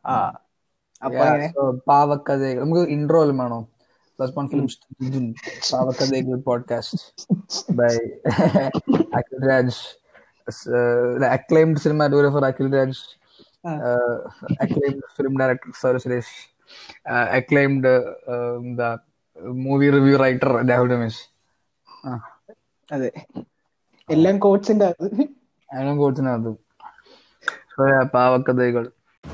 ആ അപ്പൊ Yeah, അങ്ങനെ so പാവക്കഥകൾ നമുക്ക് ഇൻട്രോ എല്ലാം വേണോ plus one film Paava Kadhaigal podcast by Akhil Raj acclaimed cinematographer Akhil Raj ആ. Acclaimed film director Saura Suresh acclaimed എന്താ movie review writer Rahul Ramesh ആ അതെ എല്ലാം കോച്ചിന്റെ അത് അതിനും കോച്ചിനകത്ത് So, yeah, പാവക്കഥകൾ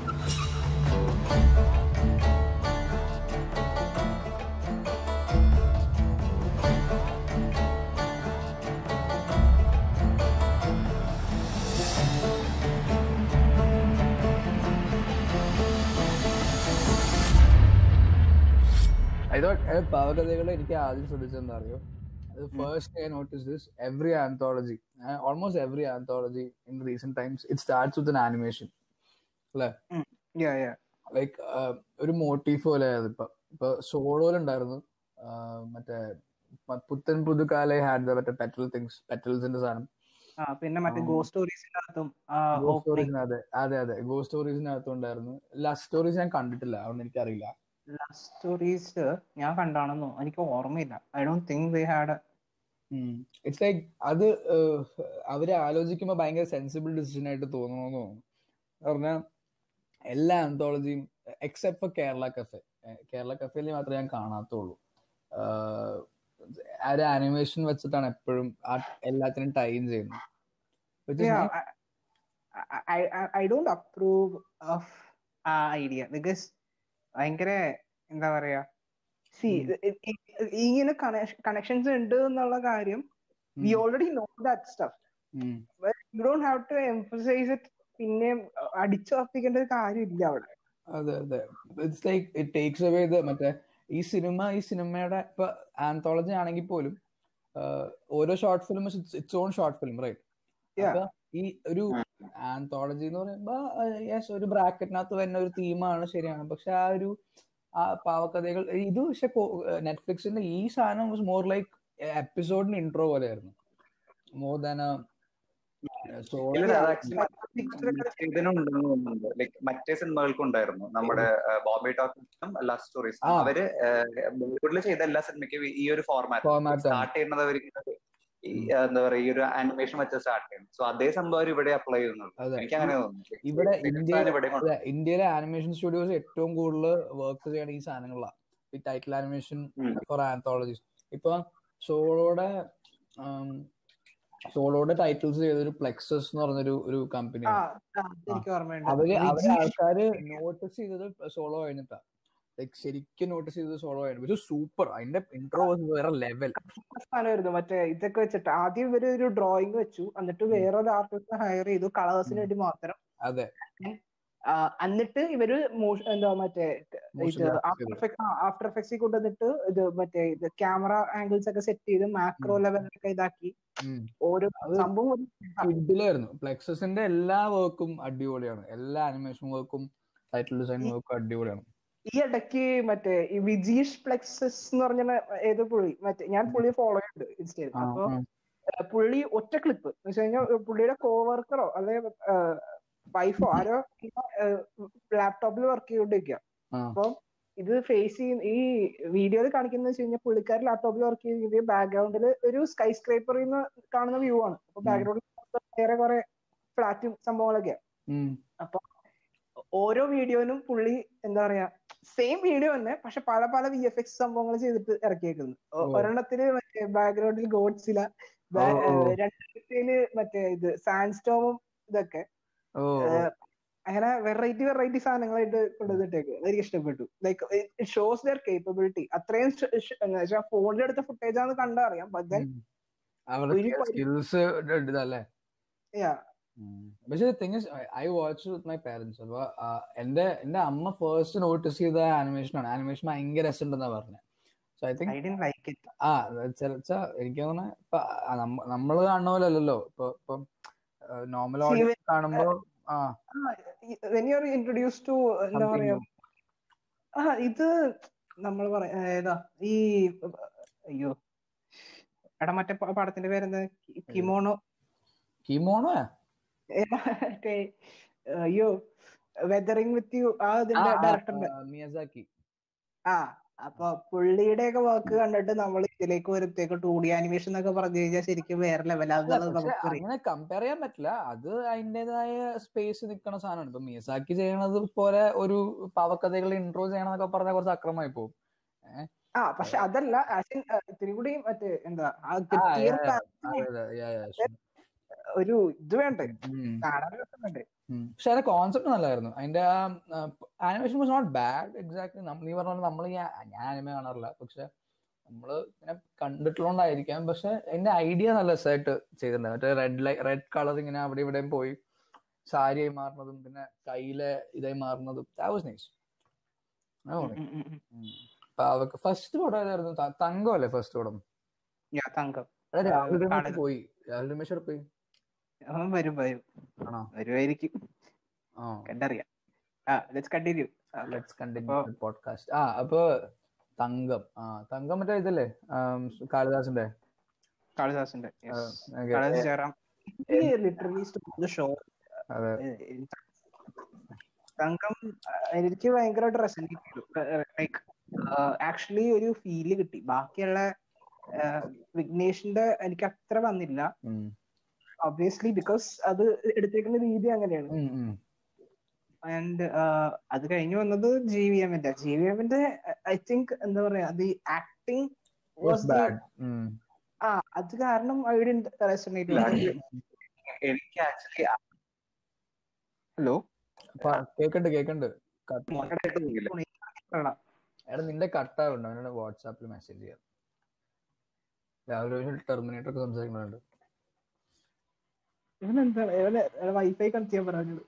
I thought eh, പാവകഥകൾ എനിക്ക് ആദ്യം ശ്രദ്ധിച്ചെന്താ അറിയോ first I notice this every anthology almost every anthology in recent times it starts with an animation അല്ലേ Yeah, yeah. ലൈക്ക് ഒരു മോട്ടീഫ് പോലെ ഇപ്പൊ ഇപ്പൊ സോളോയിലുണ്ടായിരുന്നു മറ്റേ പ- പുത്തൻ പുതുകാലെ ഹാഡ് മറ്റേ പെറ്റൽ തിങ്സ് പെറ്റൽസിന്റെ സാധനം ആ പിന്നെ മറ്റേ ആ. ഗോ സ്റ്റോറീസിനകത്തും ഗോ സ്റ്റോറീസിനകത്ത് അതെ അതെ ഗോ സ്റ്റോറീസിനകത്തും ഉണ്ടായിരുന്നു ലവ് സ്റ്റോറീസ് ഞാൻ കണ്ടിട്ടില്ല അതുകൊണ്ട് എനിക്കറിയില്ല സ്റ്റോറീസ് ഞാൻ കണ്ടാണെന്നോ എനിക്ക് ഓർമ്മയില്ല I don't think they had it's like അത് ഏഹ്, അവര് ആലോചിക്കുമ്പോ ഭയങ്കര സെൻസിബിൾ ഡിസിഷൻ ആയിട്ട് തോന്നണമെന്ന് തോന്നുന്നു പറഞ്ഞാൽ എല്ലാ ആന്തോളജിയും except for Kerala cafe Kerala കഫേയിൽ മാത്രമേ ഞാൻ കാണാത്തുള്ളൂ ആഹ്, ആ ഒരു ആനിമേഷൻ വെച്ചിട്ടാണ് എപ്പോഴും ആ എല്ലാത്തിനും ടൈം ചെയ്യുന്നത് Which is Yeah, not- I, I, I, I don't approve of ആ ഐഡിയ ബിക്കോസ് ഭയങ്കര എന്താ പറയാ സി ഇങ്ങനെ കണക്ഷൻസ് ഉണ്ട് എന്നുള്ള കാര്യം we um, already know that stuff um. You don't have to emphasise it പിന്നെ അടിച്ചുറപ്പിക്കേണ്ട ഒരു കാര്യമില്ല അവിടെ അതെ അതെ it's like it takes away ഇത് മറ്റേ ഈ സിനിമ ഈ സിനിമയുടെ ഇപ്പൊ ആന്തോളജി ആണെങ്കിൽ പോലും ആഹ്, ഓരോ short film it's on short film right Yeah. അപ്പൊ ഈ ഒരു ആന്തോളജി എന്ന് പറയുമ്പോ യെസ് ഒരു ബ്രാക്കറ്റിനകത്ത് വരുന്ന ഒരു തീമാണ് ശരിയാണ് പക്ഷെ ആ ഒരു ആ പാവക്കഥകൾ ഇത് പക്ഷെ നെറ്റ്ഫ്ലിക്സിന്റെ ഈ സാധനം വാസ് മോർ ലൈക്ക് എപ്പിസോഡിന് ഇൻട്രോ പോലെയായിരുന്നു മോർ ദാൻ സോളോ ഇല്ല അത് ആക്ച്വലി ഇതിനുണ്ടെന്ന് തോന്നുന്നുണ്ട് ലൈക്ക് മറ്റേ സിനിമകൾക്കും ഉണ്ടായിരുന്നു നമ്മുടെ ബോബി ടോക്കിനും ലവ് സ്റ്റോറീസ് ആ. അവര് ബോളിവുഡിൽ ചെയ്ത എല്ലാ സിനിമയ്ക്കും ഈ ഒരു ഫോർമാറ്റ് ഫോർമാറ്റ് സ്റ്റാർട്ട് ചെയ്യുന്നത് അവർ ഈ ആ, എന്താ പറയാ ഈ ഒരു ആനിമേഷൻ വെച്ച് സ്റ്റാർട്ട് ചെയ്യുന്നത് സോ അതേ സംഭവം അവർ ഇവിടെ അപ്ലൈ ചെയ്യുന്നുള്ളൂ അതെ. എനിക്ക് അങ്ങനെ തോന്നുന്നു ഇവിടെ ഇന്ത്യയിൽ ഇവിടെ അതെ, ഇന്ത്യയിലെ ആനിമേഷൻ സ്റ്റുഡിയോസ് ഏറ്റവും കൂടുതൽ വർക്ക് ചെയ്യണ ഈ സാധനങ്ങളാണ് ഈ title animation um. For anthologies ഇപ്പൊ സോളോടെ സോളോടെ ടൈറ്റിൽസ് ചെയ്തൊരു പ്ലെക്സസ് എന്ന് പറഞ്ഞൊരു ഒരു ആ കമ്പനിയാണ് ആ, എനിക്ക് ഓർമ്മയുണ്ട് അവര് അവരെ വിജി- ആൾക്കാര് നോട്ടീസ് ചെയ്തത് സോളോ കഴിഞ്ഞിട്ടാ ലൈക്ക് ശരിക്കും നോട്ടീസ് ചെയ്തത് സോളോ കഴിഞ്ഞു പക്ഷെ സൂപ്പർ അതിന്റെ ഇൻട്രോ വേറെ ലെവൽ സാധനമായിരുന്നു മറ്റേ ഇതൊക്കെ വെച്ചിട്ട് ആദ്യം ഇവര് ഒരു ഡ്രോയിങ് വെച്ചു എന്നിട്ട് വേറൊരു ആർട്ടിസ്റ്റിനെ ഹയർ ചെയ്തു കളേഴ്സിന് വേണ്ടി മാത്രം അതെ ആ, എന്നിട്ട് ഇവര് മോഷ- എന്താ മറ്റേ Motion ഇത് graphics ആഫ്റ്റർ ചെയ്തു. എഫക്ട് ആഫ്റ്റർ എഫക്ട്സിൽ കൊണ്ടുവന്നിട്ട് ഇത് മറ്റേ ഇത് ക്യാമറ ആംഗിൾസ് ഒക്കെ സെറ്റ് ചെയ്ത് മാക്രോ ലെവലൊക്കെ ഇതാക്കി ഉം. ഓരോ അത് സംഭവം ഒരു കിഡിലായിരുന്നു പ്ലെക്സസിന്റെ എല്ലാ വർക്കും അടിപൊളിയാണ് എല്ലാ ആനിമേഷൻ വർക്കും ടൈറ്റിൽ ഡിസൈൻ വർക്കും അടിപൊളിയാണ് ഈ ഇടയ്ക്ക് മറ്റേ ഈ വിജീഷ് പ്ലെക്സസ് എന്ന് പറഞ്ഞ ഏതോ പുള്ളി മറ്റേ ഞാൻ പുള്ളിയെ ഫോളോ ചെയ്യുന്നുണ്ട് ഇൻസ്റ്റയിൽ ആ, അപ്പൊ ആ. ഏഹ് പുള്ളി ഒറ്റ ക്ലിപ്പ് എന്ന് വെച്ച് കഴിഞ്ഞാൽ പുള്ളിയുടെ കോവർക്കറോ അല്ലെങ്കിൽ വൈഫോ ആരോ ലാപ്ടോപ്പിൽ വർക്ക് ചെയ്തോണ്ടിരിക്കുക ആ. അപ്പൊ ഇത് ഫേസ് ചെയ്യുന്ന ഈ വീഡിയോയിൽ കാണിക്കുന്നത് വെച്ച് കഴിഞ്ഞാൽ പുള്ളിക്കാരൻ ലാപ്ടോപ്പിൽ വർക്ക് ചെയ്യുന്നത് ബാക്ക്ഗ്രൗണ്ടിൽ ഒരു സ്കൈ സ്ക്രേപ്പറിൽ നിന്ന് കാണുന്ന വ്യൂ ആണ് അപ്പൊ ഉം. ബാക്ക്ഗ്രൗണ്ടിൽ വേറെ കുറെ ഫ്ലാറ്റും സംഭവങ്ങളൊക്കെയാണ് ഉം. ഓരോ വീഡിയോനും പുള്ളി എന്താ പറയാ സെയിം വീഡിയോ തന്നെ പക്ഷെ പല പല വി എഫ് എക്സ് സംഭവങ്ങൾ ചെയ്തിട്ട് ഇറക്കിയേക്കുന്നു ഒ- ഓ. ഒരെണ്ണത്തിന് മറ്റേ ബാക്ക്ഗ്രൗണ്ടിൽ ഗോഡ്സില ഓ, ഓ. രണ്ടില് മറ്റേ ഇത് സാൻഡ്സ്റ്റോമും ഇതൊക്കെ ഓ ഏഹ്, അങ്ങനെ വെറൈറ്റി വെറൈറ്റി സാധനങ്ങളായിട്ട് കൊണ്ടുവന്നിട്ടേക്ക് അതെനിക്ക് ഇഷ്ടപ്പെട്ടു like it shows their capability അത്രയും ഫോണിൽ എടുത്ത ഫുട്ടേജ് ആണെന്ന് കണ്ടാ അറിയാം ബട്ട് ദെൻ ഉം. അവരുടെ ഒരു പരി- സ്കിൽസ് ഇതല്ലേ യാ പക്ഷെ thing I watch with my parents അപ്പൊ ആ, എന്റെ എന്റെ അമ്മ ഫസ്റ്റ് നോട്ടീസ് ചെയ്ത ആനിമേഷൻ ആണ് ആനിമേഷൻ ഭയങ്കര രസമുണ്ടെന്നാ പറഞ്ഞത് so I think I'd like it ആ ചില എനിക്ക് തോന്നുന്നത് ഇപ്പൊ ആ, നമ്മ- നമ്മള് കാണുന്ന പോലെ അല്ലല്ലോ ഇപ്പൊ ഇപ്പം നോർമൽ See, ഓഡിയൻസ് കാണുമ്പോ ആ when you are introduce to എന്താ something പറയാ new. ആ ഇത് നമ്മൾ പറയാ ഏതാ ഈ അയ്യോ എടാ മറ്റേ പ- പടത്തിന്റെ പേരെന്താ കി- കിമോണോ കിമോണോ മറ്റേ അയ്യോ വെദറിംഗ് വിത്ത് യു ആ ഇതിന്റെ ഡയറക്ടറിന്റെ മിയസാക്കി ആ അപ്പൊ പുള്ളിയുടെ ഒക്കെ വർക്ക് കണ്ടിട്ട് നമ്മൾ ഇതിലേക്ക് വരുത്തേക്ക് ടൂ ഡി ആനിമേഷൻ എന്നൊക്കെ പറഞ്ഞു കഴിഞ്ഞാൽ ശരിക്കും വേറെ ലെവലാകുന്നത് പക്ഷെ നമുക്ക് അങ്ങനെ കമ്പയർ ചെയ്യാൻ പറ്റില്ല അത് അതിന്റേതായ സ്പേസ് നിൽക്കുന്ന സാധനമാണ് ഇപ്പൊ മിയസാക്കി ചെയ്യണത് പോലെ ഒരു പാവക്കഥകൾ ഇൻട്രോ ചെയ്യണമെന്നൊക്കെ പറഞ്ഞാൽ കുറച്ച് അക്രമമായി പോകും ആ പക്ഷെ അതല്ല ആസ് ഇൻ ഇത്തിരി കൂടി മറ്റേ എന്താ ആ ആ, clear yeah, path അതെ, അതെ, yeah, yeah, sure. ഒരു ഇത് വേണ്ടേ ഉം. കാണാൻ രസം വേണ്ടേ ഉം. പക്ഷെ അതിന്റെ കോൺസെപ്റ്റ് നല്ലായിരുന്നു അതിന്റെ ആ animation was not bad exactly നീ പറഞ്ഞ പോലെ നമ്മൾ ഞാൻ ആനിമേ കാണാറില്ല പക്ഷെ നമ്മള് ഇങ്ങനെ കണ്ടിട്ടുള്ളതുകൊണ്ടായിരിക്കാം പക്ഷെ അതിന്റെ ഐഡിയ നല്ല രസമായിട്ട് ചെയ്തിട്ടുണ്ട് മറ്റേ റെഡ് ലൈ റെഡ് കളർ ഇങ്ങനെ അവിടെ ഇവിടെയും പോയി സാരിയായി മാറുന്നതും പിന്നെ കയ്യിലെ ഇതായി മാറുന്നതും ദാറ്റ് വാസ് നൈസ് ഉം, ഉം, ഉം. അപ്പൊ അവർക്ക് ഫസ്റ്റ് പടം ഏതായിരുന്നു ത- തങ്കം അല്ലേ ഫസ്റ്റ് പടം യാ, തങ്കം അത് രാഹുൽ രമേശ് കാണുന്നത്. പോയി രാഹുൽ രമേശ് അവിടെ പോയി അവൻ വരും വരും ആണോ വരുമായിരിക്കും ആ കണ്ടറിയാം ആ let's continue let's continue podcast ആ അപ്പൊ തങ്കം ആ തങ്കം മറ്റേ ഇതല്ലേ ആം, കാളിദാസിന്റെ കാളിദാസിന്റെ ആ, okay. Kalidas Jayaram literally show അതെ തങ്കം ആ, എനിക്ക് ഭയങ്കരമായിട്ട് റെസനേറ്റ് ചെയ്തു ലൈക്ക് ആക്ച്വലി ഒരു ഫീല് കിട്ടി ബാക്കിയുള്ള ആ, വിഘ്നേഷിന്റെ എനിക്ക് അത്ര വന്നില്ല ഉം. ഒബ്വിയസ്ലി ബിക്കോസ് അത് എടുത്തേക്കുന്ന രീതി അങ്ങനെയാണ് ഉം, ഉം. ആൻഡ് അത് കഴിഞ്ഞു വന്നത് ജി വി എമ്മിന്റെ ജി വി എമ്മിന്റെ ഐ തിങ്ക് എന്താ പറയാ അത് ആക്ടിങ് Was bad. ഉം. ആ അത് കാരണം ഐ ഡിന്റ് റെസനേറ്റ് എനിക്ക് ആക്ച്വലി ഹലോ അപ്പൊ കേക്കണ്ട് കേക്കണ്ട് cut. മോശമായിട്ട് തോന്നിയില്ല എടാ നിന്റെ കട്ടാവുണ്ട് അവനോട് വാട്സാപ്പിൽ മെസ്സേജ് ചെയ്യാം രാവിലെ ടെർമിനേറ്റർ ഒക്കെ സംസാരിക്കുന്നുണ്ട് ഇവനെന്താണ് ഇവന് വൈഫൈ കണക്ട് ചെയ്യാൻ പറഞ്ഞത്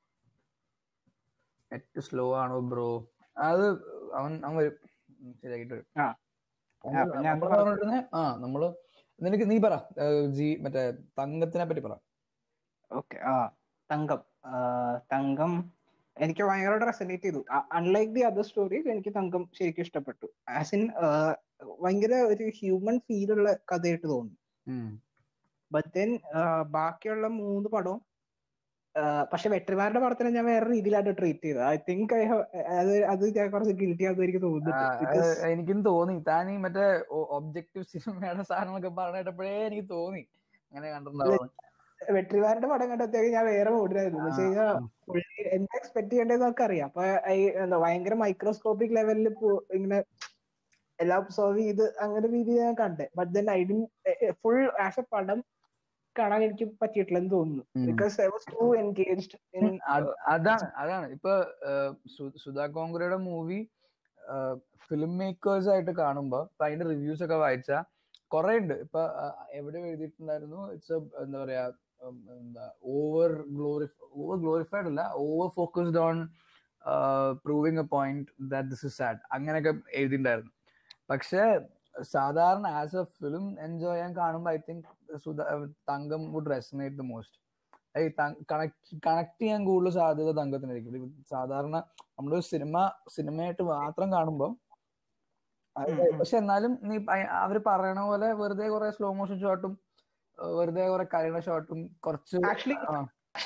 നെറ്റ് സ്ലോ ആണോ ബ്രോ അത് അവൻ അവൻ വരും ഉം, ശരിയായിട്ട് വരും ആ. ആ, അപ്പൊ ഞാൻ നമ്മള് പറഞ്ഞിരുന്നെ, ആ നമ്മള് നിനക്ക് നീ പറ ഏഹ്, ജി മറ്റേ തങ്കത്തിനെ പറ്റി പറ ഓക്കെ ആ തങ്കം ആ, തങ്കം എനിക്ക് ഭയങ്കരമായിട്ട് റെസനേറ്റ് ചെയ്തു അൺലൈക്ക് ദി അതർ സ്റ്റോറീസ് എനിക്ക് തങ്കം ശരിക്കും ഇഷ്ടപ്പെട്ടു ആസ് ഇൻ ഭയങ്കര ഒരു ഹ്യൂമൻ ഫീൽ ഉള്ള കഥയായിട്ട് തോന്നി ഉം. ബട്ട് ദെൻ ബാക്കിയുള്ള മൂന്ന് പടവും ആ, പക്ഷെ വെട്രിമാരുടെ പടത്തിനെ ഞാൻ വേറെ രീതിയിലായിട്ട് ട്രീറ്റ് ചെയ്തത് ഐ തിങ്ക് ഐ അത് അത് ഞാൻ കുറച്ച് ഗിൽറ്റി ആണെന്ന് എനിക്ക് ആ, തോന്നുന്നുണ്ട് അത് ബിക്കോസ് എനിക്കും തോന്നി താൻ ഈ മറ്റേ ഒബ്ജക്റ്റീവ് സിനിമയുടെ സാധനങ്ങളൊക്കെ പറഞ്ഞിട്ടപ്പോഴേ എനിക്ക് തോന്നി അങ്ങനെ കണ്ടിട്ടുണ്ടാവും വെട്രിമാരുടെ പടം കണ്ടപ്പോഴത്തേക്ക് ഞാൻ വേറെ മൂഡിലായിരുന്നു എന്ന് വെച്ച് കഴിഞ്ഞാൽ ആ. പുള്ളി എന്താ എക്സ്പെക്ട് ചെയ്യേണ്ടതെന്നൊക്കെ അറിയാം അപ്പൊ ഈ എന്താ ഭയങ്കര മൈക്രോസ്കോപ്പിക് ലെവലിൽ ഇങ്ങനെ എല്ലാം ഒബ്സർവ് ചെയ്ത് അങ്ങനെ രീതിയിൽ ഞാൻ കണ്ടേ but then I'd full as a പടം കാണാൻ എനിക്ക് പറ്റിയിട്ടില്ലെന്ന് തോന്നുന്നു ഉം. Because I was too engaged in അത് അതാണ് അതാണ് ഇപ്പൊ ഏഹ്, സു- സുധാ കോങ്കുരയുടെ മൂവി ഫിലിം മേക്കേഴ്സ് ആയിട്ട് കാണുമ്പോ ഇപ്പൊ അതിന്റെ റിവ്യൂസ് ഒക്കെ വായിച്ചാ കുറെ ഉണ്ട് ഇപ്പൊ ആ, എവിടെ എഴുതിയിട്ടുണ്ടായിരുന്നു ഇറ്റ്സ് എന്താ പറയാ ഉം, എന്താ ഓവർ ഗ്ലോറി ഓവർ ഗ്ലോറിഫൈഡ് അല്ല over focused on proving a point that this is sad അങ്ങനെയൊക്കെ എഴുതിയിട്ടുണ്ടായിരുന്നു പക്ഷെ സാധാരണ ആസ് എ ഫിലിം എൻജോയ് ചെയ്യാൻ കാണുമ്പോൾ I think Thankam would resonate the most connect connect ചെയ്യാൻ കൂടുതൽ സാധ്യത തങ്കത്തിനായിരിക്കും ഇത് സാധാരണ നമ്മള് സിനിമ സിനിമയായിട്ട് മാത്രം കാണുമ്പോൾ പക്ഷെ എന്നാലും നീ പ- അവര് പറയണ പോലെ വെറുതെ കുറെ സ്ലോ മോഷൻ ഷോട്ടും വെറുതെ കുറെ കരയണ ഷോട്ടും കുറച്ച് ആക്ച്വലി ആ.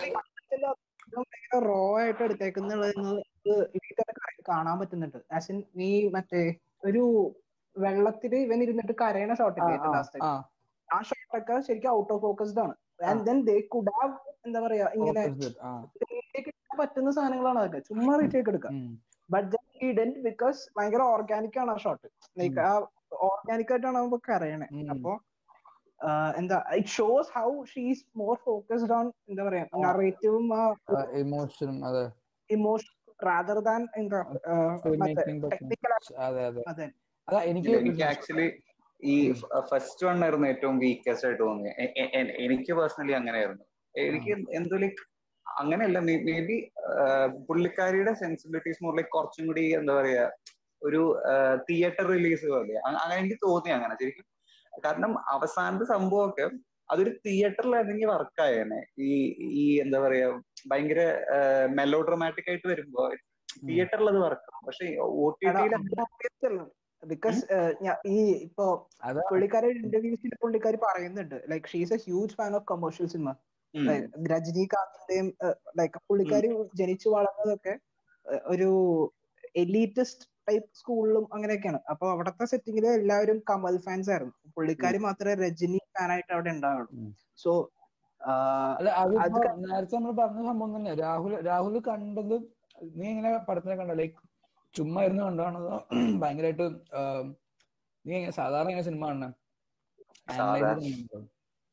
റോ ആയിട്ട് എടുത്തേക്കുന്നുള്ളത് ഇതിൽ തന്നെ കാ- കാണാൻ പറ്റുന്നുണ്ട് ആസ് ഇൻ നീ മറ്റേ ഒരു വെള്ളത്തില് ഇവൻ ഇരുന്നിട്ട് കരയണ ഷോട്ട് ആ, ഇല്ലേ ആ, ഏറ്റവും ലാസ്റ്റ് ആ, ആ ഷോട്ടൊക്കെ ശരിക്കും ഔട്ട് ഓഫ് ഫോക്കസ്ഡ് ആണ് and then they could have എന്താ പറയാ ഇങ്ങനെ focused it, ആ, retake എടുക്കാൻ പറ്റുന്ന സാധനങ്ങളാണ് അതൊക്കെ ചുമ്മാ റീടേക്ക് എടുക്കാം um, but then he didn't because ഭയങ്കര ഓർഗാനിക് ആണ് ആ ഷോട്ട് ലൈക്ക് ആ ഓർഗാനിക് ആയിട്ടാണ് നമുക്ക് കരയണേ ഉം. അപ്പൊ ആ, എന്താ it shows how she's more focused on എന്താ പറയാ നറേറ്റീവും ആ ആ, ഇമോഷനും അതെ ഇമോഷൻ റാദർ ദാൻ എന്താ ഫിലിം മറ്റേ മേക്കിംഗ് ടെക്നിക്കൽ അതെ അതെ അതെ അതാ എനിക്ക് എനിക്ക് ആക്ച്വലി ഈ ഫസ്റ്റ് വൺ ആയിരുന്നു ഏറ്റവും വീക്കസ്റ്റ് ആയിട്ട് തോന്നിയത് എ- എ- എ- എനിക്ക് പേഴ്സണലി അങ്ങനെയായിരുന്നു എനിക്ക് എന്തോ ലൈക്ക് അങ്ങനെയല്ല മേ ബി പുള്ളിക്കാരിയുടെ സെൻസിബിലിറ്റീസ് മോർ ലൈക്ക് കുറച്ചും കൂടി എന്താ പറയാ ഒരു തിയേറ്റർ റിലീസ് പോലെ അ- അങ്ങനെ എനിക്ക് തോന്നി അങ്ങനെ ശരിക്കും കാരണം അവസാനത്തെ സംഭവമൊക്കെ അതൊരു തിയേറ്ററിലായിരുന്നെങ്കിൽ വർക്കായേനെ ഈ ഈ എന്താ പറയാ ഭയങ്കര മെലോ ഡ്രമാറ്റിക് ആയിട്ട് വരുമ്പോ തിയേറ്ററിൽ അത് വർക്കാവും പക്ഷെ ഒ ടി ടിയിൽ ബിക്കോസ് ഈ ഇപ്പൊ അതാ പുള്ളിക്കാരുടെ ഇന്റർവ്യൂസിൽ പുള്ളിക്കാരി പറയുന്നുണ്ട് like she's a huge fan of commercial cinema ഉം. രജനീകാന്തിന്റെയും ലൈക്ക് പുള്ളിക്കാരി ജനിച്ചു വളർന്നതൊക്കെ ഏഹ്, ഒരു എലീറ്റിസ്റ്റ് ടൈപ്പ് സ്കൂളിലും അങ്ങനെയൊക്കെയാണ് അപ്പൊ അവിടത്തെ സെറ്റിങ്ങില് എല്ലാവരും കമൽ ഫാൻസ് ആയിരുന്നു പുള്ളിക്കാരി മാത്രമേ രജനി ഫാനായിട്ട് അവിടെ ഉണ്ടാവുള്ളൂ ഉം. സോ അല്ല അതിപ്പോ അത് ക- നേരത്തെ നമ്മൾ പറഞ്ഞ സംഭവം തന്നെ രാഹുൽ രാഹുൽ കണ്ടത് നീ എങ്ങനെ പടത്തിനെ കണ്ട ലൈക്ക് ചുമ്മാ ഇരുന്ന് കണ്ടാണോ ഭയങ്കരമായിട്ട് നീ എങ്ങനെ സാധാരണ എങ്ങനെ സിനിമ കാണണം സാധാരണ-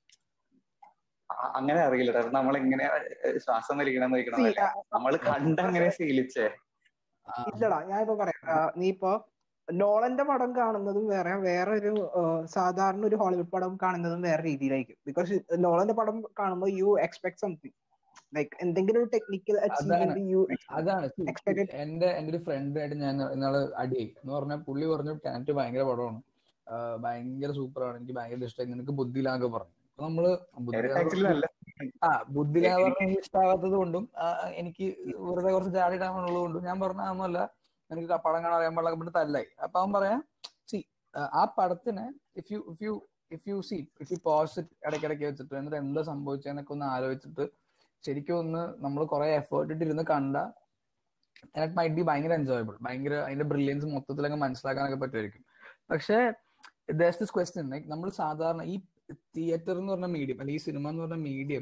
അ- അങ്ങനെ അറിയില്ല കാരണം നമ്മൾ എങ്ങനെ ശ്വാസം വലിക്കണം നോക്കണമെന്നല്ല നമ്മൾ കണ്ടങ്ങനെ ശീലിച്ചേ ഇല്ലടാ ഞാൻ ഇപ്പൊ പറയാം ആ, നീ ഇപ്പൊ നോളന്റെ പടം കാണുന്നതും വേറെ വേറെ ഒരു ആ, സാധാരണ ഒരു ഹോളിവുഡ് പടം കാണുന്നതും വേറെ രീതിയിലായിരിക്കും ബിക്കോസ് നോളന്റെ പടം കാണുമ്പോൾ യു എക്സ്പെക്ട് സംതിങ് ലൈക്ക് എന്തെങ്കിലും ഒരു ടെക്നിക്കൽ അച്ചീവ്മെന്റ് യു അതാണ് see, Expected. എന്റെ എന്റെ ഒരു ഫ്രണ്ടായിട്ട് ഞാൻ ഇന്നാള് അടിയായി എന്ന് പറഞ്ഞാൽ പുള്ളി പറഞ്ഞു ടാനറ്റ് ഭയങ്കര പടമാണ് ആ, ഭയങ്കര സൂപ്പറാണ് എനിക്ക് ഭയങ്കര ഇഷ്ടമായി നിനക്ക് ബുദ്ധിയിലാകെ പറഞ്ഞു അപ്പൊ നമ്മള് ബുദ്ധിയിലാകെ ആക്ച്വലി നല്ല ആ ബുദ്ധിയിലാകെ പറഞ്ഞ എനിക്ക് ഇഷ്ടാവാത്തത് കൊണ്ടും ആ, എനിക്ക് വെറുതെ കുറച്ച് ചാടിയിടാനുള്ളത് കൊണ്ടും ഞാൻ പറഞ്ഞ അതൊന്നുമല്ല എനിക്ക് ക- പടം കാണാൻ അറിയാൻ പാടില്ല പിന്നെ തല്ലായി അപ്പൊ അവൻ പറയാം സി ആ പടത്തിന് if you if you if you see if you pause ഇടയ്ക്കിടയ്ക്ക് വെച്ചിട്ട് എന്നിട്ട് എന്താ സംഭവിച്ചതെന്നൊക്കെ ഒന്ന് ആലോചിച്ചിട്ട് ശരിക്കും ഒന്ന് നമ്മൾ കുറെ എഫേർട്ട് ഇട്ടിരുന്ന് കണ്ട ദാറ്റ് മൈറ്റ് ബി ഭയങ്കര എൻജോയബിൾ ഭയങ്കര അതിന്റെ ബ്രില്യൻസ് മൊത്തത്തിൽ അങ്ങ് മനസ്സിലാക്കാനൊക്കെ പറ്റുമായിരിക്കും പക്ഷേ ദസ് ദിസ് ക്വസ്റ്റ്യൻ ലൈക്ക് നമ്മൾ സാധാരണ ഈ തിയേറ്റർ എന്ന് പറഞ്ഞ മീഡിയം അല്ലെങ്കിൽ ഈ സിനിമ എന്ന് പറഞ്ഞ മീഡിയം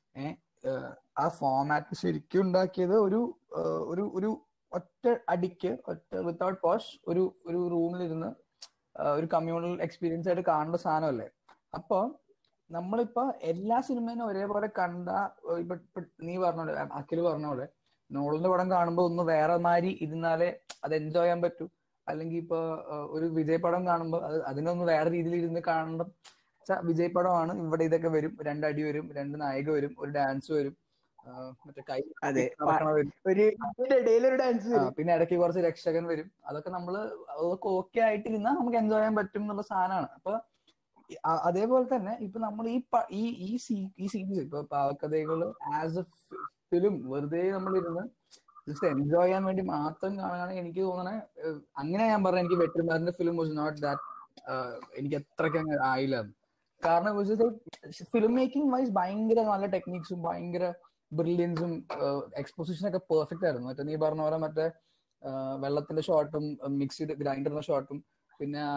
ആ ഫോമാറ്റ് ശരിക്കും ഉണ്ടാക്കിയത് ഒരു ഏഹ്, ഒരു ഒരു ഒറ്റ അടിക്ക് ഒറ്റ വിത്തൗട്ട് പോഷ് ഒരു ഒരു റൂമിലിരുന്ന് ഒരു കമ്മ്യൂണൽ എക്സ്പീരിയൻസ് ആയിട്ട് കാണേണ്ട സാധനമല്ലേ അപ്പൊ നമ്മളിപ്പോ എല്ലാ സിനിമയും ഒരേപോലെ കണ്ട ഏഹ്, ഇപ്പൊ ഇപ്പൊ നീ പറഞ്ഞ പോലെ അഖില് പറഞ്ഞ പോലെ നോളിന്റെ പടം കാണുമ്പോൾ ഒന്ന് വേറെ മാതിരി ഇരുന്നാലേ അത് എൻജോയ് ചെയ്യാൻ പറ്റൂ അല്ലെങ്കിൽ ഇപ്പൊ ഏഹ്, ഒരു വിജയ് പടം കാണുമ്പോൾ അത് അതിനൊന്ന് വേറെ രീതിയിൽ ഇരുന്ന് കാണണം ച്ച, വിജയ് പടമാണ് ഇവിടെ ഇതൊക്കെ വരും രണ്ടടി വരും രണ്ട് നായിക വരും ഒരു ഡാൻസ് വരും ആഹ് മറ്റേ കൈ അതെ. നടക്കണ വരും ഒരു ഇതിന്റെ ഇടയിൽ ഒരു ഡാൻസ് ആ, പിന്നെ ഇടയ്ക്ക് കുറച്ച് രക്ഷകൻ വരും അതൊക്കെ നമ്മള് അതൊക്കെ ഓക്കെ ആയിട്ടിരുന്നാൽ നമുക്ക് എൻജോയ് ചെയ്യാൻ പറ്റും എന്നുള്ള സാധനമാണ് അപ്പൊ ഈ- അ- അതേപോലെ തന്നെ ഇപ്പൊ നമ്മൾ ഈ പ- ഈ ഈ സീ- ഈ സീരീസ് ഇപ്പൊ പാവക്കഥകള് ആസ് എ ഫിലിം വെറുതെ നമ്മളിരുന്ന് ജസ്റ്റ് എൻജോയ് ചെയ്യാൻ വേണ്ടി മാത്രം കാണുകയാണെങ്കിൽ എനിക്ക് തോന്നണേ ഏഹ്, അങ്ങനെ ഞാൻ പറഞ്ഞ എനിക്ക് വെട്ടിമാറിന്റെ ഫിലിം വാസ് നോട്ട് ദാറ്റ് എനിക്ക് അത്രയ്ക്ക് അങ്ങ് ആയില്ല എന്ന്. കാരണം ഫിലിം മേക്കിംഗ് വൈസ് ഭയങ്കര നല്ല ടെക്നിക്സും ഭയങ്കര ബ്രില്യൻസും എക്സ്പോസിഷൻ ഒക്കെ പെർഫെക്റ്റ് ആയിരുന്നു മറ്റേ നീ പറഞ്ഞ പോലെ മറ്റേ ആ, വെള്ളത്തിന്റെ ഷോട്ടും മിക്സിഡ് ഗ്രൈൻഡറിന്റെ ഷോട്ടും പിന്നെ ആ,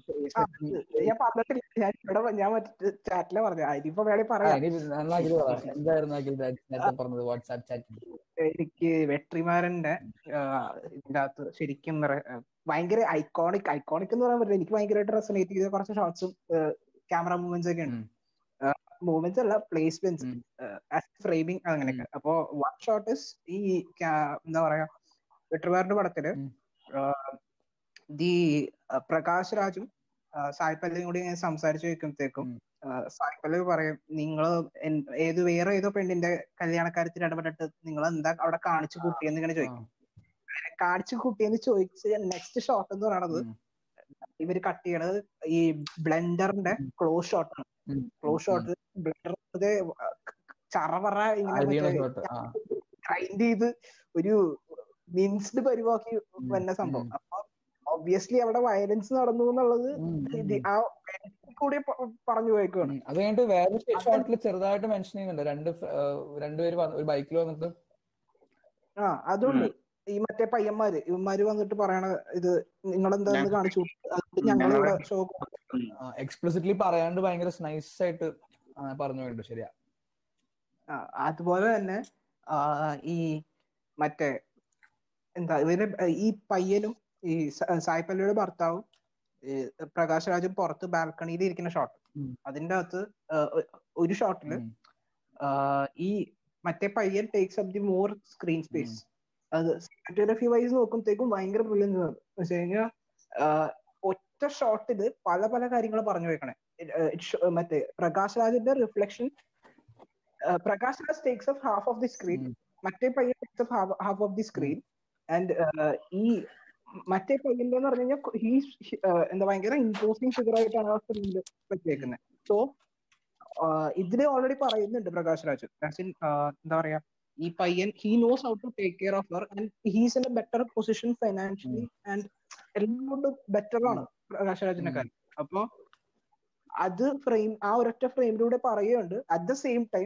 ഞാൻ പറഞ്ഞിട്ടില്ല ഞാൻ ഇവിടെ ഞാൻ മറ്റേ ചാറ്റിലെ പറഞ്ഞു അതിനിപ്പോ വേണേ ആ, പറയാം ഇനി നല്ല അഖിൽ പറ. എന്തായിരുന്നു അഖിൽ നേരത്തെ പറഞ്ഞത് വാട്സാപ്പ് ചാറ്റിൽ എനിക്ക് വെട്രിമാരന്റെ ഇതിന്റെ അകത്ത് ശരിക്കും പറ- ഭയങ്കര ഐക്കോണിക് ഐക്കോണിക് എന്ന് പറയാൻ പറ്റില്ല എനിക്ക് ഭയങ്കരമായിട്ട് റെസനേറ്റ് ചെയ്ത കുറച്ച് ഷോർട്സും ക്യാമറ മൂവ്മെന്റ്സ് ഒക്കെ ഉണ്ട് മൂവ്മെന്റ്സ് അല്ല പ്ലേസ്മെന്റ്സ് ഉം. ഫ്രെയിമിങ് അങ്ങനെയൊക്കെ അപ്പോ വൺ ഷോട്ട് ഇസ് ഈ ca- എന്താ പറയാ വെട്രിമാറിന്റെ പടത്തില് ഉം. ദി പ്രകാശ് രാജും ആ, സായ് പല്ലയും കൂടി ഇങ്ങനെ സംസാരിച്ചു വെക്കുമ്പോഴത്തേക്കും ഉം. സായ് പല്ലവി പറയും നിങ്ങൾ ഏത് വേറെ ഏതോ പെണ്ണിന്റെ കല്യാണക്കാര്യത്തിൽ ഇടപെട്ടിട്ട് നിങ്ങൾ എന്താ അവിടെ കാണിച്ചു കൂട്ടിയെന്ന് ഇങ്ങനെ ചോദിക്കും കാണിച്ചു കൂട്ടിയെന്ന് ചോദിച്ച് നെക്സ്റ്റ് ഷോട്ട് എന്ന് പറയുന്നത് ഇവര് കട്ട് ചെയ്യണത് ഈ ബ്ലെൻഡറിന്റെ ക്ലോസ് ഷോട്ടാണ് ക്ലോസ് ഷോട്ട് ബ്ലെൻഡർ ചറവറ ഇങ്ങനെ അരിയണ മറ്റേ ഷോട്ട് ആ ഗ്രൈൻഡ് ചെയ്ത് ഒരു മിൻസ്ഡ് പരിവാക്കി വന്ന സംഭവം അപ്പൊ ഒബ്വിയസ്ലി അവിടെ വയലൻസ് നടന്നു എന്നുള്ളത് ഉം, ഇത് ഉം. ആ കൂടി പ- പറഞ്ഞു പോയേക്കാണ് ഉം. അത് കഴിഞ്ഞിട്ട് വേറെ ഷോട്ടിൽ ചെറുതായിട്ട് മെൻഷൻ ചെയ്യുന്നുണ്ട് രണ്ട് ഫ്- ആ, രണ്ടുപേര് വന്ന് ഒരു ബൈക്കിൽ വന്നിട്ട് ആ അതുകൊണ്ട് ഈ മറ്റേ പയ്യന്മാര് ഇവന്മാര് വന്നിട്ട് പറയണ ഇത് നിങ്ങളെന്താന്ന് കാണിച്ചു കൊടുത്തു. അതുകൊണ്ട് ഞങ്ങളിവിടെ ഷോ എക്സ്പ്ലിസിറ്റ്ലി പറയാണ്ട് ഭയങ്കര നൈസ് ആയിട്ട് ആ, പറഞ്ഞു പോയിട്ടുണ്ട് ശരിയാ ആ, അതുപോലെ തന്നെ ആ, ഈ മറ്റേ എന്താ ഇവര് ഈ പയ്യനും ഈ സ- സായ്പല്ലിയുടെ ഭർത്താവും ഈ പ്രകാശ് രാജും പുറത്ത് ബാൽക്കണിയിൽ ഇരിക്കുന്ന ഷോട്ട് ഉം. അതിന്റെ അകത്ത് ആ, ഒ- ഒരു ഷോട്ടില് ഉം. ഈ മറ്റേ പയ്യൻ takes up the more screen space അത് സിനിമാറ്റോഗ്രഫി വൈസ് നോക്കുമ്പോഴത്തേക്കും ഭയങ്കര ബ്രില്യൻസ് ആണ് വെച്ച് കഴിഞ്ഞാൽ ഒറ്റ ഷോട്ടില് പല പല കാര്യങ്ങൾ പറഞ്ഞു വെക്കണേ ഏഹ് it sh- മറ്റേ പ്രകാശ് രാജിന്റെ reflection Prakash Raj takes off half of the screen ഉം. മറ്റേ പയ്യൻ takes off half of the screen and ഈ മറ്റേ പയ്യന്റെ എന്ന് പറഞ്ഞു കഴിഞ്ഞാൽ ഹീ എന്താ ഭയങ്കര ഇമ്പോസിങ് ഫിഗർ ആയിട്ടാണ് ആ സ്ക്രീനിൽ വെച്ചേക്കുന്നത് സോ ഇതില് ഓൾറെഡി പറയുന്നുണ്ട് പ്രകാശ് രാജ് As in, ആഹ് എന്താ പറയാ ഈ പയ്യൻ he knows how to take care of her and he's in a better position financially and എല്ലാം കൊണ്ടും ബെറ്റർ ആണ് പ്രകാശ് രാജിന്റെ കാര്യം അപ്പൊ അത് ഫ്രെയിം ആ ഒരൊറ്റ ഫ്രെയിമിലൂടെ പറയുന്നുണ്ട് അറ്റ് ദ സെയിം ടൈം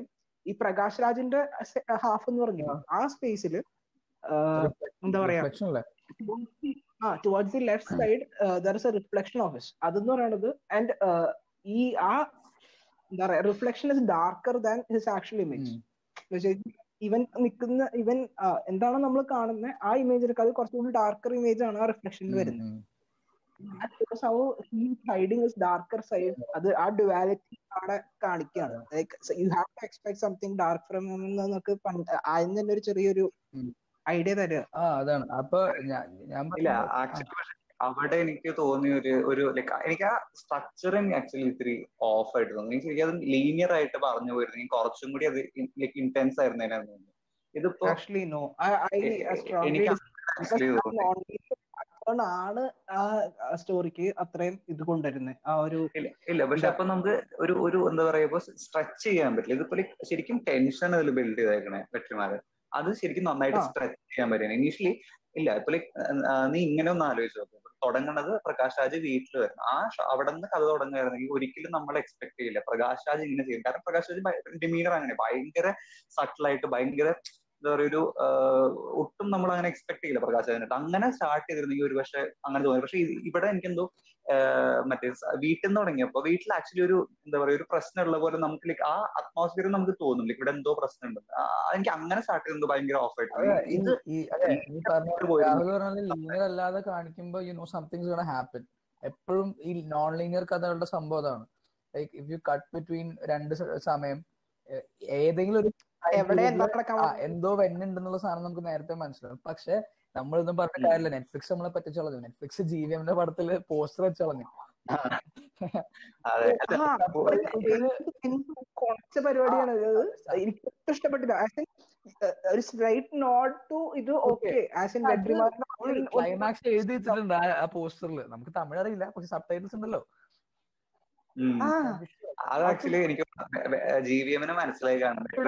ഈ പ്രകാശ് രാജിന്റെ ഹാഫ് എന്ന് പറഞ്ഞു ആ സ്പേസിൽ എന്താ പറയാ റിഫ്ലക്ഷൻ അല്ലേ ആ towards the left side there is a reflection of his അതെന്ന് പറയുന്നത് ആൻഡ് ഈ ആ എന്താ പറയാ reflection is darker than his actual image ഇവൻ നിൽക്കുന്ന ഇവൻ എന്താണോ നമ്മൾ കാണുന്നത് ആ ഇമേജിനൊക്കെ അത് കുറച്ചുകൂടി ഡാർക്കർ ഇമേജ് ആണ് ആ റിഫ്ലക്ഷനിൽ വരുന്നത് how hiding is darker side അത് ആ ഡുവാലിറ്റി അവിടെ കാണിക്കുകയാണ് like you have to expect something dark from എന്നൊക്കെ ആദ്യം തന്നെ ഒരു ചെറിയൊരു ഐഡിയ തരിക ആ അതാണ് അപ്പൊ ഞാൻ ഇല്ല ആക്ച്വലി അവിടെ എനിക്ക് തോന്നിയ ഒരു ഒരു ലൈക്ക് എനിക്ക് ആ സ്ട്രക്ചറിങ് ആക്ച്വലി ഇത്തിരി ഓഫ് ആയിട്ട് തോന്നി എനിക്ക് ശരിക്കും അത് ലീനിയർ ആയിട്ട് പറഞ്ഞു പോയിരുന്നു എനിക്ക് കുറച്ചും കൂടി അത് ലൈക്ക് ഇന്റൻസ് ആയിരുന്നതിനാണ് തോന്നുന്നു ഇതിപ്പോ ആക്ച്വലി നോ എനിക്ക് ആക്ച്വലി തോന്നി ആണ് ആ സ്റ്റോറിക്ക് അത്രയും ഇത് കൊണ്ടുവരുന്നത് ആ ഒരു ഇല്ല ഇല്ല പക്ഷെ അപ്പൊ നമുക്ക് ഒരു ഒരു എന്താ പറയാ ഇപ്പൊ സ്ട്രെച്ച് ചെയ്യാൻ പറ്റില്ല ഇതിപ്പോ ശരിക്കും ടെൻഷൻ അതിൽ ബിൽഡ് ചെയ്തേക്കണേ വെട്ടിമാര് അത് ശരിക്കും നന്നായിട്ട് സ്ട്രെച്ച് ചെയ്യാൻ പറ്റും ഇനീഷ്യലി ഇല്ല ഇപ്പൊ നീ ഇങ്ങനെ ഒന്ന് ആലോചിച്ച് നോക്കും തുടങ്ങുന്നത് പ്രകാശ് രാജ് വീട്ടിൽ വരുന്നു ആ അവിടെ നിന്ന് കഥ തുടങ്ങുകയായിരുന്നെങ്കിൽ ഒരിക്കലും നമ്മൾ എക്സ്പെക്ട് ചെയ്യില്ല പ്രകാശ് രാജ് ഇങ്ങനെ ചെയ്യും കാരണം പ്രകാശ് രാജ് ഡിമീനർ അങ്ങനെ ഭയങ്കര സട്ടിലായിട്ട് ഭയങ്കര എന്താ പറയുക ഒരു ഒട്ടും നമ്മൾ അങ്ങനെ എക്സ്പെക്ട് ചെയ്യില്ല പ്രകാശ് രാജിനായിട്ട് അങ്ങനെ സ്റ്റാർട്ട് ചെയ്തിരുന്നെങ്കിൽ ഒരു പക്ഷെ അങ്ങനെ തോന്നി പക്ഷെ ഇവിടെ എനിക്കെന്തോ മറ്റേ വീട്ടിൽ നിന്ന് തുടങ്ങിയപ്പോ വീട്ടിൽ ആക്ച്വലി ഒരു എന്താ പറയുക ഒരു പ്രശ്നമുള്ള പോലെ നമുക്ക് ലൈക്ക് ആ അറ്റ്മോസ്ഫിയർ നമുക്ക് തോന്നും ലൈക്ക് ഇവിടെ എന്തോ പ്രശ്നമുണ്ട് എനിക്ക് അങ്ങനെ സ്റ്റാർട്ട് ചെയ്തത് ഭയങ്കര ഓഫ് ആയിട്ട് ഇത് ലീനിയർ അല്ലാതെ കാണിക്കുമ്പോ യു നോ സംതിങ് ഹാപ്പൻ എപ്പോഴും ഈ നോൺ ലീനിയർ കഥകളുടെ സംഭവം അതാണ് like if you cut between രണ്ട് സമയം ഏതെങ്കിലും ഒരു എന്തോ വെന്നുണ്ടെന്നുള്ള സാധനം നമുക്ക് നേരത്തെ മനസ്സിലാവും പക്ഷെ നമ്മളിതൊന്നും പറഞ്ഞ കാര്യമില്ല നെറ്റ്ഫ്ലിക്സ് നമ്മളെ പറ്റിച്ചു കളഞ്ഞു നെറ്റ്ഫ്ലിക്സ് ജി വി എമ്മിന്റെ പടത്തില് പോസ്റ്റർ വെച്ച് കളഞ്ഞു കുറച്ച് പരിപാടിയാണ് എനിക്ക് ഒട്ടും ഇഷ്ടപ്പെട്ടില്ല ഒരു സ്ട്രൈറ്റ് നോട്ട് ടു ഇത് ഓക്കെ ക്ലൈമാക്സ് എഴുതി വെച്ചിട്ടുണ്ട് ആ പോസ്റ്ററിൽ നമുക്ക് തമിഴ് അറിയില്ല പക്ഷെ സബ് ടൈറ്റിൽസ് ഉണ്ടല്ലോ അത് ആക്ച്വലി എനിക്ക് ജി വി എമ്മിനെ മനസ്സിലായി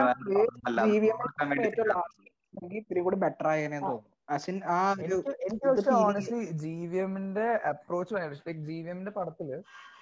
ഇത്തിരി കൂടി ബെറ്റർ ആയതിനെ തോന്നുന്നു എനിക്ക് ഓണസ്റ്റ്ലി ജി വി എമ്മിന്റെ അപ്രോച്ച് ലൈക് ജി വി എമ്മിന്റെ പടത്തില്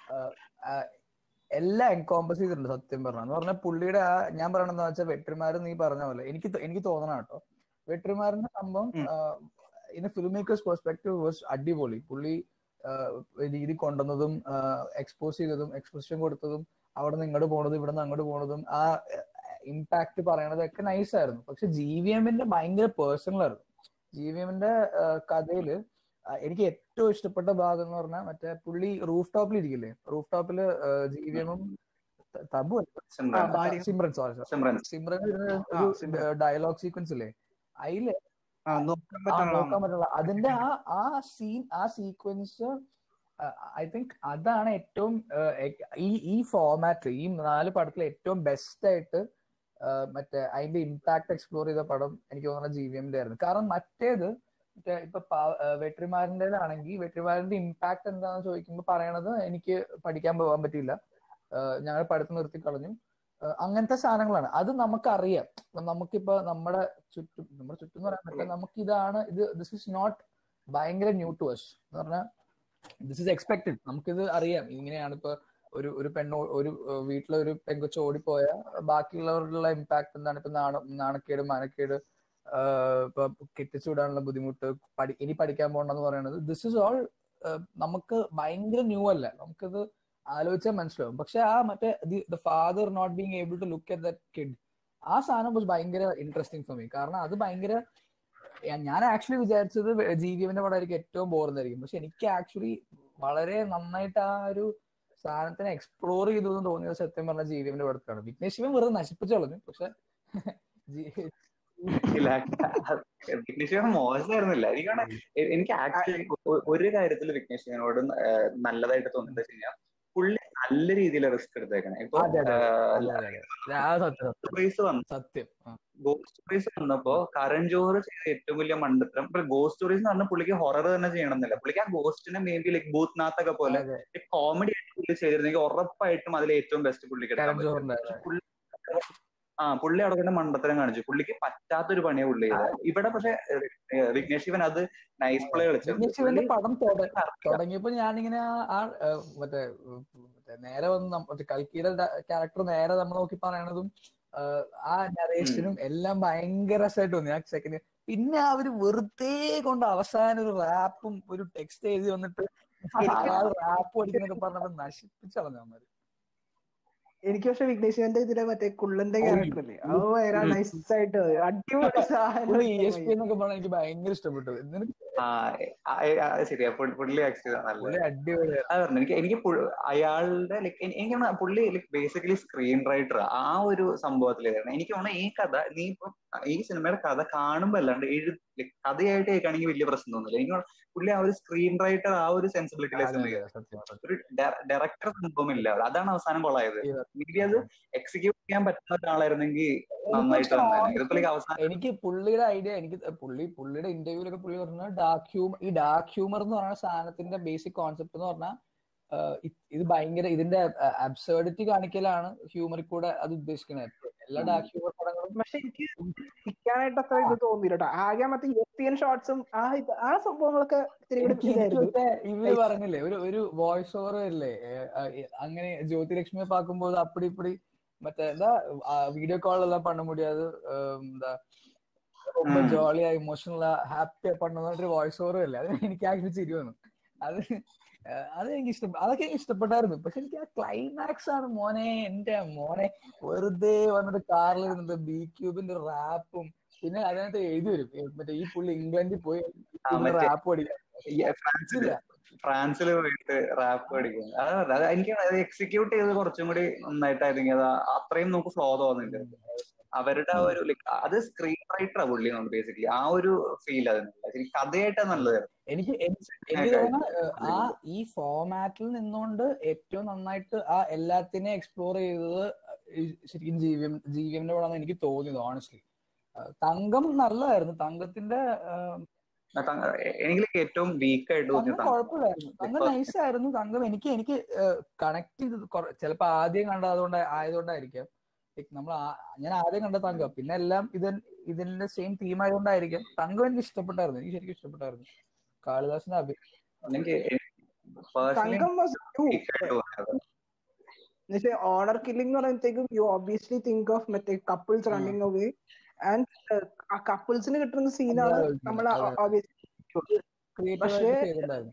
എല്ലാം എൻകോമ്പസ് ചെയ്തിട്ടുണ്ട് സത്യം പറഞ്ഞ എന്ന് പറഞ്ഞാൽ പുള്ളിയുടെ ആ ഞാൻ പറയണെന്ന് വെച്ചാൽ വെട്ടിമാര് നീ പറഞ്ഞ പോലെ എനിക്ക് എനിക്ക് തോന്നണം കേട്ടോ വെട്ടിമാരിന്റെ സംഭവം in filmmakers perspective was അടിപൊളി പുള്ളി രീതി കൊണ്ടുവന്നതും എക്സ്പോസ് ചെയ്തതും എക്സ്പോസിഷൻ കൊടുത്തതും അവിടെ നിന്ന് ഇങ്ങോട്ട് പോണതും ഇവിടെ നിന്ന് അങ്ങോട്ട് പോണതും ആ ഇമ്പാക്ട് പറയണതൊക്കെ നൈസ് ആയിരുന്നു പക്ഷെ ജി വി എമ്മിന്റെ ഭയങ്കര പേഴ്സണൽ ആയിരുന്നു ജി വി എമ്മിന്റെ കഥയില് എനിക്ക് ഏറ്റവും ഇഷ്ടപ്പെട്ട ഭാഗം എന്ന് പറഞ്ഞാൽ മറ്റേ പുള്ളി റൂഫ് ടോപ്പിൽ ഇരിക്കില്ലേ റൂഫ് ടോപ്പില് ജി വി എമ്മും തബു സിമ്രൻ സോറി സിമ്രൻ ഒരു ഡയലോഗ് സീക്വൻസ് ഇല്ലേ അതില് നോക്കാൻ പറ്റില്ല അതിന്റെ ആ ആ സീൻ ആ സീക്വൻസ് ഐ തിങ്ക് അതാണ് ഏറ്റവും ഈ ഈ ഫോമാറ്റ് ഈ നാല് പടത്തിൽ ഏറ്റവും ബെസ്റ്റ് ആയിട്ട് മറ്റേ അതിന്റെ ഇമ്പാക്ട് എക്സ്പ്ലോർ ചെയ്ത പടം എനിക്ക് തോന്നുന്ന ജി വി എമ്മിന്റെ ആയിരുന്നു കാരണം മറ്റേത് മറ്റേ ഇപ്പൊ വെട്രിമാറിന്റെ ആണെങ്കിൽ വെട്രിമാറിന്റെ ഇമ്പാക്ട് എന്താണെന്ന് ചോദിക്കുമ്പോൾ പറയണത് എനിക്ക് പഠിക്കാൻ പോകാൻ പറ്റിയില്ല ഞങ്ങൾ പഠിത്തം നിർത്തി കളഞ്ഞു അങ്ങനത്തെ സാധനങ്ങളാണ് അത് നമുക്കറിയാം നമുക്കിപ്പോ നമ്മുടെ ചുറ്റും നമ്മുടെ ചുറ്റും എന്ന് പറയാൻ പറ്റില്ല നമുക്ക് ഇതാണ് ഇത് ദിസ് ഇസ് നോട്ട് ഭയങ്കര ന്യൂ ടു അസ് എന്ന് പറഞ്ഞാൽ ദിസ് ഇസ് എക്സ്പെക്ടഡ് നമുക്കിത് അറിയാം ഇങ്ങനെയാണ് ഇപ്പൊ ഒരു ഒരു പെണ്ണോ ഒരു വീട്ടിലെ ഒരു പെങ്കൊച്ച് ഓടിപ്പോയ ബാക്കിയുള്ളവരുടെ ഇമ്പാക്ട് എന്താണ് ഇപ്പൊ നാണ നാണക്കേട് മാനക്കേട് ഇപ്പൊ കെട്ടിച്ചുവിടാനുള്ള ബുദ്ധിമുട്ട് പഠി ഇനി പഠിക്കാൻ പോകണ്ടെന്ന് പറയുന്നത് ദിസ് ഇസ് ഓൾ നമുക്ക് ഭയങ്കര ന്യൂ അല്ല നമുക്കിത് ആലോചിച്ചാൽ മനസ്സിലാവും പക്ഷെ ആ മറ്റേ the father not being able to look at that kid ആ സാധനം വാസ് ഭയങ്കര ഇൻട്രസ്റ്റിംഗ് ഫോർ മീ കാരണം അത് ഭയങ്കര ഞാൻ ആക്ച്വലി വിചാരിച്ചത് ജി വി എമ്മിന്റെ പടമായിരിക്കും ഏറ്റവും ബോറുന്നതായിരിക്കും പക്ഷെ എനിക്ക് ആക്ച്വലി വളരെ നന്നായിട്ട് ആ ഒരു സാധനത്തിനെ എക്സ്പ്ലോർ ചെയ്തു എന്ന് തോന്നിയത് സത്യം പറഞ്ഞ ജി വി എമ്മിന്റെ പടത്തിലാണ് വിഘ്നേഷ് ശിവൻ വെറുതെ നശിപ്പിച്ചു കളഞ്ഞു പക്ഷെ വിഘ്നേഷ് മോശമായിരുന്നില്ല എനിക്കാണ് എനിക്ക് ആക്ച്വലി ഒരു കാര്യത്തിൽ വിഘ്നേഷ് ശിവനോട് നല്ലതായിട്ട് തോന്നുന്നത് വെച്ച് കഴിഞ്ഞാൽ പുള്ളി നല്ല രീതിയിൽ റിസ്ക് എടുത്തേക്കണേ ഇപ്പൊ സത്യം ഗോസ്റ്റ് സ്റ്റോറീസ് വന്നപ്പോ കരൺ ജോഹർ ചെയ്ത ഏറ്റവും വലിയ മണ്ടത്തരം ഇപ്പൊ ഗോസ്റ്റ് സ്റ്റോറീസ് എന്ന് പറഞ്ഞാൽ പുള്ളിക്ക് ഹൊറർ തന്നെ ചെയ്യണമെന്നില്ല പുള്ളിക്ക് ആ ഗോസ്റ്റിനെ മേ ബി ലൈക് ഭൂത്നാഥൊക്കെ പോലെ കോമഡി ആയിട്ട് പുള്ളി ചെയ്തിരുന്നെങ്കിൽ ഉറപ്പായിട്ടും അതിൽ ഏറ്റവും ബെസ്റ്റ് പുള്ളിക്ക് എടുക്കാൻ പറ്റും ആ പുള്ളി അവിടെ കൊണ്ട് മണ്ടത്തരം കാണിച്ചു പുള്ളിക്ക് പറ്റാത്തൊരു പണിയെ പുള്ളി ചെയ്തത് ഇവിടെ പക്ഷെ വിഘ്നേഷ് ശിവൻ അത് നൈസ് പ്ലേ കളിച്ചു പടം തുടങ്ങിയപ്പോ ഞാനിങ്ങനെ ആ മറ്റേ നേരെ വന്ന് മറ്റേ കൽക്കിയുടെ ക്യാരക്ടർ നേരെ നമ്മൾ നോക്കി പറയണതും ആ നറേഷനും എല്ലാം ഭയങ്കര രസമായിട്ട് തോന്നി ആ സെക്കൻഡ് പിന്നെ അവര് വെറുതെ കൊണ്ട് അവസാനം ഒരു റാപ്പും ഒരു ടെക്സ്റ്റ് എഴുതി വന്നിട്ട് റാപ്പ് പഠിക്കുന്നൊക്കെ പറഞ്ഞപ്പോ നശിപ്പിച്ചളഞ്ഞു അവന്മാര് എനിക്ക് പക്ഷെ വിഘ്നേശ്വരന്റെ ഇതിലെ മറ്റേ കുള്ളന്റെ ക്യാരക്ടർ അല്ലേ അത് ഭയങ്കര നൈസ് ആയിട്ട് അടിപൊളി സാധനം പുള്ളി ഇ എസ് പി എന്നൊക്കെ പറഞ്ഞാൽ എനിക്ക് ഭയങ്കര ഇഷ്ടപ്പെട്ടു നിനക്ക് ആ ആ, ആ, അത് ശരിയാ പുള്ളി പുള്ളി ആക്ച്വലി നല്ല പുള്ളി അടിപൊളിയായിരുന്നു അത് പറഞ്ഞു എനിക്ക് എനിക്ക് പുൾ- അയാളുടെ ലൈക്ക് എനിക്ക് തോന്നുന്നു പുള്ളി ലൈക്ക് ബേസിക്കലി സ്ക്രീൻ റൈറ്റർ ആ ഒരു സംഭവത്തിലായിരുന്നു എനിക്ക് തോന്നുന്നു ഈ കഥ നീ ഇപ്പൊ ഈ സിനിമയുടെ കഥ കാണുമ്പോ അല്ലാണ്ട് എഴു like കഥയായിട്ട് കേൾക്കുകയാണെങ്കിൽ വലിയ പ്രശ്നം തോന്നുന്നില്ല എനിക്ക് തോന്നുന്നു പുള്ളി ആ ഒരു സ്ക്രീൻ റൈറ്റർ ആ ഒരു അതെ സെൻസിബിലിറ്റിയിലേക്ക് അതെ സത്യം സത്യം ഒരു ഡയറക്ടർ സംഭവമില്ല അതാണ് അവസാനം കൊള്ളായത് ഇവ- മേ ബി അത് എക്സിക്യൂട്ട് ചെയ്യാൻ പറ്റുന്ന ഒരാളായിരുന്നെങ്കിൽ നന്നായിട്ട് പക്ഷെ വന്നേനെ honestly ഇതിപ്പോ like അവസാനം എനിക്ക് പുള്ളിയുടെ ഐഡിയ എനിക്ക് പുള്ളി പുള്ളിയുടെ ഇന്റർവ്യൂലൊക്കെ പുള്ളി പറഞ്ഞ ഡാർക്ക് ഹ്യൂമർ ഈ ഡാർക്ക് ഹ്യൂമർ എന്ന് പറയുന്ന സാധനത്തിന്റെ ബേസിക് കോൺസെപ്റ്റ് എന്ന് പറഞ്ഞാൽ ഇത് ഭയങ്കര ഇതിന്റെ അബ്സേർഡിറ്റി കാണിക്കലാണ് ഹ്യൂമറിൽ കൂടെ അത് ഉദ്ദേശിക്കുന്നത് എല്ലാ ഡാർക്ക് ഹ്യൂമർ പടങ്ങളും പക്ഷെ എനിക്ക് നിൽക്കാനായിട്ട് അത്ര ഇത് തോന്നിയില്ല കേട്ടോ ആകെ മറ്റേ യൂറോപ്യൻ ഷോർട്സും ആ ഇത് ആ സംഭവങ്ങളൊക്കെ ഇത്തിരി കൂടി എനിക്ക് എനിക്ക് ഇതായിരുന്നു മറ്റേ ഇവര് പറഞ്ഞില്ലേ ഒരു ഒരു വോയിസ് ഓവർ അല്ലേ അങ്ങനെ ജ്യോതിലക്ഷ്മിയെ പാക്കുമ്പോൾ അപ്പടി ഇപ്പടി മറ്റേ എന്താ വീഡിയോ കോൾ എല്ലാം பண்ண முடியாது എന്താ ரொம்ப ഉം. ജോളിയാ ഇമോഷണലാ ഹാപ്പിയാ പണ്ടെന്നൊരു വോയിസ് ഓവർ അല്ലേ അത് എനിക്ക് ആക്ച്വലി ചിരി വന്നു അത് ആ, അത് എനിക്ക് ഇഷ്ടം അതൊക്കെ എനിക്ക് ഇഷ്ടപ്പെട്ടായിരുന്നു പക്ഷെ എനിക്ക് ആ ക്ലൈമാക്സ് ആണ് മോനെ എന്റെ മോനെ വെറുതെ വന്നിട്ട് കാറിൽ ഇരുന്നത് ബി ക്യൂബിന്റെ റാപ്പും പിന്നെ അതിനകത്ത് എഴുതി വരും ഏ, മറ്റേ ഈ പുള്ളി ഇംഗ്ലണ്ടിൽ പോയി ആ, മറ്റേ റാപ്പ് പഠിക്കാൻ ഈ ഫ്രാൻസില് ഇല്ല ഫ്രാൻസിൽ പോയിട്ട് റാപ്പ് പഠിക്കും അത് പറഞ്ഞത്. അത് എനിക്ക് അത് എക്സിക്യൂട്ട് ചെയ്ത് കുറച്ചും കൂടി നന്നായിട്ടായിരുന്നെങ്കിൽ അത് അത്രയും നമുക്ക് ഫ്ലോ തോന്നില്ല അവരുടെ ആ ഒരു like അത് സ്ക്രീൻ റൈറ്ററാ പുള്ളി ബേസിക്കലി ആ ഒരു ഫീൽ അതിനുള്ള ശരി കഥയായിട്ടാ നല്ലത് എനിക്ക് എനി- എനിക്ക് തോന്നുന്നു ആ ഈ ഫോമാറ്റിൽ നിന്നുകൊണ്ട് ഏറ്റവും നന്നായിട്ട് ആ എല്ലാത്തിനെയും എക്സ്പ്ലോർ ചെയ്തത് ഈ ശരിക്കും ജീവിയം ജീവിയന്റെ കൂടെ എനിക്ക് തോന്നിയത് ഓണസ്റ്റ്ലി തങ്കം നല്ലതായിരുന്നു തങ്കത്തിന്റെ ആ, എനിക്ക് like ഏറ്റവും വീക്ക് ആയിട്ട് തോന്നിയ തങ്കം കുഴപ്പമില്ലായിരുന്നു തങ്കം നൈസ് ആയിരുന്നു തങ്കം എനിക്ക് എനിക്ക് കണക്ട് ചെയ്ത് കുറെ- ചിലപ്പോ ആദ്യം കണ്ടത് അതുകൊണ്ട് ആയതുകൊണ്ടായിരിക്കാം Like നമ്മൾ ആ- ഞാൻ ആദ്യം കണ്ട തങ്കം പിന്നെ എല്ലാം ഇത് ഇതിന്റെ സെയിം തീം ആയതുകൊണ്ടായിരിക്കാം തങ്കം എനിക്ക് ഇഷ്ടപ്പെട്ടായിരുന്നു എനിക്ക് ശരിക്കും ഇഷ്ടപ്പെട്ടായിരുന്നു കാളിദാസിന്റെ അഭിനയം എനിക്ക് personally Thangam was too weak ആയിട്ട് തോന്നിയത് എന്നുവെച്ചാൽ ഓണർ കില്ലിംഗ് എന്ന് പറയുമ്പോഴത്തേക്കും യു ഒബിയസ്ലി തിങ്ക് ഓഫ് മറ്റേ കപ്പിൾസ് റണ്ണിങ് അവേ ആൻഡ് ആ കപ്പിൾസിന് കിട്ടുന്ന സീനാണ് നമ്മൾ അതെ. ഒബിയസ്ലി ക്രിയേറ്റീവ് പക്ഷേ- ആയിട്ട് ചെയ്തിട്ടുണ്ടായിരുന്നു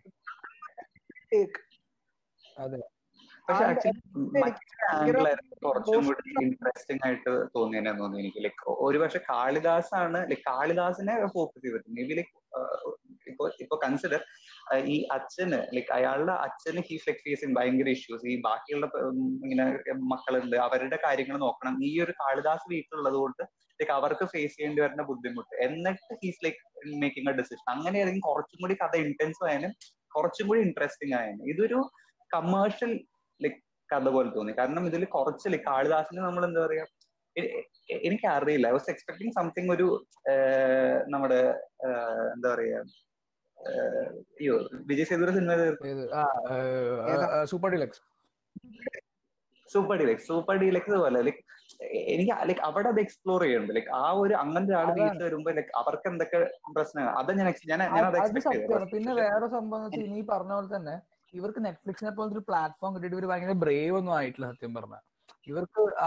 അതെ പക്ഷെ And ആക്ച്വലി മറ്റേ ആംഗിളായിരുന്നു കുറച്ചും കൂടി ഇൻട്രസ്റ്റിംഗ് ആയിട്ട് തോന്നിയെന്നെ തോന്നി എനിക്ക് ലൈക്ക് ഒരുപക്ഷെ കാളിദാസാണ് ലൈക്ക് കാളിദാസിനെ ഫോക്കസ് ചെയ്തിട്ട് മേ ബി ലൈക്ക് ഇപ്പൊ ഇപ്പൊ കൺസിഡർ ഈ അച്ഛന് ലൈക്ക് അയാളുടെ അച്ഛന് ഹീസ് ലൈക്ക് ഫേസിങ് ഭയങ്കര ഇഷ്യൂസ് ഈ ബാക്കിയുള്ള ഉം, ഇങ്ങനെ മക്കളുണ്ട് അവരുടെ കാര്യങ്ങൾ നോക്കണം ഈ ഒരു കാളിദാസ് വീട്ടിലുള്ളത് കൊണ്ട് ലൈക്ക് അവർക്ക് ഫേസ് ചെയ്യേണ്ടി വരുന്ന ബുദ്ധിമുട്ട് എന്നിട്ട് he's like making a decision അങ്ങനെയാണെങ്കിൽ കുറച്ചും കൂടി കഥ ഇന്റൻസ് ആയാലും കുറച്ചും കൂടി ഇൻട്രസ്റ്റിംഗ് ആയാലും ഇതൊരു കമേഴ്ഷ്യൽ ലൈക്ക് കഥ പോലെ തോന്നി കാരണം ഇതിൽ കുറച്ച് ലൈക്ക് കാളിദാസിന് നമ്മൾ എന്താ പറയാ എ- എ- എനിക്കറിയില്ല ഐ വാസ് എക്സ്പെക്ടിങ് സംതിങ് ഒരു ആഹ്, നമ്മുടെ ആഹ്, എന്താ പറയാ ആഹ്, അയ്യോ വിജയ് സേതുര സിനിമ ഏത് ആ super deluxe super deluxe super deluxe പോലെ ലൈക്ക് എനിക്ക് ലൈക്ക് അവിടെ അത് എക്സ്പ്ലോർ ചെയ്യുന്നുണ്ട് ലൈക്ക് ആ ഒരു അങ്ങനത്തെ ആള് അതാണ്. വീട്ടിൽ വരുമ്പോ ലൈക്ക് അവർക്ക് എന്തൊക്കെ പ്രശ്നങ്ങൾ അത് ഞാൻ ex- ഞാൻ ഞാൻ അത് അത് എക്സ്പെക്ട് സത്യമാണ് പിന്നെ ചെയ്തു വേറെ സംഭവം എന്ന് വെച്ചാൽ നീ പറഞ്ഞ പോലെ തന്നെ ഇവർക്ക് നെറ്റ്ഫ്ലിക്സിനെ പോലത്തെ ഒരു പ്ലാറ്റ്ഫോം കിട്ടിയിട്ട് ഇവർ ഭയങ്കര ബ്രേവ് ഒന്നും ആയിട്ടില്ല സത്യം പറഞ്ഞ ഇവർക്ക് ആ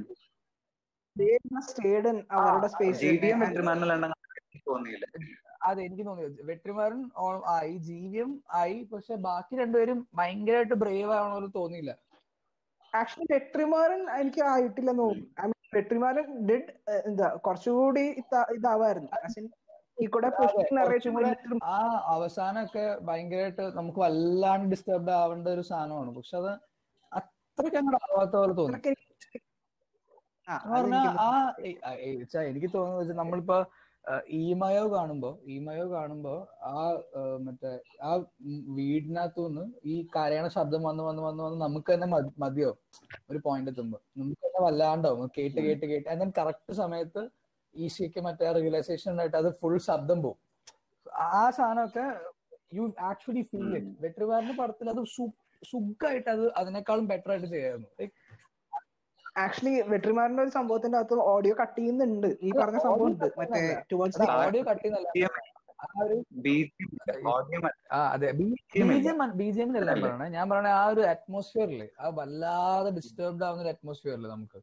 സ്റ്റേഡ് അവരുടെ സ്പേസ് ജി ഡി എം വെട്ടിമാനല്ലാണ്ട് തോന്നിയില്ല അതെ എനിക്ക് തോന്നിയത് വെട്രിമാരൻ ഓ- ആയി ജീവിയം ആയി പക്ഷെ ബാക്കി രണ്ടുപേരും ഭയങ്കരമായിട്ട് ബ്രേവ് ആവണ പോലെ തോന്നിയില്ല ആക്ച്വലി വെട്രിമാരൻ എനിക്ക് ആയിട്ടില്ലെന്ന് തോന്നുന്നു ഐ മീൻ വെട്രിമാരൻ ഡിഡ് എന്താ കുറച്ചുകൂടി ഇത- ഇതാവായിരുന്നു As in, ഈ കൂടെ കുറച്ചും നറേഷൻ കൂടെ ആ അവസാനമൊക്കെ ഭയങ്കരമായിട്ട് നമുക്ക് വല്ലാണ്ട് ഡിസ്റ്റർബ്ഡ് ആവേണ്ട ഒരു സാധനമാണ് പക്ഷെ അത് അത്രയ്ക്ക് അങ്ങോട്ട് ആവാത്ത പോലെ തോന്നി എന്ന് പറഞ്ഞാൽ ആ ഏ- ആ, ഏ, ച്ചാ, എനിക്ക് തോന്നുന്നത് വെച്ചാൽ നമ്മളിപ്പോ ഈമയോ കാണുമ്പോ ഈമയോ കാണുമ്പോ ആ ആ, മറ്റേ ആ വീടിനകത്തു നിന്ന് ഈ കരയണ ശബ്ദം വന്ന് വന്ന് വന്ന് വന്ന് നമുക്ക് തന്നെ മതി- മതിയോ ഒരു പോയിന്റ് എത്തുമ്പോ നമുക്ക് തന്നെ വല്ലാണ്ടാവും കേട്ട് കേട്ട് കേട്ട് എന്നാൽ കറക്റ്റ് സമയത്ത് ഈസിക്ക് മറ്റേ റിയലൈസേഷൻ ആയിട്ട് അത് ഫുൾ ശബ്ദം പോകും ആ സാധനമൊക്കെ യു ആക്ച്വലി ഫീൽ ഇറ്റ് വെട്രിവാറിന്റെ പടത്തിൽ അത് സു- സുഖമായിട്ട് അത് അതിനേക്കാളും ബെറ്റർ ആയിട്ട് ചെയ്യായിരുന്നു Like, ആക്ച്വലി വെട്രിമാരന്റെ ഒരു സംഭവത്തിന്റെ അകത്ത് ഓഡിയോ കട്ട് ചെയ്യുന്നുണ്ട് ഈ പറഞ്ഞ സംഭവം ഉണ്ട് മറ്റേ ടുവേർഡ്സ് ഓഡിയോ കട്ട് ചെയ്യുന്നല്ല ആ ഒരു ബി ഓഡിയോ ആ അതെ ബിജിഎം ബിജിഎമ്മിലല്ല പറയണേ ഞാൻ പറയണ ആ ഒരു അറ്റ്മോസ്ഫിയറില് ആ വല്ലാതെ ഡിസ്റ്റർബ്ഡ് ആവുന്ന ഒരു അറ്റ്മോസ്ഫിയറില് നമുക്ക്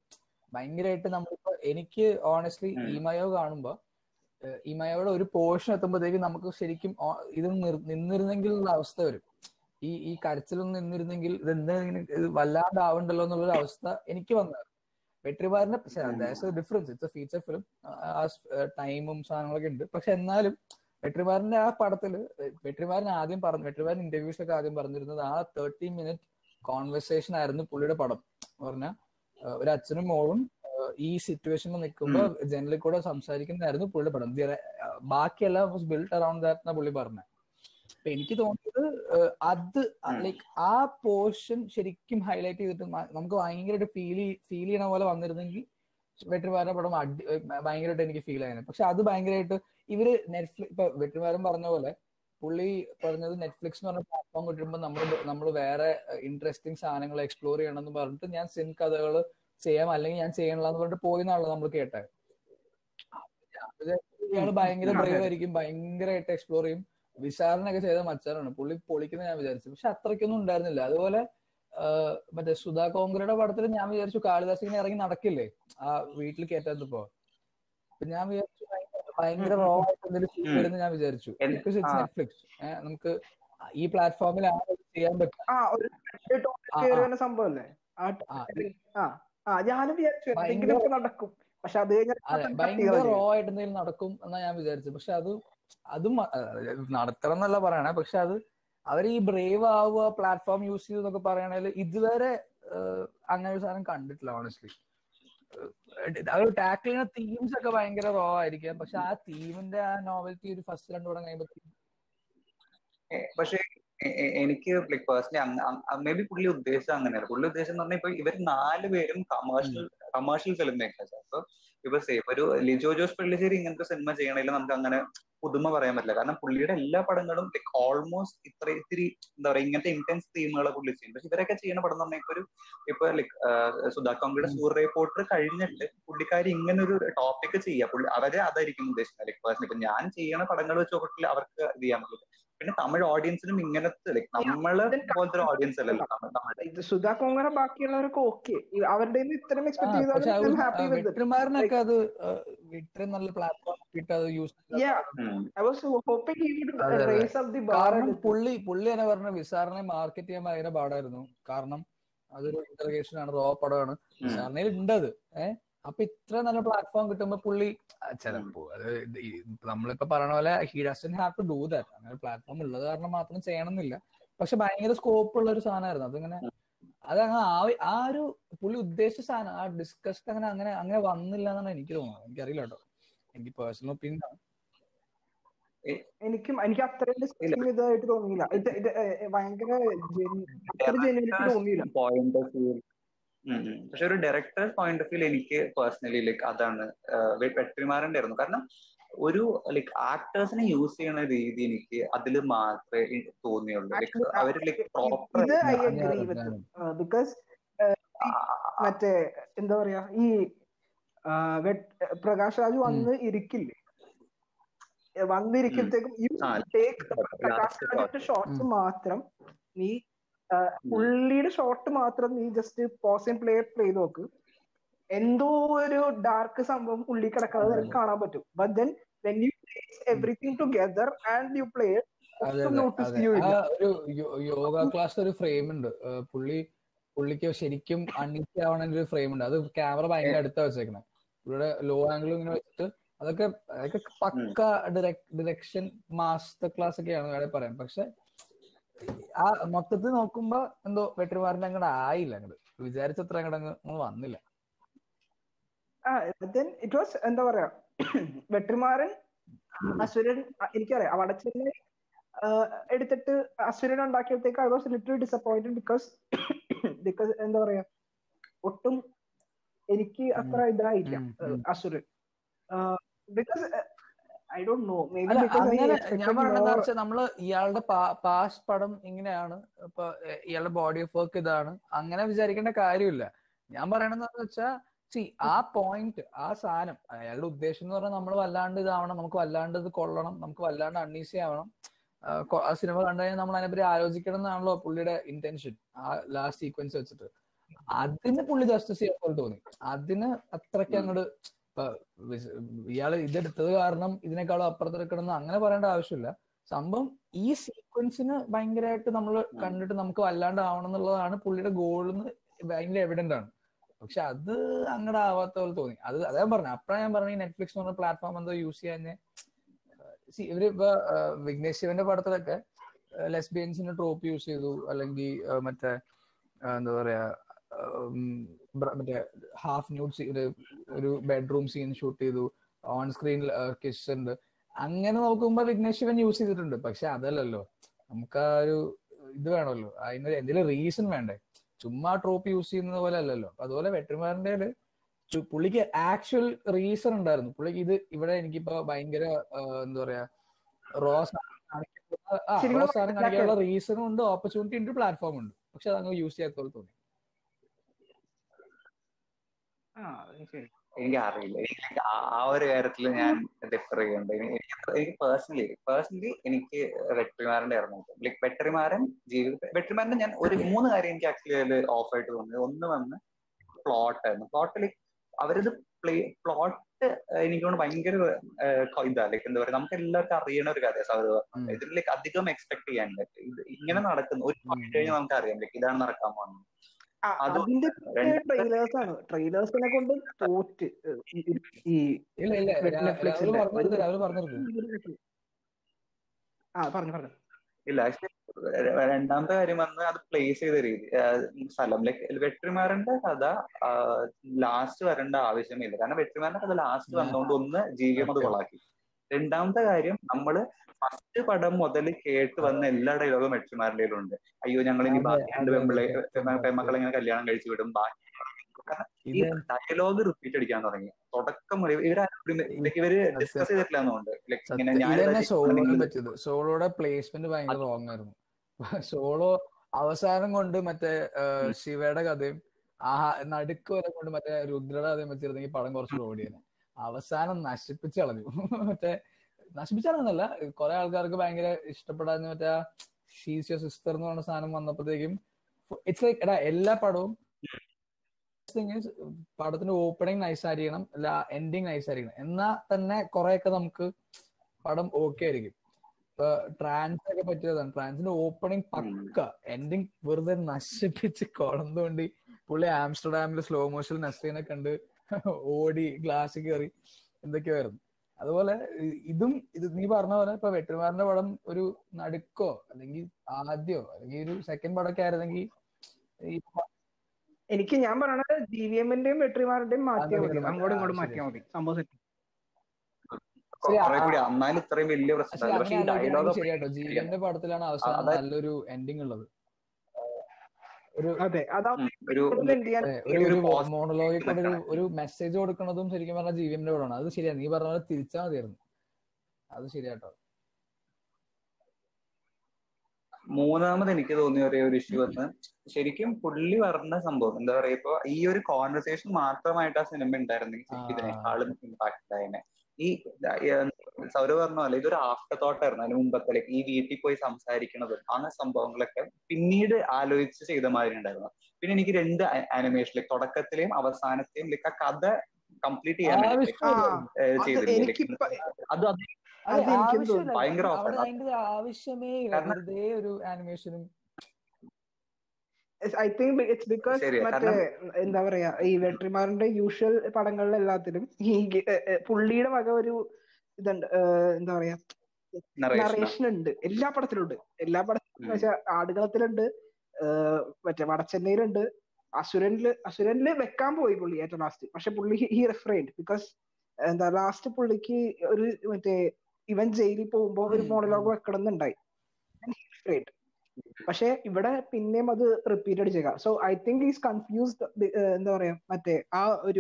ഭയങ്കരമായിട്ട് നമ്മളിപ്പോ എനിക്ക് ഓണസ്റ്റ്ലി ഉം. ഇമയോ കാണുമ്പോ ഏഹ് ഇമയോയുടെ ഒരു പോർഷൻ എത്തുമ്പോഴത്തേക്ക് നമുക്ക് ശരിക്കും ഓ- ഇത് നിർ- നിന്നിരുന്നെങ്കിൽ ഉള്ള അവസ്ഥ വരും ഈ ഈ കരച്ചിലൊന്നും നിന്നിരുന്നെങ്കിൽ ഇത് എന്താ ഇങ്ങനെ ഇത് വല്ലാണ്ടാവുണ്ടല്ലോ എന്നുള്ളൊരു അവസ്ഥ എനിക്ക് വന്നത് വെട്രിമാറിന്റെ difference it's a feature film ആ ടൈമും സാധനങ്ങളൊക്കെ ഉണ്ട് പക്ഷെ എന്നാലും വെട്രിമാറിന്റെ ആ പടത്തില് വെട്രിമാരൻ ആദ്യം പറഞ്ഞു വെട്രിമാരൻ ഇന്റർവ്യൂസിലൊക്കെ ആദ്യം പറഞ്ഞിരുന്നത് ആ തേർട്ടി മിനിറ്റ് കോൺവെർസേഷൻ ആയിരുന്നു പുള്ളിയുടെ പടം പറഞ്ഞ ഒരു അച്ഛനും മോളും ഏഹ് ഈ സിറ്റുവേഷനിൽ നിൽക്കുമ്പോൾ ജനലിൽ കൂടെ സംസാരിക്കുന്നതായിരുന്നു പുള്ളിയുടെ പടം There- ഏഹ് ബാക്കിയെല്ലാം വാസ് ബിൽട്ട് അറൌണ്ട് ദാറ്റ് എന്നാ പുള്ളി പറഞ്ഞത് അപ്പൊ എനിക്ക് തോന്നിയത് ഏഹ് അത് ഉം. ലൈക്ക് ആ പോർഷൻ ശരിക്കും ഹൈലൈറ്റ് ചെയ്തിട്ട് മ- നമുക്ക് ഭയങ്കരമായിട്ട് ഫീൽ ഫീൽ ചെയ്യണ പോലെ വന്നിരുന്നെങ്കിൽ വെട്ടിമാരുടെ പടം അടി ഭയങ്കരമായിട്ട് എനിക്ക് ഫീൽ ആയിരുന്നു പക്ഷെ അത് ഭയങ്കരമായിട്ട് ഇവര് നെറ്റ്ഫ്ലിക്സ് ഇപ്പൊ വെട്ടിമാരൻ പറഞ്ഞ പോലെ പുള്ളി പറഞ്ഞത് നെറ്റ്ഫ്ലിക്സ് എന്ന് പറഞ്ഞ പ്ലാറ്റ്ഫോം കിട്ടുമ്പോൾ നമ്മൾ നമ്മൾ വേറെ ഇൻട്രസ്റ്റിംഗ് സാധനങ്ങൾ എക്സ്പ്ലോർ ചെയ്യണം എന്ന് പറഞ്ഞിട്ട് ഞാൻ സിൻ കഥകൾ ചെയ്യാം അല്ലെങ്കിൽ ഞാൻ ചെയ്യണില്ല എന്ന് പറഞ്ഞിട്ട് പോയി എന്നാണല്ലോ നമ്മൾ കേട്ടത് ഇയാള് ഭയങ്കര ഉം. ബ്രേവ് ആയിരിക്കും ഭയങ്കരമായിട്ട് എക്സ്പ്ലോർ ചെയ്യും വിശാലനൊക്കെ ചെയ്ത മച്ചാനാണ് പുള്ളി പൊളിക്കുന്ന ഞാൻ വിചാരിച്ചു പക്ഷെ അത്രയ്ക്കൊന്നും ഉണ്ടായിരുന്നില്ല അതുപോലെ ആഹ് മറ്റേ സുധാ കോങ്കരയുടെ പടത്തിൽ ഞാൻ വിചാരിച്ചു കാളിദാസ് ഇങ്ങനെ ഇറങ്ങി നടക്കില്ലേ ആ വീട്ടിൽ കയറ്റാത്തപ്പോ അപ്പൊ ഞാൻ വിചാരിച്ചു ഭയങ്കര- ഭയങ്കര റോ ആയിട്ട് എന്തെങ്കിലും ഫീൽ ഉം. വരുന്ന ഞാൻ വിചാരിച്ചു എൻ- ബിക്കോസ് ഇറ്റ്സ് ആ. നെറ്റ്ഫ്ലിക്സ് നമുക്ക് ഈ പ്ലാറ്റ്ഫോമിലാണ് ഇത് ചെയ്യാൻ പറ്റും ആ ഒരു ആ, കയറി ആ. വരുന്ന സംഭവല്ലേ ആ ആ, ആ ആ ഞാനും വിചാരിച്ചു എന്തെങ്കിലും ഒക്കെ നടക്കും പക്ഷെ അത് കഴിഞ്ഞാൽ അതെ cut ഭയങ്കര ചെയ്തതാ റോ ആയിട്ട് എന്തെങ്കിലും നടക്കും എന്നാ ഞാൻ വിചാരിച്ചത് പക്ഷെ അത് അതും അഹ് നടത്തണം എന്നല്ല പറയണേ പക്ഷെ അത് അവർ ഈ ബ്രേവ് ആവുക പ്ലാറ്റ്ഫോം യൂസ് ചെയ്തു എന്നൊക്കെ പറയണേൽ ഇതുവരെ ഏഹ്, അങ്ങനെ ഒരു സാധനം കണ്ടിട്ടില്ല ഓണസ്റ്റ്ലി അവർ ടാക്കിൾ ചെയ്യുന്ന തീംസ് ഒക്കെ ഭയങ്കര റോ ആയിരിക്കാം പക്ഷെ ആ തീമിന്റെ ആ നോവൽറ്റി ഒരു ഫസ്റ്റ് രണ്ടു പടം കഴിയുമ്പോൾ എ- പക്ഷെ എ- എ- എനിക്ക് ലൈക് പേഴ്സണലി മേ ബി പുള്ളി ഉദ്ദേശം അങ്ങനെയാണ് പുള്ളി ഉദ്ദേശം എന്ന് പറഞ്ഞാൽ ഇപ്പൊ ഇവർ നാല് പേരും കമേഴ്ഷ്യൽ കമേഴ്ഷ്യൽ ഫിലിം മേക്കേഴ്സ് അപ്പൊ ഇപ്പൊ സേഫ് ഒരു ലിജോ ജോസ് പള്ളിശ്ശേരി ഇങ്ങനത്തെ സിനിമ ചെയ്യണമെങ്കിൽ നമുക്ക് അങ്ങനെ പുതുമ പറയാൻ പറ്റില്ല കാരണം പുള്ളിയുടെ എല്ലാ പടങ്ങളും ലൈക് ഓൾമോസ്റ്റ് ഇത്ര ഇത്തിരി എന്താ പറയാ ഇങ്ങനത്തെ ഇന്റൻസ് തീമുകളെ പുള്ളി ചെയ്യും പക്ഷെ ഇവരൊക്കെ ചെയ്യുന്ന പടം എന്ന് പറഞ്ഞാൽ ഇപ്പൊ ഒരു ഇപ്പൊ ലൈക് സുധാ കോങ്കിയുടെ സൂർ റിപ്പോർട്ടർ കഴിഞ്ഞിട്ട് പുള്ളിക്കാരി ഇങ്ങനെ ഒരു ടോപ്പിക് ചെയ്യുക പുള്ളി അവരെ അതായിരിക്കും ഉദ്ദേശിക്കുന്നത് ലൈക് പേഴ്സണലി ഇപ്പൊ ഞാൻ ചെയ്യണ പടങ്ങൾ വെച്ച് നോക്കിയിട്ട് അവർക്ക് ഇത് ചെയ്യാൻ പറ്റില്ല പിന്നെ തമിഴ് ഓഡിയൻസിനും ഇങ്ങനത്തെ ലൈക് നമ്മള് പോലത്തെ ഒരു ഓഡിയൻസ് അല്ലല്ലോ തമിഴ് തമിഴ് ഇത് സുധാ കോങ്ങര ബാക്കിയുള്ളവർക്ക് ഓക്കെ അവരുടെ കയ്യിൽ നിന്ന് ഇത്രയും എക്സ്പെക്ട് പക്ഷെ ചെയ്താലും ഹാപ്പി വിത്ത് വെട്രിമാരനൊക്കെ അത് ഏഹ്, ഇത്രയും നല്ല പ്ലാറ്റ്ഫോം കിട്ടി അത് യൂസ് Yeah. ഉം. I was hoping he would അതെ, അതെ. റേസ് അപ്പ് ദി ബാർ കാരണം പുള്ളി പുള്ളി തന്നെ പറഞ്ഞ വിസാറിനെ മാർക്കറ്റ് ചെയ്യാൻ ഭയങ്കര പാടായിരുന്നു കാരണം അതൊരു ഇന്റർഗേഷൻ ആണ് റോ പടമാണ് ഉം. വിസാറിനയിൽ ഉണ്ട് അത് ഏഹ് അപ്പൊ ഇത്ര നല്ല പ്ലാറ്റ്ഫോം കിട്ടുമ്പോ പുള്ളി ആ, ചിലപ്പോ അത് ഇത് ഈ നമ്മളിപ്പോ പറയണ പോലെ he doesn't have to do that അങ്ങനെ പ്ലാറ്റ്ഫോം ഉള്ളത് കാരണം മാത്രം ചെയ്യണമെന്നില്ല പക്ഷെ ഭയങ്കര സ്കോപ്പ് ഉള്ള ഒരു സാധനമായിരുന്നു അതിങ്ങനെ അതങ്ങനെ ആ ആ ഒരു പുള്ളി ഉദ്ദേശിച്ച സാധനം ആ ഡിസ്കസ്ഡ് അങ്ങനെ അങ്ങനെ അങ്ങനെ വന്നില്ല എന്നാണ് എനിക്ക് തോന്നുന്നത് എനിക്കറിയില്ല കേട്ടോ എനിക്ക് പേഴ്സണൽ ഒപ്പീനിയൻ എനിക്കും എനിക്ക് അത്രയും ഡിസ്കസിങ് ഇതായിട്ട് തോന്നിയില്ല ഇത് ഇത് ഏഹ് ഭയങ്കര gen- അത്ര ജെന്യൂനിറ്റി തോന്നിയില്ല പോയിന്റ് ഓഫ് വ്യൂ പക്ഷെ ഒരു ഡയറക്ടർ പോയിന്റ് ഓഫ് വ്യൂ എനിക്ക് പേഴ്സണലി ലൈക്ക് അതാണ് വെട്ടിമാരന്റെ ആയിരുന്നു കാരണം ഒരു ലൈക്ക് ആക്ടേഴ്സിനെ യൂസ് ചെയ്യുന്ന രീതി എനിക്ക് അതിൽ മാത്രമേ തോന്നിയുള്ളൂ ലൈക്ക് അവര് ലൈക്ക് പ്രോപ്പർ ഇത് ഐ അഗ്രി വിത്ത് ബിക്കോസ് മറ്റേ എന്താ പറയാ ഈ ആ, വെട്ട്- പ്രകാശ് രാജ് വന്ന് ഇരിക്കില്ലേ ഏ, വന്നിരിക്കുമ്പോഴത്തേക്കും യു ആ, ടേക്ക് last പ്രകാശ് രാജിന്റെ ഷോട്ട്സ് ഉം. മാത്രം നീ ആ, പുള്ളിയുടെ ഷോട്ട് മാത്രം നീ just pause and play play നോക്ക് എന്തോ ഒരു ഡാർക്ക് സംഭവം പുള്ളി കിടക്കുന്നത് നിനക്ക് കാണാൻ പറ്റും but then when you place everything together and you play അതെ ഒട്ടും അതെ നോട്ടീസ് അതെ ചെയ്യൂല ആ ഒരു യോ- യോഗ ക്ലാസ്സിൽ ഒരു ഫ്രെയിം ഉണ്ട് ഏഹ് പുള്ളി പുള്ളിക്ക് ശരിക്കും അൺഇസി ആവണ ഒരു ഫ്രെയിം ഉണ്ട് അത് ക്യാമറ ഭയങ്കര അടുത്താ വെച്ചേക്കണേ പുള്ളിയുടെ ലോ ആംഗിൾ ഇങ്ങനെ വെച്ചിട്ട് അതൊക്കെ അതൊക്കെ പക്ക ഡിറക്ഷൻ മാസ്റ്റർ ക്ലാസ് ഒക്കെയാണ് വേണേ പറയാം പക്ഷെ ആ മൊത്തത്തിൽ നോക്കുമ്പോ എന്തോ വെട്ടിമാറിന്റെ അങ്ങോട്ട് ആയില്ല അങ്ങോട്ട് വിചാരിച്ചത്ര അങ്ങോട്ട് അങ്ങ് വന്നില്ല ആ ദെൻ ഇറ്റ് വാസ് എന്താ പറയാ വെട്രിമാരൻ അസുരൻ അ- എനിക്കറിയാം വടച്ചെന്നെ എടുത്തിട്ട് അസുരൻ ഉണ്ടാക്കിയപ്പോഴത്തേക്ക് I was little disappointed because because എന്താ പറയാ ഒട്ടും എനിക്ക് അത്ര ഇതായില്ല ഉം, ഏഹ്, ഉം. Asuran because I don't know maybe അല്ല ബിക്കോസ് ഐ അങ്ങനെ ഞാൻ എക്സ്പെക്ടഡ് പറയണെന്ന് മോർ വെച്ചാൽ നമ്മള് ഇയാളുടെ പാസ്റ്റ് പടം ഇങ്ങനെയാണ് ഇപ്പൊ എ- ഇയാളുടെ ബോഡി ഓഫ് വർക്ക് ഇതാണ് അങ്ങനെ വിചാരിക്കേണ്ട കാര്യമില്ല ഞാൻ പറയണെന്ന് വെച്ചാൽ സി ആ പോയിന്റ് ആ സാധനം അയാളുടെ ഉദ്ദേശം എന്ന് പറഞ്ഞാൽ നമ്മൾ വല്ലാണ്ട് ഇതാവണം നമുക്ക് വല്ലാണ്ട് ഇത് കൊള്ളണം നമുക്ക് വല്ലാണ്ട് അൺഈസി ആവണം ആ, കൊ- ആ സിനിമ കണ്ടു കഴിഞ്ഞാൽ നമ്മൾ അതിനെപ്പറ്റി ആലോചിക്കണം എന്നാണല്ലോ പുള്ളിയുടെ ഇന്റൻഷൻ ആ ലാസ്റ്റ് സീക്വൻസ് വെച്ചിട്ട് അതിന് പുള്ളി ജസ്റ്റിസ് ചെയ്യാൻ പോലെ തോന്നി അതിന് അത്രയ്ക്ക് അങ്ങോട്ട് ഇയാള് ഇതെടുത്തത് കാരണം ഇതിനേക്കാളും അപ്പുറത്തെടുക്കണം അങ്ങനെ പറയേണ്ട ആവശ്യമില്ല സംഭവം ഈ സീക്വൻസിന് ഭയങ്കരമായിട്ട് നമ്മൾ കണ്ടിട്ട് നമുക്ക് വല്ലാണ്ട് ആവണം എന്നുള്ളതാണ് പുള്ളിയുടെ ഗോൾ എന്ന് ഭയങ്കര എവിഡന്റ് ആണ് പക്ഷെ അത് അങ്ങോട്ട് ആവാത്ത പോലെ തോന്നി അത് അതേ പറഞ്ഞു അപ്പഴാണ് ഞാൻ പറഞ്ഞു നെറ്റ്ഫ്ലിക്സ് എന്ന് പറഞ്ഞ പ്ലാറ്റ്ഫോം എന്തോ യൂസ് ചെയ്യാൻ ഇവര് ഇപ്പൊ വിഘ്നേഷ് ശിവന്റെ പടത്തിലൊക്കെ ലെസ്ബിയൻസിന് ട്രോപ്പ് യൂസ് ചെയ്തു അല്ലെങ്കിൽ മറ്റേ എന്താ പറയാ മറ്റേ ഹാഫ് ന്യൂഡ് സീൻ ഒരു ബെഡ്റൂം സീൻ ഷൂട്ട് ചെയ്തു ഓൺ സ്ക്രീൻ കിസ് ഉണ്ട് അങ്ങനെ നോക്കുമ്പോ വിഘ്നേഷ് ശിവൻ യൂസ് ചെയ്തിട്ടുണ്ട് പക്ഷെ അതല്ലല്ലോ നമുക്ക് ആ ഒരു ഇത് വേണമല്ലോ അതിന് എന്തെങ്കിലും റീസൺ വേണ്ടേ ചുമ്മാ ട്രോപ്പ് യൂസ് ചെയ്യുന്നത് പോലെ അല്ലല്ലോ അതുപോലെ വെട്ടറിമാറിന്റെ പുള്ളിക്ക് ആക്ച്വൽ റീസൺ ഉണ്ടായിരുന്നു പുള്ളിക്ക് ഇത് ഇവിടെ എനിക്കിപ്പോ ഭയങ്കര എന്താ പറയാ റോസ് റോസ് സാധനം കാണിക്കാനുള്ള റീസണും ഉണ്ട് ഓപ്പർച്യൂണിറ്റി ഉണ്ട് പ്ലാറ്റ്ഫോം ഉണ്ട് പക്ഷെ അതങ്ങ് യൂസ് ചെയ്യാത്ത പോലെ തോന്നി എനിക്ക് അറിയില്ല എനിക്ക് ആ ഒരു കാര്യത്തിൽ ഞാൻ ഡിഫർ ചെയ്യുന്നുണ്ട് എനിക്ക് എനിക്ക് പേഴ്സണലി പേഴ്സണലി എനിക്ക് വെട്ടറിമാരന്റെ ആയിരുന്നു ലൈക് വെട്ടറിമാരൻ ജീവിത വെട്ടറിമാരന്റെ ഞാൻ ഒരു മൂന്ന് കാര്യം എനിക്ക് ആക്ച്വലി അതിൽ ഓഫ് ആയിട്ട് തോന്നി ഒന്ന് വന്ന് പ്ലോട്ട് ആയിരുന്നു പ്ലോട്ട് ലൈക്ക് അവരിത് പ്ലേ പ്ലോട്ട് എനിക്ക് തോന്നുന്നു ഭയങ്കര ഇതാ ലൈക്ക് എന്താ പറയുക നമുക്ക് എല്ലാവർക്കും അറിയണ ഒരു കഥ സൗരവ ഇതിൽ ലൈക്ക് അധികം എക്സ്പെക്ട് ചെയ്യാനില്ല ഇത് ഇങ്ങനെ നടക്കുന്നു ഒരു പോയിന്റ് കഴിഞ്ഞാൽ നമുക്ക് അറിയാം ലൈക്ക് ഇതാണ് നടക്കാൻ പോകുന്നത് അതിന്റെ ട്രെയിലേഴ്സ് ആണ് ട്രെയിലേഴ്സിനെ കൊണ്ട് തോറ്റ് ഈ ഇല്ല ഇല്ല അവര് പറഞ്ഞിരുന്നു ആ പറഞ്ഞു പറഞ്ഞു ഇല്ല ആക്ച്വലി രണ്ടാമത്തെ കാര്യം വന്ന് അത് പ്ലേസ് ചെയ്ത രീതി സ്ഥലം ലൈക്ക് വെട്രിമാരന്റെ കഥ ലാസ്റ്റ് വരേണ്ട ആവശ്യമില്ല കാരണം വെട്രിമാരന്റെ കഥ ലാസ്റ്റ് വന്നുകൊണ്ട് ഒന്ന് ജീവിതം അത് കൊളാക്കി രണ്ടാമത്തെ കാര്യം നമ്മള് ഫസ്റ്റ് പടം മുതൽ കേട്ട് വന്ന എല്ലാ ഡയലോഗും വെട്രിമാരുടെ ഉണ്ട് അയ്യോ ഞങ്ങൾ ഇനി ബാക്കി രണ്ട് പെമ്പിളെ പെമ്മക്കളെ ഇങ്ങനെ കല്യാണം കഴിച്ചു വിടും ബാക്കി ഈ ഡയലോഗ് റിപ്പീറ്റ് അടിക്കാൻ തുടങ്ങി തുടക്കം മുതൽ ഇവര് ഇവര് ഡിസ്കസ് ചെയ്തിട്ടില്ലെന്നുണ്ട് ഇങ്ങനെ ഞാൻ സോളോയുടെ പ്ലേസ്മെന്റ് ഭയങ്കര റോങ് ആയിരുന്നു സോളോ അവസാനം കൊണ്ട് മറ്റേ ശിവയുടെ കഥയും ആ നടുക്ക് വരെ കൊണ്ട് മറ്റേ രുദ്രയുടെ കഥയും വെച്ചിരുന്നെങ്കിൽ പടം കുറച്ചുകൂടെ ഓടിയാണ് അവസാനം നശിപ്പിച്ച് കളഞ്ഞു മറ്റേ നശിപ്പിച്ചാണെന്നല്ല കുറെ ആൾക്കാർക്ക് ഭയങ്കര ഇഷ്ടപ്പെടാന്ന് മറ്റേ ഷീസ് യുവർ സിസ്റ്റർ എന്ന് പറഞ്ഞ സാധനം വന്നപ്പോഴത്തേക്കും ഇറ്റ്സ് ലൈക്ക് എടാ എല്ലാ പടവും പടത്തിന്റെ ഓപ്പണിംഗ് നൈസ് ആയിരിക്കണം അല്ല എൻഡിങ് നൈസ് ആയിരിക്കണം എന്നാ തന്നെ കുറെയൊക്കെ നമുക്ക് പടം ഓക്കെ ആയിരിക്കും ഇപ്പൊ ട്രാൻസ് ഒക്കെ പറ്റിയതാണ് ട്രാൻസിന്റെ ഓപ്പണിംഗ് പക്ക എൻഡിങ് വെറുതെ നശിപ്പിച്ച് കൊളന്തുകൊണ്ട് പുള്ളി ആംസ്റ്റർഡാമിൽ സ്ലോ മോഷൻ നസ്രീനെ കണ്ട് ഓടി ഗ്ലാസ് കയറി എന്തൊക്കെയായിരുന്നു അതുപോലെ ഇതും ഇത് നീ പറഞ്ഞ പോലെ ഇപ്പൊ വെട്ടുമാറിന്റെ പടം ഒരു നടുക്കോ അല്ലെങ്കിൽ ആദ്യോ അല്ലെങ്കിൽ ഒരു സെക്കൻഡ് പടമൊക്കെ ആയിരുന്നെങ്കിൽ എനിക്ക് ഞാൻ പറയണത് ജി വി എമ്മിന്റെയും വെട്രിമാരുടെയും മാറ്റിയാൽ മതി അങ്ങോട്ടും ഇങ്ങോട്ടും മാറ്റിയാൽ മതി സംഭവം സെറ്റ് എന്നാലും ഇത്രയും വലിയ പ്രശ്നം ശരിയാട്ടോ ജീവന്റെ പടത്തിലാണ് അവസാനം നല്ലൊരു എൻഡിങ് ഉള്ളത് ഒരു അതെ ഒരു മോണോലോഗിൽ കൂടെ ഒരു ഒരു മെസ്സേജ് കൊടുക്കുന്നതും ശരിക്കും പറഞ്ഞാൽ ജി വിഎമ്മിന്റെ പടമാണ് അത് ശരിയാ നീ പറഞ്ഞ പോലെ തിരിച്ചാൽ മതിയായിരുന്നു അത് ശരിയാട്ടോ മൂന്നാമത് എനിക്ക് തോന്നിയ ഒരേ ഒരു ഇഷ്യൂ വന്ന് ശരിക്കും പുള്ളി പറഞ്ഞ സംഭവം എന്താ പറയാ ഇപ്പൊ ഈ ഒരു കോൺവെർസേഷൻ മാത്രമായിട്ട് ആ സിനിമ ഉണ്ടായിരുന്നെങ്കിൽ ഇതിനേക്കാളും ഇമ്പാക്ട് ആയനെ ഈ സൗരവ് പറഞ്ഞ പോലെ ഇതൊരു ആഫ്റ്റർ തോട്ട് ആയിരുന്നു അതിന് മുമ്പത്തെ ലൈക്ക് ഈ വീട്ടിൽ പോയി സംസാരിക്കണതും അങ്ങനെ സംഭവങ്ങളൊക്കെ പിന്നീട് ആലോചിച്ച് ചെയ്ത മാതിരി ഉണ്ടായിരുന്നു പിന്നെ എനിക്ക് രണ്ട് ആനിമേഷൻ ലൈക്ക് തുടക്കത്തിലെയും അവസാനത്തെയും ലൈക്ക് ആ കഥ കംപ്ലീറ്റ് ചെയ്യാൻ ചെയ്തിരുന്നു അത് ഭയങ്കര ആവശ്യമേ വെറുതെ ഒരു ആനിമേഷനും ഐ തിങ്ക് ഇറ്റ്സ് ബിക്കോസ് മറ്റേ എന്താ പറയാ ഈ വെട്രിമാറിന്റെ യൂഷ്വൽ പടങ്ങളിലെല്ലാത്തിലും ഈ പുള്ളിയുടെ വക ഒരു ഇതുണ്ട് എന്താ പറയാ നറേഷൻ ഉണ്ട് എല്ലാ പടത്തിലും ഉണ്ട് എല്ലാ പടത്തിലും വെച്ചാൽ ആടുകളത്തിലുണ്ട് മറ്റേ വടച്ചെന്നൈയിലുണ്ട് അസുരനില് അസുരനില് വെക്കാൻ പോയി പുള്ളി ഏറ്റവും ലാസ്റ്റ് പക്ഷെ പുള്ളി ഈ റെഫറൈൻഡ് ബിക്കോസ് എന്താ ലാസ്റ്റ് പുള്ളിക്ക് ഒരു മറ്റേ ഇവൻ ജയിലിൽ പോകുമ്പോ ഒരു മോണലോഗ് വെക്കണം എന്നുണ്ടായി പക്ഷെ ഇവിടെ പിന്നെയും അത് റിപ്പീറ്റ് അടിച്ചേക്കാം so I think is confused എന്താ പറയാ മറ്റേ ആ ഒരു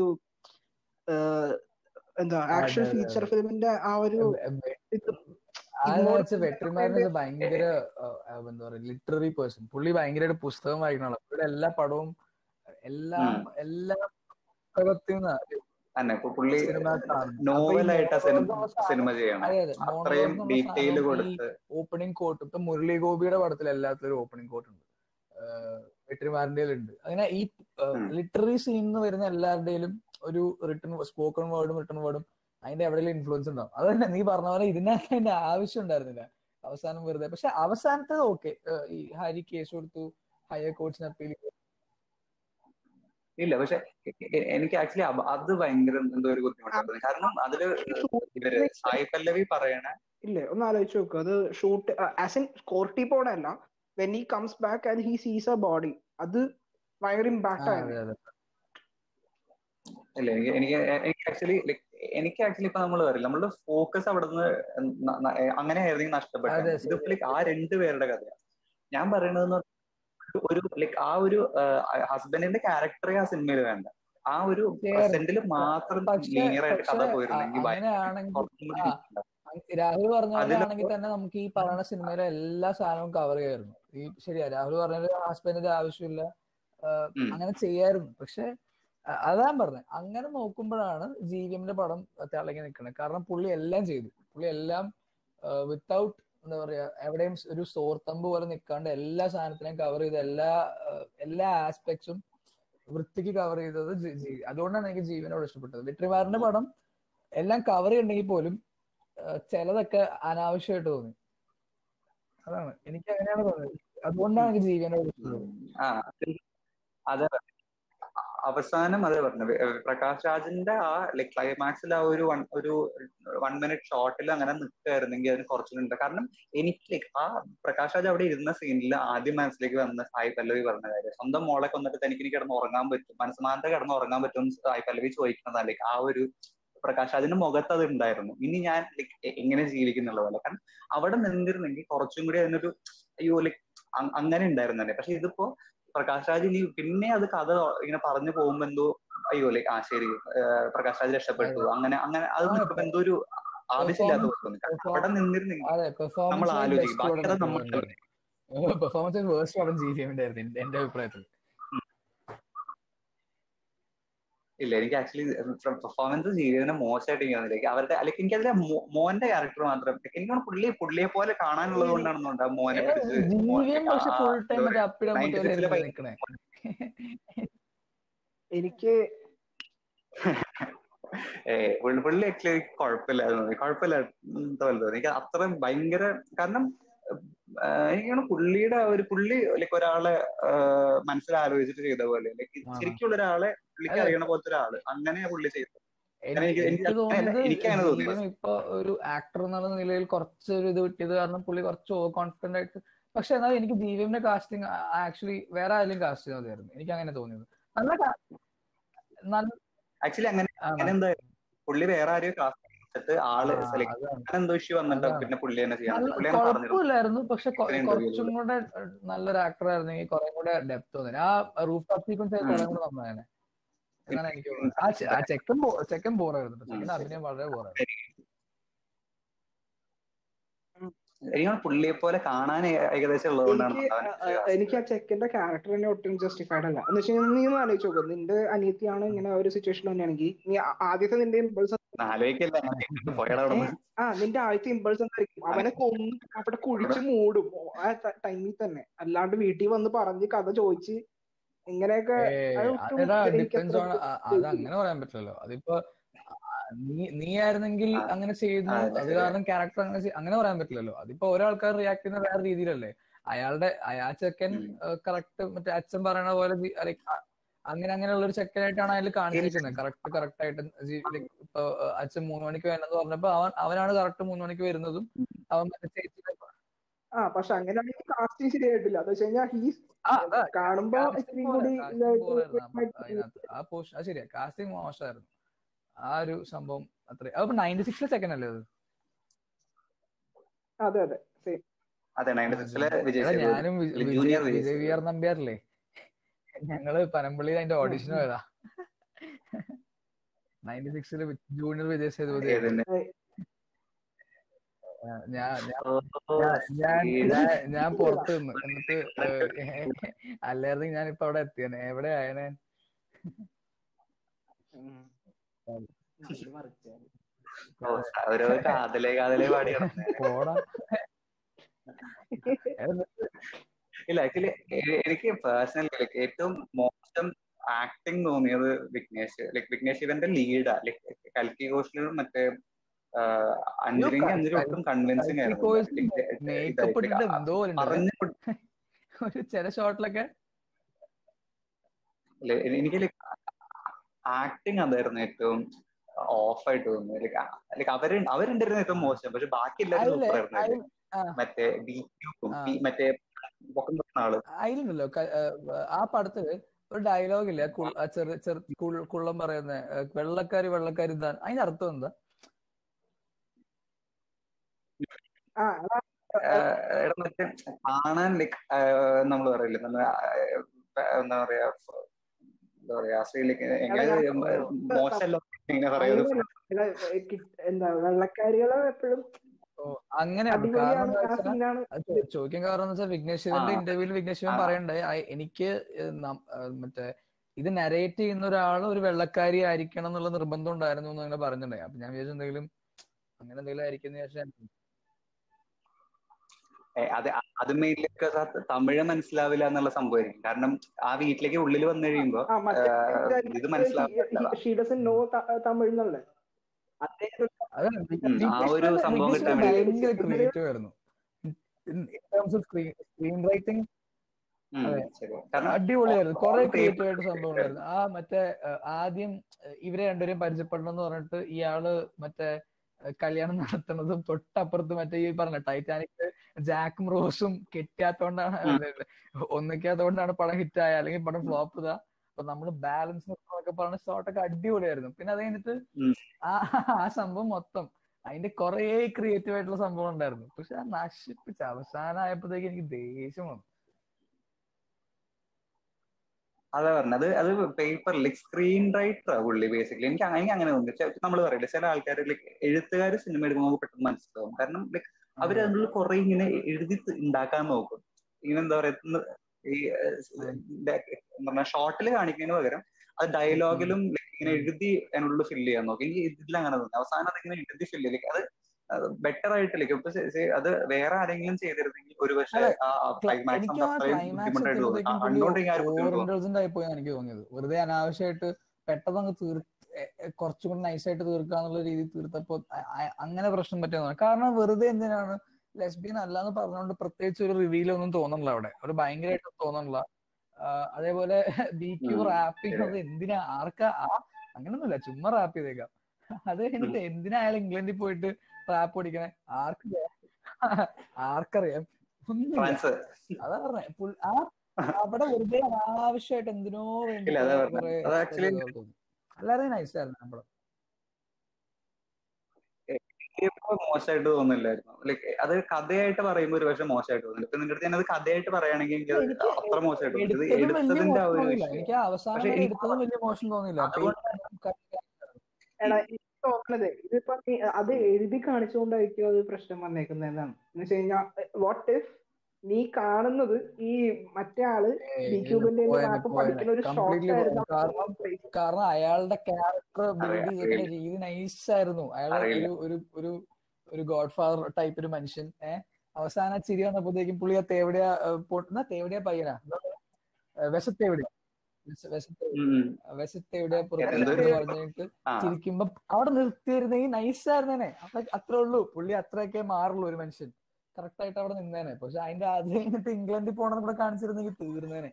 എന്താ ആക്ഷൻ ഫീച്ചർ ഫിലിമിന്റെ ആ ഒരു വെട്ടറിമാരൻ ഭയങ്കര എന്താ പറയാ ലിറ്റററി പേഴ്സൺ പുള്ളി ഭയങ്കരമായിട്ട് പുസ്തകം വായിക്കണല്ലോ ഇവിടെ എല്ലാ പടവും എല്ലാം എല്ലാ പുസ്തകത്തിൽ തന്നെ പുള്ളി നോവലായിട്ട് സിനിമ ചെയ്യണം അത്രയും ഡീറ്റെയിൽ കൊടുത്ത് ഓപ്പണിംഗ് കോട്ട് ഇപ്പൊ മുരളി ഗോപിയുടെ പടത്തിൽ എല്ലാത്തിലും ഓപ്പണിംഗ് കോട്ട് ഉണ്ട് വെട്ടിമാരുടെ ഉണ്ട് അങ്ങനെ ഈ ഉം. ലിറ്റററി സീനിൽ വരുന്ന എല്ലാവരുടെയും ഒരു റിട്ടേൺ സ്പോക്കൺ വേർഡും റിട്ടേൺ വേർഡും അതിന്റെ എവിടെയെങ്കിലും ഇൻഫ്ലുവൻസ് ഉണ്ടാവും അത് തന്നെ നീ പറഞ്ഞ പോലെ ഇതിനകത്ത് അതിന്റെ ആവശ്യം ഉണ്ടായിരുന്നില്ല അവസാനം വെറുതെ പക്ഷെ അവസാനത്തത് ഓക്കെ ഈ ഹരി കേസ് കൊടുത്തു ഹയർ കോർട്സിന് അപ്പീൽ ഇല്ല പക്ഷെ എ- എ- എനിക്ക് ആക്ച്വലി അത് ഭയങ്കര എന്തോ ഒരു ബുദ്ധിമുട്ടായിരുന്നു കാരണം അതില് ഇവര് സായി പല്ലവി പറയണ ഇല്ലേ ഒന്ന് ആലോചിച്ച് നോക്കുക അത് ഷൂട്ട് ആസ് ഇൻ കോർട്ടി പോണല്ല when he comes back and he sees a body അത് ഭയങ്കര ഇമ്പാക്ട് ആയിരുന്നു അതെ അതെ ഇല്ല എനിക്ക് എനിക്ക് എനിക്ക് ആക്ച്വലി ലൈക് എനിക്ക് ആക്ച്വലി ഇപ്പൊ നമ്മൾ പറയില്ല നമ്മളുടെ ഫോക്കസ് അവിടെ നിന്ന് അങ്ങനെ ആയിരുന്നെങ്കിൽ നഷ്ടപ്പെട്ടു അതെ, ഇത് ലൈക്ക് ആ രണ്ടു പേരുടെ കഥയാണ് ഞാൻ പറയണത് ഒരു ലൈക്ക് ആ ഒരു ഹസ്ബൻഡിന്റെ ക്യാരക്ടറെ ആ സിനിമയിൽ വേണ്ട ആ ഒരു ശരി. പ്രസന്റിൽ മാത്രം പക്ഷേ- ക്ലിയർ ആയിട്ട് കഥ പക്ഷേ പോയിരുന്നെങ്കിൽ അ- അങ്ങനെയാണെങ്കിൽ കുറച്ചും കൂടി ആ. രാഹുൽ പറഞ്ഞ പോലെ അതിലപ്പോ- ആണെങ്കിൽ തന്നെ നമുക്ക് ഈ പറയുന്ന സിനിമയിലെ എല്ലാ സാധനവും കവർ ചെയ്യായിരുന്നു ഈ ശരിയാ രാഹുൽ പറഞ്ഞത് ഹസ്ബൻഡിന്റെ ആവശ്യമില്ല ആ, ഉം. അങ്ങനെ ചെയ്യായിരുന്നു പക്ഷെ അ- അതാ ഞാൻ പറഞ്ഞത് അങ്ങനെ നോക്കുമ്പോഴാണ് ജി വി എമ്മിന്റെ പടം തിളങ്ങി നിൽക്കുന്നത് കാരണം പുള്ളി എല്ലാം ചെയ്തു പുള്ളി എല്ലാം വിത്തൗട്ട് എന്താ പറയാ എവിടെയും ഒരു സോർത്തമ്പ് പോലെ നിൽക്കാണ്ട് എല്ലാ സാധനത്തിനെയും കവർ ചെയ്ത് എല്ലാ ആ, എല്ലാ ആസ്പെക്ട്സും വൃത്തിക്ക് കവർ ചെയ്തത് ജി- ജി- അതുകൊണ്ടാണ് എനിക്ക് ജീവനോട് ഇഷ്ടപ്പെട്ടത് വെട്രിമാറിന്റെ പടം എല്ലാം കവർ ചെയ്യണ്ടെങ്കിൽ പോലും ആ, ചിലതൊക്കെ അനാവശ്യമായിട്ട് തോന്നി അതാണ് എനിക്ക് അങ്ങനെയാണ് തോന്നിയത് അതുകൊണ്ടാണ് എനിക്ക് ജീവനോട് ഇഷ്ടപ്പെട്ടത് ആ അതെ അവസാനം അതെ പറഞ്ഞത് ഏഹ് പ്രകാശ് രാജിന്റെ ആ ലൈക് ക്ലൈമാക്സിൽ ആ ഒരു വൺ ഒരു വൺ മിനിറ്റ് ഷോട്ടിൽ അങ്ങനെ നിൽക്കുകയായിരുന്നെങ്കിൽ അതിന് കുറച്ചുണ്ട് കാരണം എനിക്ക് ലൈക് ആ പ്രകാശ് രാജ് അവിടെ ഇരുന്ന സീനിൽ ആദ്യം മനസ്സിലേക്ക് വന്ന സായി പല്ലവി പറഞ്ഞ കാര്യം സ്വന്തം മോളെ കൊന്നിട്ട് തനിക്ക് ഇനി കിടന്ന് ഉറങ്ങാൻ പറ്റും മനസ്സമാനത്തെ കിടന്ന് ഉറങ്ങാൻ പറ്റും എന്ന് സായി പല്ലവി ചോദിക്കുന്നതാണ് ലൈക്ക് ആ ഒരു പ്രകാശ് രാജിന്റെ മുഖത്ത് അത് ഉണ്ടായിരുന്നു ഇനി ഞാൻ ലൈക്ക് എങ്ങനെ ജീവിക്കുന്നുള്ള പോലെ കാരണം അവിടെ നിന്നിരുന്നെങ്കിൽ കുറച്ചും കൂടി അതിനൊരു അയ്യോ ലൈക്ക് അങ്ങനെ ഉണ്ടായിരുന്നല്ലേ പക്ഷെ ഇതിപ്പോ പ്രകാശ് രാജ് ഇനി പിന്നെ അത് കഥ ഇങ്ങനെ പറഞ്ഞു പോകുമ്പോ എന്തോ അയ്യോ ലൈക്ക് ആ ശരി ഏഹ് പ്രകാശ് രാജ് രക്ഷപ്പെട്ടു അങ്ങനെ അങ്ങനെ അത് ആ, നിൽക്കുമ്പോ എന്തോ ഒരു ആവശ്യമില്ലാത്ത പോലെ തോന്നി കാരണം അവിടെ നിന്നിരുന്നെങ്കിൽ അതെ നമ്മൾ ആലോചിക്കും. ബാക്കി അത് നമ്മൾ പെർഫോമൻസ് വേഴ്സ്റ്റ് പടം ജി വി എമ്മിന്റെ ആയിരുന്നു എന്റെ അഭിപ്രായത്തിൽ ഇല്ല എനിക്ക് ആക്ച്വലി പെർഫോമൻസ് ജീവിതനെ മോശമായിട്ട് എനിക്ക് തോന്നില്ല അവരുടെ അല്ലെങ്കിൽ എനിക്ക് അതിലെ മോന്റെ ക്യാരക്ടർ മാത്രം എനിക്ക് തോന്നുന്നു പുള്ളി പുള്ളിയെ പോലെ കാണാനുള്ളത് കൊണ്ടാണെന്നുണ്ട് ആ മോനെ പിടിച്ച് ജി വി എം പക്ഷെ ആ, ഫുൾ ടൈം എന്താ മറ്റേ അപ്പിടം Ninety six ലെ പോലെ പൈ- നിൽക്കണേ എനിക്ക് ഏ പുള്ളി പുള്ളി ആക്ച്വലി കുഴപ്പമില്ലായിരുന്നു തോന്നി കുഴപ്പമില്ല എന്താ പോലെ തോന്നി എനിക്ക് അത്ര ഭയങ്കര കാരണം ആ, എനിക്ക് തോന്നുന്നു പുള്ളിയുടെ ആ ഒരു പുള്ളി ലൈക്ക് ഒരാളെ ആ, മനസ്സിലാലോചിച്ചിട്ട് ചെയ്ത പോലെ ലൈക്ക് ആ. ശരിക്കുള്ള ഒരാളെ പുള്ളിക്ക് അതെ. അറിയണ പോലത്തെ ഒരാള് അങ്ങനെയാ പുള്ളി ചെയ്തത് എനിക്ക് എനിക്ക് എനിക്ക് തോന്നുന്നത് എനിക്കങ്ങനെ തോന്നി. ജീവൻ ഇപ്പൊ ഒരു ആക്ടർ എന്നുള്ള നിലയിൽ കുറച്ചൊരു ഇത് കിട്ടിയത് കാരണം പുള്ളി കുറച്ച് ഓവർ കോൺഫിഡന്റ് ആയിട്ട് പക്ഷെ എന്നാൽ എനിക്ക് ജീവന്റെ കാസ്റ്റിംഗ് ആക്ച്വലി വേറെ ആരെങ്കിലും കാസ്റ്റ് ചെയ്താൽ മതിയായിരുന്നു എനിക്ക് അങ്ങനെ തോന്നിയത് നല്ല ca- നല്ല ആക്ച്വലി അങ്ങനെ ആണ്. അങ്ങനെ എന്തായിരുന്നു പുള്ളി വേറെ ആരെയോ കാസ്റ്റ് ചെയ്തിട്ട് ആള് ആ, സെലക്ട് അതാണ്. അങ്ങനെ എന്തോ ഇഷ്യൂ വന്നിട്ട് അതാണ്. പിന്നെ പുള്ളി തന്നെ ചെയ്യാൻ നല്ല പുള്ളി തന്നെ പറഞ്ഞിരുന്നു കുഴപ്പമില്ലായിരുന്നു പക്ഷെ കൊ- ഇത്രയും കുറച്ചും കൂടെ നല്ലൊരു ആക്ടർ ആയിരുന്നെങ്കിൽ കുറെ കൂടെ ഡെപ്ത് തോന്നി ആ റൂഫ് ടോപ്പ് സീക്വൻസ് ഉം. കുറെ കൂടെ നന്നായേനെ എന്നാണ് എനിക്ക് തോന്നുന്നത് ആ ചെ- ആ ചെക്കൻ ബോ- ചെക്കൻ ബോറായിരുന്നു ചെക്കൻ അഭിനയം വളരെ ബോറായിരുന്നു എനിക്ക് പുള്ളിയെ പോലെ കാണാൻ ഏ- ഏകദേശം ഉള്ളതുകൊണ്ടാണ് എനിക്ക് അവനെ ആ, ആ, എനിക്ക് ആ ചെക്കന്റെ ക്യാരക്ടർ തന്നെ ഒട്ടും ജസ്റ്റിഫൈഡ് അല്ല എന്ന് വെച്ചാൽ നീ ഒന്ന് ആലോചിച്ച് നോക്കുക നിന്റെ അനിയത്തിയാണ് ഇങ്ങനെ ഒരു സിറ്റുവേഷൻ തന്നെയാണെങ്കിൽ നീ ആ- ആദ്യത്തെ നിന്റെ ഇമ്പൾസ് ആലോചിക്കല്ല പോയടാ അവിടെ നിന്ന്. ആ നിന്റെ ആദ്യത്തെ ഇമ്പൾസ് എന്തായിരിക്കും അവനെ കൊന്ന് അവിടെ കുഴിച്ച് മൂടും ആ ടൈമിൽ തന്നെ അല്ലാണ്ട് വീട്ടിൽ വന്ന് പറഞ്ഞ് കഥ ചോദിച്ച് ഇങ്ങനെയൊക്കെ അത് ഒട്ടും അതെടാ എനിക്ക് ഡിപ്പെൻസ് അത്ര ഓൺ അത് അങ്ങനെ പറയാൻ പറ്റില്ലല്ലോ അതിപ്പോ ആ, നീ നീ ആയിരുന്നെങ്കിൽ ആ. അങ്ങനെ ചെയ്യുന്നു ആ, അത് അതെ. കാരണം ക്യാരക്ടർ അങ്ങനെ ചെയ്- അങ്ങനെ പറയാൻ പറ്റില്ലല്ലോ അതിപ്പോ ഓരോ ആൾക്കാർ റിയാക്ട് ചെയ്യുന്ന വേറെ രീതിയിലല്ലേ അയാളുടെ അയാ ചെക്കൻ ഉം. കറക്റ്റ് മറ്റേ അച്ഛൻ പറയണ പോലെ ജി- like, അ- അങ്ങനെ അങ്ങനെയുള്ള ഒരു ചെക്കനായിട്ടാണ് അയാൾ കാണിച്ചിരിക്കുന്നത് കറക്റ്റ് കറക്റ്റ് ആയിട്ട് ജി- like, ഇപ്പൊ ആ, അച്ഛൻ മൂന്ന് മണിക്ക് വേണമെന്ന് പറഞ്ഞപ്പോ അവൻ അവനാണ് കറക്റ്റ് മൂന്ന് മണിക്ക് വരുന്നതും അവൻ മറ്റേ ചേച്ചിയുടെ ആ പക്ഷെ അങ്ങനെയാണെങ്കിൽ കാസ്റ്റിംഗ് ശരിയായിട്ടില്ല എന്ന് വെച്ച് കഴിഞ്ഞാൽ ഈ ആ, അതാ, കാണുമ്പോ casting ഇത്തിരി പോരാ, കൂടി casting ഇതായിട്ട് പോരായിരുന്നു ആ- അതിനകത്ത്. ആ പോഷൻ അത് ശരിയാ കാസ്റ്റിംഗ് മോശമായിരുന്നു ആ ഒരു സംഭവം അത്ര അപ്പൊ നയൻറ്റി സിക്സിലെ സെക്കൻഡ് അല്ലേ അത് അതെ അതെ സെയിം അതെ നയൻറ്റി സിക്സിലെ വിജയ് എടാ, സേതുപതി. ഞാനും വി- ഇല്ല, Vijay junior Vijay Vijay V R നമ്പ്യാറില്ലേ ഞങ്ങള് പനമ്പള്ളിയിൽ അതിന്റെ ഓഡിഷൻ പോയതാ നയൻറ്റി സിക്സില് ജൂനിയർ വിജയ് സേതുപതി ഏതിന്റെ? ഞാൻ ഞാൻ ഓ, ഞാൻ- ഞാൻ ശരി. ഞാൻ- ഞാൻ പുറത്ത് നിന്ന് എന്നിട്ട് അല്ലായിരുന്നെങ്കിൽ ഞാൻ ഇപ്പൊ അവിടെ എത്തിയേനെ എവിടെ ആയനെ ഓ, ഓരോ കാതലേ കാതലേ പാടി കിടന്നേ പോടാ ഇല്ല ആക്ച്വലി എനിക്ക് പേഴ്സണലി ലൈക്ക് ഏറ്റവും മോശം ആക്ടിങ് തോന്നിയത് വിഘ്നേഷ് ലൈക്ക് വിഘ്നേഷ് ഇവന്റെ ലീഡാ ലൈക്ക് കൽക്കി ഘോഷിലും മറ്റേ അഞ്ജലിക്ക് അഞ്ജലി ഒട്ടും കൺവിൻസിങ് മേക്കപ്പ് ഇട്ടിട്ട് ആയിരുന്നു എന്തോ ഉണ്ട് പറഞ്ഞു ഒരു ചില ഷോട്ടിലൊക്കെ എനിക്ക് ലൈക്ക് ആക്ടിങ് അതായിരുന്നു ഏറ്റവും ഓഫ് ആയിട്ട് തോന്നുന്നു ലൈക്ക് ലൈക്ക് അവര് അവരുണ്ടായിരുന്നു ഏറ്റവും മോശം പക്ഷെ ബാക്കി എല്ലാവരും അതിലെ സൂപ്പർ ആയിരുന്നു അതിൽ ആ മറ്റേ ബി ക്യൂക്കും ആ മറ്റേ പൊക്കം തൊടുന്ന ആള് അതിലുണ്ടല്ലോ ക- ഏഹ് ആ പടത്തില് ഒരു ഡയലോഗ് ഇല്ല കു- ആ ചെറു ചെറു കുൾ- കുള്ളം പറയുന്ന ഏഹ് വെള്ളക്കാരി വെള്ളക്കാരി ഇതാണ് അതിന്റെ അർത്ഥം എന്താ ആ അതാ ആഹ് എടാ മറ്റേ കാണാൻ ലൈക്ക് നമ്മൾ പറയില്ലേ നമ്മ എന്താ പറയാ എന്താ പറയാ ശ്രീലേക്ക് എടാ എങ്ങനെ ഞാൻ മോശമല്ല എങ്ങനെ പറയാ ഒരു അങ്ങനെയല്ല എടാ, ഏ, കി- എന്താ വെള്ളക്കാരികളെ എപ്പോഴും ഓ അങ്ങനെയാണ് കാരണം അടിപൊളിയാണ് എന്താ ആ വെച്ചാൽ സീനാണ് അത് ചോ- ചോദിക്കാൻ കാരണം എന്ന് വെച്ചാൽ വിഘ്നേഷ് ശിവന്റെ ആ ഇന്റർവ്യൂവിൽ വിഘ്നേഷ് ശിവൻ ആ പറയണ്ടേ "I- എനിക്ക് ഏഹ് നം- ഏഹ് മറ്റേ ഇത് നരേറ്റ് ചെയ്യുന്ന ഒരാൾ ഒരു വെള്ളക്കാരി ആയിരിക്കണം എന്നുള്ള നിർബന്ധം ഉണ്ടായിരുന്നു എന്ന് അങ്ങനെ പറഞ്ഞിട്ടുണ്ടായി അപ്പൊ ഞാൻ വിചാരിച്ചു എന്തെങ്കിലും അങ്ങനെ എന്തെങ്കിലും ആയിരിക്കും എന്ന് വിചാരിച്ചാൽ ഏ, അത് അത് മെയിലൊക്കെ തമിഴ് മനസ്സിലാവില്ല എന്നുള്ള സംഭവമായിരിക്കും കാരണം ആ വീട്ടിലേക്ക് ഉള്ളിൽ വന്നു കഴിയുമ്പോ ആ മറ്റേ ആഹ് ഇത് മനസ്സിലാവില്ല ഷീ ഡസൻ നോ തമിഴ് എന്നുള്ളത് അദ്ദേഹം അതെ ഉം, ആ വിഘ്നേഷ് ഒരു ശിവന്റെ സംഭവം വിഘ്നേഷ് കിട്ടാൻ ശിവൻ വേണ്ടി ഭയങ്കര ക്രിയേറ്റീവ് ആയിരുന്നു in terms of screen screenwriting ഉം, അതെ ശരി കാരണം അടിപൊളിയായിരുന്നു കുറെ ഓൾ ക്രിയേറ്റീവ് പേപ്പർ ആയിട്ട് സംഭവം ഉണ്ടായിരുന്നു ആ മറ്റേ ഏഹ്, ആദ്യം ഏഹ്, ഇവരെ രണ്ടുപേരും പരിചയപ്പെടണം എന്ന് പറഞ്ഞിട്ട് ഇയാള് മറ്റേ ഏഹ്, കല്യാണം നടത്തുന്നതും തൊട്ടപ്പുറത്ത് മറ്റേ ഈ പറഞ്ഞ ടൈറ്റാനിക് ജാക്കും റോസും കെട്ടാത്തോണ്ടാണ് ഒന്നിക്കാത്തോണ്ടാണ് പടം ഹിറ്റ് ആയ അല്ലെങ്കിൽ പടം ഫ്ലോപ്പ് ഇതാ അപ്പൊ നമ്മള് ബാലൻസ് ഒക്കെ പറഞ്ഞ ഷോട്ടൊക്കെ അടിപൊളിയായിരുന്നു പിന്നെ അത് കഴിഞ്ഞിട്ട് ഉം. ആ ആ സംഭവം മൊത്തം അതിന്റെ കുറെ ക്രിയേറ്റീവ് ആയിട്ടുള്ള സംഭവം ഉണ്ടായിരുന്നു പക്ഷെ ആ നശിപ്പിച്ച അവസാനം ആയപ്പോഴത്തേക്ക് എനിക്ക് ദേഷ്യം വന്നു അതാ പറഞ്ഞത് അത് പേപ്പർ ലൈക്ക് സ്ക്രീൻ റൈറ്റർ പുള്ളി ബേസിക്കലി എനിക്ക് അങ്ങനെ അങ്ങനെ തോന്നി നമ്മൾ പറയില്ല ചില ആൾക്കാർ ലൈക്ക് എഴുത്തുകാർ സിനിമ എടുക്കുമ്പോൾ നമുക്ക് പെട്ടെന്ന് മനസ്സിലാവും കാരണം ലൈക്ക് അവർ അതെ അതിനുള്ളിൽ കുറെ ഇങ്ങനെ എഴുതി ത- ഉണ്ടാക്കാൻ നോക്കും ഇങ്ങനെ എന്താ പറയാ ഇന്ന് ഈ പറഞ്ഞ ഷോർട്ടിൽ കാണിക്കുന്നതിന് പകരം അത് ഉം. ഡയലോഗിലും ഇങ്ങനെ ഉം. എഴുതി അതിനുള്ളിൽ ഫില്ല് ചെയ്യാൻ നോക്കും എനിക്ക് ഇതിൽ അങ്ങനെ തോന്നി അവസാനം അതിങ്ങനെ എഴുതി ഫില്ല് ചെയ്യും അത് ബെറ്റർ ആയിട്ടില്ല ഇപ്പൊ ശ- ശ- അത് വേറെ ആരെങ്കിലും ചെയ്തിരുന്നെങ്കിൽ ഒരു പക്ഷേ അതെ ആ ക്ല- ക്ലൈമാക്സ് എനിക്ക് നമുക്ക് ആ അത്രയും ക്ലൈമാക്സ് ബുദ്ധിമുട്ടായിട്ട് തോന്നി എത്തിയപ്പോഴത്തേക്കും പുള്ളി കണ്ടോണ്ടിരിക്കാൻ ആ ഒരു ഓവർ ബുദ്ധിമുട്ട് തോന്നി ഇൻഡൾജന്റ് ആയി പോയി എനിക്ക് തോന്നിയത് വെറുതെ അനാവശ്യമായിട്ട് പെട്ടെന്ന് അങ്ങ് തീർ എ- എ- കുറച്ചും കൂടി നൈസായിട്ട് തീർക്കാന്നുള്ള രീതി തീർത്തപ്പോ അ- അ- അങ്ങനെ പ്രശ്നം പറ്റിയതാണ് കാരണം വെറുതെ എന്തിനാണ് ലെസ്ബിയൻ അല്ലാന്ന് പറഞ്ഞുകൊണ്ട് പ്രത്യേകിച്ച് ഒരു റിവീൽ ഒന്നും തോന്നണില്ല അവിടെ ഒരു ഭയങ്കരമായിട്ട് തോന്നണില്ല ആ, അതേപോലെ ബി ക്യൂ ഉം, റാപ്പ് ശരിയാ ചെയ്യുന്നത് എന്തിനാ ആർക്കാ ആ അങ്ങനൊന്നുമില്ല ചുമ്മാ റാപ്പ് ചെയ്തേക്കാം അത് ഉം. കഴിഞ്ഞിട്ട് എന്തിനാ അയാൾ ഇംഗ്ലണ്ടിൽ പോയിട്ട് റാപ്പ് പഠിക്കണേ ആർക്ക് ആർക്കറിയാം ഒന്നുമില്ല ഫ്രാൻസ് അതാ പറഞ്ഞെ പുൾ- ആ അവിടെ വെറുതെ അനാവശ്യമായിട്ട് എന്തിനോ വേണ്ടി ഇല്ല അതാ കുറെ പറഞ്ഞത് കുറെ അത് എക്സ്ട്രാ ആക്ച്വലി ചെയ്ത പോലെ തോന്നി അല്ലാതെ നൈസായിരുന്നു നമ്മുടെ ഇപ്പൊ മോശമായിട്ട് തോന്നില്ലായിരുന്നു ലൈക്ക് അത് കഥയായിട്ട് പറയുമ്പോൾ ഒരു പക്ഷെ മോശമായിട്ട് തോന്നില്ല ഇപ്പൊ നിന്റെ അടുത്ത് ഞാനത് കഥയായിട്ട് പറയുകയാണെങ്കിൽ എനിക്ക് അല്ല അത് എനിക്ക് അത്ര മോശമായിട്ട് തോന്നില്ല ഇത് എടുത്തതും വലിയ എടുത്തതിന്റെ ആ മോശം ഒരു തോന്നില്ല വിഷയം എനിക്ക് ആ അവസാനം പക്ഷെ വരെ എനിക്ക് എടുത്തതും വലിയ മോശം തോന്നില്ല അതുകൊണ്ട് എടാ എനിക്ക് തോന്നുന്നത് ഇതിപ്പോ നീ അത് എഴുതി കാണിച്ചുകൊണ്ടായിരിക്കും അത് പ്രശ്നം വന്നേക്കുന്നതെന്നാണ് എന്ന് വെച്ച് കഴിഞ്ഞാൽ വാട്ട് ഇഫ് നീ കാണുന്നത് ഈ മറ്റേ ആള് ബി ക്യൂബിന്റെ പോയനെ റാപ്പ് പോയനെ പഠിക്കുന്ന ഒരു ഷോർട്ട് കംപ്ലീറ്റ്ലി ആയിരുന്നു കാരണം കാരണം അയാളുടെ ക്യാരക്ടർ ബിൽഡ് അറിയാം ചെയ്തിരിക്കുന്ന അറിയില്ല രീതി നൈസായിരുന്നു അയാൾ അറിയില്ല ഒരു ഒരു ഒരു ഒരു ഗോഡ് ഫാദർ ടൈപ്പ് ഒരു മനുഷ്യൻ ഏഹ് അവസാന ചിരി വന്നപ്പോഴത്തേക്കും പുള്ളി ആ തേവടിയ എന്നാ തേവടിയ പയ്യനാ വിശത്തെവിടെയാ വിശത്തെവിടെ ഉം, ഉം. വിശത്തെവിടെയാ എന്തൊരു പുറത്തെന്ന് പറഞ്ഞിട്ട് ആ ചിരിക്കുമ്പോ അവിടെ നിർത്തിയിരുന്നെങ്കിൽ നൈസായിരുന്നേനെ അപ്പൊ അത്രേ ഉള്ളൂ പുള്ളി അത്രയൊക്കെ മാറുള്ളൂ ഒരു മനുഷ്യൻ കറക്റ്റ് ആയിട്ട് അവിടെ നിന്നേനെ പക്ഷെ അതിന്റെ ആദ്യം കഴിഞ്ഞിട്ട് ഇംഗ്ലണ്ടിൽ പോണെന്ന് കൂടെ കാണിച്ചിരുന്നെങ്കിൽ തീർന്നേനെ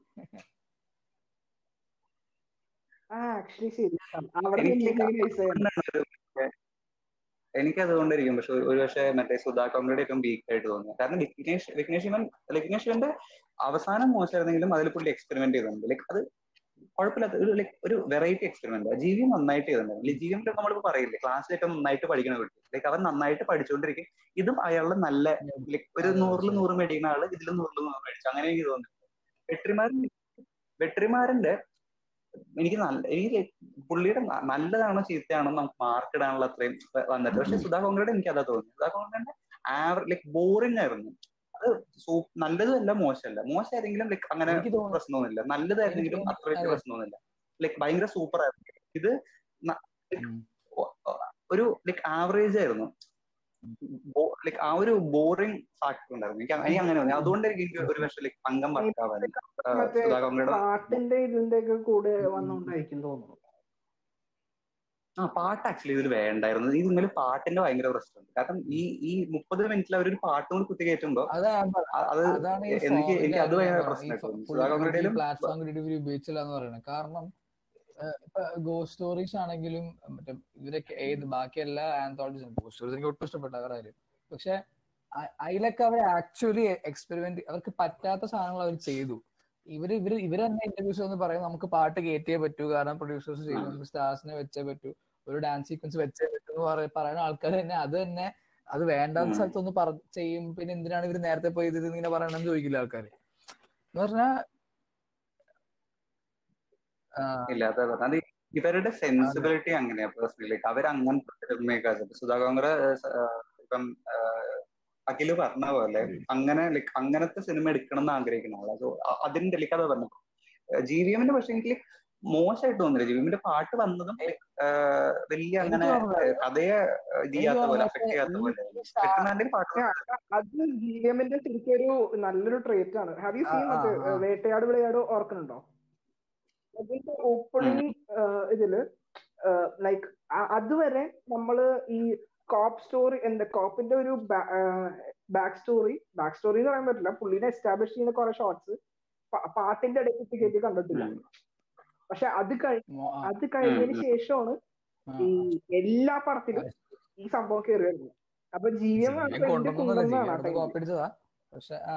ആ ആക്ച്വലി ശരി അവിടെ എനിക്ക് നിന്നില്ലെങ്കിൽ nice ആയിരുന്നു. അതുകൊണ്ടാണ് ഒരു എനിക്ക് അതുകൊണ്ടിരിക്കും പക്ഷെ ഒരു പക്ഷേ മറ്റേ സുധാ കോമഡിയുടെ ഏറ്റവും വീക്ക് ആയിട്ട് തോന്നുന്നു കാരണം വിഘ്നേഷ് വിഘ്നേഷ് ഇവൻ വിഘ്നേഷ് ഇവന്റെ അവസാനം മോശമായിരുന്നെങ്കിലും അതിൽ പുള്ളി എക്സ്പെരിമെന്റ് ചെയ്തിട്ടുണ്ട് ലൈക്ക് അത് കുഴപ്പമില്ലാത്ത ഒരു ലൈക്ക് ഒരു വെറൈറ്റി എക്സ്പെരിമെന്റ് ജി വി നന്നായിട്ട് ചെയ്തിട്ടുണ്ട് ജി വിയിൽ നമ്മളിപ്പോ പറയില്ലേ ക്ലാസ്സിൽ ഏറ്റവും നന്നായിട്ട് പഠിക്കണ കുട്ടി ലൈക്ക് അവൻ നന്നായിട്ട് പഠിച്ചുകൊണ്ടിരിക്കും ഇതും അയാളുടെ നല്ല ലൈക്ക് ഒരു അതെ, നൂറിൽ ശരി. നൂറ് മേടിക്കുന്ന ആള് ഇതിലും നൂറിൽ നൂറ് മേടിച്ചു അങ്ങനെ എനിക്ക് തോന്നുന്നു വെട്രിമാരൻ വെട്രിമാരന്റെ എനിക്ക് നല്ല എനിക്ക് പുള്ളിയുടെ ന- നല്ലതാണോ ചീത്തയാണോ നമുക്ക് മാർക്ക് ഇടാനുള്ള അത്രയും വ- വന്നിട്ട് പക്ഷെ സുധാ കോങ്കയുടെ എനിക്ക് അതാ തോന്നി സുധാ കോങ്കയുടെ ആവറേജ് ലൈക്ക് ബോറിംഗ് ആയിരുന്നു അത് സൂ നല്ലതുമല്ല മോശമല്ല മോശമായിരുന്നെങ്കിലും ലൈക്ക് അങ്ങനെ എനിക്ക് തോന്നുന്നു പ്രശ്നമൊന്നുമില്ല നല്ലതായിരുന്നെങ്കിലും എനിക്ക് അത്ര വലിയ അതെ. പ്രശ്നമൊന്നുമില്ല ലൈക്ക് ഭയങ്കര സൂപ്പർ ആയിരുന്നു ഇത് ന- like ഉം. ഒ- ഒ- ഒരു ലൈക്ക് ആവറേജ് ആയിരുന്നു ലൈക്ക് ആ ഒരു ബോറിംഗ് ഫാക്ടർ ഉണ്ടായിരുന്നു എനിക്ക് എനിക്ക് അങ്ങനെ തോന്നി അതുകൊണ്ടായിരിക്കും എനിക്ക് ഒരു പക്ഷേ ലൈക്ക് അംഗം വർക്കാവാൻ മറ്റേ സുധാകരയുടെ പാട്ടിന്റെ ഇതിന്റെ ഒക്കെ കൂടെ വന്നോണ്ടായിരിക്കും തോന്നുന്നു ആ പാട്ട് ആക്ച്വലി ഇതിൽ വേണ്ടായിരുന്നു ഈ നിങ്ങൾ പാട്ടിന്റെ ഭയങ്കര പ്രശ്നമുണ്ട് കാരണം ഈ ഈ മുപ്പത് മിനിറ്റിൽ അവരൊരു പാട്ടും കൂടി കുത്തി കയറ്റുമ്പോ അതാ ഞാൻ പറഞ്ഞത്. അ- അത് അതാണ് ഈ എനിക്ക് ഫോമിന്റെ എനിക്ക് അത് കാര്യം ഭയങ്കര ഞാൻ പറഞ്ഞത്. ഈ പ്രശ്നമായിട്ട് ഫ- തോന്നി പുള്ളി- പുള്ളി ഈ സുധാകരയുടെയും പ്ലാറ്റ്ഫോം ക്രിയേറ്റീവ് ഉപയോഗിച്ചില്ല എന്ന് പറയുന്നത് കാരണം ഏഹ്, ഇപ്പൊ ഗോസ്റ്റ് സ്റ്റോറീസ് ആണെങ്കിലും മറ്റേ ഇവരൊക്കെ ഏത് ബാക്കി എല്ലാ ആന്തോളജീസും ഗോസ്റ്റ് സ്റ്റോറീസ് എനിക്ക് ഒട്ടും ഇഷ്ടപ്പെട്ട അവരുടെ കാര്യം പക്ഷെ അ- അതിലൊക്കെ അവർ ആക്ച്വലി എക്സ്പെരിമെന്റ് അവർക്ക് പറ്റാത്ത സാധനങ്ങൾ അവർ ചെയ്തു ഇവര് ഇവര് ഇവര് തന്നെ ഇന്റർവ്യൂസ് എന്ന് പറയും നമുക്ക് പാട്ട് കയറ്റിയേ പറ്റൂ കാരണം പ്രൊഡ്യൂസേഴ്സ് ചെയ്യും നമുക്ക് സ്റ്റാർസിനെ വെച്ചേ പറ്റൂ ഒരു ഡാൻസ് സീക്വൻസ് വെച്ചേ പറ്റൂ എന്ന് പറ- പറയുന്ന ആൾക്കാർ തന്നെ അത് തന്നെ അത് വേണ്ടാത്ത ഉം. സ്ഥലത്തൊന്ന് പറ ചെയ്യും പിന്നെ എന്തിനാണ് ഇവര് നേരത്തെ പോയി ഇത് ഇങ്ങനെ പറയണമെന്ന് ചോദിക്കില്ല ആൾക്കാര് എന്ന് പറഞ്ഞാ ആ, ഇല്ല അതെ അതെ അത് ഇവരുടെ സെൻസിബിലിറ്റി അങ്ങനെയാ പേഴ്സണലി ലൈക്ക് അവർ അങ്ങനത്തെ മേക്കേഴ്സ് സുധാ കോങ്കർ ഇപ്പം ആഹ്, അഖില് പറഞ്ഞ പോലെ അങ്ങനെ ലൈക്ക് അങ്ങനത്തെ സിനിമ എടുക്കണം എന്ന് ആഗ്രഹിക്കുന്ന ആളാ സോ അതിന്റെ ലൈക്ക് അത് പറഞ്ഞു ജി വി എമ്മിന്റെ പക്ഷെ എനിക്ക് മോശമായിട്ട് തോന്നില്ല ജി വി എമ്മിന്റെ പാട്ട് വന്നതും like, ആഹ്, വലിയ അങ്ങനെ എനിക്ക് തോന്നുന്നത് ആഹ്, കഥയെ ഇത് ചെയ്യാത്ത പോലെ അഫക്ട് ചെയ്യാത്ത പോലെ കൃത്യമായിട്ട് പാട്ട് പക്ഷെ അത് ജി എമ്മിന്റെ ശരിക്കും ഒരു നല്ലൊരു ട്രേറ്റ് ആണ് ഹാവ് യു സീൻ ആ, ആ, മറ്റേ ആ. വേട്ടയാട് വിളയാട് ഓർക്കുന്നുണ്ടോ അതിന്റെ ഓപ്പണിംഗ് ഇതില് ലൈക്ക് അതുവരെ നമ്മള് ഈ കോപ്പ് സ്റ്റോറി എന്താ കോപ്പിന്റെ ഒരു ബാക്ക് സ്റ്റോറി ബാക്ക് സ്റ്റോറി എന്ന് പറയാൻ പറ്റില്ല പുള്ളിനെ എസ്റ്റാബ്ലിഷ് ചെയ്യുന്ന കുറെ ഷോർട്സ് പാട്ടിന്റെ ഇടയ്ക്ക് കയറ്റി കണ്ടിട്ടില്ല പക്ഷെ അത് കഴി മോ- ആ, അത് കഴിഞ്ഞതിന് ഉം, ഉം. ശേഷമാണ് ആ, ഈ എല്ലാ പടത്തിലും ഈ സംഭവം കയറി വരുന്നത് അപ്പൊ ജി എം ആ. ഞാൻ കൊണ്ടുവന്നൊന്നുമില്ല കുണ്ടെന്നാണ് ആ ജീവിതം ടൈമിൽ കോപ്പി അടിച്ചതാ പക്ഷെ ആ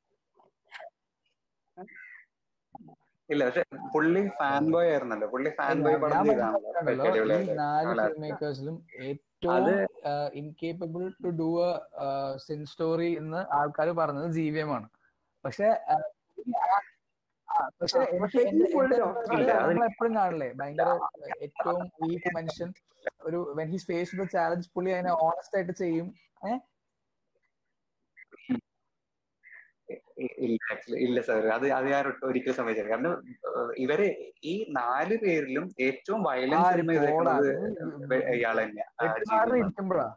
ഇല്ല പക്ഷെ പുള്ളി ഫാൻ ബോയ് ആയിരുന്നല്ലോ പുള്ളി ഫാൻ ബോയ് പടം ഞാൻ ചെയ്താണല്ലോ മനസ്സിലാക്കണ്ടല്ലോ ഈ വെട്ടടിപൊളിയായിട്ട് നാല് കമലഹാസൻ. ഫിലിം മേക്കേഴ്സിലും ഏറ്റവും അത് incapable to do a sin story എന്ന് ആൾക്കാർ പറഞ്ഞത് ജി വി എം ആണ് പക്ഷെ ആ, ആ, പക്ഷെ ആ, എനിക്ക് പക്ഷെ ഈ എന്റെ പുള്ളി എന്റെ doctor ഇല്ല, അത് നമ്മൾ എപ്പോഴും കാണില്ലേ ഭയങ്കര ഏറ്റവും വീക്ക് മനുഷ്യൻ ഒരു when his face the challenge പുള്ളി അതിനെ ഓണസ്റ്റ് ആയിട്ട് ചെയ്യും ഏഹ് ഇ- ഇല്ല actually ഇല്ല സാർ അത് അത് ഞാൻ ഒട്ടും ഒരിക്കലും സമ്മതിച്ചില്ല കാരണം ഏഹ്, ഇവര് ഈ നാല് പേരിലും ഏറ്റവും വയലന്റ് ആര് സിനിമ പോടാ ചെയ്തേക്കുന്നത് വെ- ഇയാൾ തന്നെയാ ആ, വെട്ടുകാരൻ ജീവൻ. ഇരിക്കുമ്പോഴാ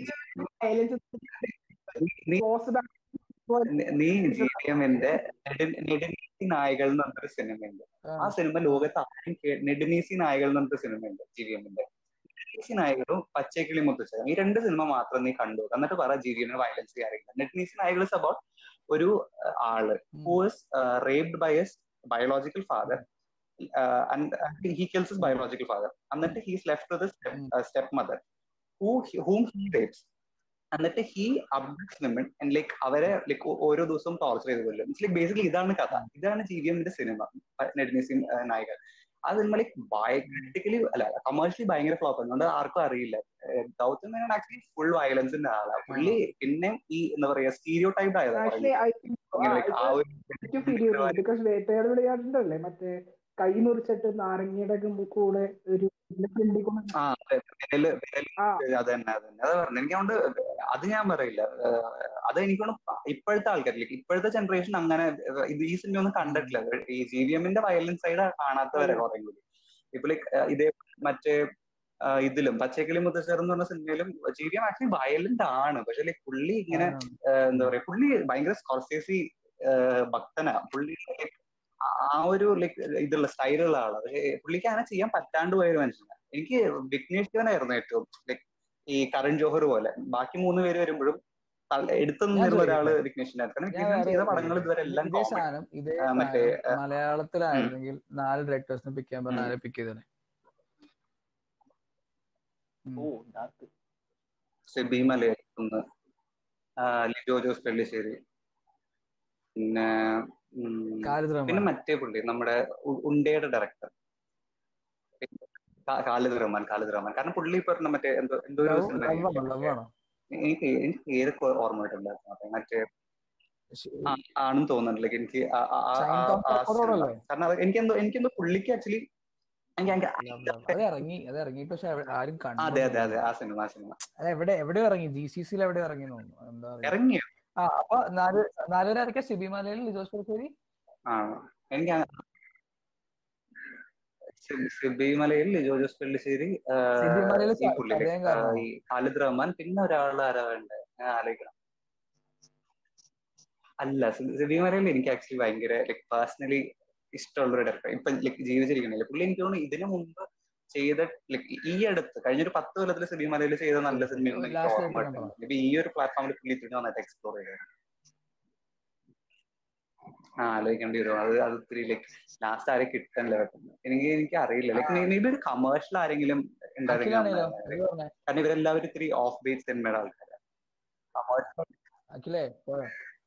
നീ- നീ ജി എമ്മിന്റെ നെടുനീസി നായകൾ എന്ന് പറഞ്ഞൊരു സിനിമയുണ്ട് ആ സിനിമ ലോകത്ത് ആരും കേ- നെടുനീസി നായകൾ എന്ന് പറഞ്ഞൊരു സിനിമയുണ്ട് ജി വി എമ്മിന്റെ നെടുനീസി നായകളും പച്ചക്കിളി മുത്തച്ഛനും ഈ രണ്ട് സിനിമ മാത്രം നീ കണ്ടു എന്നിട്ട് പറ ജി വി എമ്മിന് വയലൻസ് കാര്യമില്ല നെടുനീസി നായകൾ ഇസ് അബൌട്ട് ഒരു അഹ്, ആള് who is raped by his biological father and he kills his biological father എന്നിട്ട് he's left with stepmother who whom he rapes എന്നിട്ട് he abducts women and like അവരെ like ഓരോ ദിവസവും torture ചെയ്ത് കൊല്ലും മീൻസ് ലൈക്ക് ബേസിക്കലി ഇതാണ് കഥ ഇതാണ് ജി വി എമ്മിന്റെ സിനിമ നെഡ്നീസി നായകൻ അത് നമ്മൾ ലൈക്ക് ക്രിട്ടിക്കലി അല്ല കമേഴ്ഷ്യലി ഭയങ്കര ഫ്ലോപ്പ് അതുകൊണ്ട് ആർക്കും അറിയില്ല ദൗത്യം മേനോൻ ആക്ച്വലി ഫുൾ വയലൻസിന്റെ ആളാണ് പുള്ളി പിന്നെ ഈ എന്താ പറയാ സ്റ്റീരിയോ ടൈപ്പ് ആയതാണ് ആക്ച്വലി ഇങ്ങനെ like ആ ഒരു എനിക്ക് ഫീൽ ചെയ്യുന്നു ബിക്കോസ് വേട്ടയാട് വിളയാടുണ്ടല്ലേ മറ്റേ കൈ മുറിച്ചിട്ട് നാരങ്ങയുടെ ഒക്കെ കൂടെ ഒരു ഫ്രണ്ടിൽ കൊണ്ട് ആ അതെ, വിരല് വിരല് ആ അത് തന്നെ അത് തന്നെ അത് പറഞ്ഞു എനിക്ക് കൊണ്ട് അത് ഞാൻ പറയില്ല ഏഹ് അത് എനിക്കൊന്ന് ഇപ്പോഴത്തെ ആൾക്കാരിലേക്ക് ഇപ്പോഴത്തെ ജനറേഷൻ അങ്ങനെ ഏഹ് ഇത് ഈ സിനിമ ഒന്നും കണ്ടിട്ടില്ല ഈ ജി വി എമ്മിന്റെ വയലൻസ് സൈഡ് കാണാത്തവരെ കുറെ കൂടി ഇപ്പൊ ലൈക്ക് ഇതേ മറ്റേ ആഹ് ഇതിലും പച്ചക്കിളി മുത്തശ്ശേർ എന്ന് പറഞ്ഞ സിനിമയിലും G V M actually violent ആണ് പക്ഷെ ലൈക്ക് പുള്ളി ഇങ്ങനെ ഏഹ് എന്താ പറയാ പുള്ളി ഭയങ്കര സ്കോർസേസി ഭക്തനാ പുള്ളി like ആ ഒരു ലൈക്ക് ഇതുള്ള സ്റ്റൈലുള്ള ആളാ പക്ഷെ പുള്ളിക്ക് അങ്ങനെ ചെയ്യാൻ പറ്റാണ്ട് പോയ ഒരു മനുഷ്യനാണ് എനിക്ക് വിഘ്നേഷ് ശിവനായിരുന്നു ഏറ്റവും ലൈക്ക് ഈ കരൺ ജോഹർ പോലെ ബാക്കി മൂന്ന് പേര് വരുമ്പോഴും തള്ള- എടുത്തു നിന്നിരുന്ന ഒരാള് വിഘ്നേഷിനായിരുന്നു കാരണം ഞാൻ വിഘ്നേഷ് ചെയ്ത വേറെ പടങ്ങൾ ഇതുവരെ എല്ലാം ഇതേ കോമഡി സാധനം ഇതേ ആ, മറ്റേ, സാധനം മലയാളത്തിലായിരുന്നെങ്കിൽ നാല് ഡയറക്ടേഴ്സിനെ പിക്ക് ചെയ്യാൻ പറഞ്ഞ ആരെ പിക്ക് ചെയ്തേ ഓ ഡാർക്ക് സെബി മലയാളത്തുനിന്ന് ലിജോ ജോസ് പെള്ളിശ്ശേരി പിന്നെ ഉം, പിന്നെ മറ്റേ പുള്ളി നമ്മുടെ ഉ- ഉണ്ടയുടെ ഡയറക്ടർ ഖാലിദ് റഹ്മാൻ ഖാലിദ് റഹ്മാൻ കാരണം പുള്ളി ഇപ്പൊ പറഞ്ഞ മറ്റേ എന്തോ എന്തോ ഒരു സിനിമ ലവാണോ എനിക്ക് എനിക്ക് പേര് ഓർമ്മ കിട്ടില്ല മറ്റേ ആ, ആണെന്ന് തോന്നുന്നുണ്ട് like എനിക്ക് ആ- ആ- ആ- ഷൈൻ ആ- ടോം ആ കാസർഗോഡല്ലേ? സിനിമ. കാരണം അത് എനിക്കെന്തോ എനിക്കെന്തോ പുള്ളിക്ക് ആക്ച്വലി എനിക്ക് ഭയങ്കര- അത് ഇറങ്ങി അത് ഇറങ്ങിയിട്ട് പക്ഷെ അവിടെ ആരും കണ്ടു അതെ അതെ അതെ ആ സിനിമ ആ സിനിമ അത് എവിടെ എവിടെ ഇറങ്ങി ജി സി സിയിൽ എവിടെ ഇറങ്ങി എന്ന് തോന്നുന്നു എന്താ പറയാ ഇറങ്ങിയോ ആ അപ്പൊ നാല് നാലുപേരെ ഇറക്കിയ സിബി മലയിൽ ലിജോസ് പെരിശ്ശേരി ആ എനിക്ക് സി- സിബി മലയിൽ ലിജോ ജോസ് പെല്ലിശ്ശേരി ആ, സിബി മലയിൽ ഈ പുള്ളി ചതയം കാരണമാണോ? ഈ ഖാലിദ് റഹ്മാൻ പിന്നെ ഒരാൾ ആരാ വേണ്ടേ ഞാൻ ആലോചിക്കണം അല്ല സി- സിബി മലയിൽ എനിക്ക് ആക്ച്വലി ഭയങ്കര ലൈക് പേഴ്സണലി ഇഷ്ടമുള്ള ഒരു ഡയറക്ടർ ഇപ്പൊ ലൈക് ജീവിച്ചിരിക്കണില്ല പുള്ളി എനിക്ക് തോന്നുന്നു ഇതിനു മുമ്പ് ചെയ്ത ലൈക് ഈ അടുത്ത് കഴിഞ്ഞൊരു പത്ത് കൊല്ലത്തിൽ സിബി മലയിൽ ചെയ്ത നല്ല സിനിമയൊന്നും എനിക്ക് Last ഓർമ്മ ആയിട്ട് കിട്ടുന്നില്ല ഇപ്പൊ ഈ ഒരു പ്ലാറ്റ്ഫോമിൽ പുള്ളി ഇത്തിരി നന്നായിട്ട് എക്സ്പ്ലോർ ചെയ്തത് ആ ആലോചിക്കേണ്ടി വരും അത് അത് ഇത്തിരി ലൈക്ക് ലാസ്റ്റ് ആരെ കിട്ടാനില്ല പെട്ടെന്ന് എനിക്ക് എനിക്ക് അറിയില്ല ലൈക്ക് മേ ബി ഒരു കമേഴ്ഷ്യൽ ആരെങ്കിലും ഉണ്ടായിരുന്നെങ്കിൽ അഖിലാണേലോ നന്നായിരുന്നു. ഇത് പറഞ്ഞേ കാരണം ഇവരെല്ലാവരും ഇത്തിരി ഓഫ് ബേസ് സിനിമയുടെ ആൾക്കാരാണ് കമേഴ്ഷ്യൽ അഖിലേ പോയോ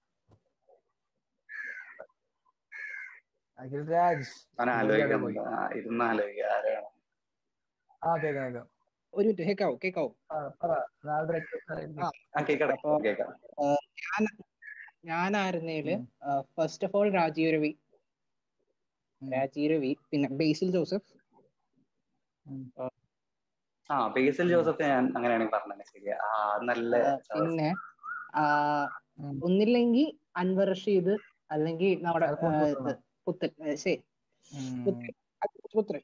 അഖിൽ രാജ് ഞാൻ പുള്ളി അവിടെ ആലോചിക്കാൻ പോയി ആ, ഇരുന്ന് ആലോചിക്കുക ആരാണ് ആ കേക്കാം കേക്കാം ഒരു മിനിറ്റ് കേക്കാവോ കേക്കാവോ ആ, പറ നാളെ director ആ, ആ കേക്കാം അപ്പൊ കേക്കാം ഞാൻ ഞാനായിരുന്നേല് ഉം. First of all Rajeev Ravi ഉം. രാജീവ് രവി പിന്നെ ബേസിൽ ജോസഫ് ആ ബേസിൽ ജോസഫ് ഞാൻ അങ്ങനെയാണെങ്കിൽ പറഞ്ഞത് ശരിയാ ആ നല്ല ആ, പിന്നെ ആ, ഉം. ഒന്നില്ലെങ്കിൽ അൻവർ റഷീദ് അല്ലെങ്കിൽ നമ്മുടെ അൽഫോൺസ് ആ, പുത്രനോ? ഇത്, പുത്തൻ ഏ, ശരി ഉം. പുത്രൻ പുത്രൻ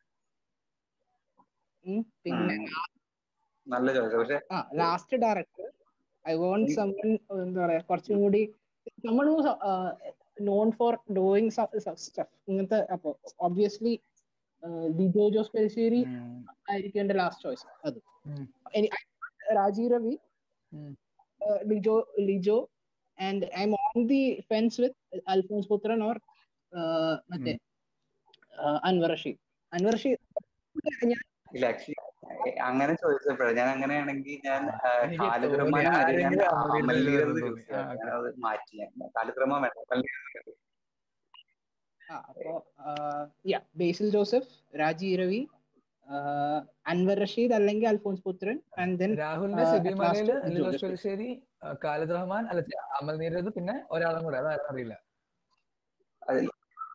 ഉം, പിന്നെ ഉം. നല്ല ചോയ്സ് പക്ഷെ ആ last director I want someone എന്താ പറയാ കുറച്ചും കൂടി നമ്മൾ നോൺ ഫോർ ഡൂയിങ് സ്റ്റഫ് ഇങ്ങനത്തെ അപ്പൊ ഒബ്വിയസ്ലി ലിജോ ജോസ് പെരിശ്ശേരി ഉം. ആയിരിക്കും എന്റെ ലാസ്റ്റ് ചോയ്സ് അത് ഉം. ഇനി രാജീവ് രവി ഉം. uh, Lijo, Lijo, and I'm on the fence with Alphonse Putran or uh, മറ്റേ uh, Anwar Rashid. Anwar Rashid ഞാൻ ഇല്ല ആക്ച്വലി അങ്ങനെ ചോദിച്ചപ്പോഴാണ് ഞാൻ അങ്ങനെയാണെങ്കിൽ ഞാൻ ആ, എനിക്ക് ഖാലിദ് തോന്നി റഹ്മാനെ മാറ്റി ഞാൻ ആരെങ്കിലും അമൽ അമൽ നീരദ് നീരദ് എന്ന് choose തോന്നി. ചെയ്തു. ആ, ഞാൻ അത് മാറ്റി ഞാൻ ഖാലിദ് റഹ്മാൻ വേണ്ട അമൽ നീരദ് ആ അപ്പോ യാ ബേസിൽ ജോസഫ് രാജീവ് രവി uh, അൻവർ റഷീദ് അല്ലെങ്കിൽ അൽഫോൻസ് പുത്രൻ ആൻഡ് ദെൻ രാഹുലിന്റെ ആ, സിബി at last മലയില് ലിജോ ലിജോസ് ജോസ് പെലിശ്ശേരി ആ, ഖാലിദ് റഹ്മാൻ അല്ല ഛെ, അമൽ നീരദ് പിന്നെ ഒരാളും കൂടെ അതാരും അറിയില്ല അതിൽ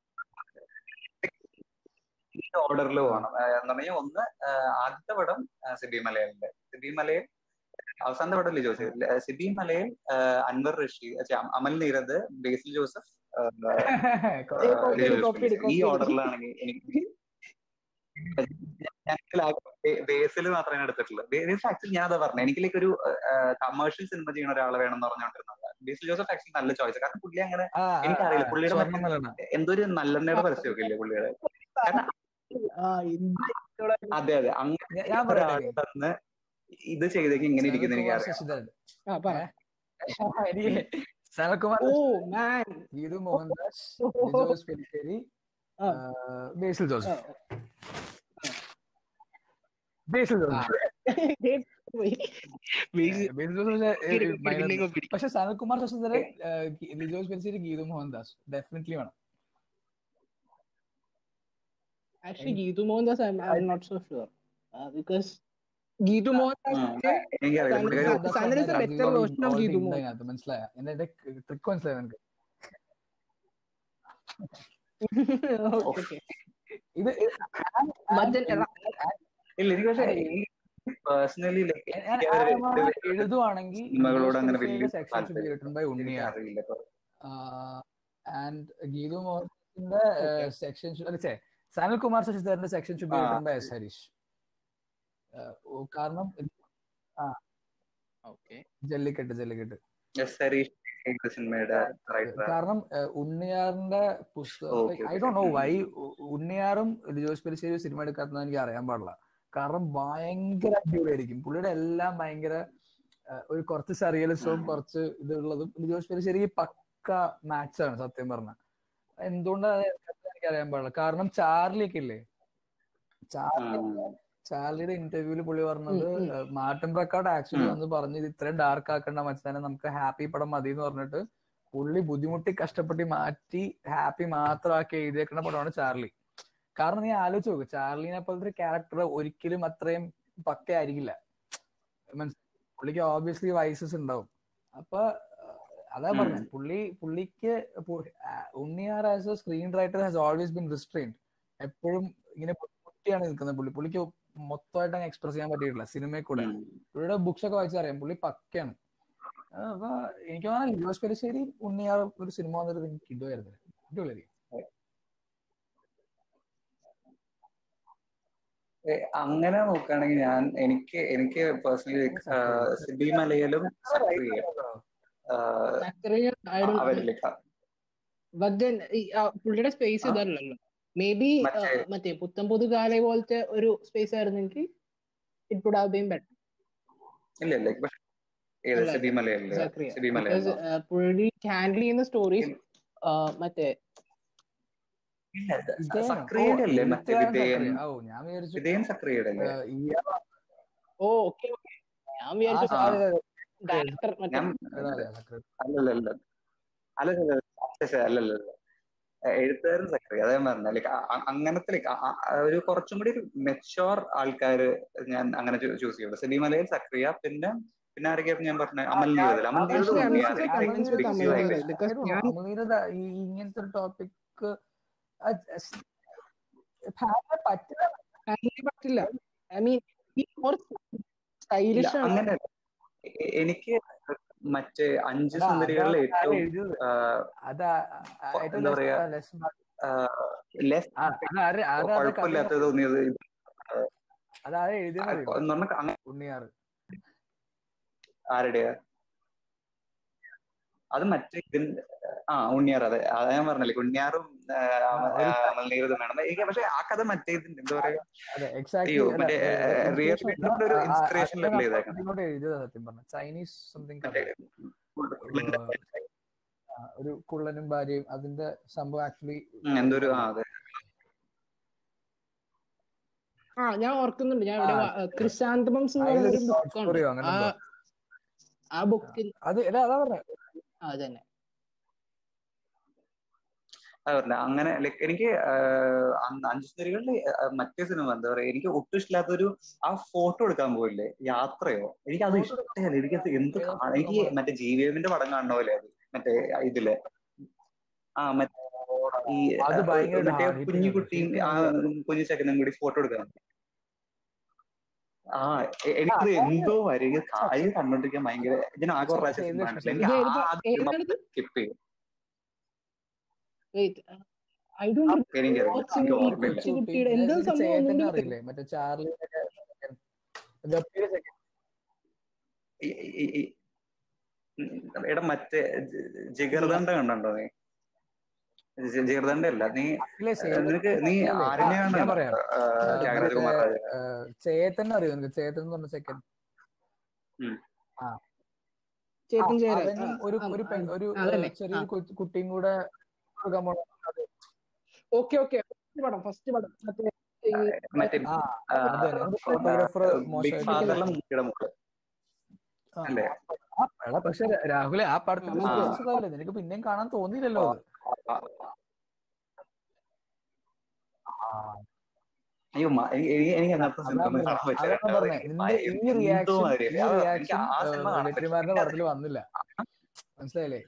ഈ ഓർഡറിൽ പോകണം ആ, എന്ന് പറഞ്ഞാൽ ഒന്ന് ആ, ആദ്യത്തെ പടം ആ, സിബി മലയലിന്റെ സിബി മലയിൽ അവസാനത്തെ പടം ലിജോ ചെയ്തില്ല സിബി മലയിൽ ആ, അൻവർ റഷീദ് ഛെ, അമൽ നീരദ് ബേസിൽ ജോസഫ് ആ, ആ, കോപ്പി ലിജോ അടി, ജോസ് കോപ്പി അടി, പെല്ലിശ്ശേരി. ഈ കോപ്പി അടി. ഓർഡറിലാണെങ്കിൽ എനിക്ക് ബേസിൽ മാത്രമേ ഞാൻ എടുത്തിട്ടുള്ളൂ ബേസ് ആക്ച്വലി ഞാൻ അതാ പറഞ്ഞത് എനിക്ക് like ഒരു കമേഴ്ഷ്യൽ സിനിമ ചെയ്യുന്ന ഒരാളെ വേണം എന്ന് പറഞ്ഞുകൊണ്ടിരുന്നത് ബേസിൽ ജോസഫ് ആക്ച്വലി നല്ല ചോയ്സ് കാരണം പുള്ളി അങ്ങനെ ആ, ആ, എനിക്കറിയില്ല ആ, പുള്ളിയുടെ സ്വർണ്ണം മറ്റേ മലണ എന്തോ ഒരു നല്ലെണ്ണയുടെ പരസ്യമൊക്കെ ഇല്ലേ പുള്ളിയുടെ കാരണം ആ, എന്ത് അതെ അതെ അങ്ങനെ ഞാൻ- ഞാൻ ഒരാൾ പറയട്ടെ തന്ന് ഇത് ചെയ്തേക്ക് ഇങ്ങനെ ഇരിക്കുന്ന എനിക്ക് സനൽകുമാർ അറിയാം ശശിധരൻ ആ, പറ. എനിക്ക് സനൽകുമാർ ഓ മാൻ ഗീതു മോഹൻദാസ് ലിജോസ് പെലിശ്ശേരി ആ. ആ, ബേസിൽ ആ, ജോസഫ് ബേസിൽ ആ. ജോസഫ് പോയി. ബേസിൽ ബേസിൽ ജോസഫ് പക്ഷേ, ഏ, പിന്നെ minor- പിന്നെ കോപ്പി അടി. പക്ഷെ സനൽകുമാർ ശശിധരൻ ആ, ഗി- ലിജോസ് പെലിശ്ശേരി ഗീതു മോഹൻദാസ് ഡെഫിനറ്റ്ലി വേണം Actually, Geetu Mohandas, I'm, I'm not so sure. Uh, because Geetu Mohandas, ഉം. എനിക്കറിയില്ല Sanal- പുള്ളിക്കാരി Sanal- Sanal is a better version of Geetu Mohandas. അതിനകത്ത് മനസ്സിലായ എന്റെ ട്രിക്ക് മനസ്സിലായ നിനക്ക് okay, okay. ഇത് ഇത് But then, ഇല്ല എനിക്ക് പക്ഷേ പേഴ്സണലി ഞാൻ ആരമാണ് എഴുതുവാണെങ്കിൽ സിനിമകളോട് അങ്ങനെ വലിയ section should be written by ഉണ്ണിയാണ് അറിയില്ല ആൻഡ് ഗീതു മോഹൻസിന്റെ സെക്ഷൻ അല്ല ചേ സനൽകുമാർ ശശിധരന്റെ സെക്ഷൻ ഷുഡ് ബി ആ. റിട്ടൺ ബൈ എസ് ഹരീഷ് ആഹ് ഓ, കാരണം okay. ജല്ലിക്കെട്ട് ജല്ലിക്കെട്ട് എസ് ഹരീഷ് ചെയ്ത സിനിമയുടെ റൈറ്റർ കാരണം ഏഹ്, ഉണ്ണിയാറിന്റെ പുസ്തകം Okay, I do know why ഉണ്ണിയാറും ജോസ് പെരിശ്ശേരി സിനിമ എടുക്കാത്തത് എനിക്ക് അറിയാൻ പാടില്ല കാരണം ഭയങ്കര അടിപൊളിയായിരിക്കും പുള്ളിയുടെ എല്ലാം ഭയങ്കര ഏഹ്, ഒരു കുറച്ച് സറിയലിസവും കുറച്ച് ഇതുള്ളതും ജോസ് പെരിശ്ശേരി പക്ക മാച്ച് ആണ് സത്യം പറഞ്ഞ എന്തുകൊണ്ടാണ് എനിക്ക് അറിയാൻ പാടില്ല കാരണം ചാർലി ഒക്കെ ഇല്ലേ ചാർലി ചാർലിയുടെ ഇന്റർവ്യൂവിൽ പുള്ളി പറഞ്ഞത് ഉം, ഉം. ഏഹ്, മാർട്ടിൻ പ്രക്കാട് ആക്ച്വലി ഉം. വന്ന് പറഞ്ഞ് ഇത് ഇത്രയും ഡാർക്ക് ആക്കേണ്ട മച്ചാനെ നമുക്ക് ഹാപ്പി പടം മതി എന്ന് പറഞ്ഞിട്ട് പുള്ളി ബുദ്ധിമുട്ടി കഷ്ടപ്പെട്ട് മാറ്റി ഹാപ്പി മാത്രമാക്കി എഴുതിയേക്കുന്ന പടമാണ് ചാർലി കാരണം നീ ആലോചിച്ച് നോക്ക് ചാർലിനെ പോലത്തെ ഒരു ക്യാരക്ടർ ഒരിക്കലും അത്രയും പക്കയായിരിക്കില്ല മനസ്സിലായി പുള്ളിക്ക് ഓബിയസ്ലി വൈസസ് ഉണ്ടാവും അപ്പൊ ഏഹ്, അതാ ഉം. പറഞ്ഞത് പുള്ളി പുള്ളിക്ക് പു- ആ, Unni R as a screenwriter has always been restrained എപ്പോഴും ഇങ്ങനെ പൊട്ടിയാണ് നിൽക്കുന്നത് പുള്ളി പുള്ളിക്ക് മൊത്തമായിട്ട് അങ്ങ് എക്സ്പ്രസ് ചെയ്യാൻ പറ്റിയിട്ടില്ല സിനിമയിൽ കൂടെ പുള്ളിയുടെ ബുക്സ് ഒക്കെ വായിച്ചറിയാം പുള്ളി പക്കയാണ് ആ, അപ്പൊ എനിക്ക് തോന്നുന്നു ലിജോസ് പെരിശ്ശേരി ഉണ്ണിയാർ ഒരു സിനിമ വന്നിട്ട് എനിക്ക് കിട്ടുമായിരുന്നു അടിപൊളിയായിരിക്കും ഏ, അങ്ങനെ നോക്കുകയാണെങ്കിൽ ഞാൻ എനിക്ക് എനിക്ക് പേഴ്സണലി സിബി മലയിലും സക്രിയ സക്കറിയ I don't- അവരിലേക്ക് but then ഈ, ആ, പുള്ളിയുടെ സ്പേസ് ആ. ഇതല്ലല്ലോ മേ ബി മറ്റേ മറ്റേ പുത്തൻ പുതുകാലെ പോലത്തെ ഒരു സ്പേസ് ആയിരുന്നെങ്കിൽ it would have been better ഇല്ല ഇല്ല പക്ഷെ ഏത് അല്ല, സിബി മലയല്ലേ സക്രിയ സിബി ബിക്കോസ് മലയല്ല പുള്ളി ഹാൻഡിൽ ചെയ്യുന്ന സ്റ്റോറീസ് മറ്റേ ഇല്ല വിജയനോ? സക്രിയയുടെ അല്ലേ ഓ, മറ്റേ എഴുത്തുകാരൻ വിധേയൻ സക്രിയ. ഓ ഞാൻ വിചാരിച്ചു വിധേയൻ സക്രിയയുടെ അല്ലേ ഏഹ്, ഈ ഓ ഓക്കെ ഓക്കെ ഞാൻ ആ വിചാരിച്ചു ആ. അതെ, അതെ, ഡയറക്ടർ മറ്റേ ഞാൻ അതെ, അതെ, സക്രിയ. അല്ലല്ല അല്ലല്ല അല്ലല്ല എഴുത്തുകാരൻ സക്രിയ അതേ പറഞ്ഞ ലൈക്ക് അങ്ങനത്തെ ലൈക്ക് ഒരു കുറച്ചും കൂടി ഒരു മെച്ചോർ ആൾക്കാര് ഞാൻ അങ്ങനെ ചൂസ് ചെയ്യുള്ളൂ സിബി മലയിൽ സക്രിയ പിന്നെ പിന്നെ ആരൊക്കെയായിരുന്നു ഞാൻ പറഞ്ഞ അമൽ നീരദ് അമൽ നീരദ് Actually, I'm ഉണ്ണിയാണ്. also എനിക്ക് convinced with big Amal zero Neerad. ആയിട്ട് because ഞാൻ- അമീറത ഈ ഇങ്ങനത്തെ ഒരു ടോപ്പിക് പറ്റില്ല ഹാൻഡിൽ പറ്റില്ല ഐ മീൻ മോർ ഇല്ല, സ്റ്റൈലിഷ് ആണ് അങ്ങനെ എ- എനിക്ക് മറ്റേ അഞ്ച് എടാ, സുന്ദരികളിലെ അതാണ് ഏറ്റവും എഴുതിയത്. അത് ഏറ്റവും എന്താ പറയാ? ലെസ് ലെസ് അതാര് അതാ കുഴപ്പമില്ലാത്ത തോന്നിയത് ഇത് അതാരെ എഴുതിയെന്ന് അറിയോ എന്ന് പറഞ്ഞാൽ അങ്ങനെ ഉണ്ണിയാറ് ആരുടെയാ അത് മറ്റേ ഇതിന്റെ ആ ഉണ്ണിയാർ അതെ അതാ ഞാൻ പറഞ്ഞല്ലേ ഉണ്ണിയാറും ആ, അമ- ആ, അമൽനീരദും വേണം എനിക്ക് പക്ഷെ ആ കഥ മറ്റേ ഇതിന്റെ എന്താ പറയാ അതെ എക്സാക്ട്ലി അയ്യോ, മറ്റേ, റിയൽ ലൈഫിനോട് ഒരു inspiration level ചെയ്തേക്കണം. എഴുതിയത് സത്യം പറഞ്ഞ ചൈനീസ് സംതിങ് മറ്റേ ഒരു കുള്ളനും ഭാര്യയും അതിന്റെ സംഭവം ആക്ച്വലി ഉം, എന്തോ ഒരു ആ അതെ ആ ഞാൻ ഓർക്കുന്നുണ്ട് ഞാൻ ഇവിടെ ആ. ക്രിസാന്തമംസ് എന്ന് പറയുന്ന ഒരു ബുക്കാണ് സ്റ്റോറിയോ അങ്ങനെ ആ എന്തോ. ആ ബുക്കിൽ അത് എടാ അതാ പറഞ്ഞ അത് തന്നെ അത് പറഞ്ഞ അങ്ങനെ ലൈക്ക് എനിക്ക് ആഹ്, അന്ന് അഞ്ചു സ്ത്രീകളിലെ ആഹ്, മറ്റേ സിനിമ എന്താ പറയാ എനിക്ക് ഒട്ടും ഇഷ്ടമില്ലാത്തൊരു ആ ഫോട്ടോ എടുക്കാൻ പോയില്ലേ യാത്രയോ എനിക്ക് അത് ഇഷ്ടമല്ല എനിക്കത് എന്ത് കാണാൻ എനിക്ക് മറ്റേ ജി വി എമ്മിന്റെ പടം കാണുന്ന പോലെ അത് മറ്റേ ഇതില് ആ മറ്റേ ഈ അത് ഭയങ്കര മറ്റേ hard hitting കുഞ്ഞു ആണ്. കുട്ടിയും ശരിക്കും ആ കുഞ്ഞു ചെക്കനും കൂടി ഫോട്ടോ എടുക്കാൻ ആ എ- എനിക്കത് എന്തോ വരും കാര്യം കണ്ടോണ്ടിരിക്കാൻ ഭയങ്കര ഇതിന് ആകെ ഒരു പ്രാവശ്യം സിനിമ കണ്ടിട്ടില്ല. എനിക്ക് ഇതായിരുന്നു- ആ സിനിമ ഏതാണിത്? സ്കിപ്പ് ചെയ്യും വെയിറ്റ് ഐ ഡോണ്ട് എനിക്കറിയില്ല What's എനിക്ക് in- ഓർമ്മയില്ല കൊച്ചു കുട്ടിയുടെ എന്താ സംഭവം ചേട്ടനെ ഒന്നും അറിയില്ലേ മറ്റേ ചാർലി ഗപ്പിയുടെ ചെക്കൻ. ഈ- ഈ- ഈ- ഉം, എടാ മറ്റേ ജ- ജിഗർദണ്ഡ കണ്ടോ നീ ജി- ജിഗർദണ്ഡ അല്ല നീ ഇല്ലേ, ചേട്ടൻ നിനക്ക് നീ ഇല്ലേ? ആരെന്നെയാണ് ഞാൻ പറയാം ത്യാഗരാജ കുമാർ രാജ ചേത്തൻ അറിയോ നിനക്ക് ചേത്തൻ എന്ന് പറഞ്ഞ ചെക്കൻ ചേട്ടൻ ചേരാൻ അവനും ഒരു ഒരു പെ- ഒരു അതന്നെ. ഏഹ്, ചെറിയൊരു കൊച്ചു- കുട്ടിയും കൂടെ കൊടുക്കാൻ പോണ ഓക്കെ ഓക്കെ ഫസ്റ്റ് പടം ഫസ്റ്റ് പടം മറ്റേ ഈ മറ്റേ ആ അത് തന്നെ. ഫോട്ടോഗ്രാഫർ ബിഗ് മോശമായിട്ട് ഫാദറിലെ മൂക്കിയുടെ മോള് ആ. അല്ലേ ആ, എടാ പക്ഷെ രാഹുലെ ആ പടത്തിന്റെ ആ. source ഇതല്ലേ നിനക്ക് പിന്നെയും കാണാൻ തോന്നിയില്ലല്ലോ അത് അയ്യോ മ- എനിക്ക് എനിക്ക് എനിക്ക് അങ്ങനത്തെ സിനിമ ഒന്നും കാണാൻ അതാണ് പറ്റില്ല പറഞ്ഞേ നിന്റെ ഈ എന്തോ റിയാക്ഷൻ ഈ മാതിരിയല്ലേ. അത് എനിക്ക് റിയാക്ഷൻ ആ സിനിമ കാണാൻ വെറ്റിമാരുടെ പറ്റില്ല. പടത്തിൽ വന്നില്ല മനസ്സിലായില്ലേ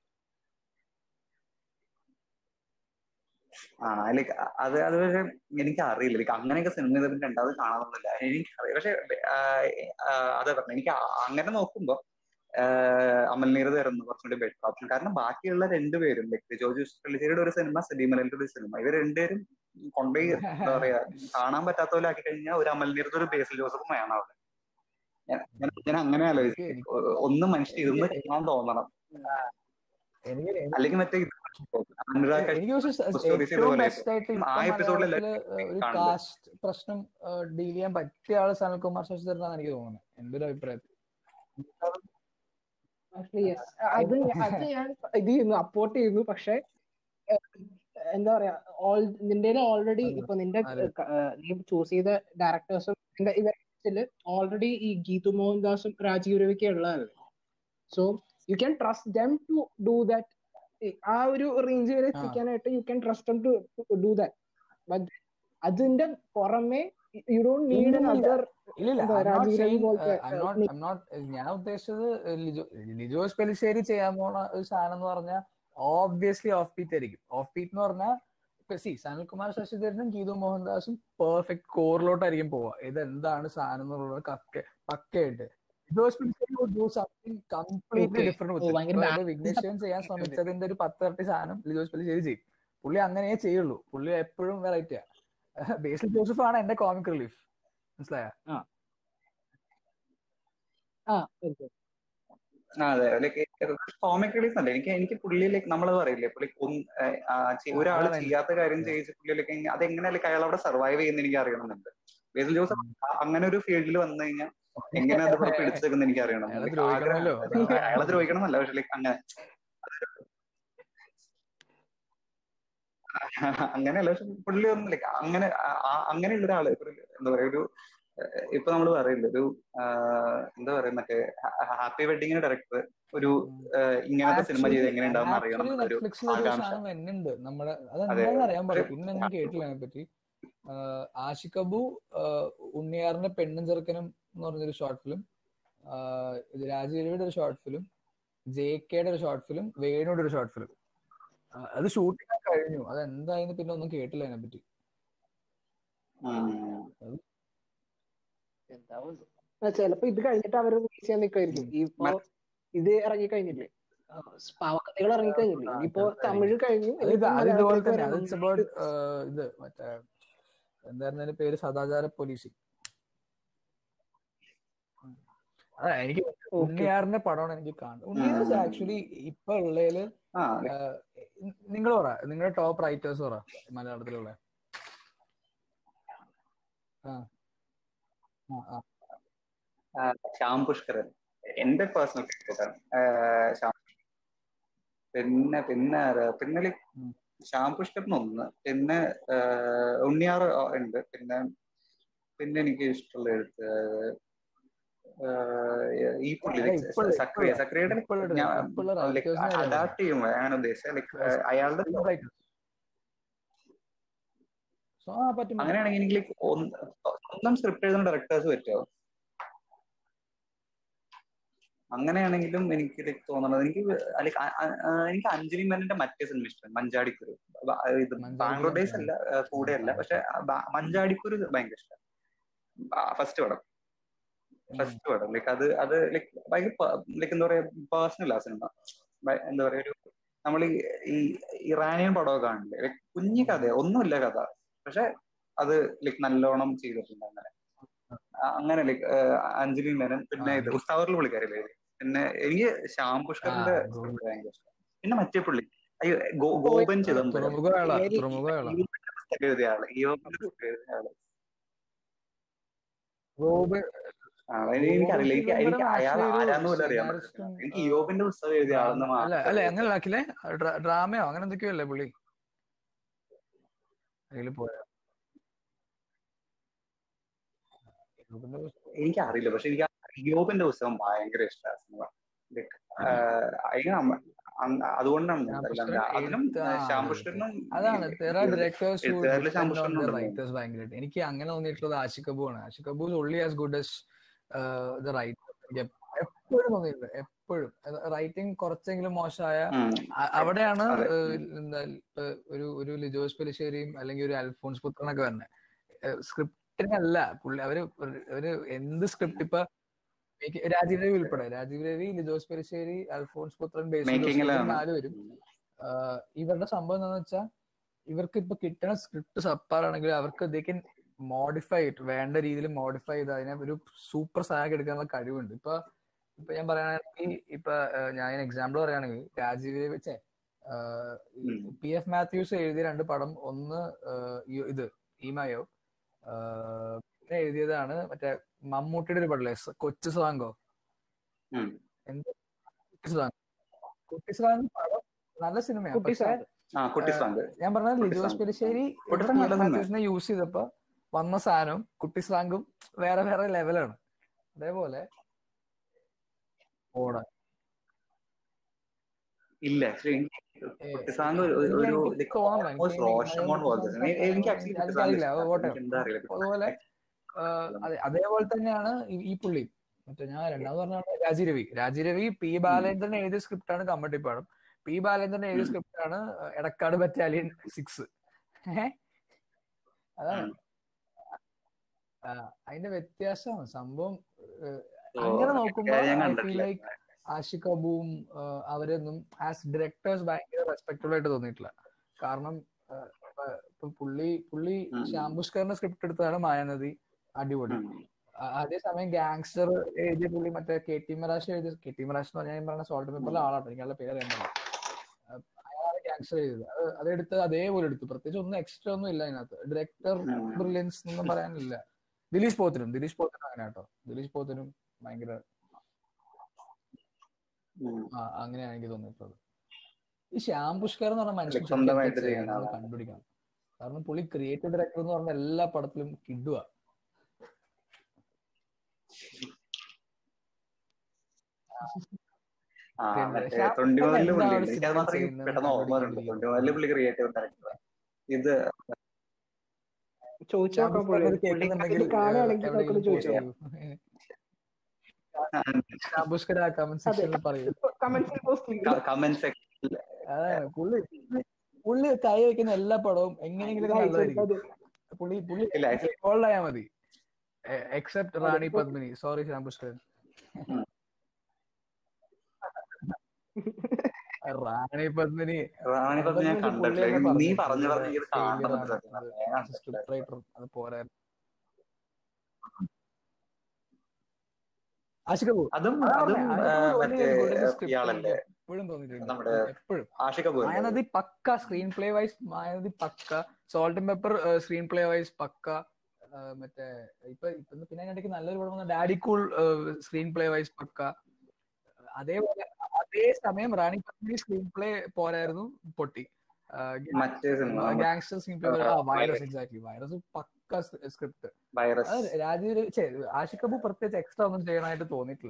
ആ ലൈക്ക് അത് അത് പക്ഷെ എനിക്ക് അറിയില്ല ലൈക്ക് അങ്ങനെയൊക്കെ സിനിമ ഇതിൽ രണ്ടാമത് കാണാനൊന്നുമില്ല എനിക്കറിയാം പക്ഷെ അതെ പറഞ്ഞു എനിക്ക് ആ- അങ്ങനെ നോക്കുമ്പോ അമൽ നീരത് വരുന്നു കുറച്ചുകൂടി ബെറ്റർ ഓപ്ഷൻ കാരണം ബാക്കിയുള്ള രണ്ടുപേരും ലൈക്ക് ജോജു പള്ളിശ്ശേരിയുടെ ഒരു സിനിമ സലീമലയുടെ ഒരു സിനിമ ഇവർ രണ്ടുപേരും കൊണ്ടുപോയി എന്താ പറയാ കാണാൻ പറ്റാത്ത പോലെ ആക്കി കഴിഞ്ഞാൽ ഒരു അമൽ നീരത് ഒരു ബേസിൽ ജോസഫും വേണം അവിടെ ഞാൻ- ഞാൻ ഞാൻ അങ്ങനെ ആലോചിച്ചു എനിക്ക് ഒന്ന് മനുഷ്യൻ ഇരുന്ന് കാണാൻ തോന്നണം എനിക്ക് അല്ലെങ്കിൽ മറ്റേ ഇത് അനുരാഗ് എനിക്ക് പക്ഷെ stories ഏറ്റവും ഇതുപോലെ ബെസ്റ്റ് ആയിട്ട് ഇപ്പൊ ആ episode ല് മലയാളത്തില് ഒരു കാണുന്നത്. കാസ്റ്റ് പ്രശ്നം ഡീൽ ചെയ്യാൻ പറ്റിയ ആള് സനൽകുമാർ ശശിധരൻ എന്നാണ് എനിക്ക് തോന്നുന്നത് എന്റെ ഒരു അഭിപ്രായത്തിൽ Actually, yes. അത് അത് ഞാൻ ഇത് ചെയ്യുന്നു അപ്പോർട്ട് ചെയ്യുന്നു പക്ഷെ ഏഹ്, എന്താ പറയാ ഓൾ നിന്റെ ഓൾറെഡി ഇപ്പൊ നിന്റെ അതെ. ഏഹ്, നീ ചൂസ് ചെയ്ത ഡയറക്ടേഴ്സും ഇവരിൽ ഓൾറെഡി ഈ ഗീതു മോഹൻദാസും രാജീവ് രവിക്ക് ഉള്ളതല്ലേ so you can trust them to do that ആ ഒരു റേഞ്ച് വരെ എത്തിക്കാനായിട്ട് you can trust to do that but അതിന്റെ പുറമെ യു ഡോണ്ട് നീഡ് അതർ ഇല്ലില്ല എന്താ, I'm not Rajeev Ravi saying, പോലത്തെ, uh, I'm not- I'm not- ഞാൻ ഉദ്ദേശിച്ചത് ലിജോ ലിജോസ് പെലിശ്ശേരി ചെയ്യാൻ പോണ ഒരു സാധനം എന്ന് പറഞ്ഞാൽ ഓബ്വിയസ്ലി ഓഫ് ബീറ്റ് ആയിരിക്കും ഓഫ് ബീറ്റ് എന്ന് പറഞ്ഞാൽ സി സനൽകുമാർ ശശിധരനും ഗീതു മോഹൻദാസും പെർഫെക്റ്റ് കോറിലോട്ടായിരിക്കും പോവുക ഇത് എന്താണ് സാധനം എന്നുള്ളത് കക്ക പക്കയായിട്ട് ലിജോസ് Pellissery would do something completely Okay. different with oh, it. ഭയങ്കര ഇപ്പൊ bad. ഇത് വിഘ്നേശ്വരൻ ചെയ്യാൻ ശ്രമിച്ചതിന്റെ ഒരു പത്ത് ഇരട്ടി സാധനം ലിജോസ് പെലിശ്ശേരി ചെയ്യും പുള്ളി അങ്ങനെ ചെയ്യുള്ളൂ പുള്ളി എപ്പോഴും വെറൈറ്റിയാ ബേസിൽ ജോസഫ് ആണ് എന്റെ കോമിക് റിലീഫ് മനസ്സിലായ ആ okay. ആ, അതെ ലൈക്ക് കോമിക് റിലീസ് അല്ല എനിക്ക് എനിക്ക് പുള്ളി ലൈക്ക് നമ്മളത് പറയില്ലേ പുള്ളി ഒരാൾ അതാണ് ചെയ്യാത്ത കാര്യം ചെയ്യിച്ച് പുള്ളി ലൈക്ക് അതെങ്ങനെ ലൈക്ക് അയാൾ അവിടെ സർവൈവ് ചെയ്യുന്ന എനിക്ക് അറിയണമെന്നുണ്ട് ബേസിൽ ജോസഫ് അ- അങ്ങനെ ഒരു ഫീൽഡിൽ വന്നു കഴിഞ്ഞാൽ എങ്ങനെ അത് ഇവിടെ പിടിച്ചെടുക്കുന്ന എനിക്ക് അറിയണം അയാളെ Like, ദ്രോഹിക്കണമല്ലോ. ആഗ്രഹം- അയാളെ ദ്രോഹിക്കണം എന്നല്ല പക്ഷെ ലൈക്ക് അങ്ങനെ അങ്ങനെയല്ല പക്ഷെ പുള്ളി ഒന്നും ലൈക്ക് അങ്ങനെ ആ- ആ- അങ്ങനെയുള്ള ഒരാള് ഇപ്പൊ ഒരു എന്താ പറയാ ഒരു ഏഹ് ഇപ്പൊ നമ്മൾ പറയില്ല ഒരു ആഹ് എന്താ പറയാ മറ്റേ ഹാപ്പി വെഡിങ്ങിന്റെ ഡയറക്ടർ ഒരു ഏഹ് ഇങ്ങനത്തെ സിനിമ ചെയ്ത് എങ്ങനെ ഉണ്ടാവും അറിയണം എന്നൊരു നെറ്റ്ഫ്ലിക്സിൽ ഒരു ആകാംക്ഷ സാധനം വരുന്നുണ്ട് നമ്മുടെ അതെ. അതെന്താണെന്ന് അറിയാൻ പാടില്ല പിന്നെ ഒന്നും കേട്ടില്ല അതിനെ പറ്റി ആഷിഖ് അബു ആഹ് ഉണ്ണിയാറിന്റെ പെണ്ണും ചെറുക്കനും എന്ന് പറഞ്ഞൊരു ഷോർട്ട് ഫിലിം ഇത് രാജീവിയുടെ ഒരു ഷോർട്ട് ഫിലിം ജെ കെയുടെ ഒരു ഷോർട്ട് ഫിലിം വേണുയുടെ ഒരു ഷോർട്ട് ഫിലിം അത് ഷൂട്ടിംഗ് കഴിഞ്ഞു അത് എന്തായെന്ന് പിന്നെ ഒന്നും കേട്ടില്ല അതിനെ പറ്റി ഉം. എന്താവും ആ, ചിലപ്പോ ഇത് കഴിഞ്ഞിട്ട് അവർ റിലീസ് ചെയ്യാൻ നിൽക്കുമായിരിക്കും ഇപ്പൊ ഇത് ഇറങ്ങി കഴിഞ്ഞില്ലേ ആ, പാവക്കഥകൾ ഇറങ്ങി കഴിഞ്ഞില്ലേ ഇനിയിപ്പോ തമിഴ് കഴിഞ്ഞു അത് ഇത് ഇനിയിപ്പോ അത് ഇതുപോലെ മലയാളത്തിലേക്ക് തന്നെ വരാൻ അത് ഇറ്റ്സ് അബൌട്ട് ഇത് മറ്റേ എന്തായിരുന്നു അതിന്റെ പേര് സദാചാര പോലീസ് അതെ എനിക്ക് Okay. ഉണ്ണിയാറിന്റെ പടമാണ് എനിക്ക് കാണുന്നത് ഉണ്ണിയാർ ഉം. ആക്ച്വലി ഇപ്പൊ ഉള്ളതില് ആ like നിങ്ങൾ പറ നിങ്ങളുടെ ടോപ്പ് റൈറ്റേഴ്സ് പറ മലയാളത്തിലുള്ള ആ ആ ആ ആ, ശ്യാം പുഷ്കരൻ എന്റെ പേഴ്സണൽ ഫേവറേറ്റ് ആണ് ആ, ശ്യാം പിന്നെ പിന്നെ ആരാ? പിന്നെ like ഉം. ശ്യാം പുഷ്കരൻ ഒന്ന് പിന്നെ ആ, ഉണ്ണിയാർ ഉണ്ട് പിന്നെ പിന്നെ എനിക്ക് ഇഷ്ടമുള്ള എഴുത്ത് ആ, ഈ പുള്ളി അല്ല, like ഇപ്പോഴുള്ള- സക്രിയ സക്രിയയുടെ ഇപ്പോഴുള്ള- ഞാൻ ഇപ്പോഴുള്ള ലൈക്ക് writers നെ അറിയാം. അഡാപ്റ്റ് ചെയ്യുമ്പോൾ ഞാൻ ഉദ്ദേശിച്ചത് ലൈക്ക് അയാളുടെ സോ ആ പറ്റും പറ്റും. അങ്ങനെയാണെങ്കിൽ എനിക്ക് like ഒന്ന് സ്വന്തം സ്ക്രിപ്റ്റ് എഴുതുന്ന ഡയറക്ടേഴ്സ് പറ്റുമോ അങ്ങനെയാണെങ്കിലും എനിക്ക് like തോന്നണത് എനിക്ക് like അ- അ- ആ, എനിക്ക് അഞ്ജലി മേനന്റെ മറ്റേ സിനിമ ഇഷ്ടം മഞ്ചാടിക്കുരു ബ- ഇത് മഞ്ചാടിക്കുരു ബാംഗ്ലൂർ ഡേയ്സ് അല്ല ആ, കൂടെ അല്ല ആ, പക്ഷെ ബ- മഞ്ചാടിക്കുരു ഭയങ്കര ഇഷ്ടം ഫസ്റ്റ് പടം ഉം. ഫസ്റ്റ് പടം ലൈക്ക് അത് അത് ലൈക്ക് ഭയങ്കര ലൈക്ക് എന്താ പറയാ പേഴ്സണൽ ആ സിനിമ ഭയ- എന്താ പറയാ ഒരു നമ്മൾ ഈ ഇറാനിയൻ പടമൊക്കെ കാണില്ലേ ലൈക്ക് കുഞ്ഞു കഥ ഒന്നുമില്ല കഥ പക്ഷെ അത് ലൈക്ക് നല്ലോണം ചെയ്തിട്ടുണ്ട് അങ്ങനെ ആ, അങ്ങനെ ലൈക്ക് അഞ്ജലി മേനൻ പിന്നെ ആ, ഇത് ഉസ്താവറിൽ പുള്ളിക്കാരില്ലേ പിന്നെ എനിക്ക് ശ്യാം പുഷ്കറിന്റെ ആ, ഗോ- script ഭയങ്കര ഇഷ്ടം പിന്നെ മറ്റേ പുള്ളി അയ്യോ ഗോ- ഗോപൻ ചിദംബരം തുറമുഖവേള ഏരി- തുറമുഖവേള ഈവന്റെ പുസ്തകം എഴുതിയ ആള് ഈവന്റെ പുസ്തകം എഴുതിയ ആള് ഗോപൻ ആ, എനിക്ക് എനിക്കറിയില്ല എനിക്ക് എനിക്ക് അയാൾ actually ഒരു ആരാന്ന് പോലും അറിയാൻ scenarist പറ്റില്ല ഉം, എനിക്ക് ആ, യോബിന്റെ പുസ്തകം എഴുതിയ ആളെന്ന് ഡ്രാമ- അല്ല മാത്രം അല്ല അങ്ങനെ ആക്കില്ലേ ഡ്രാമയോ അങ്ങനെ എന്തൊക്കെയോ അല്ലേ പുള്ളി അതിൽ പോയ ഗോപന്റെ പുസ്തകം- എനിക്ക് അറിയില്ല പക്ഷെ എനിക്ക് ആ യോബിന്റെ പുസ്തകം ഭയങ്കര ഇഷ്ടമാണ് സിനിമ Like, ആഹ്, അതിന് അമ്മ- അന്ന് അതുകൊണ്ടാണ് ശ്യാം അല്ല, പുഷ്കരൻ അതിനും എഴുത്ത് ആ, ശ്യാം അതെ, പുഷ്കരനും അതാണ് there are directors who എഴുത്തുകാരിൽ Shyam depend on പുഷ്കരനും the ഉണ്ടെന്ന് writers ഭയങ്കരമായിട്ട് എനിക്ക് അങ്ങനെ തോന്നിയിട്ടുള്ളത് ആഷിക് കപൂർ ആണ് Ashiq Kapoor only as good as the writer എപ്പോഴും തോന്നിയിട്ടുണ്ട് എപ്പോഴും റൈറ്റിംഗ് കുറച്ചെങ്കിലും മോശമായ ഉം. അ- അവിടെയാണ് അതെ. ഏഹ്, എന്താ ഇപ്പൊ ഒരു ഒരു ലിജോസ് പെലിശ്ശേരിയും അല്ലെങ്കിൽ ഒരു അൽഫോൺസ് പുത്രനൊക്കെ തന്നെ സ്ക്രിപ്റ്റിംഗ് അല്ല പുള്ളി അവര് ഒരു- ഒരു എന്ത് സ്ക്രിപ്റ്റ് ഇപ്പൊ എനിക്ക് രാജീവ് രവി ഉൾപ്പെടെ രാജീവ് രവി ലിജോസ് പെലിശ്ശേരി അൽഫോൺസ് പുത്രൻ ബേസിൽ ജോസഫ് മേക്കിങ്ങിലാണ് ഇവർ നാലുപേരും ആഹ് ഇവരുടെ സംഭവം എന്താണെന്ന് വെച്ചാൽ ഇവർക്ക് ഇപ്പൊ കിട്ടുന്ന സ്ക്രിപ്റ്റ് സപ്പാറാണെങ്കിൽ അവർക്ക് ദേ കൻ മോഡിഫൈ ഇറ്റ് വേണ്ട രീതിയിൽ മോഡിഫൈ ചെയ്ത് അതിനെ ഒരു സൂപ്പർ സാഗ് എടുക്കാനുള്ള കഴിവുണ്ട് ഇപ്പൊ ഇപ്പൊ ഞാൻ പറയുകയാണെങ്കിൽ ഇപ്പൊ ആഹ് ഞാൻ എക്സാമ്പിൾ പറയുകയാണെങ്കിൽ രാജീവ് രവി ഛെ, ആഹ് ഉം. പി എഫ് മാത്യൂസ് എഴുതിയ രണ്ട് പടം ഒന്ന് ആഹ് ഈ- ഇത് ഈമായോ ആഹ് പിന്നെ എഴുതിയതാണ് മറ്റേ മമ്മൂട്ടിയുടെ ഒരു പടല്ലേ സ- കൊച്ചു സാങ്കോ ഉം. എന്ത് കുട്ടി സാങ് കുട്ടി സാങ് പടം നല്ല സിനിമയാണ് കുട്ടി പക്ഷെ സാങ്. ആ കുട്ടി സാങ്ക് ഞാൻ പറഞ്ഞത് കുട്ടി ലിജോസ് സാങ്. പെലിശ്ശേരി കുട്ടി സാങ് നല്ല സിനിമ. മാത്യൂസിനെ യൂസ് ചെയ്തപ്പോ വന്ന സാധനം കുട്ടി സ്ലാങ്കും വേറെ വേറെ ലെവലാണ് അതേപോലെ ഓട ഇല്ല actually എനിക്ക് ഏ, കുട്ടി സാങ്ക് ഒരു ഇല്ല, ഒരു എനിക്ക് like തോന്നണം. almost എനിക്ക് റോഷമോൺ കുട്ടി പോലത്തെ സാങ് സിനിമ. എ- എനിക്ക് ആക്ച്വലി കുട്ടി സാങ്ക് എനിക്കറിയില്ല, ഇഷ്ടമാണ്. പോട്ടെ. എനിക്ക് എന്താ അറിയില്ല അതുപോലെ ആ, അതെ അതേപോലെ തന്നെയാണ് ഈ- ഈ പുള്ളി മറ്റേ ഞാൻ രണ്ടാമത് പറഞ്ഞ രാജി രവി രാജി രവി പി ബാലേന്ദ്രൻ എഴുതിയ സ്ക്രിപ്റ്റാണ് കമ്മട്ടിപ്പാടം പി ബാലേന്ദ്രൻ എഴുതിയ ഉം. സ്ക്രിപ്റ്റാണ് എടക്കാട് ബറ്റാലിയൻ സിക്സ് ഏഹ് അതാണ് ആ, അതിന്റെ വ്യത്യാസമാണ് സംഭവം ഏഹ്, So, അങ്ങനെ നോക്കുമ്പോൾ ഞാൻ ഐ ഫീൽ കണ്ടിട്ടില്ല. ലൈക്ക് ആഷിഖ് അബുവും അവരൊന്നും ആസ് ഡയറക്ടേഴ്സ് ഭയങ്കര റെസ്പെക്ടബിൾ ആയിട്ട് തോന്നിയിട്ടില്ല കാരണം ഏഹ്, ഇപ്പൊ ഇപ്പൊ പുള്ളി പുള്ളി ഉം. ശ്യാം പുഷ്കറിന്റെ സ്ക്രിപ്റ്റ് എടുത്തതാണ് മായാനദി അടിപൊളി ഉം. അ- അതേസമയം ഗാങ്സ്റ്റർ എഴുതിയ പുള്ളി മറ്റേ കെ ടി മറാഷ് എഴുതിയ കെ ടി മറാഷ് എന്ന് പറഞ്ഞാൽ ഞാൻ പറഞ്ഞ സോൾട്ട് പേപ്പറിലെ ആളാണ് എനിക്ക് അയാളുടെ പേര് അറിയാൻ പാടില്ല അഹ് അയാളാണ് ഗാങ്സ്റ്റർ എഴുതിയത് അത് അതെടുത്ത് അതേപോലെ എടുത്തു പ്രത്യേകിച്ച് ഒന്നും എക്സ്ട്രാ ഒന്നും ഇല്ല അതിനകത്ത് ഡയറക്ടർ ഉം. ബ്രില്യൻസ് ഒന്നും പറയാനില്ല ദിലീഷ് പോത്തിനും ദിലീഷ് പോത്തിനും അങ്ങനെ കേട്ടോ ദിലീഷ് പോത്തിനും ഭയങ്കര ഉം. ആ അങ്ങനെയാണ് എനിക്ക് തോന്നിയിട്ടുള്ളത് ഈ ശ്യാം പുഷ്കർ എന്ന് പറഞ്ഞ മനുഷ്യൻ Like സ്വന്തമായിട്ട് ശരിക്കും ചെയ്യുന്ന ചെയ്യണമെന്ന് ആളാണ്. കണ്ടുപിടിക്കണം കാരണം പുള്ളി ക്രിയേറ്റീവ് ഡയറക്ടർ എന്ന് പറഞ്ഞ എല്ലാ പടത്തിലും കിഡുക ആ പിന്നെ മറ്റേ ശ്യാം തൊണ്ടിമുതലില് പുഷ്കർ പുള്ളി എന്താണ് എനിക്ക് അത് മാത്രമേ ചെയ്യുന്നത് പെട്ടെന്ന് ഓർമ്മ വരുന്നുള്ളൂ കണ്ടുപിടിക്കാൻ തൊണ്ടിമുതലില് പുള്ളി ക്രിയേറ്റീവ് ഡയറക്ടർ ഇത് ചോദിച്ചു ശ്യാം നോക്കാം പുഷ്കർ പുള്ളി ഇത് കേൾക്കുന്നുണ്ടെങ്കിൽ പുള്ളിക്കാരി കാണുകയാണെങ്കിൽ എവിടെയെങ്കിലും നമുക്കൊന്ന് ചോദിച്ചു പോസ്റ്റ് ചെയ്യൂ ശ്യാം പുഷ്കർ ആ കമന്റ് സെക്ഷനിൽ പറയൂ കമന്റ്സിൽ പോസ്റ്റ് ചെയ്യും കമന്റ് സെക്ഷനിൽ അതാണ് പുള്ളി പുള്ളി കൈ വെക്കുന്ന എല്ലാ പടവും എങ്ങനെയെങ്കിലും നല്ലതായിരിക്കും പുള്ളി പുള്ളി ഇല്ല, actually- ഇൻവോൾവ് ആയാൽ മതി എക്സെപ്റ്റ് റാണി പത്മിനി സോറി ശ്യാം പുഷ്കർ റാണി പത്മിനി റാണി പത്മിനി ഞാൻ കണ്ടിട്ടില്ല നീ പറഞ്ഞു പറഞ്ഞ് ഇത് കാണണം എന്ന് ഫെയിലിയർ സത്യം പറഞ്ഞാ. ഞാൻ സ്ക്രിപ്റ്റ് കണ്ടിട്ടില്ല. റൈറ്റർ അത് പോരാ ആഷിക കപൂർ അതും അതാ അതും പറഞ്ഞെ, ആ, ആഷിക കപൂർ മറ്റേ only a good ഇയാളല്ലേ script എപ്പോഴും തോന്നിയിട്ടുണ്ട് നമ്മുടെ എപ്പോഴും Ashiq Kapoor Mayanadi pakka screenplay wise Mayanadi pakka salt and pepper screenplay wise pakka ആ, മറ്റേ ഇപ്പൊ ഇപ്പൊ പിന്നെ അതിനിടയ്ക്ക് നല്ലൊരു പടം വന്ന daddy cool screenplay wise pakka അതേപോലെ അതേ സമയം റാണി പത്മിനി സ്ക്രീൻ പ്ലേ പോരായിരുന്നു പൊട്ടി മറ്റേ സിനിമ ഗാങ്സ്റ്റർ സ്ക്രീൻ പ്ലേ ആ, virus exactly virus pakka script virus അത് രാജീവ് ഛെ, ആഷിഖ് കപൂർ പ്രത്യേകിച്ച് എക്സ്ട്രാ ഒന്നും ചെയ്യണമായിട്ട് തോന്നിയിട്ടില്ല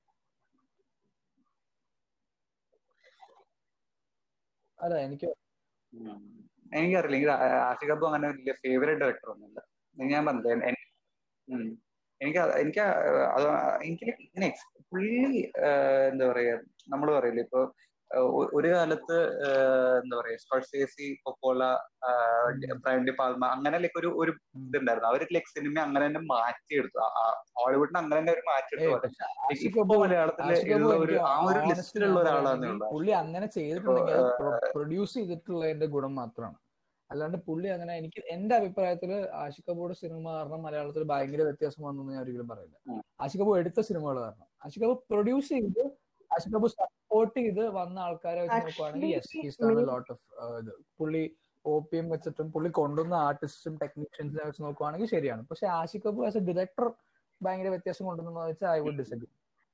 അതെ എനിക്ക് ഉം. എനിക്കറിയില്ല എനിക്ക് ആ- ആഷിഖ് കപൂർ അങ്ങനെ വലിയ ഫേവറേറ്റ് ഡയറക്ടർ ഒന്നുമില്ല ഇത് ഞാൻ പറഞ്ഞത് എൻ- എൻ- ഉം. എനിക്ക് അത് എനിക്ക് ആ- അത് എനിക്ക് ഇങ്ങനെ ex- പുള്ളി ആ, എന്താ പറയാ നമ്മൾ പറയില്ലേ ഇപ്പൊ ആ, ഒ- ഒരു കാലത്ത് ആ, എന്താ പറയാ സ്കോർസേസി കൊക്കോള ബ്രൈൻ ഡി പാൽമ അങ്ങനെ ലൈക്ക് ഒരു ഒരു ഉം. ഇതുണ്ടായിരുന്നു അവർ ലൈക്ക് സിനിമ അങ്ങനെ തന്നെ മാറ്റിയെടുത്തു ആ- ആ ഹോളിവുഡിന് അങ്ങനെ തന്നെ അവർ ഏയ് മാറ്റിയെടുത്തു പക്ഷെ ആഷിഖ് ഇപ്പൊ കപൂർ മലയാളത്തില് ആഷിഖ് ഉള്ള കപൂർ ഒരു എനിക്ക് ആ ഒരു honestly ലിസ്റ്റിലുള്ള ഞാൻ ഒരാളാന്നേ പറയുകയാണെങ്കിൽ ഉള്ളൂ പുള്ളി അങ്ങനെ ചെയ്തിട്ടുണ്ടെങ്കിൽ അത് പ്രൊഡ്യൂസ് ചെയ്തിട്ടുള്ളതിന്റെ ഗുണം മാത്രമാണ് അല്ലാണ്ട് പുള്ളി അങ്ങനെ എനിക്ക് എന്റെ അഭിപ്രായത്തില് ആഷിഖ് കപൂറുടെ സിനിമ കാരണം മലയാളത്തിൽ ഭയങ്കര വ്യത്യാസം വന്നു ഞാൻ ഒരിക്കലും പറയില്ല ഉം. ആഷിഖ് കപൂർ എടുത്ത സിനിമകൾ കാരണം ആഷിഖ് കപൂർ പ്രൊഡ്യൂസ് ചെയ്ത് ആഷിഖ് കപൂർ സപ്പോർട്ട് ചെയ്ത് വന്ന ആൾക്കാരെ വെച്ച് നോക്കുവാണെങ്കിൽ yes he's done lot of ഇത് പുള്ളി ഒ പി എം വെച്ചിട്ടും പുള്ളി കൊണ്ടുവന്ന ആർട്ടിസ്റ്റും ടെക്നീഷ്യൻസിനെ വെച്ച് നോക്കുവാണെങ്കിൽ ശരിയാണ് പക്ഷെ Ashiq Kapoor as a director ഭയങ്കര വ്യത്യാസം കൊണ്ടുവന്നു വെച്ചാൽ ഐ വുഡ് ഡിസഗ്രി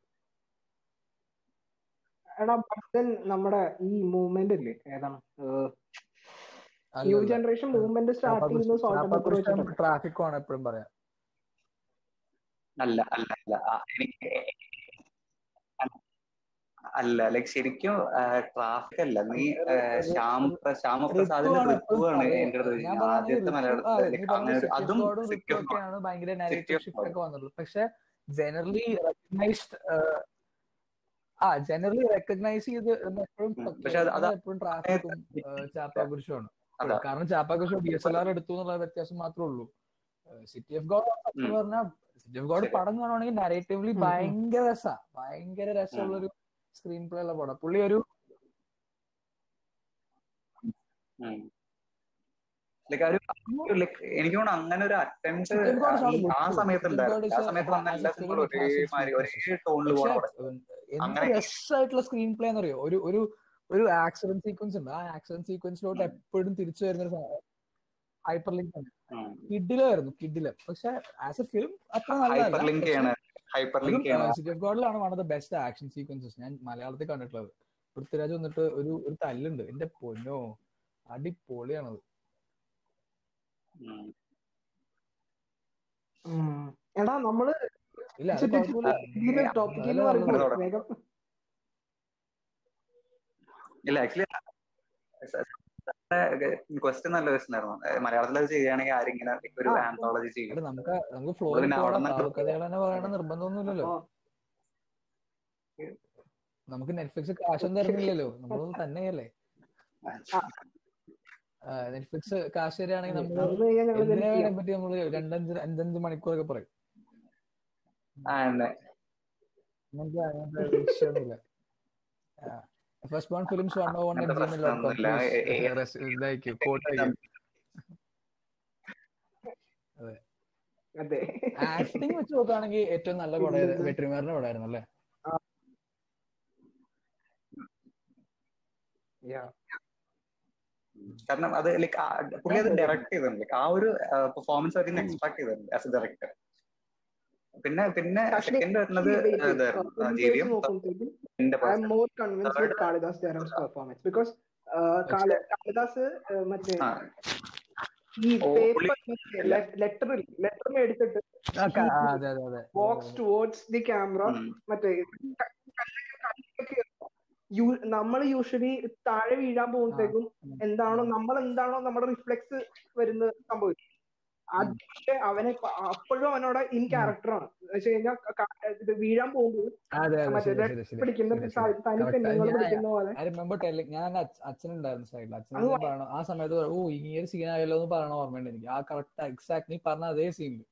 എടാ but നമ്മുടെ ഈ മൂവ്മെന്റ് ഇല്ലേ ഏതാണ് ന്യൂ ജനറേഷൻ മൂവ്മെന്റ് സ്റ്റാർട്ട് ചെയ്യുന്നത് സോൾട്ട് ആൻഡ് പെപ്പർ വെച്ചിട്ടാണ് ട്രാഫിക്കും ആണ് എപ്പോഴും പറയാം അല്ല അല്ല അല്ല ആ, എനിക്ക് അല്ല ലൈക് ശരിക്കും ട്രാഫിക് അല്ല നീ ആ, ശ്യാം പ്ര- ശ്യാമപ്രസാദിന്റെ ഋതുവാണ് ഋതുവാണ് എപ്പോഴും എന്റെ അടുത്ത് ഞാൻ ചോദിക്കുന്നത്. ആദ്യത്തെ പറയുന്നത് നീ മലയാളത്തിൽ പറഞ്ഞ അങ്ങനെ അതും city of City of God. ഒക്കെയാണ് ഭയങ്കര City narrative of shift God. ഒക്കെ വന്നിട്ടുള്ളത് പക്ഷെ ജനറലി റെക്കഗ്നൈസ്ഡ് ആ ജനറലി റെക്കഗ്നൈസ് ചെയ്ത് എപ്പോഴും ഉം. പക്ഷെ അത് അത് എപ്പോഴും ട്രാഫിക്കും ചാപ്പാകുരിശുമാണ് അതാ. കാരണം Chappa Kurishu D S L R എടുത്തു എന്നുള്ള വ്യത്യാസം മാത്രമേ ഉള്ളൂ സിറ്റി ഓഫ് ഗോഡ് ഉം. പറഞ്ഞാൽ സിറ്റി ഓഫ് ഗോഡ് ശരി. പടം കാണുവാണെങ്കിൽ നരേറ്റീവ്ലി ഉം, ഉം. ഭയങ്കര രസാ ഭയങ്കര രസമുള്ള ഒരു സ്ക്രീൻ പ്ലേ ഉള്ള പടം പുള്ളി ഒരു ലൈക്ക് ഒരു ലൈക്ക് എനിക്ക് തോന്നുന്നു അങ്ങനെ ഒരു attempt City of God is not a good ആ film. സമയത്ത് City of God ഉണ്ടായിരുന്നു is ആ a- സമയത്ത് വന്ന has a എല്ലാ film സിനിമകളും that has its ഒരേമാതിരി ഒരേ weaknesses. ടോണിൽ പക്ഷെ പോകണം എന്ത് അങ്ങനെ- രസമായിട്ടുള്ള സ്ക്രീൻ പ്ലേ എന്ന് അറിയോ ഒരു ഒരു ഒരു ആക്സിഡന്റ് സീക്വൻസ് ഉണ്ട് ആ ആക്സിഡന്റ് സീക്വൻസിലോട്ട് എപ്പോഴും തിരിച്ചു വരുന്ന ഒരു ഹൈപ്പർ ലിങ്ക് ആണ് കിഡിലായിരുന്നു കിഡില് പക്ഷെ ആസ് എ ഫിലിം അത്ര ഹൈപ്പർ ലിങ്ക് ചെയ്യണ ഹൈപ്പർ ലിങ്ക് ചെയ്യണ സിറ്റി ഓഫ് ഗോഡിലാണ് one of the best action sequences ഞാൻ മലയാളത്തിൽ കണ്ടിട്ടുള്ളത് പൃഥ്വിരാജ് വന്നിട്ട് ഒരു ഒരു തല്ലുണ്ട് എന്റെ പൊന്നോ അടിപൊളിയാണത് ഉം. ഉം. എടാ നമ്മള് ഇല്ല അത് കുഴപ്പമില്ല ടോപ്പിക്കിൽ അതല്ല പറയുമ്പോൾ നല്ലത്. വേഗം ഇല്ല ആക്ച്വലി ക്വസ്റ്റ്യൻ നല്ല ക്വസ്റ്റ്യൻ ആയിരുന്നു ഏഹ് മലയാളത്തിൽ അത് ചെയ്യുകയാണെങ്കിൽ ആരിങ്ങനെ ഒരു ആ. ആന്തോളജി ചെയ്യും എടാ, നമുക്ക് നമുക്ക് പിന്നെ ഫ്ലോറിൽ അവിടെ പോകണം നിന്ന് കഥകൾ തന്നെ പറയണ നിർബന്ധമൊന്നുമില്ലല്ലോ അപ്പൊ നമുക്ക് നെറ്റ്ഫ്ലിക്സ് കാശൊന്നും തരുന്നില്ലല്ലോ നമ്മൾ തന്നെയല്ലേ നെറ്റ്ഫ്ലിക്സ് കാശ് തരികയാണെങ്കിൽ നമ്മൾ അന്ന് കഴിഞ്ഞാൽ ഞങ്ങൾ എന്തിനാ ചെയ്യാം. വേണേ പറ്റി നമ്മൾ രണ്ടഞ്ച് അഞ്ചഞ്ച് മണിക്കൂറൊക്കെ പറയും ആ എന്നെ അങ്ങനത്തെ അങ്ങനത്തെ വിഷയമൊന്നുമില്ല ഫസ്റ്റ് ബോൺ ഫിലിംസ് വൺ ഓ വൺ അങ്ങനത്തെ പ്രശ്നമൊന്നുമില്ല. ഏ- ഏ- ഇതായിരിക്കും കോട്ടായിരിക്കും അതെ ആക്ടിങ് വെച്ച് നോക്കുകയാണെങ്കിൽ ഏറ്റവും നല്ല പടം പിന്നെന്താ? വെട്രിമാറിന്റെ പടമായിരുന്നു അല്ലേ Yeah. കാരണം അത് ലൈക്ക് പുള്ളി അത് ഡയറക്ട് ചെയ്തിട്ടുണ്ട് ലൈക്ക് ആ ഒരു പെർഫോമൻസ് അവർ എക്സ്പെക്ട് ചെയ്തിട്ടുണ്ട് ആസ് എ ഡയറക്ടർ പിന്നെ പിന്നെ Actually, സെക്കൻഡ് വരുന്നത് wait, wait. ഇതായിരുന്നു Uh, ആ, Indians ജെവിയും നോക്കുമ്പോഴത്തേക്കും എന്റെ I am more convinced with Kalidas Jaram's performance because uh, Kal- Kalidas uh, മറ്റേ ആ ഈ ഓ, പേപ്പർ പുള്ളി- ലെറ്റർ ലെറ്റർ മേടിച്ചിട്ട് ആ, ക- ആ, അതെ അതെ അതെ walks towards the camera ഉം. മറ്റേ നമ്മൾ യൂഷ്വലി താഴെ വീഴാൻ പോകുമ്പോഴത്തേക്കും ഉം. എന്താണോ നമ്മൾ എന്താണോ നമ്മുടെ റിഫ്ലെക്സ് വരുന്ന സംഭവിക്കും അത് പക്ഷെ അവനെ പ- അപ്പോഴും അവനോട് ഇൻ ക്യാരക്ടറാണ് എന്ന് വെച്ച് കഴിഞ്ഞാൽ ഇത് വീഴാൻ പോകുമ്പോൾ അതെ അതെ മറ്റേ ശരി ശരി ശരി പിടിക്കുന്ന ശരി, ശരി. തനി Correct. പെണ്ണുങ്ങൾ ഞാൻ- പിടിക്കുന്ന പോലെ ഐ റിമെമ്പർ ടെല്ലിങ് ഞാൻ അച്ഛ- അച്ഛനുണ്ടായിരുന്നു സൈഡിൽ അച്ഛൻ അത് പറയണ ആ സമയത്ത് പറയും, ഓ ഈ ഒരു സീൻ ആയല്ലോ എന്ന് പറയണ ഓർമ്മയുണ്ട് എനിക്ക് ആ കറക്റ്റ് എക്സാക്ട് നീ പറഞ്ഞ അതേ സീനിൽ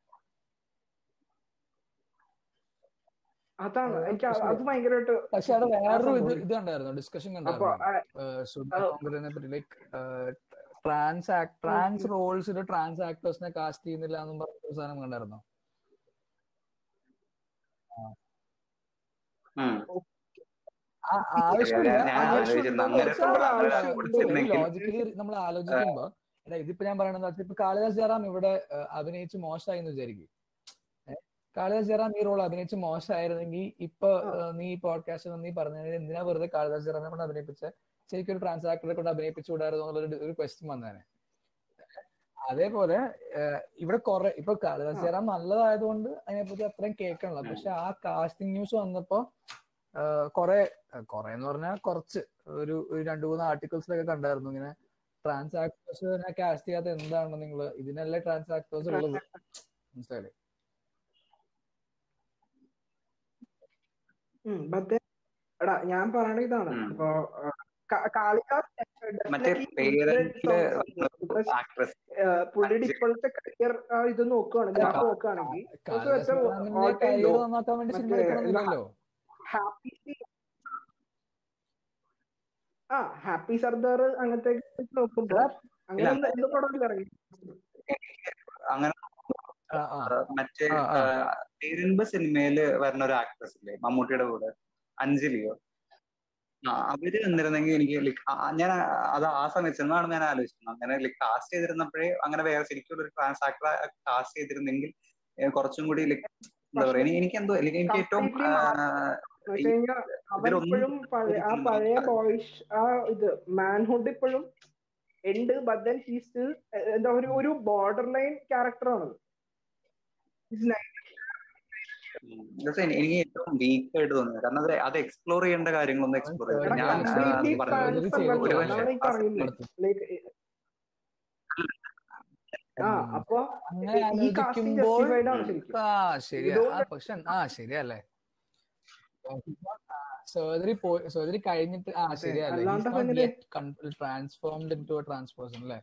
അതാണ് അത് എനിക്ക് അത് പക്ഷേ- അത് ഭയങ്കരമായിട്ട് പക്ഷെ അവിടെ വേറൊരു ഇത് സംഭവം. ഇത് കണ്ടായിരുന്നു ഡിസ്കഷൻ അപ്പൊ കണ്ടായിരുന്നു ആ, സുധാ കോൺഗ്രസിനെ പറ്റി ലൈക്ക് ട്രാൻസ് ട്രാൻസ് റോൾസിൽ ട്രാൻസ് ആക്ടേഴ്സിനെ കാസ്റ്റ് ചെയ്യുന്നില്ല എന്നും പറഞ്ഞ ഒരു സാധനം കണ്ടായിരുന്നോ ഉം. ആ ആവശ്യമില്ല ഞാൻ- ഞാൻ ആലോചിച്ചിരുന്നു. അങ്ങനെ ആവശ്യമുണ്ട്. ലോജിക്കലി നമ്മൾ ആലോചിക്കുമ്പോ എടാ ഇതിപ്പോ ഞാൻ പറയണെന്ന് വെച്ചാൽ ഇപ്പൊ കാളിദാസ് ജയറാം ഇവിടെ ഏഹ്, അഭിനയിച്ച് മോശമായി എന്ന് വിചാരിക്കും ഏഹ്, കാളിദാസ് ജയറാം ഈ റോൾ അഭിനയിച്ച് മോശമായിരുന്നെങ്കിൽ ഇപ്പൊ ഏഹ്, നീ പോഡ്കാസ്റ്റ് നീ പറഞ്ഞത് എന്തിനാ വെറുതെ കാളിദാസ് ജയറാമിനെ കൊണ്ട് അഭിനയിപ്പിച്ച ശരിക്കും ഒരു ട്രാൻസാക്ടറെ കൊണ്ട് അഭിനയിപ്പിച്ചു കൂടായിരുന്നു എന്നുള്ളൊരു ഒരു ക്വസ്റ്റ്യൻ വന്നേനെ അതേപോലെ ഏഹ്, ഇവിടെ കുറെ ഇപ്പൊ കാളിദാസ് ജയറാം നല്ലതായതുകൊണ്ട് അതിനെപ്പറ്റി അത്രയും കേൾക്കണില്ല പക്ഷെ ആ കാസ്റ്റിംഗ് ന്യൂസ് വന്നപ്പോ കുറെ കുറെ എന്ന് പറഞ്ഞാൽ കുറച്ച് ഒരു ഒരു രണ്ടു മൂന്ന് ആർട്ടിക്കിൾസിലൊക്കെ കണ്ടായിരുന്നു ഇങ്ങനെ ട്രാൻസ് ആക്ടേഴ്സിനെ കാസ്റ്റ് ചെയ്യാത്ത എന്താണ് നിങ്ങൾ ഇതിനല്ലേ ട്രാൻസ് ആക്ടേഴ്സ് ഉള്ളത് മനസ്സിലായില്ലേ ഉം, but then, എടാ ഞാൻ പറയണ ഇതാണ് ഉം. ഇപ്പൊ ആ, കാ- കാളിദാസ് മറ്റേ definitely പേരന്റില് because, ആക്ട്രസ് ആ, പുള്ളിയുടെ ഇപ്പോഴത്തെ കരിയർ ഇത് നോക്കുകയാണെങ്കിൽ ഗ്രാഫ് നോക്കുകയാണെങ്കിൽ കാളിദാസ് ജയറാമിന്റെ കരിയർ നന്നാക്കാൻ വേണ്ടി സിനിമ മറ്റേ എടുക്കണമെന്നില്ലല്ലോ ഹാപ്പി ആ ഹാപ്പി സർദാർ അങ്ങനത്തെ നോക്കുമ്പോ അങ്ങനെ എന്ത് എന്ത് പടം ഇറങ്ങി അങ്ങനെ ആ, ആ. മറ്റേ ആ, ആ. പേരൻപ് സിനിമയില് വരുന്ന ഒരു ആക്ട്രസ് ഇല്ലേ മമ്മൂട്ടിയുടെ കൂടെ അഞ്ജലിയോ ആ അവര് വന്നിരുന്നെങ്കിൽ എനിക്ക് ലൈക്ക് ഞാൻ അത് ആ സമയത്ത് സിനിമ കാണുമ്പോൾ ഞാൻ ആലോചിക്കുന്നു അങ്ങനെ ലൈക്ക് കാസ്റ്റ് ചെയ്തിരുന്നപ്പോഴേ അങ്ങനെ വേറെ ശരിക്കും ഒരു ട്രാൻസ് ആക്ടറെ കാസ്റ്റ് ചെയ്തിരുന്നെങ്കിൽ ഏഹ് കുറച്ചും കൂടി ലൈക്ക് എന്താ പറയാ എനിക്ക് എനിക്ക് എന്തോ അല്ലെങ്കിൽ എനിക്ക് ഏറ്റവും Completely എന്ന് വെച്ച് കഴിഞ്ഞാൽ അവൻ ഇതിലൊന്നും ഇപ്പോഴും പഴയ ആ പഴയ ബോയ്ഷ് ആ ഇത് മാൻഹുഡ് ഇപ്പോഴും ഉണ്ട് ബട്ട് ദെൻ ഹീ സ്റ്റിൽ എന്താ ഒരു ഒരു ബോർഡർ ലൈൻ ക്യാരക്ടറാണ് ഉം. പക്ഷേ എനി- എനിക്ക് ഏറ്റവും വീക്ക് ആയിട്ട് തോന്നുന്നത് കാരണം അത് അത് എക്സ്പ്ലോർ ചെയ്യേണ്ട കാര്യങ്ങളൊന്നും എക്സ്പ്ലോർ ചെയ്തില്ല ഞാൻ ആ, completely അത് പറഞ്ഞു fans ചെയ്തു. അല്ലല്ലോ. ഒരു അതാണ് ഈ പക്ഷേ പറയുന്നത് ലൈക്ക് ആ അപ്പൊ അങ്ങനെ ഈ കാസ്റ്റിംഗ് ആലോചിക്കുമ്പോൾ ജസ്റ്റിഫൈഡ് ആണ് ശരിക്കും ആ ശരിയാ ആ പക്ഷെ ആ ശരിയല്ലേ സർജറി പോയി സർജറി കഴിഞ്ഞിട്ട് ആ അതെ, ശരിയല്ലേ അല്ലാണ്ട് അങ്ങനെ- ട്രാൻസ്ഫോംഡ് ഇൻ ടു ട്രാൻസ്പോർഷൻ അല്ലേ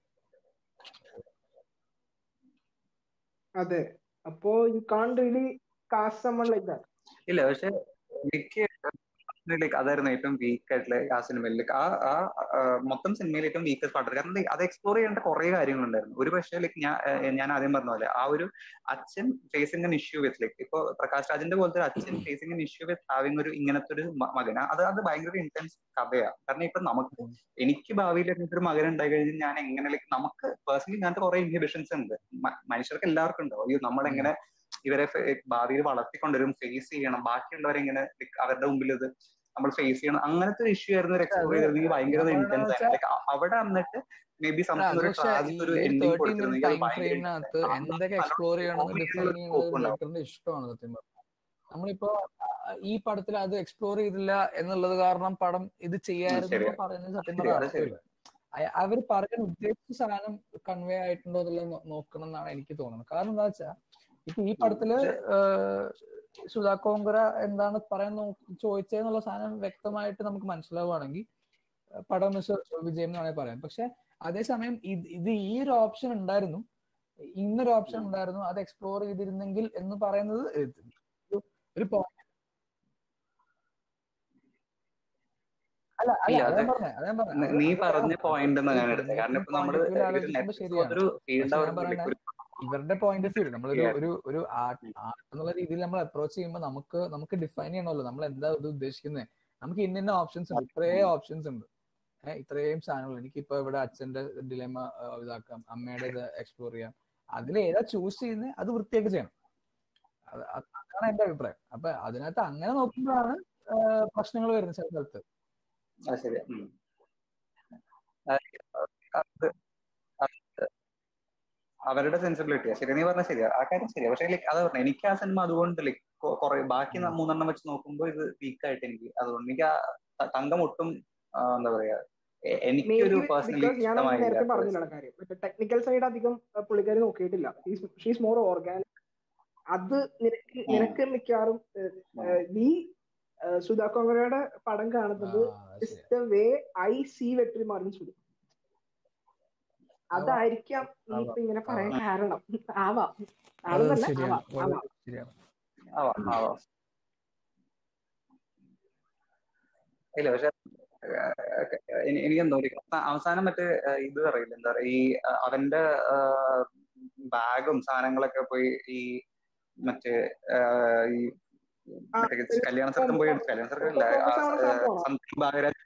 അതെ അപ്പോ you can really cast someone like that ഇല്ല പക്ഷെ എനിക്ക് ലൈക്ക് അതായിരുന്നു ഏറ്റവും വീക്ക് ആയിട്ടുള്ള ആ സിനിമയിൽ ലൈക്ക് ആ ആ ആ, മൊത്തം സിനിമയിൽ ഏറ്റവും വീക്കസ്റ്റ് പാട്ട് കാരണം like അത് എക്സ്പ്ലോർ ചെയ്യേണ്ട കുറെ കാര്യങ്ങളുണ്ടായിരുന്നു ഒരു പക്ഷേ ലൈക്ക് ഞാൻ ഏഹ് ഞാൻ ആദ്യം പറഞ്ഞ പോലെ ആ ഒരു അച്ഛൻ facing an issue with like ഇപ്പൊ പ്രകാശ് രാജിന്റെ പോലത്തെ ഒരു അച്ഛൻ facing an issue with having ഒരു ഇങ്ങനത്തെ ഒരു മ- മകൻ അത് അത് ഭയങ്കര ഇന്റൻസ് കഥയാണ് കാരണം ഇപ്പൊ നമുക്ക് എനിക്ക് ഭാവിയിൽ അങ്ങനത്തെ ഒരു മകൻ ഉണ്ടായി കഴിഞ്ഞാൽ ഞാൻ എങ്ങനെ ലൈക്ക് നമുക്ക് പേഴ്സണലി ഇങ്ങനത്തെ കുറെ ഇൻഹിബിഷൻസ് ഉണ്ട് മ- മനുഷ്യർക്ക് എല്ലാവർക്കും ഉണ്ടാവും അയ്യോ നമ്മളെങ്ങനെ ഇവരെ ഫെ- ഭാവിയിൽ വളർത്തിക്കൊണ്ടുവരും ഫേസ് ചെയ്യണം ബാക്കിയുള്ളവരെ ഇങ്ങനെ like അവരുടെ മുമ്പിൽ ഇത് നമ്മൾ ഫേസ് ചെയ്യണം അങ്ങനത്തെ ഒരു ഇഷ്യൂ ആയിരുന്നു ഒരു എക്സ്പ്ലോർ ചെയ്തിരുന്നെങ്കിൽ ഭയങ്കര ഞാൻ ഇന്റൻസ് പറയുന്നത് ആയിരുന്നു Like, അ- അവിടെ വന്നിട്ട് മേ ബി സംതിങ് ഒരു പക്ഷെ ട്രാജിക് ഒരു ഈ എൻഡിങ് തേർട്ടി മിനിറ്റ് കൊടുത്തിരുന്നെങ്കിൽ അത് ടൈം ഭയങ്കര ഫ്രെയിമിനകത്ത് ആ, എന്തൊക്കെ ആ, എക്സ്പ്ലോർ ചെയ്യണമെന്ന് comedy ഡിസൈൻ ഉള്ള ചെയ്യുന്നത് scope ഉണ്ടാവും. ഡയറക്ടറിന്റെ ഇഷ്ടമാണ് സത്യം പറഞ്ഞാൽ നമ്മളിപ്പോ ആ, ഈ പടത്തിൽ അത് എക്സ്പ്ലോർ ചെയ്തില്ല എന്നുള്ളത് കാരണം പടം ഇത് ചെയ്യായിരുന്നു ശരിയാ. എന്ന് പറയുന്നത് സത്യം ശരിയാ, പറഞ്ഞാൽ അത് ശരിയാ. അർത്ഥമില്ല അയ- അവർ പറയാൻ ഉദ്ദേശിച്ച സാധനം കൺവേ ആയിട്ടുണ്ടോ എന്നുള്ളത് നോ- നോക്കണം എന്നാണ് എനിക്ക് തോന്നുന്നത് കാരണം എന്താ വെച്ചാൽ ഇപ്പൊ ഈ പടത്തില് ഏഹ്, സുധാ കോങ്കര എന്താണ് പറയാൻ നോ- ചോദിച്ചതെന്നുള്ള സാധനം വ്യക്തമായിട്ട് നമുക്ക് മനസ്സിലാവുകയാണെങ്കിൽ ഏഹ്, പടം മിസ് വിജയം എന്ന് വേണമെങ്കിൽ പറയാം പക്ഷെ അതേസമയം ഇത് ഇത് ഈ ഒരു ഓപ്ഷൻ ഉണ്ടായിരുന്നു ഇന്നൊരു ഓപ്ഷൻ ഉണ്ടായിരുന്നു അത് എക്സ്പ്ലോർ ചെയ്തിരുന്നെങ്കിൽ എന്ന് പറയുന്നത് ഇത് ഒരു- ഒരു point. അല്ല അല്ല ഇല്ല, അതാ അത് പറഞ്ഞേ അതാ പറഞ്ഞേ ന- അത് നീ അത് പറഞ്ഞ വേറെ- പോയിന്റ് ഞാൻ ഒരു എടുത്തത് കാരണം ഇപ്പൊ point നമ്മള് of view ൽ ആലോചിക്കുമ്പോൾ ശരിയാണ്. ഒരു ഫീൽഡ് പക്ഷെ ഞാൻ അവർക്ക് പറയണേ- ഒരു ഇവരുടെ പോയിന്റ് ഓഫ് വ്യൂ നമ്മളൊരു Yeah. ഒരു ഒരു ആർട്ട് ആർട്ട് എന്നുള്ള രീതിയിൽ നമ്മൾ അപ്രോച്ച് ചെയ്യുമ്പോൾ നമുക്ക് നമുക്ക് ഡിഫൈൻ ചെയ്യണമല്ലോ നമ്മൾ എന്താ ഇത് ഉദ്ദേശിക്കുന്നത് നമുക്ക് ഇന്ന ഇന്ന ഓപ്ഷൻസ് ഉണ്ട് ഇത്രയും ഓപ്ഷൻസ് ഉണ്ട് ഏഹ് ഇത്രയും സാധനങ്ങൾ എനിക്കിപ്പോ ഇവിടെ അച്ഛന്റെ ഡിലേമ ഇതാക്കാം അമ്മയുടെ ഇത് എക്സ്പ്ലോർ ചെയ്യാം അതിൽ ഏതാ ചൂസ് ചെയ്യുന്നത് അത് വൃത്തിയായിട്ട് ചെയ്യണം അത് അത് അതാണ് എന്റെ അഭിപ്രായം അപ്പൊ അതിനകത്ത് അങ്ങനെ നോക്കുമ്പോഴാണ് പ്രശ്നങ്ങൾ വരുന്നത് ചില സ്ഥലത്ത് അത് ശരിയാ ഉം. അത് അത് അത് അവരുടെ സെൻസിബിലിറ്റിയാ ശരി നീ പറഞ്ഞ ശരിയാ ആ കാര്യം ശരിയാ പക്ഷെ ലൈക്ക് അത് പറഞ്ഞു എനിക്ക് ആ സിനിമ അതുകൊണ്ട് ലൈക്ക് കുറെ ബാക്കി ന- മൂന്നെണ്ണം വെച്ച് നോക്കുമ്പോൾ ഇത് വീക്ക് ആയിട്ട് എനിക്ക് അതുകൊണ്ട് എനിക്ക് ആ ത- തങ്കം ഒട്ടും ആ, എന്താ പറയാ എ- എനിക്കൊരു പേഴ്സണലി ബിക്കോസ് ഞാൻ നേരത്തെ ഇഷ്ടമായില്ല പറഞ്ഞില്ല കാര്യം മറ്റേ ടെക്നിക്കൽ സൈഡ് അധികം അഹ് പുള്ളിക്കാരി നോക്കിയിട്ടില്ല ഷീസ് മോർ ഓർഗാനിക് അത് നിനക്ക് നിനക്ക് മിക്കവാറും ഏഹ്, ഏഹ്, നീ ഏഹ്, സുധാ കോങ്ങരയുടെ പടം കാണുന്നത് is the way I see Vetrimaaran Sudha അതായിരിക്കാം നീ ഇപ്പൊ ഇങ്ങനെ പറയാൻ കാരണം ആവാം ആണെന്നല്ല ആവാം ആവാം ശരിയാണ് ആവാം ആവാം ഇല്ല പക്ഷെ എനിക്ക് എന്തോ അവസാനം മറ്റേ ആ, ഇത് അറിയില്ല എന്താ പറയാ ഈ ആ, അവന്റെ ബാഗും സാധനങ്ങളൊക്കെ പോയി ഈ മറ്റേ ആ, ഈ ആ, മറ്റേ കല്യാണ സ്ഥലത്തും പോയി എടുത്തു കല്യാണ സ്ഥലത്തല്ല കോമ്പസ് ആവണ സംഭവമാണോ? സംതിങ് ബാഗരാജ്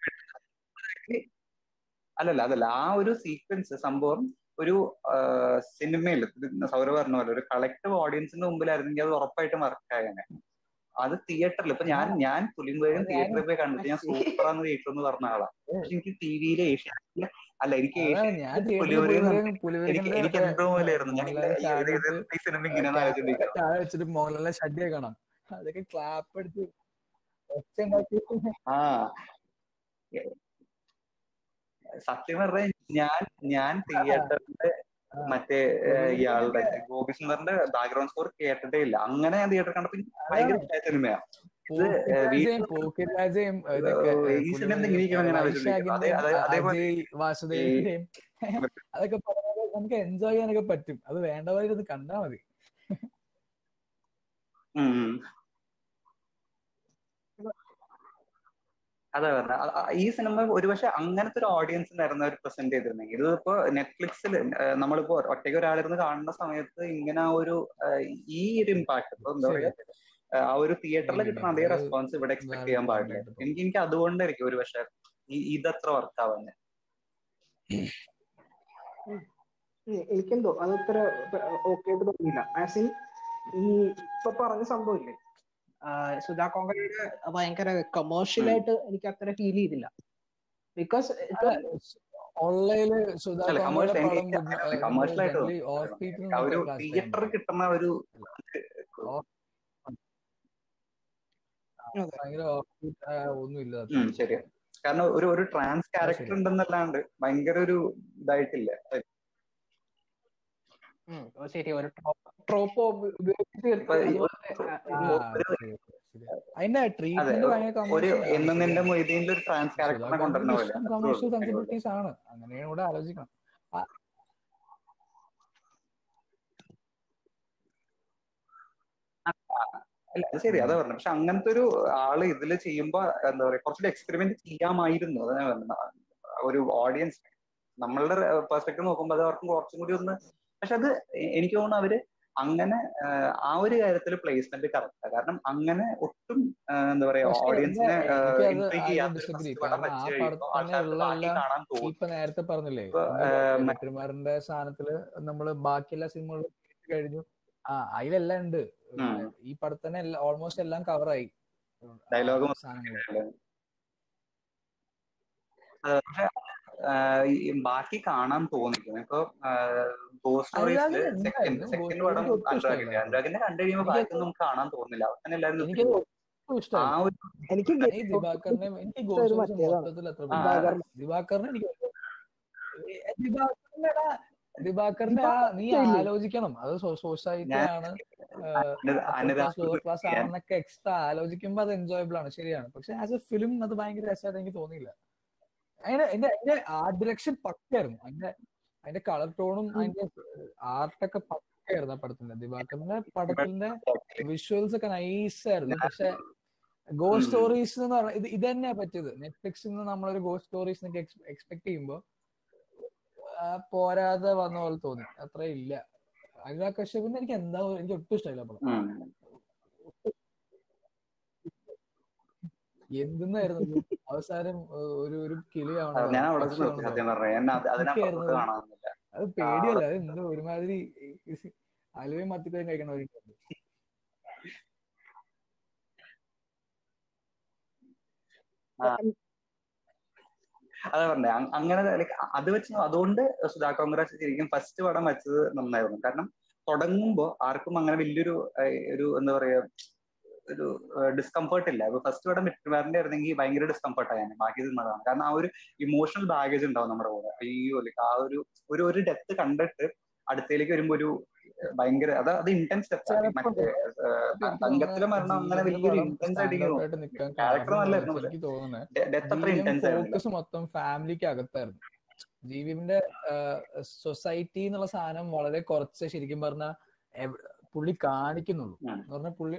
അല്ലല്ല അതല്ല ആ ഒരു സീക്വൻസ് സംഭവം ഒരു സിനിമയിൽ സൗരവ് പറഞ്ഞ പോലെ ഒരു കളക്റ്റീവ് ഓഡിയൻസിന്റെ മുമ്പിലായിരുന്നെങ്കിൽ അത് ഉറപ്പായിട്ടും വർക്കായേനെ അത് തിയേറ്ററിൽ ഇപ്പൊ ഞാൻ ഞാൻ പുലിമ്പേരും തിയേറ്ററിൽ പോയി കണ്ടിട്ട് ഞാൻ സൂപ്പറാന്ന് തിയേറ്റർ എന്ന് പറഞ്ഞ ആളാണ് പക്ഷെ എനിക്ക് ടി വിയിൽ ഏഷ്യാനെറ്റില് അല്ല എനിക്ക് അതാണ് ഏഷ്യ ഞാൻ തിയേറ്ററിൽ പുലിമുരുകൻ പുലിമുരുകൻ എനിക്ക് പുലിമുരുകന്റെ എനിക്ക് എന്തോ പോലെയായിരുന്നു ഞാൻ മോഹൻലാൽ ഇത് ഇത് ചാടിയിട്ട് ഈ സിനിമ ഇങ്ങനെയാണ് ആലോചിച്ചിരിക്കുന്നത് താഴെ വെച്ചിട്ട് മോഹൻലാലിനെ ഷഡ്ഡിയെ കാണാം അതൊക്കെ ക്ലാപ്പ് അടിച്ച് ഒച്ച ഉണ്ടാക്കി ആ സത്യം പറഞ്ഞാൽ ഞാൻ ഞാൻ തിയേറ്ററിന്റെ മറ്റേ ഏഹ്, ഇയാളുടെ ഗോപി സുന്ദറിന്റെ ബാക്ക്ഗ്രൗണ്ട് സ്കോർ കേട്ടിട്ടേ ഇല്ല അങ്ങനെ ഞാൻ തിയേറ്റർ കണ്ടപ്പോ എനിക്ക് ഭയങ്കര ഇഷ്ടമായ സിനിമയാ ഇത് ഏഹ്, വീട്ടിൽ പോക്കിൻ രാജയും ഇതൊക്കെ ഏഹ്, ഈ സിനിമ എന്തെങ്കിലും ഇരിക്കണം അങ്ങനെ ആലോചിച്ചിരിക്കുന്നത്. അതെ- അതെ- അതേപോലെ അജയ് വാസുദേവിന്റെയും അതൊക്കെ പറയുന്നത് നമുക്ക് എൻജോയ് ചെയ്യാനൊക്കെ പറ്റും അത് വേണ്ടവരത് കണ്ടാ മതി ഉം, ഉം. അതാ പറഞ്ഞ ഈ സിനിമ ഒരുപക്ഷെ അങ്ങനത്തെ ഒരു ഓഡിയൻസിനായിരുന്നു അവർ പ്രസന്റ് ചെയ്തിരുന്നെങ്കിൽ ഇതിപ്പോ നെറ്റ്ഫ്ലിക്സിൽ നമ്മളിപ്പോ ഒറ്റയ്ക്ക് ഒരാളിരുന്ന് കാണുന്ന സമയത്ത് ഇങ്ങനെ ആ ഒരു ഏഹ്, ഈ ഒരു ഇമ്പാക്ട് ഇപ്പൊ എന്താ പറയാ ഏഹ്, ആ ഒരു തിയേറ്ററിൽ ഇല്ല, കിട്ടുന്ന അതേ അത് റെസ്പോൺസ് ഇവിടെ എക്സ്പെക്ട് വേറെ ചെയ്യാൻ പാടില്ല ആയിട്ട് തോന്നും. എനിക്ക് എനിക്ക് അതുകൊണ്ടായിരിക്കും ഒരു പക്ഷെ ഇതത്ര വർക്കാവുന്നത് ഉം, എനിക്കെന്തോ അതത്ര ഓക്കെ ആയിട്ട് തോന്നിയില്ല ആസ് ഇൻ ഈ ഇപ്പൊ പറഞ്ഞ സംഭവമില്ലേ ആഹ് സുധാ കോങ്കരയുടെ ഭയങ്കര കമേഴ്ഷ്യൽ ആയിട്ട് എനിക്ക് അത്ര ഫീൽ ചെയ്തില്ല ബിക്കോസ് ഓൺലൈനില് സുധാ അല്ല, കോമയുടെ commercial പടം എനിക്ക് അങ്ങനെ commercial ആയിട്ട് ഓഫ് ആ ഒരു തിയേറ്ററിൽ കിട്ടുന്ന ഒരു ഭയങ്കര off beat, ആ, ഒന്നുമില്ല ഉം, ശരിയാ കാരണം ഒരു ഒരു ട്രാൻസ് ക്യാരക്ടർ ശരിയാ. ഉണ്ടെന്നല്ലാണ്ട് ഭയങ്കര ഒരു ഇതായിട്ടില്ല ശരി ഒരു ട്രോപ്പ് ഉപയോഗിച്ച് ഇപ്പൊ ഈ- അതിന്റെ ട്രീറ്റ്മെന്റ് ഭയങ്കര ഒരു commercial ആണ്. എന്നതിന്റെ മൊയ്തീനിൽ ഒരു ട്രാൻസ് സുധാ ക്യാരക്ടറിനെ കൊണ്ടുവരുന്ന പോലെ കമേഴ്ഷ്യൽ സെൻസിബിലിറ്റീസ് ആണ് അങ്ങനെയാണ് കൂടെ ആലോചിക്കണം അല്ല അത് ശരി അതാ പറഞ്ഞു പക്ഷെ അങ്ങനത്തെ ഒരു ആള് ഇതില് ചെയ്യുമ്പോ എന്താ പറയാ കുറച്ചുകൂടി എക്സ്പെരിമെന്റ് ചെയ്യാമായിരുന്നു അതാ ഞാൻ പറഞ്ഞത് ഒരു ഓഡിയൻസ് നമ്മളുടെ പെർസ്പെക്ടീവ് നോക്കുമ്പോൾ അത് അവർക്കും കുറച്ചും കൂടി ഒന്ന് പക്ഷെ അത് എ- എനിക്ക് തോന്നുന്നു അവര് അങ്ങനെ ആഹ്, ആ ഒരു കാര്യത്തിൽ പ്ലേസ്മെന്റ് കറക്റ്റാ കാരണം അങ്ങനെ ഒട്ടും ആഹ്, എന്താ പറയാ പക്ഷേ ഓഡിയൻസിനെ എന്താ- എനിക്കത് ഇൻട്രീഗ് I ചെയ്യാത്ത disagree. പടം കാരണം വെച്ച് ആ കഴിയുമ്പോൾ പടത്തിൽ ആൾക്കാർക്ക് ഉള്ള ബാക്കി എല്ലാ- കാണാൻ തോന്നും ഇപ്പൊ നേരത്തെ പറഞ്ഞില്ലേ ഇപ്പൊ, ഏഹ്, മ- വെട്ടിമാറിന്റെ സാധനത്തില് നമ്മള് ബാക്കിയെല്ലാ സിനിമകളും കഴിഞ്ഞു ആ അതിലെല്ലാം ഉണ്ട് ഉം. ഈ പടത്തന്നെ ഓൾമോസ്റ്റ് എല്ലാം കവറായി Dialogue സാധനങ്ങൾ പക്ഷെ ആഹ്, ഈ ബാക്കി കാണാൻ തോന്നിക്കും ഇപ്പൊ ഗോസ്റ്റ് അനുരാഗിന് സ്റ്റോറീസിൽ എന്തായിരുന്നു? സെക്കൻഡ് സെക്കൻഡ് Ghost പടം എനിക്ക് ഒട്ടും അനുരാഗിന്റെ ഇഷ്ടമല്ല. അനുരാഗിന്റെ കണ്ടു കഴിയുമ്പോൾ എനിക്കത് ബാക്കി നമുക്ക് കാണാൻ തോന്നില്ല അവസാനം എല്ലാവരും എനിക്കത് ഒട്ടും ആ ഇഷ്ടമല്ല ഒരു എനിക്ക് ഈ ദിവാകറിനെ എനിക്ക് ഒരു ഗോസ്റ്റ് മറ്റേതാണ്. മൊത്തത്തിൽ അത്ര ആ, പിടിക്കില്ല. ദിവാകറിനെ എനിക്ക് ദിവാകറിന്റെ ആ- ദിവാകറിന്റെ ആ നീ ഇല്ല. ആലോചിക്കണം അത് സൊസൈറ്റി ഞാൻ- ആണ് അനു- അനുരാഗ് ലോവർ ക്ലാസ് ആണെന്നൊക്കെ എക്സ്ട്രാ ആലോചിക്കുമ്പോ അത് എൻജോയബിൾ ആണ് ശരിയാണ് പക്ഷെ ആസ് എ ഫിലിം അത് ഭയങ്കര രസമായിട്ട് എനിക്ക് തോന്നിയില്ല അതിന്റെ എന്റെ എന്റെ ആർട്ട് ഡിറക്ഷൻ പക്കായിരുന്നു അതിന്റെ അതിന്റെ കളർ ടോണും അതിന്റെ ആർട്ടൊക്കെ പക്കായിരുന്നു ആ പടത്തിന്റെ ദിവാകറിന്റെ പടത്തിന്റെ വിഷ്വൽസ് ഒക്കെ നൈസ് ആയിരുന്നു പക്ഷെ ഗോ ഉം. സ്റ്റോറീസ് എന്ന് പറഞ്ഞാൽ ഇത് ഇത് തന്നെയാ പറ്റിയത് നെറ്റ്ഫ്ലിക്സിൽ നിന്ന് നമ്മളൊരു ഗോ സ്റ്റോറീസ് എക്സ്പെക്ട് ചെയ്യുമ്പോ ആ, പോരാതെ വന്ന പോലെ തോന്നി അത്ര ഇല്ല അനുരാഗ് കശ്യപിന്റെ എനിക്ക് എന്താ എനിക്ക് ഒട്ടും ഇഷ്ടമില്ല പടം ഉം. എന്തെന്നായിരുന്നു ഇത്? അവസാനം ഏഹ്, ഒരു ഒരു കിളിയാവണോ അത് ഞാൻ അവിടെ നിർത്തി സത്യം പറഞ്ഞു എന്നെ അത് അതിനപ്പുറത്ത് ഇതൊക്കെയായിരുന്നു. കാണാമെന്നില്ല അത് പേടിയല്ല അത് എന്തോ ഒരുമാതിരി അലുവയും മത്തിക്കറിയും കഴിക്കണവരുണ്ട് അതാ പറഞ്ഞേ അ- അങ്ങനെ ലൈക്ക് അത് വെച്ച് അതുകൊണ്ട് സുധാ കോൺഗ്രസ് ശരിക്കും ഫസ്റ്റ് പടം വെച്ചത് നന്നായിരുന്നു കാരണം തുടങ്ങുമ്പോ ആർക്കും അങ്ങനെ വലിയൊരു ഏഹ്, ഒരു എന്താ പറയാ ഒരു ഡിസ്കംഫർട്ട് ഇല്ല ഇപ്പൊ ഫസ്റ്റ് പടം വിട്ടുമാറിന്റെ ആയിരുന്നെങ്കിൽ ഭയങ്കര ഡിസ്കംഫർട്ട് ആയാണ് ബാക്കി നിന്നതാണ് കാരണം ആ ഒരു ഇമോഷണൽ ബാഗേജ് ഉണ്ടാവും നമ്മുടെ കൂടെ അയ്യോ ലൈക്ക് ആ ഒരു ഒരു ഒരു ഡെത്ത് കണ്ടിട്ട് അടുത്തേക്ക് വരുമ്പോ ഒരു ഏഹ്, ഭയങ്കര അത് അത് ഇന്റൻസ് ഡെത്ത് മറ്റേ ഏഹ്, തങ്കത്തിലെ മരണം അങ്ങനെ വലിയൊരു ഇന്റൻസ് ആയിട്ട് എനിക്ക് തോന്നുന്നു ക്യാരക്ടർ നല്ലായിരുന്നു എനിക്ക് തോന്നുന്നത് ഡെത്ത് അത്ര ഇന്റൻസ് ആയിരുന്നില്ല ഫോക്കസ് മൊത്തം ഫാമിലിക്ക് അകത്തായിരുന്നു ജീവിന്റെ സൊസൈറ്റി എന്നുള്ള സാധനം വളരെ കുറച്ച് ശരിക്കും പറഞ്ഞ പുള്ളി കാണിക്കുന്നുള്ളൂ ഉം. എന്ന് പറഞ്ഞാൽ പുള്ളി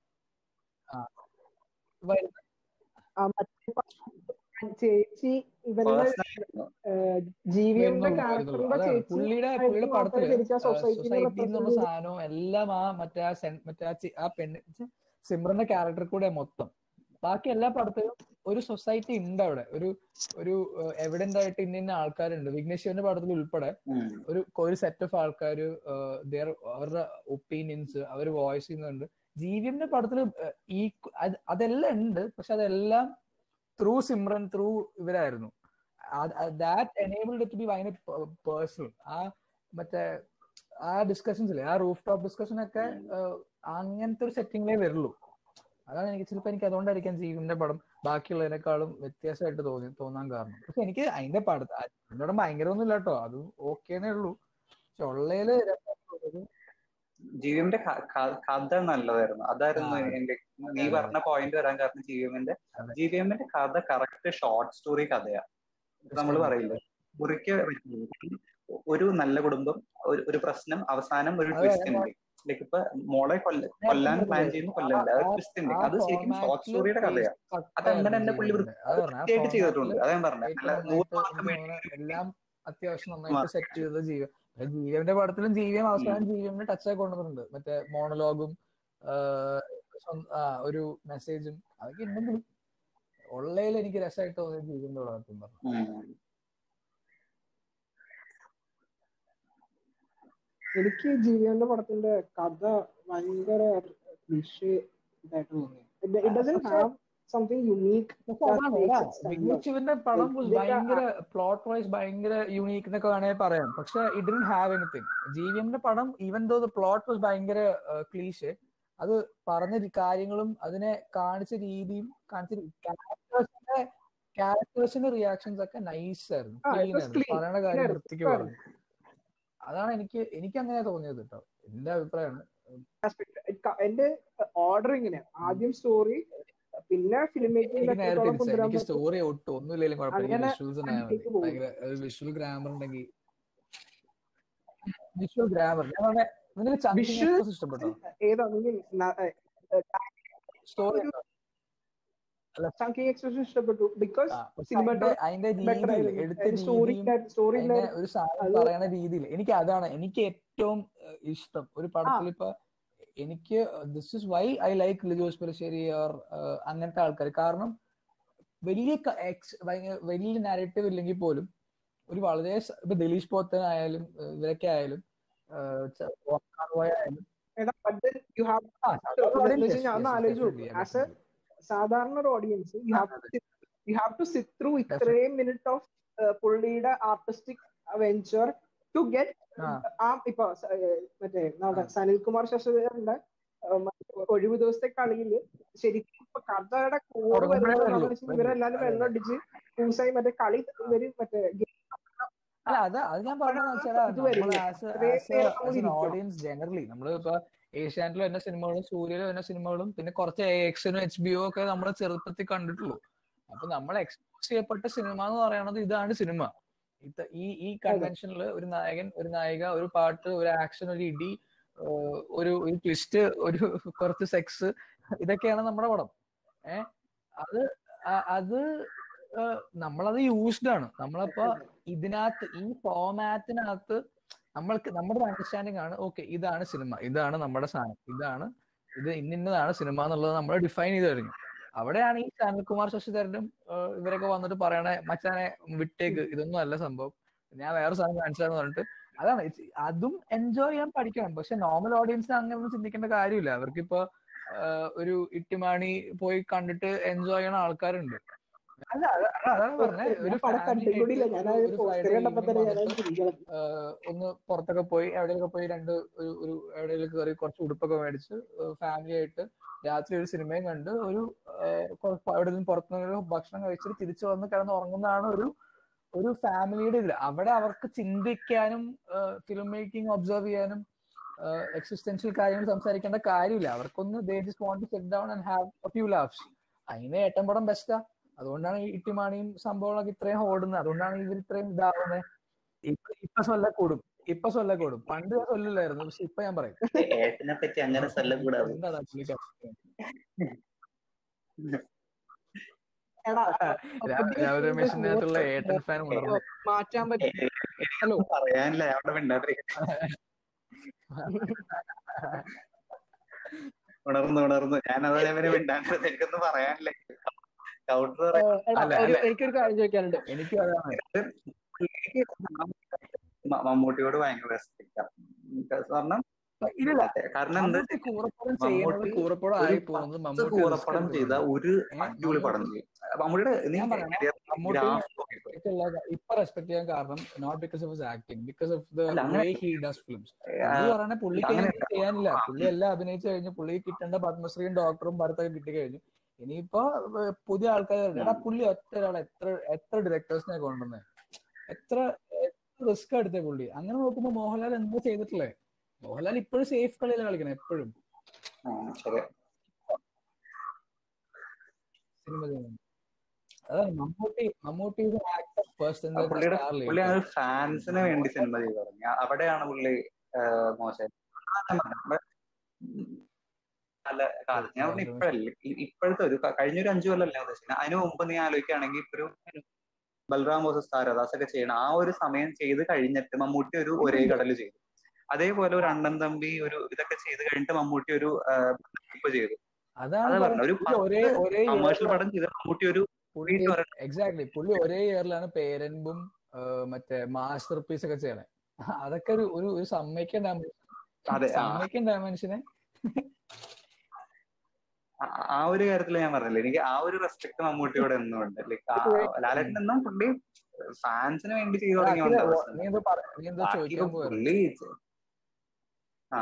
ആ വരു- ആ മറ്റേ ചേച്ചി ഇവരുടെ പേഴ്സണൽ ജീവിയുടെ വരുന്നുള്ളൂ, ക്യാരക്ടറിന്റെ വരുന്നുള്ളൂ. അതാണ് ചേച്ചി പുള്ളിയുടെ ആയിട്ട് പുള്ളിയുടെ മാത്രമേ പടത്തില് ശരിക്കും ആ സൊസൈറ്റിനെ സൊസൈറ്റി എന്നുള്ള represent സാധനവും എല്ലാം ആ മറ്റേ ആ സെൻ മറ്റേ ആ ചി- ആ പെണ്ണ് ഛെ, സിമ്രന്റെ ക്യാരക്ടർ കൂടെ മൊത്തം ബാക്കി എല്ലാ പടത്തിലും ഒരു സൊസൈറ്റി ഉണ്ട് അവിടെ ഒരു ഒരു എവിഡന്റ് ആയിട്ട് ഇന്ന ഇന്ന ആൾക്കാരുണ്ട് വിഘ്നേശ്വരന്റെ പടത്തിൽ ഉൾപ്പെടെ ഒരു ഒരു സെറ്റ് ഓഫ് ആൾക്കാർ അവരുടെ ഒപ്പീനിയൻസ് അവർ വോയിസ് ചെയ്യുന്നുണ്ട് ജീവിന്റെ പടത്തിൽ ഈ അതെല്ലാം ഉണ്ട് പക്ഷെ അതെല്ലാം ത്രൂ സിമ്രൻ ത്രൂ ഇവരായിരുന്നു ദാറ്റ് എനേബിൾഡ് ടു ബി ഭയങ്കര പേഴ്സണൽ ആ മറ്റേ ആ ഡിസ്കഷൻസ് ഇല്ലേ ആ റൂഫ് ടോപ്പ് ഡിസ്കഷൻ ഒക്കെ ഏഹ്, അങ്ങനത്തെ ഒരു സെറ്റിംഗിലേ വരുള്ളൂ അതാണ് എനിക്ക് ചിലപ്പോ എനിക്ക് അതുകൊണ്ടായിരിക്കാം ജീവിന്റെ പടം ബാക്കിയുള്ളതിനേക്കാളും വ്യത്യാസമായിട്ട് തോന്നി തോന്നാൻ കാരണം പക്ഷെ എനിക്ക് അതിന്റെ പടം അതിന്റെ പടം ഭയങ്കര ഒന്നും ഇല്ല കേട്ടോ അത് ഓക്കേന്നേ ഉള്ളൂ പക്ഷെ ഉള്ളതില് ജിവിഎമ്മിന്റെ കഥ നല്ലതായിരുന്നു അതായിരുന്നു ആ, എന്റെ നീ അതെ, പറഞ്ഞ പോയിന്റ് വരാൻ കാരണം ജിവിഎമ്മിന്റെ അതെ. ജിവിഎമ്മിന്റെ കഥ കറക്റ്റ് ഷോർട്ട് സ്റ്റോറി കഥയാ നമ്മൾ പറയില്ലേ മുറിക്ക് ഒരു നല്ല കുടുംബം ഒരു ഒരു പ്രശ്നം അവസാനം ഒരു അതെ, ട്വിസ്റ്റ് ഉണ്ട് ലൈക്ക് ഇപ്പൊ മോളെ കൊല്ല കൊല്ലാൻ പ്ലാൻ ചെയ്യുന്ന കൊല്ലല്ല ഒരു ട്വിസ്റ്റ് ഉണ്ട് അത് ശരിക്കും ഷോർട്ട് സ്റ്റോറിയുടെ കഥയാ അത് അങ്ങനെ തന്നെ പുള്ളി വൃത്തിയായിട്ട് ചെയ്തിട്ടുണ്ട് അതാ ഞാൻ പറഞ്ഞത് നല്ല നൂറ് മാർക്ക് വേണ്ടി എല്ലാം അത്യാവശ്യം നന്നായിട്ട് സെറ്റ് ചെയ്തത് ജീവ ജീവന്റെ പടത്തിലും ജീവിയം അവസാനം ജീവിയുടെ ടച്ച് ആയി കൊണ്ടുവന്നിട്ടുണ്ട് മറ്റേ മോണലോഗും ഒരു മെസ്സേജും അതൊക്കെ ഉണ്ടെങ്കിലും ഉള്ളതിൽ എനിക്ക് രസമായിട്ട് തോന്നിയത് ജീവിന്റെ പടത്തും പറഞ്ഞു ഉം. എനിക്ക് ജീവിയുടെ പടത്തിന്റെ കഥ ഭയങ്കര ക്ലിഷേ ഇതായിട്ട് തോന്നി it doesn't have something unique പക്ഷെ അതാണ് എടാ, വിഘ്നേഷ് ശിവന്റെ പടം was ഭയങ്കര പ്ലോട്ട് വൈസ് ഭയങ്കര യുണീക്ക് എന്നൊക്കെ വേണമെങ്കിൽ പറയാം പക്ഷെ it didn't have anything G V എമ്മിന്റെ പടം even though the plot was ഭയങ്കര ക്ലീഷ് അത് പറഞ്ഞ രി- കാര്യങ്ങളും അതിനെ കാണിച്ച രീതിയും കാണിച്ച ക്യാരക്ടേഴ്സിന്റെ ക്യാരക്ടേഴ്സിന്റെ റിയാക്ഷൻസ് ഒക്കെ നൈസ് ആയിരുന്നു ആ, it ക്ലീൻ was ആയിരുന്നു clean. പറയണ കാര്യം Clear, വൃത്തിക്ക് clear. പറഞ്ഞു അതാണ് എനിക്ക് എനിക്ക് അങ്ങനെ തോന്നിയത് കേട്ടോ എന്റെ അഭിപ്രായമാണ് ആസ്പെക്ട് എന്റെ ഓർഡർ ഇങ്ങനെയാണ് ആദ്യം സ്റ്റോറി പിന്നെ ഫിലിം മേക്കിംഗ് എനിക്ക് നേരെ എത്രത്തോളം തിരിച്ചാ കൊണ്ടുവരാൻ എനിക്ക് പറ്റും സ്റ്റോറി ഒട്ടും ഒന്നുമില്ലെങ്കിലും കുഴപ്പമില്ല അങ്ങനെ വിഷ്വൽസ് ഉണ്ടായാൽ മതി അതിലേക്ക് പോകും. ഭയങ്കര ഒരു വിഷ്വൽ ഗ്രാമർ ഉണ്ടെങ്കിൽ വിഷ്വൽ ഗ്രാമർ ഞാൻ പറഞ്ഞ നിനക്ക് ചങ്കിങ് Visual- എക്സ്പ്രസ് ഇഷ്ടപ്പെട്ടോ ഏതാ സ്റ്റോറി ചങ്കിങ് എക്സ്പ്രഷൻ ഇഷ്ടപ്പെട്ടു ബിക്കോസ് അതിന്റെ അതിന്റെ ബെറ്റർ രീതിയിൽ എടുത്ത സ്റ്റോറി രീതിയും സ്റ്റോറി അതിനെ ഒരു സാധനം അത് പറയണ രീതിയിൽ എനിക്ക് അതാണ് എനിക്ക് ഏറ്റവും ഏഹ്, ഇഷ്ടം ഒരു പടത്തിൽ ഇപ്പൊ എനിക്ക് this is why I like Lijo's Pellissery or അങ്ങനത്തെ ആൾക്കാർ കാരണം വലിയ ക- ex- ഭയങ്കര വലിയ നാരേറ്റീവ് ഇല്ലെങ്കിൽ പോലും ഒരു വളരെ സ- ഇപ്പൊ ദിലീഷ് പോത്തൻ ആയാലും ഏഹ്, ഇവരൊക്കെ ആയാലും ഏഹ്, ച- ഓസ്കാർ ബോയ് ആയാലും യു ഹാവ് ആ, സാധാരണ audience, എന്ന് വെച്ചാൽ yes, ഞാൻ yes, ആലോചിച്ചു definitely, ആസ് എ definitely. സാധാരണ ഒരു ഓഡിയൻസ് യു ഹാവ് അതെ, you have to sit through ഇത്രയും മിനിറ്റ് ഓഫ് പുള്ളിയുടെ ആർട്ടിസ്റ്റിക് വെഞ്ചർ ടു ഗെറ്റ് ആ. ആ ഇപ്പൊ സ- ഏഹ് മറ്റേ നമ്മുടെ സനിൽകുമാർ ശശിധരന്റെ ഏഹ് മറ്റേ ഒഴിവ് ദിവസത്തെ കളിയില് ശരിക്കും ഇപ്പൊ കഥയുടെ കൂടെ തുടങ്ങുമ്പോഴേ വരുന്നത് ഉള്ളൂ. വെച്ചാൽ ഇവരെല്ലാരും അതെ, വെള്ളം അടിച്ച് കൂസായി മറ്റേ കളി ഇവര് മറ്റേ അല്ല അത് അത് ഞാൻ പറഞ്ഞതെന്ന് വെച്ചാൽ ഇത് നമ്മൾ വരില്ല. ആസ് ഇത്രയും ആസ് നേരം ആസ് നമ്മൾ എൻ ഇരിക്കണം. ഓഡിയൻസ് ജനറലി നമ്മൾ ഇപ്പൊ ഏഷ്യാനെറ്റിൽ വരുന്ന സിനിമകളും സൂര്യയിൽ വരുന്ന സിനിമകളും പിന്നെ കുറച്ച് എ എക്സിനും എച്ച് ബി ഒ ഒക്കെ നമ്മൾ ചെറുപ്പത്തിൽ കണ്ടിട്ടുള്ളൂ അപ്പൊ നമ്മൾ എക്സ്പോസ് ചെയ്യപ്പെട്ട സിനിമ എന്ന് പറയുന്നത് ഇതാണ് സിനിമ ഇത് ഈ ഈ കൺവെൻഷനിൽ ഒരു നായകൻ ഒരു നായിക ഒരു പാട്ട് ഒരു ആക്ഷൻ ഒരു ഇടി ഏഹ് ഒരു ഒരു ട്വിസ്റ്റ് ഒരു കുറച്ച് സെക്സ് ഇതൊക്കെയാണ് നമ്മുടെ പടം ഏ അത് അ- അത് ഏഹ് നമ്മളത് യൂസ്ഡ് ആണ് നമ്മളപ്പോ ഇതിനകത്ത് ഈ ഫോമാറ്റിനകത്ത് നമ്മൾക്ക് നമ്മുടെ ഒരു അണ്ടർസ്റ്റാൻഡിംഗ് ആണ് ഓക്കെ ഇതാണ് സിനിമ ഇതാണ് നമ്മുടെ സാധനം ഇതാണ് ഇത് ഇന്നിന്നതാണ് സിനിമ എന്നുള്ളത് നമ്മൾ ഡിഫൈൻ ചെയ്ത് കഴിഞ്ഞു അവിടെയാണ് ഈ അനിൽകുമാർ ശശിധരനും ഏഹ്, ഇവരൊക്കെ വന്നിട്ട് പറയണേ മച്ചാനെ വിട്ടേക്ക് ഇതൊന്നും അല്ല സംഭവം ഞാൻ വേറെ സാധനം കാണിച്ചാന്ന് പറഞ്ഞിട്ട് അതാണ് it's- അതും എൻജോയ് ചെയ്യാൻ പഠിക്കണം പക്ഷെ നോർമൽ ഓഡിയൻസിന് അങ്ങനെ ഒന്നും ചിന്തിക്കേണ്ട കാര്യമില്ല അവർക്കിപ്പോ ഏഹ്, ഒരു ഇട്ടിമാണി പോയി കണ്ടിട്ട് എൻജോയ് ചെയ്യണ ആൾക്കാരുണ്ട് അല്ല അത- അത- അതാണ് പറഞ്ഞത് ഞാൻ ഒരു പടം family കണ്ടിട്ടുകൂടിയില്ല ആയിട്ട് ഞാൻ ഒരു- ഒരു പോസ്റ്റർ Friday കണ്ടപ്പോ evening തന്നെ ഞാൻ വന്നിട്ട് ചിരിക്കണം ആഹ് ഒന്ന് പുറത്തൊക്കെ പോയി എവിടെയൊക്കെ പോയി രണ്ട് ഒരു ഒരു എവിടെയെങ്കിലും കയറി കുറച്ച് ഉടുപ്പൊക്കെ മേടിച്ച് ഫാമിലി ആയിട്ട് രാത്രി ഒരു സിനിമയും കണ്ട് ഒരു ആഹ് കുറച്ച് എവിടെ നിന്നും പുറത്തുനിന്ന് ഭക്ഷണം കഴിച്ചിട്ട് തിരിച്ചു വന്ന് കിടന്ന് ഉറങ്ങുന്നതാണ് ഒരു ഒരു ഫാമിലിയുടെ ഇതിൽ അവിടെ അവർക്ക് ചിന്തിക്കാനും ഫിലിം മേക്കിംഗ് ഒബ്സർവ് ചെയ്യാനും എക്സിസ്റ്റൻഷ്യൽ കാര്യങ്ങൾ സംസാരിക്കേണ്ട കാര്യമില്ല അവർക്കൊന്ന് they just want to sit down and have a few laughs അതിന് ഏട്ടൻ പടം ബെസ്റ്റാ അതുകൊണ്ടാണ് ഈ ഇട്ടിമാണിയും സംഭവങ്ങളൊക്കെ ഇത്രയും ഓടുന്നത് അതുകൊണ്ടാണ് ഇവർ ഇത്രയും ഇതാവുന്നത് ഇപ്പൊ ഇപ്പൊ സൊല്ല കൂടും ഇപ്പൊ സൊല്ല കൂടും പണ്ട് ഞാൻ സൊല്ലില്ലായിരുന്നു പക്ഷെ ഇപ്പൊ ഞാൻ പറയും ഏട്ടനെ പറ്റി അങ്ങനെ സ്ഥലം എന്താടാ പുള്ളിക്കാരൻ എടാ രാ- രാവിലെ രമേശിനകത്തുള്ള ഏട്ടൻ ഫാൻ ഉണർന്നു മാറ്റാൻ പറ്റും ഹലോ പറയാനില്ല അവിടെ മിണ്ടാതിരിക്കും ഉണർന്നു ഉണർന്നു ഞാൻ അതാ അവനെ മിണ്ടാണ്ടത് എനിക്കൊന്നും പറയാനില്ല കൗണ്ടർ എടാ അല്ല, ഒരു അല്ല. എനിക്കൊരു കാര്യം ചോദിക്കാനുണ്ട് എനിക്കും അതാണ് മമ്മൂട്ടിയോട് ഭയങ്കര റെസ്പെക്റ്റ് കാരണം ഇല്ല അതെ, കാരണം എന്താ മമ്മൂട്ടി കൂറപ്പടം ചെയ്യുന്നത് മമ്മൂട്ടി കൂറപ്പടം ഒരു ആയി പോകുന്നത് പത്ത് മമ്മൂട്ടി കൂറപ്പടം risk ചെയ്ത എടുക്കുന്നുണ്ട്. ഒരു ഏ, അടിപൊളി പടം മമ്മൂട്ടി- ചെയ്യും മമ്മൂട്ടിയുടെ നീ ഞാൻ പറയാം, ഗ്രാ- മമ്മൂട്ടി ഗ്രാഫ് നോക്കിക്കോ. റെസ്പെക്ട് ഇപ്പൊ റെസ്പെക്ട് ചെയ്യാൻ കാരണം not because of his acting because of the അല്ല, അങ്ങനെ- വേ ഹി ഡസ് ഫിലിംസ് ആ, പുള്ളി പറഞ്ഞ പുള്ളിക്ക് അങ്ങനെ ഇനി ചെയ്യാനില്ല പുള്ളി എല്ലാം അഭിനയിച്ചു കഴിഞ്ഞു പുള്ളി കിട്ടേണ്ട പത്മശ്രീയും ഡോക്ടറും ഭരത്തൊക്കെ കിട്ടി കഴിഞ്ഞു ഇനിയിപ്പോ ഏർ പുതിയ ആൾക്കാർ എടാ പുള്ളി ഒറ്റ ഒരാൾ എത്ര എത്ര ഡയറക്ടേഴ്സിനെ കൊണ്ടുവന്നേ എത്ര റിസ്ക് എടുത്തേ പുള്ളി അങ്ങനെ നോക്കുമ്പോ മോഹൻലാൽ എന്താ ചെയ്തിട്ടില്ലേ മോഹൻലാൽ ഇപ്പോഴും സേഫ് കളിയിലാണ് കളിക്കണം എപ്പോഴും ആ, ശരി സിനിമ ചെയ്യുന്നത് അതാണ് മമ്മൂട്ടി മമ്മൂട്ടി ആക്ടർ ഫസ്റ്റ് ആ, പുള്ളിയുടെ പുള്ളി ആ ഫാൻസിന് വേണ്ടി സിനിമ ചെയ്തു തുടങ്ങി ആ, അവിടെയാണ് പുള്ളി ആ, മോശം അല്ല കാലം ഞാൻ പറഞ്ഞ ഇപ്പോഴല്ല ഇ- ഇപ്പോഴത്തെ ഒരു ക- കഴിഞ്ഞൊരു അഞ്ചു കൊല്ലമല്ല ഞാൻ ഉദ്ദേശിക്കുന്നത് അതിനു മുമ്പ് നീ ആലോചിക്കുകയാണെങ്കിൽ ഇപ്പൊ ഒരു ബൽറാം മോസസ് താരദാസ് ഒക്കെ ചെയ്യണം ആ ഒരു സമയം ചെയ്ത് കഴിഞ്ഞിട്ട് മമ്മൂട്ടി ഒരു ഒരേ കടല് ചെയ്തു അതേപോലെ ഒരു അണ്ണൻ തമ്പി ഒരു ഇതൊക്കെ ചെയ്ത് കഴിഞ്ഞിട്ട് മമ്മൂട്ടി ഒരു ആ, ഇപ്പൊ ചെയ്തു അതാണ് അതാ പറഞ്ഞത്. പറഞ്ഞത്. ഒരു പുള്ളി ഒരേ ഒരേ കമേഴ്ഷ്യൽ പടം ചെയ്ത മമ്മൂട്ടി ഒരു പുള്ളി വീണ്ടും ഒരെണ്ണം എക്സാക്ട്ലി പുള്ളി ഒരേ ഇയറിലാണ് പേരൻപും മറ്റേ മാസ്റ്റർ പീസ് ഒക്കെ ചെയ്യണേ അതൊക്കെ ഒരു ഒരു ഒരു സമ്മതിക്കേണ്ട അതെ ആ സമ്മതിക്കേണ്ട മനുഷ്യനെ ആ- ആ ഒരു കാര്യത്തിൽ ഞാൻ പറഞ്ഞില്ല എനിക്ക് ആ ഒരു റെസ്പെക്ട് മമ്മൂട്ടിയോട് എന്നും ഉണ്ട് ലൈക്ക് ലാലേട്ടൻ എന്നും പുള്ളി ഫാൻസിന് വേണ്ടി ചെയ്തു തുടങ്ങിയ അഖില, ഉണ്ട് ഓ, നീ എന്താ പറ- നീ എന്താ ബാക്കി ചോദിക്കാൻ പോയത് പുള്ളി ആ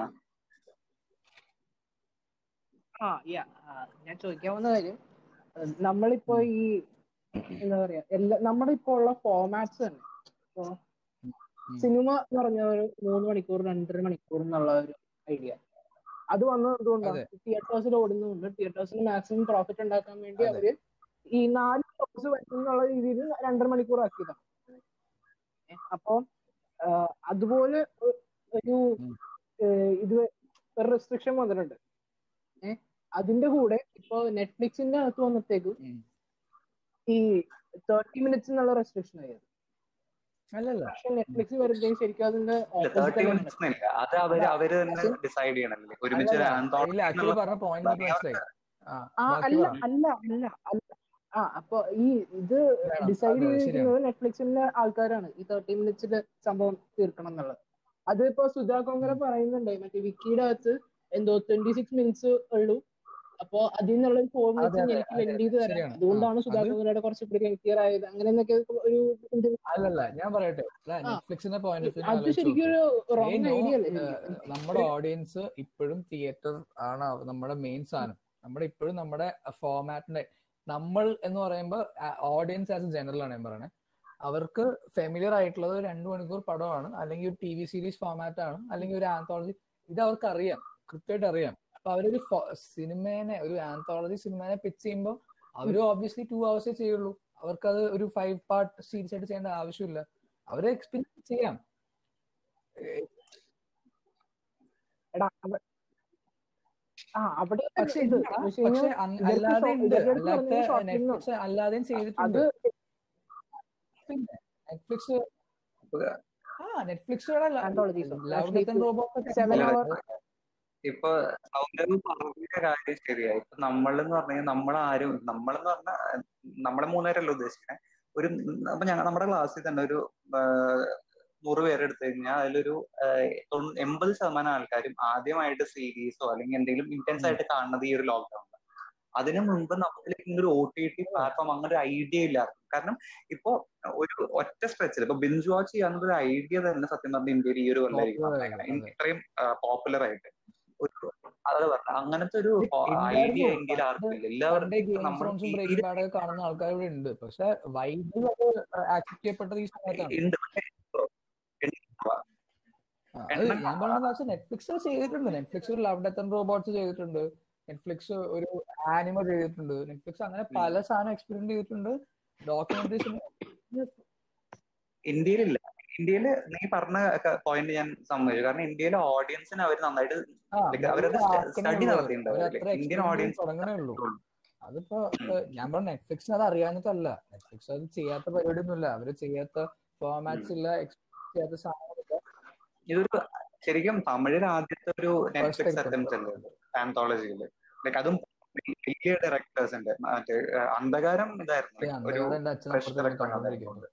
ആ യാ ഞാൻ ചോദിക്കാൻ വന്ന കാര്യം ഏഹ് നമ്മളിപ്പോ ഈ എന്താ പറയാ എല്ലാ നമ്മുടെ ഇപ്പോ ഉള്ള ഫോമാറ്റ്സ് തന്നെ ഇപ്പോ സിനിമ എന്ന് പറഞ്ഞ ഒരു മൂന്ന് മണിക്കൂർ രണ്ടര മണിക്കൂർ എന്നുള്ള ഒരു ഐഡിയ അത് വന്നത് എന്തുകൊണ്ടാണ് തിയേറ്റേഴ്സിൽ ഓടുന്നുണ്ട് തിയേറ്റേഴ്സിന് മാക്സിമം പ്രോഫിറ്റ് ഉണ്ടാക്കാൻ വേണ്ടി അതെ. അവര് ഈ നാല് ഷോസ് എന്നുള്ള രീതിയിൽ രണ്ടര മണിക്കൂർ ആക്കിയതാണ് ഏ, അപ്പൊ ആഹ് അതുപോലെ ഒ- ഒരു ഉം. ഏഹ് ഇത് ഒരു റെസ്ട്രിക്ഷൻ വന്നിട്ടുണ്ട് ഏഹ് അതിന്റെ കൂടെ ഇപ്പൊ നെറ്റ്ഫ്ലിക്സിന്റെ അകത്ത് വന്നത്തേക്കും ഉം. ഈ തേർട്ടി മിനിറ്റ്സ് എന്നുള്ള റെസ്ട്രിക്ഷൻ ആയത് അല്ലല്ല പക്ഷെ നെറ്റ്ഫ്ലിക്സ് വരുമ്പോഴത്തേക്കും ശരിക്കും അതിന്റെ തേർട്ടി ഓപ്പോസിറ്റ് മിനിറ്റ്സ് ഇല്ല അത് അവര് അവര് തന്നെ ഡിസൈഡ് ചെയ്യണല്ലേ ഒരുമിച്ച് ഒരു അല്ലല്ല. ഇല്ല അഖിൽ anthology പറഞ്ഞ പോയിന്റ് എനിക്ക് മനസ്സിലായി ആ ആ ബാക്കി അല്ല പറ. അല്ല അല്ല അല്ല ആ അപ്പൊ ഈ ഇത് വേണം. ഡിസൈഡ് അതെ, ചെയ്തിരിക്കുന്നത് നെറ്റ്ഫ്ലിക്സിന്റെ ആൾക്കാരാണ് ഈ തേർട്ടി മിനിറ്റ്സിൽ സംഭവം തീർക്കണം എന്നുള്ളത് അതിപ്പോ സുധാ കോങ്കര പറയുന്നുണ്ട് മറ്റേ വിക്കിയുടെ അകത്ത് എന്തോ ട്വന്റി സിക്സ് മിനിറ്റ്സ് ഉള്ളൂ അപ്പൊ അതിൽ നിന്നുള്ള ഒരു ഫോർ അതെ, മിനിറ്റ്സ് അതെ, എനിക്ക് അതെ, ലെൻഡ് ചെയ്ത് തരാം ശരിയാണ്. അതുകൊണ്ടാണ് ആ, സുധാ അത് കോങ്കരയുടെ കുറച്ച് കൂടി ക്ലിയർ ആയത് അങ്ങനെ എന്നൊക്കെ ഒരു ഇത് അല്ലല്ല ഞാൻ പറയട്ടെ ആ. നെറ്റ്ഫ്ലിക്സിന്റെ പോയിന്റ് ഓഫ് അത് ശരിക്കും ഒരു റോങ് ഐഡിയ അല്ലേ ശരിക്കും? നമ്മുടെ ഓഡിയൻസ് ഇപ്പോഴും തിയേറ്റർ ആണ് അവ- നമ്മുടെ മെയിൻ സാധനം നമ്മുടെ ഇപ്പോഴും നമ്മുടെ ഫോമാറ്റിന്റെ നമ്മൾ എന്ന് പറയുമ്പോൾ ഓഡിയൻസ് ആസ് എ ജനറൽ ആണ് ഞാൻ പറയണേ അവർക്ക് ഫെമിലിയർ ആയിട്ടുള്ളത് ഒരു രണ്ട് മണിക്കൂർ പടമാണ് അല്ലെങ്കിൽ ഒരു ടി വി സീരീസ് ഫോമാറ്റ് ആണ് അല്ലെങ്കിൽ ഒരു ആന്തോളജി ഇത് അവർക്ക് അറിയാം കൃത്യമായിട്ട് അറിയാം അപ്പൊ അവരൊരു സിനിമേനെ ഒരു ആന്തോളജി സിനിമേനെ പിച്ച് ചെയ്യുമ്പോൾ അവർ ഓബ്വിയസ്ലി ടു അവേഴ്സേ ചെയ്യുള്ളൂ അവർക്കത് ഒരു ഫൈവ് പാർട്ട് സീരീസ് ആയിട്ട് ചെയ്യേണ്ട ആവശ്യമില്ല അവരെ എക്സ്പീരിയൻസ് ചെയ്യാം എടാ അവ- ആ അവിടെ പക്ഷെ ഇത് ഇല്ല. പക്ഷെ പക്ഷെ ഇങ്ങനെ അങ് ഇവർക്ക് അല്ലാതെ ഷോ- ഉണ്ട് ഇവരുടെ അല്ലാത്ത പറഞ്ഞത് short film ആണ്. നെറ്റ്ഫ്ലിക്സ് അല്ലാതെയും ചെയ്തിട്ടുണ്ട് അത് പിന്നെ നെറ്റ്ഫ്ലിക്സ് ആ നെറ്റ്ഫ്ലിക്സുടെ Anthologies ഓ? Love Actually, death and robot seven അല്ല, hour ഇപ്പൊ സൗന്ദര്യം പറഞ്ഞ കാര്യം ശരിയാ ഇപ്പൊ നമ്മളെന്ന് പറഞ്ഞു കഴിഞ്ഞാൽ നമ്മളാരും നമ്മളെന്ന് പറഞ്ഞാൽ നമ്മളെ മൂന്നുപേരല്ല ഉദ്ദേശിക്കുന്നത് ഒരു അപ്പൊ ഞങ്ങൾ നമ്മുടെ ക്ലാസ്സിൽ തന്നെ ഒരു ആഹ്, നൂറ് പേര് എടുത്തു കഴിഞ്ഞാൽ അതിലൊരു ആഹ്, തൊണ്ണൂ- എൺപത് ശതമാനം ആൾക്കാരും ആദ്യമായിട്ട് സീരീസോ അല്ലെങ്കിൽ എന്തെങ്കിലും ഇന്റൻസ് ആയിട്ട് കാണുന്നത് ഈ ഒരു ലോക്ക്ഡൌൺ അതിനു മുമ്പ് നമുക്ക് ഒരു ഒ ടി ടി പ്ലാറ്റ്ഫോം അങ്ങനെ ഒരു ഐഡിയ ഇല്ല കാരണം ഇപ്പോ ഒരു ഒറ്റ സ്ട്രെച്ചിൽ ഇപ്പൊ ബിഞ്ച് വാച്ച് ചെയ്യാനുള്ള ഒരു ഐഡിയ തന്നെ സത്യം പറഞ്ഞ ഇന്ത്യയിൽ ഈ ഒരു കൊല്ലായിരിക്കും Popular വന്നേക്കണെ. ആയത്, അതെ. ഇത്രയും പോപ്പുലർ ആയിട്ട് ഒരു അതെ പറഞ്ഞ അങ്ങനത്തെ ഒരു ഐഡിയ ഇന്ത്യയിൽ ആർക്കും ഇല്ല എല്ലാവർക്കും പണ്ടേ ഗെയിം നമ്മൾ ഫ്രോൺസും ഈ- ബ്രേക്കിംഗ് ബാഡ് ഒക്കെ കാണുന്ന ആൾക്കാർ ഇവിടെ ഉണ്ട് പക്ഷെ വൈദ്യുതി അത് ആക്സെപ്റ്റ് ചെയ്യപ്പെട്ടത് ഈ സമയത്താണ് ഉണ്ട് പക്ഷേ ആ, അത് ഞാൻ പറഞ്ഞത് വെച്ചാൽ നെറ്റ്ഫ്ലിക്സ് ചെയ്തിട്ടുണ്ട് നെറ്റ്ഫ്ലിക്സ് ഒരു ലവ് ഡെത്ത് ആൻഡ് റോബോട്ട്സ് ചെയ്തിട്ടുണ്ട് നെറ്റ്ഫ്ലിക്സ് ഒരു ആനിമ ചെയ്തിട്ടുണ്ട് നെറ്റ്ഫ്ലിക്സ് അങ്ങനെ പല സാധനം എക്സ്പെരിമെന്റ് ചെയ്തിട്ടുണ്ട് ഡോക്യുമെന്ററീസ് ഇന്ത്യയിലില്ല ഇന്ത്യയിൽ നീ പറഞ്ഞ പോയിന്റ് ഞാൻ സമ്മതിച്ചു കാരണം ഇന്ത്യയിലെ ഓഡിയൻസിന് അവർ നന്നായിട്ട് like അവരത് സ്റ്റഡി നടത്തിയിട്ടുണ്ടാവും ഇന്ത്യൻ ഓഡിയൻസ് തുടങ്ങണേ ഉള്ളൂ അതിപ്പോ ഏഹ്, ഞാൻ പറഞ്ഞ നെറ്റ്ഫ്ലിക്സിന് അത് അറിയാഞ്ഞിട്ടല്ല നെറ്റ്ഫ്ലിക്സ് അത് ചെയ്യാത്ത പരിപാടിയൊന്നുമില്ല അവര് ചെയ്യാത്ത ഫോർമാറ്റ്സ് ഇല്ല എക്സ്പെക്ട് ചെയ്യാത്ത സാധനങ്ങളില്ല ഇതൊരു ശരിക്കും തമിഴിൽ ആദ്യത്തെ ഒരു നെറ്റ്ഫ്ലിക്സ് attempt. അറ്റംപ്റ്റ് അല്ലേ ആന്തോളജിയില് ലൈക്ക് അതും വലിയ ഡയറക്ടേഴ്സിന്റെ മറ്റേ ആ, അന്ധകാരം ഇതായിരുന്നു ഏയ്, like ഒരു അന്ധകാരം എന്റെ അച്ഛൻ fresh അപ്പുറത്ത് director ആണ് കണ്ടോണ്ടിരിക്കുന്നത്.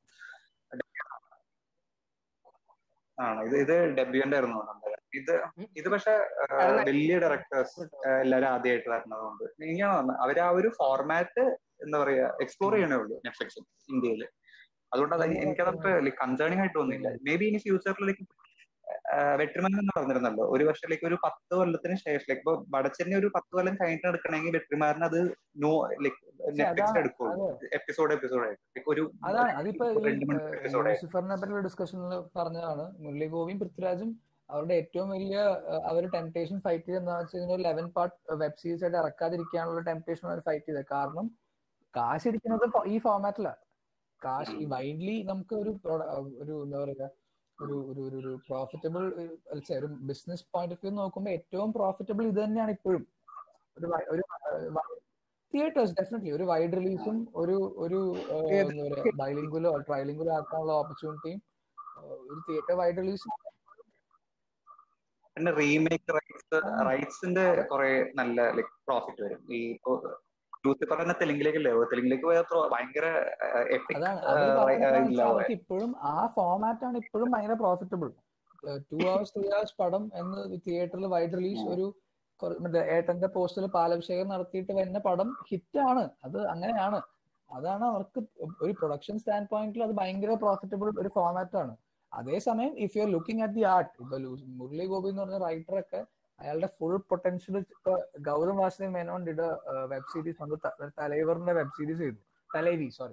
ആണ് ഇത് ഇത് ഡെബ്യൂന്റെ ആയിരുന്നു അന്ധകാരം ഇത് ഇത് പക്ഷെ അത് വലിയ ഡയറക്ടേഴ്സ് എല്ലാരും ആദ്യമായിട്ട് വരുന്നതുകൊണ്ട് ഇങ്ങനെയാണ് വന്നത് അവര് ആ ഒരു ഫോർമാറ്റ് എന്താ പറയാ എക്സ്പ്ലോർ ചെയ്യണേ ഉള്ളൂ നെറ്റ്ഫ്ലിക്സ് ഇന്ത്യയിൽ അതുകൊണ്ട് അത് എനിക്കതത്ര കൺസേണിംഗ് ആയിട്ട് തോന്നിയില്ല മേ ബി ഇനി ഫ്യൂച്ചറിലേക്ക് വെട്രിമൻ എന്ന് പറഞ്ഞിരുന്നല്ലോ ഒരു വർഷത്തിലേക്ക് ഒരു പത്ത് കൊല്ലത്തിന് ശേഷം ലൈക്ക് ഇപ്പൊ വടച്ചെന്നെ ഒരു പത്ത് കൊല്ലം കഴിഞ്ഞിട്ട് എടുക്കണമെങ്കിൽ വെട്രിമാരന് അത് നോ ലൈക്ക് നെറ്റ്ഫ്ലിക്സ് അതാണ്, എടുക്കുള്ളൂ എപ്പിസോഡ് എപ്പിസോഡ് ആയിട്ട് Like ഒരു അതാണ് അതിപ്പോ ഈ രണ്ട് മണിക്കൂർ എപ്പിസോഡ് ആയിട്ട് ലൂസിഫറിനെ പറ്റിയുള്ള ഡിസ്കഷനിൽ പറഞ്ഞതാണ് മുരളി ഗോപിയും പൃഥ്വിരാജും അവരുടെ ഏറ്റവും വലിയ അവർ ടെംപ്ടേഷൻ ഫൈറ്റ് ചെയ്ത് എന്താ വെച്ച് കഴിഞ്ഞാൽ ലെവൻ പാർട്ട് വെബ് സീരീസ് ആയിട്ട് ഇറക്കാതിരിക്കാനുള്ള ടെംപ്ടേഷൻ അവർ ഫൈറ്റ് ചെയ്തത് കാരണം കാശ് ഇരിക്കുന്നത് ഫ- ഈ ഫോർമാറ്റിലാണ് കാശ് ഈ വൈഡ്ലി നമുക്ക് ഒരു പ്രൊഡ- ഒരു എന്താ പറയുക ഒരു ഒരു ഒരു ഒരു പ്രോഫിറ്റബിൾ ഒരു ബിസിനസ് പോയിന്റ് ഓഫ് വ്യൂ നോക്കുമ്പോൾ ഏറ്റവും പ്രോഫിറ്റബിൾ ഇത് തന്നെയാണ് ഇപ്പോഴും ഒരു വ- ഒരു തിയേറ്റേഴ്സ് ഡെഫിനറ്റ്ലി ഒരു വൈഡ് റിലീസും ഒരു ഒരു ഏഹ്, എന്താ പറയാ ബൈലിംഗുലോ ട്രൈലിംഗുലോ ആക്കാനുള്ള ഓപ്പർച്യൂണിറ്റിയും ഒരു തിയേറ്റർ വൈഡ് റിലീസ് പിന്നെ റീമേക്ക് റൈറ്റ്സ് റൈറ്റ്സിന്റെ കുറെ നല്ല ലൈക് പ്രോഫിറ്റ് വരും ഈ ഇപ്പൊ ലൂസിഫർ തന്നെ തെലുങ്കിലേക്കല്ലേ തെലുങ്കിലേക്ക് പോയാൽ അത്ര ഭയങ്കര എപ്പിക് അതാണ് അവര് പറയുന്നത് ഇല്ല അവർക്ക് ഇപ്പോഴും ആ ഫോമാറ്റ് ആണ് ഇപ്പോഴും ഭയങ്കര profitable two hours three hours പടം എന്ന് തിയേറ്ററിൽ വൈഡ് റിലീസ് ഒരു കൊറ- മറ്റേ ഏട്ടന്റെ പോസ്റ്റിൽ പാലഭിഷേകം നടത്തിയിട്ട് വരുന്ന പടം ഹിറ്റ് ആണ് അത് അങ്ങനെയാണ് അതാണ് അവർക്ക് ഒരു പ്രൊഡക്ഷൻ സ്റ്റാൻഡ് പോയിന്റിൽ അത് ഭയങ്കര പ്രോഫിറ്റബിൾ ഒരു ഫോമാറ്റ് ആണ് അതേസമയം if you are looking at the art ഇപ്പൊ ലൂ- മുരളി ഗോപി എന്ന് പറഞ്ഞ റൈറ്റർ ഒക്കെ അയാളുടെ ഫുൾ പൊട്ടൻഷ്യൽ ഇപ്പൊ Gautham Vasudev Menon did web series വന്ന് ത- തലൈവറിന്റെ വെബ് സീരീസ് ചെയ്തു തലൈവി സോറി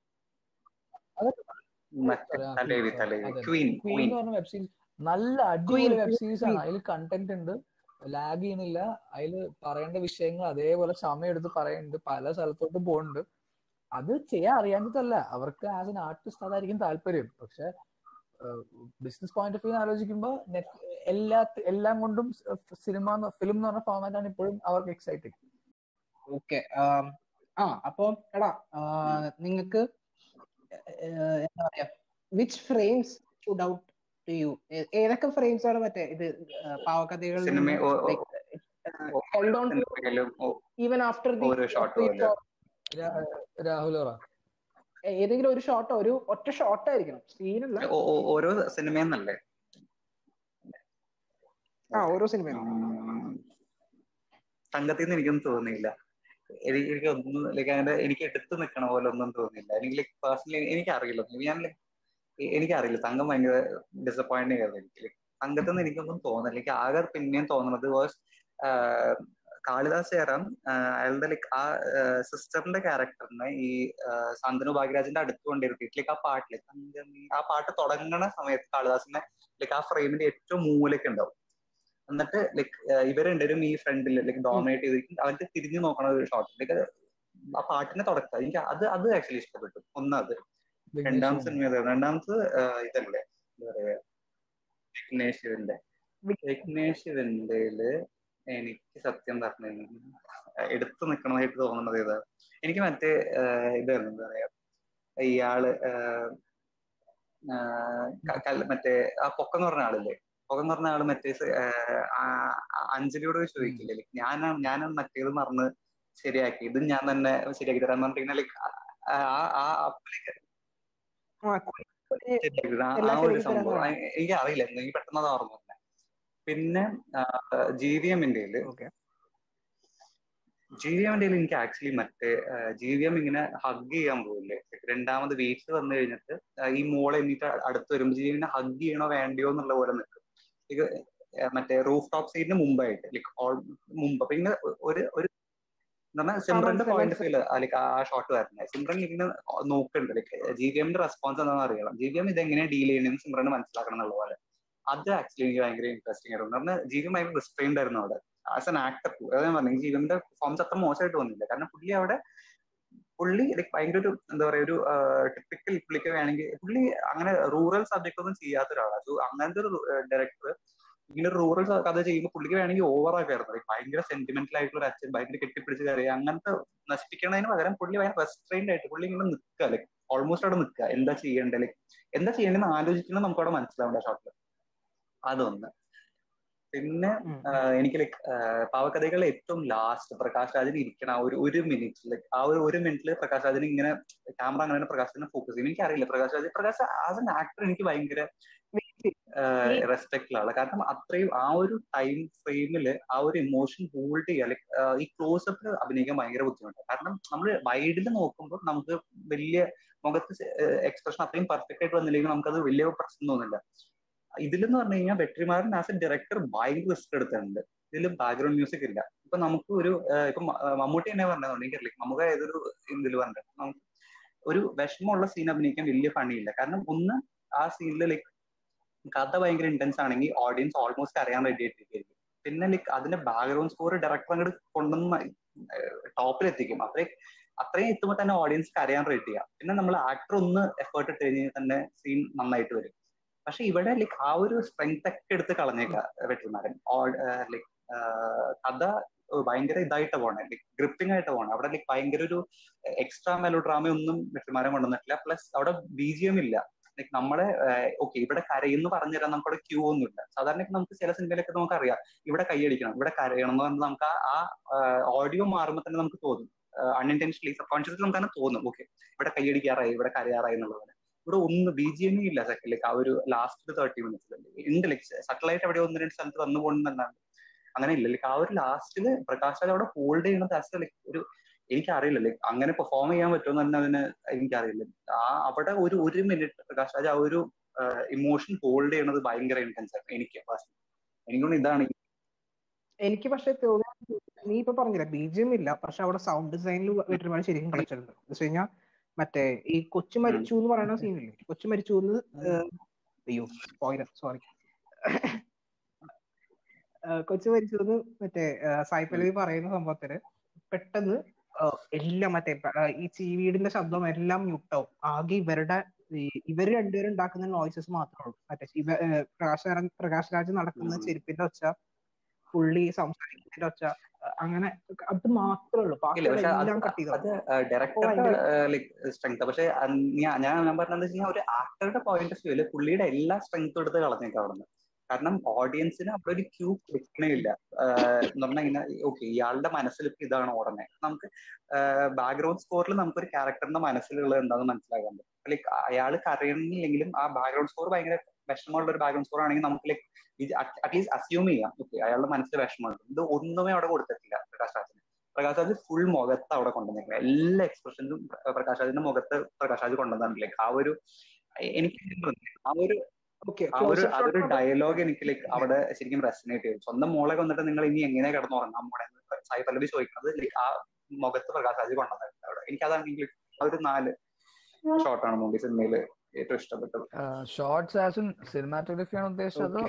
മറ്റേ തലേവി തലേവി അതെ. ക്വീൻ ക്വീൻ ക്വീൻ എന്ന് പറഞ്ഞ വെബ് സീരീസ് നല്ല അടിപൊളി Queen, വെബ് Queen, സീരീസ് ആണ് അതിൽ കണ്ടന്റ് ഉണ്ട് ലാഗ് ചെയ്യുന്നില്ല അതിൽ പറയേണ്ട വിഷയങ്ങൾ അതേപോലെ സമയം എടുത്ത് പറയുന്നുണ്ട് പല സ്ഥലത്തോട്ടും പോകുന്നുണ്ട് അത് ചെയ്യാൻ അറിയാഞ്ഞിട്ടല്ല അവർക്ക് ആസ് എൻ ആർട്ടിസ്റ്റ് അതായിരിക്കും താല്പര്യം പക്ഷെ ബിസിനസ് പോയിന്റ് ഓഫ് വ്യൂ ആലോചിക്കുമ്പോൾ എല്ലാ എല്ലാം കൊണ്ടും സിനിമ ഫിലിം എന്ന് പറഞ്ഞ ഫോമാറ്റ് ആണ് ഇപ്പോഴും അവർക്ക് എക്സൈറ്റിംഗ് ഓക്കെ ആ അപ്പൊ എടാ നിങ്ങൾക്ക് എന്താ പറയാ which frames should out to you ഏതൊക്കെ ഫ്രെയിംസ് ആണ് മറ്റേ ഇത് പാവകഥകളിൽ സിനിമ ഹെൽഡ് ഓൺ സിനിമയിലും ഈവൻ ആഫ്റ്റർ ദി ഓരോ ഷോട്ട് പോലെ രാഹുൽ പറ ഏതെങ്കിലും ഒരു ഷോട്ടോ ഒരു ഒറ്റ ഷോട്ട് ആയിരിക്കണം സീനല്ല ഓ- ഓ- ഓരോ സിനിമയെന്നല്ലേ ആ ഓരോ സിനിമയും സംഘത്തിൽ നിന്ന് എനിക്കൊന്നും തോന്നിയില്ല എനിക്ക് എനിക്ക് ഒന്നും ലൈക്ക് അങ്ങനെ എനിക്ക് എടുത്തു നിൽക്കണ പോലെ ഒന്നും തോന്നിയില്ല എനിക്ക് ലൈക്ക് പേഴ്സണലി എനിക്കറിയില്ല ഞാൻ like എ- എനിക്കറിയില്ല സംഘം ഭയങ്കര ഡിസപ്പോയിന്റിങ് ആയിരുന്നു എനിക്ക് Like, സംഘത്തിൽ നിന്ന് എനിക്കൊന്നും തോന്നില്ല എനിക്ക് ആകെ പിന്നെയും തോന്നുന്നത് വാസ് കാളിദാസ് ജയറാം ആഹ് അയാളുടെ ലൈക്ക് ആ സിസ്റ്ററിന്റെ ക്യാരക്ടറിനെ ഈ ആഹ് സാന്തനു ഭാഗ്യരാജിന്റെ അടുത്ത് കൊണ്ടിരുത്തിയിട്ട് ലൈക്ക് ആ പാട്ടില് സംഗമി ആ പാട്ട് തുടങ്ങണ സമയത്ത് കാളിദാസിനെ ലൈക്ക് ആ ഫ്രെയിമിന്റെ ഏറ്റവും മൂലയ്ക്ക് ഉണ്ടാവും എന്നിട്ട് ലൈക്ക് ഇവർ രണ്ടുപേരും ഈ ഫ്രണ്ടിൽ ലൈക്ക് ഡോമിനേറ്റ് ചെയ്തിരിക്കും അവർക്ക് തിരിഞ്ഞു നോക്കണ ഒരു ഷോട്ട് ലൈക്ക് ആ പാട്ടിനെ തുടക്കം എനിക്ക് അത് അത് ആക്ച്വലി ഇഷ്ടപ്പെട്ടു ഒന്നത് രണ്ടാം സിനിമ ഏതായിരുന്നു? രണ്ടാമത് ആഹ് ഇതല്ലേ എന്താ പറയാ വിഘ്നേഷ് ശിവന്റെ വിഘ്നേഷ് ശിവന്റെയില് എനിക്ക് സത്യം പറഞ്ഞു എടുത്തു നിൽക്കണതായിട്ട് തോന്നുന്നത് ഇതാ എനിക്ക് മറ്റേ ആഹ് ഇതായിരുന്നു എന്താ പറയാ ഇയാള് ആഹ് മറ്റേ ആ പൊക്കെന്ന് പറഞ്ഞ ആളില്ലേ പൊക്കെന്ന് പറഞ്ഞ ആള് മറ്റേ അഞ്ജലിയോട് ചോദിക്കില്ലേ ലൈക്ക് ഞാൻ ഞാൻ മറ്റേത് മറന്ന് ശരിയാക്കി ഇത് ഞാൻ തന്നെ ശരിയാക്കി തരാന്ന് പറഞ്ഞിട്ട് ലൈക്ക് ആ അപ്പലേക്ക് ആ ഒരു സംഭവം എനിക്ക് അറിയില്ല എനിക്ക് പെട്ടെന്ന് അത് ഓർമ്മ പിന്നെ ജി വി എമ്മിന്റെ ജി വി എമ്മിന്റെ എനിക്ക് ആക്ച്വലി മറ്റേ ജി വി എം ഇങ്ങനെ ഹഗ് ചെയ്യാൻ പോകില്ലേ രണ്ടാമത് വീട്ടിൽ വന്നു കഴിഞ്ഞിട്ട് ഈ മോളെ എന്നിട്ട് അടുത്ത് വരുമ്പോൾ ജി വിനെ ഹഗ് ചെയ്യണോ വേണ്ടയോ എന്നുള്ള പോലെ നിൽക്കും ഇത് മറ്റേ റൂഫ് ടോപ്പ് സൈഡിന് മുമ്പായിട്ട് ലൈക്ക് ഓൾ മുമ്പ് അപ്പൊ ഇങ്ങനെ ഒരു ഒരു പറഞ്ഞാൽ സിമ്രന്റെ പോയിന്റ് ഓഫ് വ്യൂ ലൈക്ക് ആ ഷോട്ട് വരുന്നത് സിമ്രൻ ഇങ്ങനെ നോക്കുന്നുണ്ട് ലൈക്ക് ജി വി എമ്മിന്റെ റെസ്പോൺസ് എന്താണെന്ന് അറിയണം ജി വി എം ഇതെങ്ങനെ ഡീൽ ചെയ്യണമെന്ന് സിമ്രന് മനസ്സിലാക്കണം എന്നുള്ള പോലെ അത് ആക്ച്വലി എനിക്ക് ഭയങ്കര ഇൻട്രസ്റ്റിംഗ് ആയിരുന്നു പറഞ്ഞാൽ ജി വി ഭയങ്കര റിസ്ട്രെയിൻഡ് ആയിരുന്നു അവിടെ ആസ് എൻ ആക്ടർ അതായത് ഞാൻ പറഞ്ഞു ജി വിന്റെ ഫോംസ് അത്ര മോശമായിട്ട് തോന്നില്ല കാരണം പുള്ളി അവിടെ പുള്ളി ലൈക്ക് ഭയങ്കര ഒരു എന്താ പറയാ ഒരു ടിപ്പിക്കൽ പുള്ളിക്ക് വേണമെങ്കിൽ പുള്ളി അങ്ങനെ റൂറൽ സബ്ജക്ട് ഒന്നും ചെയ്യാത്ത ഒരാളാണ് സോ അങ്ങനത്തെ ഒരു ഡയറക്ടർ ഇങ്ങനെ റൂറൽ കഥ ചെയ്യുമ്പോൾ പുള്ളിക്ക് വേണമെങ്കിൽ ഓവർ ആക്കായിരുന്നു ലൈക്ക് ഭയങ്കര സെന്റിമെന്റൽ ആയിട്ടുള്ള ഒരു അച്ഛൻ ഭയങ്കര കെട്ടിപ്പിടിച്ച് കയറിയ അങ്ങനത്തെ നശിപ്പിക്കണതിന് പകരം പുള്ളി ഭയങ്കര റെസ്ട്രെയിൻഡ് ആയിട്ട് പുള്ളി ഇങ്ങനെ നിൽക്കുക ലൈക്ക് ഓൾമോസ്റ്റ് അവിടെ നിൽക്കുക എന്താ ചെയ്യേണ്ടത് ലൈക്ക് എന്താ ചെയ്യേണ്ടതെന്ന് ആലോചിക്കുന്നത് നമുക്ക് അവിടെ മനസ്സിലാവേണ്ട ഷോട്ടിൽ അതൊന്ന് പിന്നെ എനിക്ക് ലൈക്ക് പാവകഥകൾ ഏറ്റവും ലാസ്റ്റ് പ്രകാശ് രാജിന് ഇരിക്കണം ആ ഒരു ഒരു മിനിറ്റ് ലൈക്ക് ആ ഒരു ഒരു മിനിറ്റിൽ പ്രകാശ് രാജിന് ഇങ്ങനെ ക്യാമറ അങ്ങനെ പ്രകാശ് രാജിനെ ഫോക്കസ് ചെയ്യും എനിക്കറിയില്ല Prakash Raj Prakash as an actor എനിക്ക് ഭയങ്കര റെസ്പെക്ട് ഉള്ള കാരണം അത്രയും ആ ഒരു ടൈം ഫ്രെയിമില് ആ ഒരു ഇമോഷൻ ഹോൾഡ് ചെയ്യുക ലൈക്ക് ഈ ക്ലോസപ്പ് അഭിനയിക്കാൻ ഭയങ്കര ബുദ്ധിമുട്ട് കാരണം നമ്മൾ വൈഡിൽ നോക്കുമ്പോൾ നമുക്ക് വലിയ മുഖത്ത് എക്സ്പ്രഷൻ അത്രയും പെർഫെക്റ്റ് ആയിട്ട് വന്നില്ലെങ്കിൽ നമുക്കത് വലിയ പ്രശ്നം തോന്നില്ല ഇതിലെന്ന് പറഞ്ഞു കഴിഞ്ഞാൽ വെട്രിമാരൻ ആസ് എ ഡയറക്ടർ ഭയങ്കര റിസ്ക് എടുത്തിട്ടുണ്ട് ഇതിൽ ബാക്ക്ഗ്രൗണ്ട് മ്യൂസിക് ഇല്ല ഇപ്പൊ നമുക്ക് ഒരു ഇപ്പൊ മമ്മൂട്ടി തന്നെ പറഞ്ഞതുകൊണ്ട് എനിക്കറിയില്ല നമുക്ക് ഏതൊരു ഇതിൽ പറഞ്ഞിട്ട് നമുക്ക് ഒരു വിഷമമുള്ള സീൻ അഭിനയിക്കാൻ വലിയ പണിയില്ല കാരണം ഒന്ന് ആ സീനിൽ ലൈക്ക് കഥ ഭയങ്കര ഇന്റൻസ് ആണെങ്കിൽ ഓഡിയൻസ് ഓൾമോസ്റ്റ് അറിയാൻ റെഡി ആയിട്ടിരിക്കും പിന്നെ ലൈക്ക് അതിന്റെ ബാക്ക്ഗ്രൗണ്ട് സ്കോർ ഡയറക്ടർ അങ്ങോട്ട് കൊണ്ടുവന്ന് ടോപ്പിൽ എത്തിക്കും അത്രയും അത്രയും എത്തുമ്പോൾ തന്നെ ഓഡിയൻസ് അറിയാൻ റെഡി ചെയ്യാം പിന്നെ നമ്മൾ ആക്ടർ ഒന്ന് എഫേർട്ട് ഇട്ട് കഴിഞ്ഞാൽ തന്നെ സീൻ നന്നായിട്ട് വരും പക്ഷെ ഇവിടെ ലൈക്ക് ആ ഒരു സ്ട്രെങ്ത് ഒക്കെ എടുത്ത് കളഞ്ഞേക്ക വെട്ടിമാരൻ ലൈക്ക് കഥ ഭയങ്കര ഇതായിട്ട് പോണേ ലൈക്ക് ഗ്രിപ്പിംഗ് ആയിട്ട് പോണേ അവിടെ ലൈക്ക് ഭയങ്കര ഒരു എക്സ്ട്രാ മെലോ ഡ്രാമ ഒന്നും വെട്ടിമാരൻ കൊണ്ടുവന്നിട്ടില്ല പ്ലസ് അവിടെ ബി ജി എം ഇല്ല ലൈക്ക് നമ്മളെ ഓക്കെ ഇവിടെ കരയെന്ന് പറഞ്ഞു തരാൻ നമുക്കവിടെ ക്യൂ ഒന്നുമില്ല സാധാരണ നമുക്ക് ചില സിനിമയിലൊക്കെ നമുക്ക് അറിയാം ഇവിടെ കൈയടിക്കണം ഇവിടെ കരയണം എന്ന് പറഞ്ഞാൽ നമുക്ക് ആ ഓഡിയോ മാറുമ്പോൾ തന്നെ നമുക്ക് തോന്നും അൺഇൻറ്റൻഷനലി സബ് കോൺഷ്യസ്ലി നമുക്ക് തന്നെ തോന്നും ഓക്കെ ഇവിടെ കൈയടിക്കാറായി ഇവിടെ കരയാറായി എന്നുള്ളത് ഇവിടെ ഒന്ന് ബി ജി എം ഇല്ല സെക്കൻഡ് ലൈക്ക് ആ ഒരു ലാസ്റ്റ് തേർട്ടി മിനിറ്റ്സിൽ ഉണ്ട് ലൈക്ക് സട്ടലൈറ്റ് അവിടെ ഒന്ന് രണ്ട് സ്ഥലത്ത് വന്നു പോകുന്നല്ലാണ്ട് അങ്ങനെ ഇല്ല ലൈക്ക് ആ ഒരു ലാസ്റ്റില് പ്രകാശ് രാജ് അവിടെ ഹോൾഡ് ചെയ്യുന്നത് ആസ് ലൈക്ക് ഒരു എനിക്കറിയില്ല ലൈക്ക് അങ്ങനെ പെർഫോം ചെയ്യാൻ പറ്റുമെന്ന് തന്നെ അതിന് എനിക്കറിയില്ല ആ അവിടെ ഒരു ഒരു മിനിറ്റ് പ്രകാശ് രാജ് ആ ഒരു ഇമോഷൻ ഹോൾഡ് ചെയ്യണത് ഭയങ്കര ഇന്റൻസ് ആയിരുന്നു എനിക്ക് എനിക്കൊന്നും ഇതാണ് എനിക്ക് പക്ഷെ നീ ഇപ്പൊ പറഞ്ഞില്ല ബി ജി എം ഇല്ല പക്ഷെ അവിടെ സൗണ്ട് ഡിസൈനിൽ വെട്ടിമാൻ ശരിക്കും കളിച്ചിട്ടുണ്ട് എന്ന് വെച്ച് കഴിഞ്ഞാൽ മറ്റേ ഈ കൊച്ചു മരിച്ചു എന്ന് പറയുന്ന സീനില്ലേ കൊച്ചു മരിച്ചു എന്ന് അയ്യോ സ്പോയിലർ സോറി കൊച്ചു മരിച്ചു എന്ന് മറ്റേ സായിപ്പലവി പറയുന്ന സംഭവത്തില് പെട്ടെന്ന് എല്ലാം മറ്റേ ഈ ചീവീടിന്റെ ശബ്ദം എല്ലാം മ്യൂട്ടാവും ആകെ ഇവരുടെ ഇവര് രണ്ടുപേരും ഉണ്ടാക്കുന്ന നോയ്സസ് മാത്രമേ ഉള്ളൂ മറ്റേ പ്രകാശ് പ്രകാശ് രാജ് നടക്കുന്ന ചെരുപ്പിന്റെ ഒച്ച പുള്ളി സംസാരിക്കുന്നതിന്റെ ഒച്ച അങ്ങനെ അത് മാത്രമേ ഉള്ളൂ ബാക്കിയെല്ലാം കട്ട് അത് ഡയറക്ടറുടെ സ്ട്രെങ്ത് പക്ഷെ ഞാൻ ഞാൻ പറഞ്ഞത് വെച്ചാൽ ഒരു ആക്ടറുടെ പോയിന്റ് ഓഫ് വ്യൂല് പുള്ളിയുടെ എല്ലാ സ്ട്രെങ്ത്തും എടുത്ത് കളഞ്ഞേക്കാം അവിടെ കാരണം ഓഡിയൻസിന് അവിടെ ഒരു ക്യൂ കൊടുക്കണില്ല എന്ന് പറഞ്ഞാൽ ഇങ്ങനെ ഓക്കെ ഇയാളുടെ മനസ്സിൽ ഇപ്പൊ ഇതാണ് ഓടുന്നത് നമുക്ക് ബാക്ക്ഗ്രൗണ്ട് സ്കോറിൽ നമുക്കൊരു ക്യാരക്ടറിന്റെ മനസ്സിലുള്ളത് എന്താണെന്ന് മനസ്സിലാക്കാൻ പറ്റും ലൈക്ക് അയാൾ കരയണില്ലെങ്കിലും ആ ബാക്ക്ഗ്രൗണ്ട് സ്കോർ ഭയങ്കര വിഷമമുള്ള ഒരു ബാക്ക്ഗ്രൗണ്ട് സ്കോർ ആണെങ്കിൽ നമുക്ക് ലൈക്ക് അറ്റ്ലീസ്റ്റ് അസ്യൂം ചെയ്യാം ഓക്കെ അയാളുടെ മനസ്സിൽ വിഷമമുണ്ട് ഇത് ഒന്നുമേ അവിടെ കൊടുത്തിട്ടില്ല പ്രകാശ് രാജിന് പ്രകാശ് രാജ് ഫുൾ മുഖത്ത് അവിടെ കൊണ്ടുവന്നേക്കുന്നത് എല്ലാ എക്സ്പ്രഷൻസും പ്രകാശ് രാജിന്റെ മുഖത്ത് പ്രകാശ് രാജ് കൊണ്ടുവന്നിട്ടുണ്ട് ലൈക്ക് ആ ഒരു എനിക്ക് ആ ഒരു ആ ഒരു അതൊരു ഡയലോഗ് എനിക്ക് ലൈക്ക് അവിടെ ശരിക്കും റെസിനേറ്റ് ചെയ്തു സ്വന്തം മോളെ വന്നിട്ട് നിങ്ങൾ ഇനി എങ്ങനെ കിടന്നുറങ്ങാം മോളെ സായി പല്ലവി ചോദിക്കുന്നത് ലൈക്ക് ആ മുഖത്ത് പ്രകാശ് രാജ് കൊണ്ടുവന്നിട്ടുണ്ട് അവിടെ എനിക്ക് അതാണെങ്കിൽ ആ ഒരു നാല് ഷോട്ടാണ് മൂവി സിനിമയില് ഏറ്റവും ഇഷ്ടപ്പെട്ടത് ഷോർട്സ് ആസ് സിനിമാറ്റോഗ്രഫി ആണ് ഉദ്ദേശിച്ചത്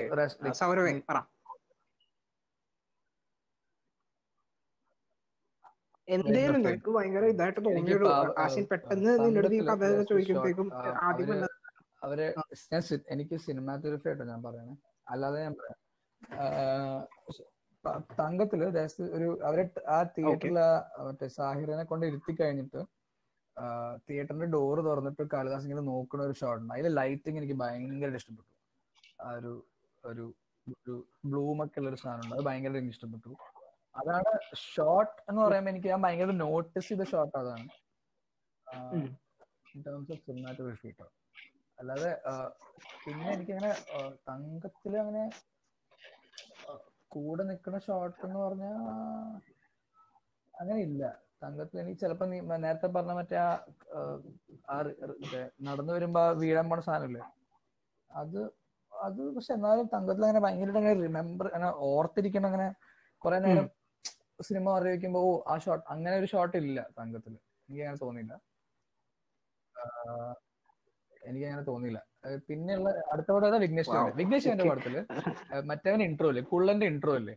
എന്തേലും നിനക്ക് ഭയങ്കര ഇതായിട്ട് തോന്നിയൊരു ആശയം പെട്ടെന്ന് നിന്റെ അടുത്ത് ഈ കഥ ചോദിക്കുമ്പോഴത്തേക്കും ആദ്യം അവര് ഞാൻ എനിക്ക് സിനിമാറ്റോഗ്രഫി ആയിട്ടോ ഞാൻ പറയണേ അല്ലാതെ ഞാൻ പറയാം തങ്കത്തില് ഒരു അവരെ ആ തിയേറ്ററിൽ മറ്റേ സാഹിറിനെ കൊണ്ട് ഇരുത്തി കഴിഞ്ഞിട്ട് തിയേറ്ററിന്റെ ഡോറ് തുറന്നിട്ട് കാളിദാസ് ഇങ്ങനെ നോക്കുന്ന ഒരു ഷോട്ട് ഉണ്ട് അതിലെ ലൈറ്റിംഗ് എനിക്ക് ഭയങ്കര ഇഷ്ടപ്പെട്ടു ആ ഒരു ഒരു ഒരു ബ്ലൂം ഒക്കെ ഉള്ള ഒരു സാധനം ഉണ്ട് അത് ഭയങ്കര എനിക്ക് ഇഷ്ടപ്പെട്ടു അതാണ് ഷോട്ട് എന്ന് പറയുമ്പോൾ എനിക്ക് ഞാൻ ഭയങ്കര നോട്ടീസ് ചെയ്ത ഷോട്ട് അതാണ് ഉം. ഇൻ ടേംസ് ഓഫ് സിനിമാറ്റോഗ്രഫി കേട്ടോ അല്ലാതെ ആ, പിന്നെ എനിക്കങ്ങനെ ആ, തങ്കത്തില് അങ്ങനെ ആ, കൂടെ നിൽക്കുന്ന ഷോട്ട് എന്ന് പറഞ്ഞാ അങ്ങനെ ഇല്ല തങ്കത്തിൽ എനിക്ക് ചിലപ്പോ നീ മ- നേരത്തെ പറഞ്ഞ മറ്റേ ആ ആ, ആ റി- റി- മറ്റേ നടന്നു വരുമ്പോ ആ വീഴാൻ പോണ സാധനമില്ലേ അത് അത് പക്ഷെ എന്നാലും തങ്കത്തിൽ അങ്ങനെ ഭയങ്കരമായിട്ട് അങ്ങനെ റിമെമ്പർ അങ്ങനെ ഓർത്തിരിക്കണം അങ്ങനെ കുറെ നേരം സിനിമ അറിയിക്കുമ്പോ ഓ ആ ഷോട്ട് അങ്ങനെ ഒരു ഷോട്ട് ഇല്ല തങ്കത്തിൽ എനിക്ക് അങ്ങനെ തോന്നിയില്ല ആഹ് എനിക്ക് അങ്ങനെ തോന്നിയില്ല ഏഹ് പിന്നെയുള്ള അടുത്ത പടം ഏതാ വിഘ്നേഷ് ശിവന്റെ വിഘ്നേഷ് ശിവന്റെ പടത്തില് ഏഹ് മറ്റവൻ ഇൻട്രോ ഇല്ലേ കുള്ളന്റെ ഇൻട്രോ ഇല്ലേ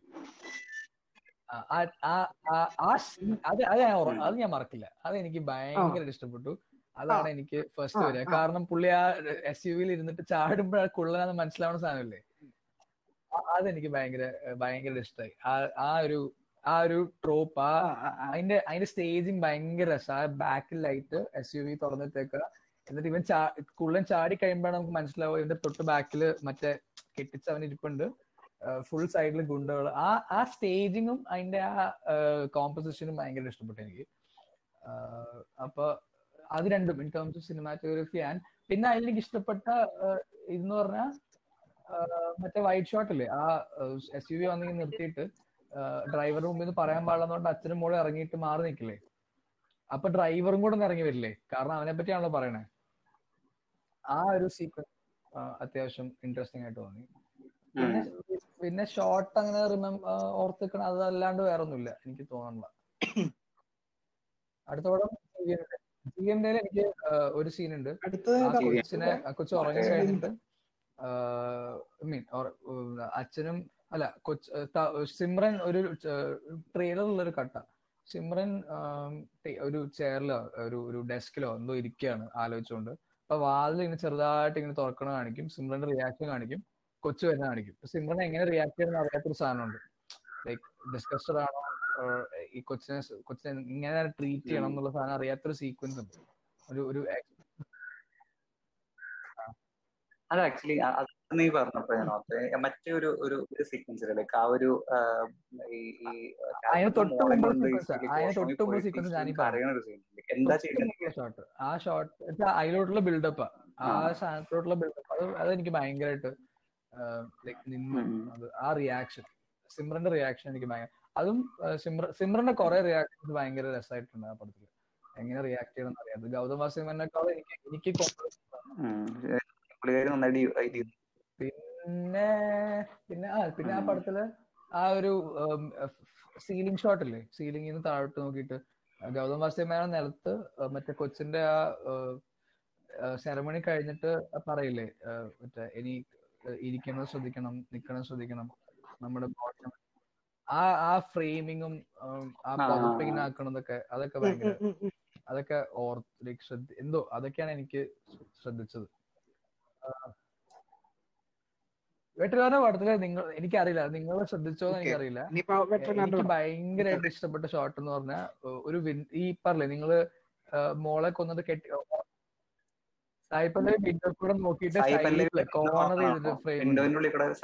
ആ, ആ- ആ- ആ- ആ scene- അത് അത് ഞാൻ ഓർ- അത് ഞാൻ മറക്കില്ല അത് എനിക്ക് ഭയങ്കര ഇഷ്ടപ്പെട്ടു അതാണ് എനിക്ക് ഫസ്റ്റ് ആ, വരിക ആ. കാരണം പുള്ളി ആ എസ് യു വിയിൽ ഇരുന്നിട്ട് ചാടുമ്പോഴാണ് കുള്ളനാന്ന് മനസ്സിലാവുന്ന സാധനമില്ലേ ആ- അതെനിക്ക് ഭയങ്കര ഭയങ്കര ഇഷ്ടമായി ആ ആ ഒരു ആ ഒരു ട്രോപ്പ് ആ ആ, ആ, ആ. അതിന്റെ അതിന്റെ സ്റ്റേജിങ് ഭയങ്കര രസം ആ ബാക്കിൽ ലൈറ്റ് എസ് യു വി തുറന്നിട്ടേക്കുക എന്നിട്ട് ഇവൻ ചാ കുള്ളൻ ചാടി കഴിയുമ്പോഴാണ് നമുക്ക് മനസ്സിലാവുക ഇവന്റെ തൊട്ട് ബാക്കിൽ മറ്റേ കെട്ടിച്ച് അവൻ ഇരിപ്പുണ്ട് ഫുൾ സൈഡിൽ ഗുണ്ടകൾ ആ ആ സ്റ്റേജിങ്ങും അതിന്റെ ആ കോമ്പസിഷനും ഭയങ്കര ഇഷ്ടപ്പെട്ടു എനിക്ക് ആഹ് അപ്പൊ അത് രണ്ടും in terms of cinematography and പിന്നെ അതിൽ എനിക്ക് ഇഷ്ടപ്പെട്ട ആഹ് ഇതെന്ന് പറഞ്ഞാൽ മറ്റേ വൈറ്റ് ഷോട്ട് ഇല്ലേ ആ എസ് യു വി വന്നിങ്ങനെ നിർത്തിയിട്ട് ഡ്രൈവർ മുമ്പിൽ നിന്ന് പറയാൻ പാടില്ലെന്നുകൊണ്ട് അച്ഛനും മോളെ ഇറങ്ങിയിട്ട് മാറി നിൽക്കില്ലേ അപ്പൊ ഡ്രൈവറും കൂടെ ഒന്ന് ഇറങ്ങി വരില്ലേ കാരണം അവനെ പറ്റിയാണല്ലോ പറയണേ ആ ഒരു സീക്വൻസ് അത്യാവശ്യം ഇൻട്രസ്റ്റിംഗ് ആയിട്ട് തോന്നി പിന്നെ പിന്നെ ഷോർട്ട് അങ്ങനെ റിമം ഓർത്തിക്കണം അതല്ലാണ്ട് വേറെ ഒന്നുമില്ല എനിക്ക് തോന്നണില്ല അടുത്ത പടം ജി എം ഡേയിൽ എനിക്ക് ആ, ഒരു സീൻ ഉണ്ട് അടുത്തത് ആ ഏതാ? കൊച്ചിനെ ആ കൊച്ചു ഉറങ്ങി കഴിഞ്ഞിട്ട് മീൻ അച്ഛനും അല്ല കൊച്ച് ത- സിമ്രൻ ഒരു ട്രെയിലറുള്ള ഒരു കട്ട സിമ്രൻ ആം, ടെ- ഒരു ചെയറിലോ ഒരു ഒരു ഡെസ്കിലോ എന്തോ ഇരിക്കുകയാണ് ആലോചിച്ചുകൊണ്ട് അപ്പൊ വാതിൽ ഇങ്ങനെ ചെറുതായിട്ട് ഇങ്ങനെ തുറക്കണ കാണിക്കും സിമ്രന്റെ റിയാക്ഷൻ കാണിക്കും കൊച്ചു വരുന്ന കാണിക്കും സിമ്രൻ എങ്ങനെ റിയാക്ട് ചെയ്യുന്ന അറിയാത്തൊരു സാധനമുണ്ട് ലൈക്ക് ഡിസ്കസ്റ്റഡ് ആണോ or ഈ കൊച്ചിനെ കൊച്ചിനെ ഇങ്ങനെ ട്രീറ്റ് ചെയ്യണം എന്നുള്ള സാധനം അറിയാത്തൊരു സീക്വൻസ് ഉണ്ട് ഒരു ഒരു അത് ആക്ച്വലി അത് നീ പറഞ്ഞപ്പോ ഞാൻ ഓർത്തെ മറ്റേ ഒരു ഒരു ഒരു സീക്വൻസ് ലൈക്ക് ആ ഒരു ആ, ഈ ഈ അതിന് തൊട്ട് മോളെ മുമ്പ് കൊണ്ട് ഈ sequence ആ. ഇതിലേക്ക് അതിന് വാഷ്റൂമിൽ തൊട്ട് മുമ്പ് പോയിട്ട് sequence ഈ ഞാനീ scene അറിയണ ഒരു scene. Like എന്താ ചെയ്യുന്നത് ഷോട്ട് ആ ഷോട്ട് അതിലോട്ടുള്ള ബിൽഡപ്പ് ആ ആ. സാധനത്തിലോട്ടുള്ള ബിൽഡപ്പ് അത് അതെനിക്ക് ഭയങ്കരമായിട്ട് ലൈക്ക് നിന്നു ഉം. അത് ആ റിയാക്ഷൻ സിമ്രന്റെ റിയാക്ഷൻ എനിക്ക് ഭയങ്കര അതും ആ, സിമ്ര സിമ്രന്റെ കുറെ റിയാക്ഷൻസ് ഭയങ്കര രസമായിട്ടുണ്ട് ആ പടത്തിൽ എങ്ങനെ റിയാക്ട് ചെയ്യണം അറിയാം ഗൗതം വാസിമനേക്കാൾ എനിക്ക് എനിക്ക് confidence ഉം. പുള്ളിക്കാരി നന്നായിട്ട് ഇത് ചെയ്തു. പിന്നെ പിന്നെ ആ പിന്നെ ആ പടത്തില് ആ ഒരു സീലിംഗ് ഷോട്ട് ഇല്ലേ സീലിംഗിൽ നിന്ന് താഴോട്ട് നോക്കിയിട്ട് ഗൗതം വാസുദേവൻ നിലത്ത് ആ, മറ്റേ കൊച്ചിന്റെ ആ സെറമണി കഴിഞ്ഞിട്ട് പറയില്ലേ ആ, മറ്റേ ഇനി ഇരിക്കുന്നത് ശ്രദ്ധിക്കണം നിക്കണം ശ്രദ്ധിക്കണം നമ്മുടെ body ആ ആ ഫ്രെയിമിങ്ങും ആ ആ. പതുപ്പിങ്ങനെ ആക്കണതൊക്കെ അതൊക്കെ ഭയങ്കര ഉം, ഉം, ഉം. അതൊക്കെ ഓർ ലൈക്ക് ശ്രദ്ധ എന്തോ അതൊക്കെയാണ് എനിക്ക് ശ്രദ്ധിച്ചത് വെട്ടലാറിന്റെ പടത്തില് നിങ്ങൾ എനിക്കറിയില്ല നിങ്ങൾ ശ്രദ്ധിച്ചോന്ന് Okay. എനിക്കറിയില്ല ഇനിയിപ്പോ വെറ്ററിനാറിന്റെ എനിക്ക് പടം. ഭയങ്കരമായിട്ട് ഇഷ്ടപ്പെട്ട ഷോട്ട് എന്ന് പറഞ്ഞാൽ ഒരു വിൻ- ഈ പറഞ്ഞില്ലേ നിങ്ങള് ആ, മോളെ കൊന്നിട്ട് കെട്ടി സായിപ്പല്ലേ വിൻഡോ കൂടെ നോക്കിയിട്ട് സായി പല്ലവി കോർണർ ചെയ്തിട്ട് ഫ്രെയിം വിൻഡോന്റെ ഉള്ളിൽ കൂടെ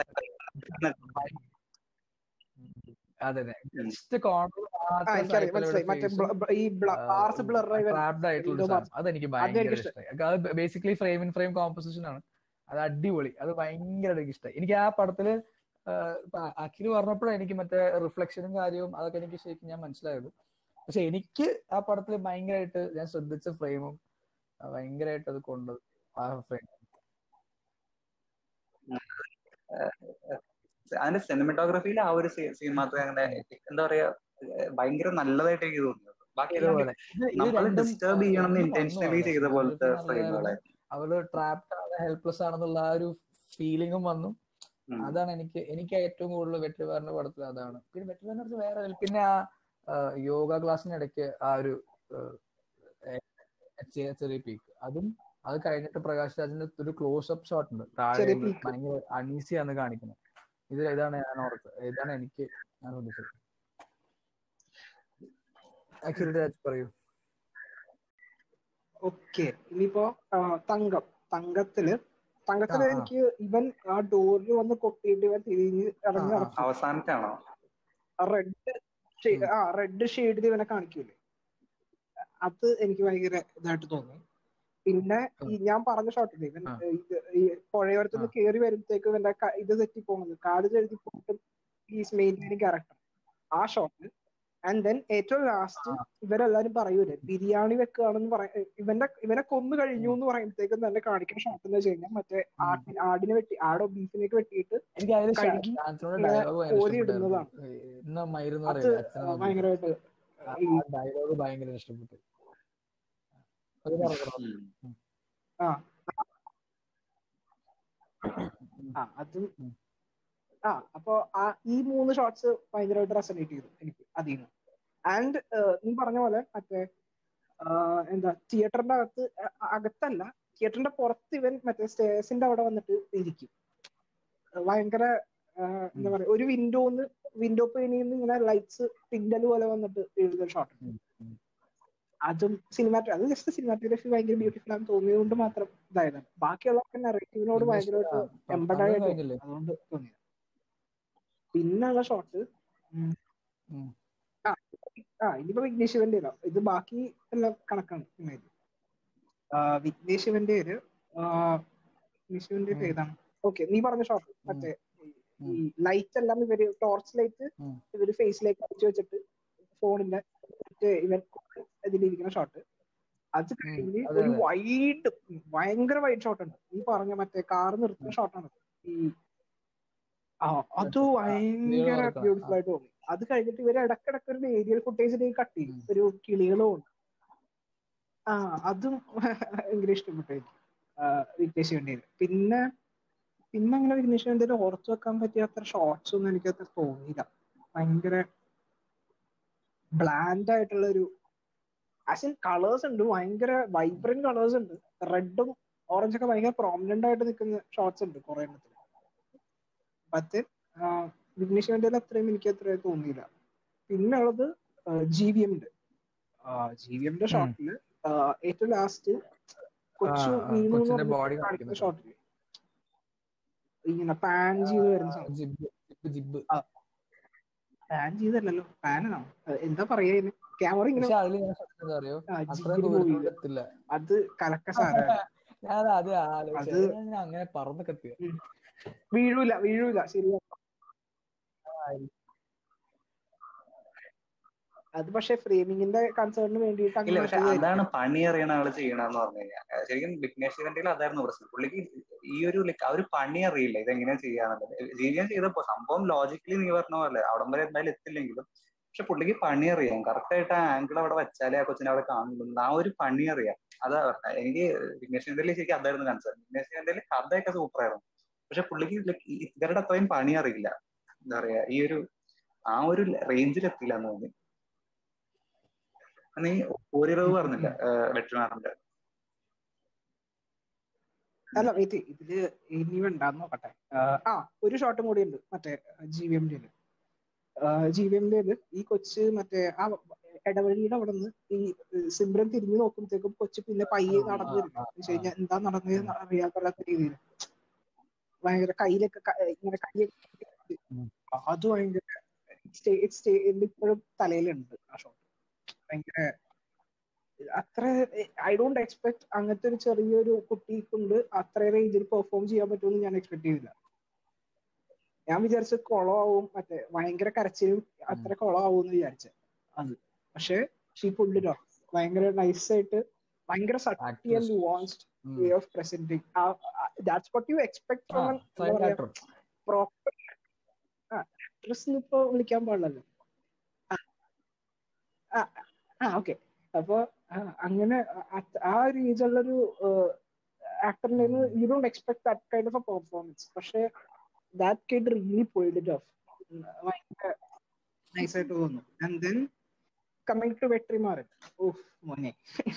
അതെ അതെ ഉം. ജസ്റ്റ് കോർണർ ആ, എനിക്കറിയാം മനസ്സിലായി മറ്റേ ബ്ല- ബ്ല- ഈ ബാർസ് ബ്ലറായി ട്രാപ്ഡ് ആയിട്ടുള്ള ഒരു window സാധനം അതെനിക്ക് ഭയങ്കര ഇഷ്ടമായി അത് basically frame in frame composition ആണ് അത് അടിപൊളി അത് ഭയങ്കര എനിക്ക് ഇഷ്ടമായി എനിക്ക് ആ പടത്തില് അഖില് പറഞ്ഞപ്പോഴും എനിക്ക് മറ്റേ റിഫ്ലക്ഷനും കാര്യവും അതൊക്കെ എനിക്ക് ശരിക്കും ഞാൻ മനസ്സിലായത് പക്ഷെ എനിക്ക് ആ പടത്തിൽ ഭയങ്കരമായിട്ട് ഞാൻ ശ്രദ്ധിച്ച ഫ്രെയിമും ഭയങ്കരമായിട്ട് അത് കൊണ്ടത് ആ ഫ്രെയിം അതിന്റെ സിനിമറ്റോഗ്രഫിയിൽ ആ ഒരു സീൻ മാത്രമേ അങ്ങനെ എന്താ പറയാ ഏഹ് ഭയങ്കര നല്ലതായിട്ട് എനിക്ക് തോന്നിയത് ബാക്കി ഇതുപോലെ ഇത് ഇത് നമ്മൾ രണ്ടും, ഡിസ്റ്റർബ് ചെയ്യണം എന്ന് രണ്ടും ഇന്റൻഷനലി വന്നു ചെയ്ത അവിടെ. പോലത്തെ നല്ലതായിരുന്നു. ഫ്രെയിമുകളെ അവള് ട്രാപ്ഡ് ആണ് ഹെൽപ്ലെസ് ആണെന്നുള്ള ആ ഒരു ഫീലിംഗും വന്നു അതാണ് എനിക്ക് എനിക്ക് ഏറ്റവും കൂടുതൽ വെറ്റുകാരന്റെ പടത്തിൽ അതാണ് പിന്നെ വെറ്റുകാരന്റെ അടുത്ത് വേറെ ഒരു- പിന്നെ ആ ആ, യോഗ ക്ലാസ്സിനിടയ്ക്ക് ആ ഒരു ആ, ചെ- ചെറിയ പീക്ക് അതും അത് കഴിഞ്ഞിട്ട് പ്രകാശ് രാജിന്റെ ഒരു ക്ലോസ് അപ്പ് ഷോട്ട് ഉണ്ട് താഴെ ചെറിയ ഇരുന്ന് peak. ഭയങ്കര അണീസിയാന്ന് കാണിക്കുന്നത് ഇത് ഇതാണ് ഞാൻ ഓർത്ത് ഇതാണ് എനിക്ക് ഞാൻ ശ്രദ്ധിച്ചത് ആക്ച്വലി രാജ് പറയൂ ഓക്കെ ഇനിയിപ്പോ ആ, തങ്കം തങ്കത്തില് തങ്കത്തില് ആ, ആ. എനിക്ക് ഇവൻ ആ ഡോറിൽ വന്ന് കൊട്ടിയിട്ട് ഇവൻ തിരിഞ്ഞ് ഇറങ്ങി ആ, ആ. നടക്കും അവസാനത്താണോ റെഡ് ആ റെഡ് ഷെയ്ഡിൽ ഇവനെ കാണിക്കൂലേ അത് എനിക്ക് ഭയങ്കര ഇതായിട്ട് തോന്നി പിന്നെ ഈ ഞാൻ പറഞ്ഞ ഷോട്ടില്ലേ ഇവൻ ആ. ഇത് ഈ പുഴയോരത്തുനിന്ന് ആ. കയറി വരുമ്പോഴത്തേക്ക് ഇവന്റെ ക- ഇത് തെറ്റി പോകുന്നത് കാട് ചെഴുതി പോയിട്ട് ഈസ് മെയിൻറ്റെയിനിങ് ക്യാരക്ടർ ആ ഷോട്ട് ആൻഡ് ദെൻ ഏറ്റവും ലാസ്റ്റ് ഇവരെല്ലാരും പറയൂലേ ബിരിയാണി വെക്കുകയാണെന്ന് പറയ ഇവന്റെ ഇവനെ കൊന്നു കഴിഞ്ഞു എന്ന് പറയുമ്പോഴത്തേക്കും തന്നെ കാണിക്കുന്ന ഷോട്ട് എന്ന് വെച്ച് കഴിഞ്ഞാൽ മറ്റേ ആട്ടിന് ആടിനെ വെട്ടി ആടോ ബീഫിനേക്ക് വെട്ടിയിട്ട് എനിക്ക് അതിൽ കഴുകി ഷാൻസിനോട് ഇങ്ങനെ ഡയലോഗ് ഭയങ്കര ഓതി ഇഷ്ടപ്പെട്ടായിരുന്നു ഇടുന്നതാണ്. ഇന്ന മയിരുന്നു അത് പറയില്ല അച്ഛനെ ഭയങ്കരമായിട്ട് ഈ ഡയലോഗ് ഭയങ്കര ഇഷ്ടപ്പെട്ടു അത് പറഞ്ഞോ. ഉം. ആ ആ അതും ഉം. ആ അപ്പൊ ആ ഈ മൂന്ന് ഷോട്ട്സ് ഭയങ്കരമായിട്ട് റെസനേറ്റ് ചെയ്തു എനിക്ക് അതിൽ നിന്ന് ആൻഡ് നീ പറഞ്ഞ പോലെ മറ്റേ ആ, എന്താ തിയേറ്ററിന്റെ അകത്ത് അ- അകത്തല്ല തിയേറ്ററിന്റെ പുറത്ത് ഇവൻ മറ്റേ സ്റ്റേഴ്സിന്റെ അവിടെ വന്നിട്ട് ഇരിക്കും ഭയങ്കര ആ, എന്താ പറയാ ഒരു വിൻഡോന്ന് വിൻഡോ പെയിനിൽ നിന്ന് ഇങ്ങനെ ലൈറ്റ്സ് പിന്നൽ പോലെ വന്നിട്ട് എഴുതിയ ഷോട്ട് ഉം, ഉം. അതും സിനിമാറ്റോ അത് ജസ്റ്റ് സിനിമാറ്റോഗ്രഫി ഭയങ്കര ബ്യൂട്ടിഫുൾ ആണെന്ന് തോന്നിയത് കൊണ്ട് മാത്രം ഇതായതാണ് ബാക്കിയുള്ളവർക്ക് നെറേറ്റീവിനോട് പിന്നെ ഭയങ്കരമായിട്ട് ആ, പ- എംബഡ് തങ്കം ആയിട്ട് കഴിഞ്ഞില്ലേ? അതുകൊണ്ട് തോന്നിയത് പിന്നുള്ള ഷോട്ട് ഉം. ആ ഇനിയിപ്പോ വിഘ്നേഷ് ശിവന്റെ ഇല്ല ഇത് ബാക്കി എല്ലാം കണക്കാണ് സിനിമയിൽ വിഘ്നേഷ് ശിവന്റെ ഒരു വിഘ്നേഷ് ശിവന്റെ ഉം. ഏതാണ് ഓക്കെ നീ പറഞ്ഞ ഷോട്ട് മറ്റേ ഈ ഉം. ലൈറ്റ് എല്ലാം ഇവര് ടോർച്ച് ലൈറ്റ് ഉം. ഇവര് ഫേസിലേക്ക് അടിച്ചു വെച്ചിട്ട് ഫോണിന്റെ മറ്റേ ഇവൻ ഇതിലിരിക്കുന്ന ഷോട്ട് അത് കഴിഞ്ഞ് അതെ, ഒരു അതെ. വൈഡ് ഭയങ്കര വൈഡ് ഷോട്ട് ഉണ്ട് നീ പറഞ്ഞ മറ്റേ കാർ നിർത്തുന്ന ഷോട്ടാണ് ഈ ആ അത് ഭയങ്കര നടക്കണം. ബ്യൂട്ടിഫുൾ ആയിട്ട് തോന്നി അത് കഴിഞ്ഞിട്ട് ഇവര് ഇടക്കിടക്ക് ഒരു ഏരിയൽ ഫുട്ടേജിലേക്ക് കട്ട് ചെയ്യും ഉം. ഒരു കിളികളും ഉണ്ട് ആ അതും ഭയങ്കര ഇഷ്ടപ്പെട്ടു എനിക്ക് വിഘ്നേഷ് വേണ്ടിയത് പിന്നെ പിന്നെ അങ്ങനെ വിഘ്നേഷ് വേണ്ടിയത് ഓർത്തു വെക്കാൻ പറ്റിയ അത്ര ഷോർട്സ് ഒന്നും എനിക്ക് അത്ര തോന്നിയില്ല ഭയങ്കര ബ്ലാൻഡ് ആയിട്ടുള്ള ഒരു ആസ് കളേഴ്സ് ഉണ്ട് ഭയങ്കര വൈബ്രന്റ് കളേഴ്സ് ഉണ്ട് റെഡും ഓറഞ്ച് ഒക്കെ ഭയങ്കര പ്രോമിനന്റ് ആയിട്ട് നിൽക്കുന്ന ഷോർട്സ് ഉണ്ട് കുറെ എണ്ണത്തിൽ പത്ത് വിഘ്നേഷ് വേണ്ടിയത് അത്രയും എനിക്ക് അത്ര തോന്നിയില്ല പിന്നെ ഉള്ളത് ജി വി എമ്മിന്റെ ജി വി എമ്മിന്റെ ഉം. ഷോട്ടില് ഏറ്റവും ലാസ്റ്റ് കൊച്ചു ആ, ആ, വീണു എന്ന് കൊച്ചിന്റെ പറഞ്ഞിട്ട് body കാണിക്കുന്ന കാണിക്കുന്ന ഷോട്ടില് ഇങ്ങനെ പാൻ ചെയ്ത് വരുന്ന സാധനം ജിബ് ജിബ് ജിബ് പാൻ ചെയ്തല്ലോ പാനാണോ എന്താ പറയാ ക്യാമറ ഇങ്ങനെ പക്ഷെ അതിൽ ഞാൻ ശ്രദ്ധിച്ചത് അറിയോ ആ, അത്രയും ജിഗിന് ദൂരത്തോട്ട് പോയി. എത്തില്ല അത് കലക്ക സാധനം ഞാൻ അത് ആലോചിച്ചു അത് ഞാൻ അങ്ങനെ പറന്നൊക്കെ എത്തിയ വീഴൂല വീഴൂല ശരിയാ അത് പക്ഷെ ഫ്രെയിമിങ്ങിന്റെ കൺസേണിന് വേണ്ടിയിട്ട് ഇല്ല അങ്ങനെ പക്ഷെ ചെയ്തതായിരിക്കും. അതാണ് പണി അറിയണ ആള് ചെയ്യണമെന്ന് പറഞ്ഞു കഴിഞ്ഞാൽ ശരിക്കും വിഘ്നേഷ് ശിവന്റെ അതായിരുന്നു പ്രശ്നം പുള്ളിക്ക് ഈ ഒരു ലൈക്ക് ആ ഒരു പണി അറിയില്ല ഇതെങ്ങനെ ചെയ്യാന്നുള്ളത് ജീവിക്കാൻ ചെയ്തപ്പോ സംഭവം ലോജിക്കലി നീ പറഞ്ഞ പോലെ അവിടം വരെ എന്തായാലും എത്തില്ലെങ്കിലും പക്ഷെ പുള്ളിക്ക് പണി അറിയാം കറക്റ്റ് ആയിട്ട് ആ ആംഗിൾ അവിടെ വെച്ചാലേ ആ കൊച്ചിനെ അവിടെ കാണുന്നുള്ളൂ ആ ഒരു പണി അറിയാം അതാ പറഞ്ഞത് എനിക്ക് വിഘ്നേഷ് ശിവന്റെ ശരിക്കും അതായിരുന്നു കൺസേൺ വിഘ്നേഷ് ശിവന്റെ കഥയൊക്കെ സൂപ്പർ ആയിരുന്നു പക്ഷെ പുള്ളിക്ക് like ഈ ഇവരുടെ അത്രയും പണി അറിയില്ല എന്താ പറയാ ഈ ഒരു ആ ഒരു റേഞ്ചിൽ എത്തില്ല എന്ന് തോന്നി നീ ഓരിറവ് പറഞ്ഞില്ല വെറ്ററിനാറിന്റെ അല്ല വെയിറ്റ് ഇതില് ഇനി വേണ്ടാന്ന് നോക്കട്ടെ ആഹ് ആ ഒരു ഷോട്ടും കൂടി ഉണ്ട് മറ്റേ ജി വി എമ്മിന്റെ ജി വി എമ്മിന്റെ ഈ കൊച്ച് മറ്റേ ആ ഇടവഴിയുടെ അവിടെ നിന്ന് ഈ സിംബ്രൻ തിരിഞ്ഞു നോക്കുമ്പോഴത്തേക്കും കൊച്ച് പിന്നെ പയ്യെ നടന്നു വരും ആ, ആ, എന്ന് വെച്ച് കഴിഞ്ഞാൽ എന്താ നടന്നതെന്ന് അറിയാൻ പറ്റാത്ത രീതിയിൽ ഭയങ്കര കയ്യിലൊക്കെ ക- ഇങ്ങനെ കയ്യൊക്കെ ഉം. അത് ഭയങ്കര സ്റ്റേ സ്റ്റേ എന്റെ ഇപ്പോഴും തലയിലുണ്ട് ആ ഷോട്ട് ഭയങ്കര അത്ര ഐ ഡോണ്ട് എക്സ്പെക്ട് അങ്ങനത്തെ ഒരു ചെറിയൊരു കുട്ടി കൊണ്ട് അത്ര റേഞ്ചിൽ പെർഫോം ചെയ്യാൻ പറ്റുമെന്ന് ഞാൻ എക്സ്പെക്ട് ചെയ്തില്ല ഞാൻ വിചാരിച്ച കുളമാവും മറ്റേ ഭയങ്കര കരച്ചിലും അത്ര കുളമാവും എന്ന് വിചാരിച്ച അത് പക്ഷെ ഷീ പുള്ളിലോ ഭയങ്കര നൈസായിട്ട് ഭയങ്കര subtle Actress. And nuanced way of presenting that's what you expect from എന്താ പറയാ ആക്ടർ പ്രോപ്പർ ആക്ട്രസ് ഇപ്പൊ വിളിക്കാൻ പാടില്ലല്ലോ ആ. ആ, ആ ഓക്കെ അപ്പൊ ആ, അങ്ങനെ ആ- ആ ഒരു ഏജുള്ളൊരു ആക്ടറിൽ നിന്ന് you don't expect that kind of a performance പക്ഷെ that kid really pulled it off ഭയങ്കര നൈസായിട്ട് തോന്നുന്നു and then coming to Vetrimaaran ഓഹ് മോനെ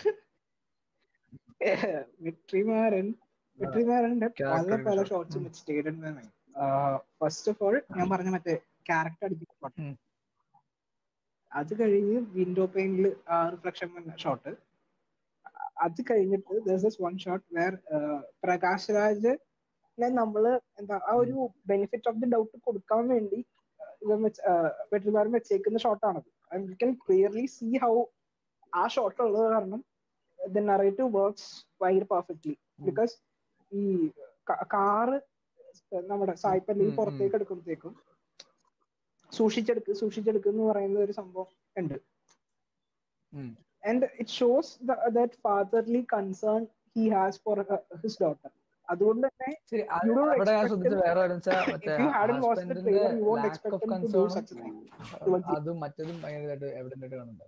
വെട്രിമാരൻ വെട്രിമാരന്റെ പല Character പല shot. ഷോട്ട്സും സ്റ്റേഡിയം ഫസ്റ്റ് ഓഫ് ഓൾ ഞാൻ പറഞ്ഞ മറ്റേ ക്യാരക്ടർ അടിക്കുന്ന ഷോട്ട് ഉം. അത് കഴിഞ്ഞ് വിൻഡോ പെയിനിൽ ആ റിഫ്ലക്ഷൻ വന്ന ഷോട്ട് അത് കഴിഞ്ഞിട്ട് this one shot where Prakash Raj നമ്മള് എന്താ ആ ഒരു ബെനിഫിറ്റ് ഓഫ് ദി ഡൗട്ട് കൊടുക്കാൻ വേണ്ടി ഇവൻ വെട്ടിമാരൻ വെച്ചേക്കുന്ന ഷോട്ടാണത് you can clearly see how ആ ഷോട്ട് ഉള്ളത് കാരണം ദ നറേറ്റീവ് വർക്ക്സ് ഭയങ്കര പെർഫെക്റ്റ്ലി ബിക്കോസ് ഈ കാറ് നമ്മുടെ സായിപ്പല്ലി പുറത്തേക്ക് എടുക്കുമ്പോഴത്തേക്കും സൂക്ഷിച്ചെടുക്ക് സൂക്ഷിച്ചെടുക്ക് എന്ന് പറയുന്ന ഒരു സംഭവം ഉണ്ട് and it shows that fatherly concern he has for his daughter അതുകൊണ്ട് തന്നെ അവിടെ ഞാൻ ശ്രദ്ധിച്ച വേറെ അതും മറ്റതും ഭയങ്കരമായിട്ട് എവിഡന്റ് ആയിട്ട് കാണുന്നുണ്ട്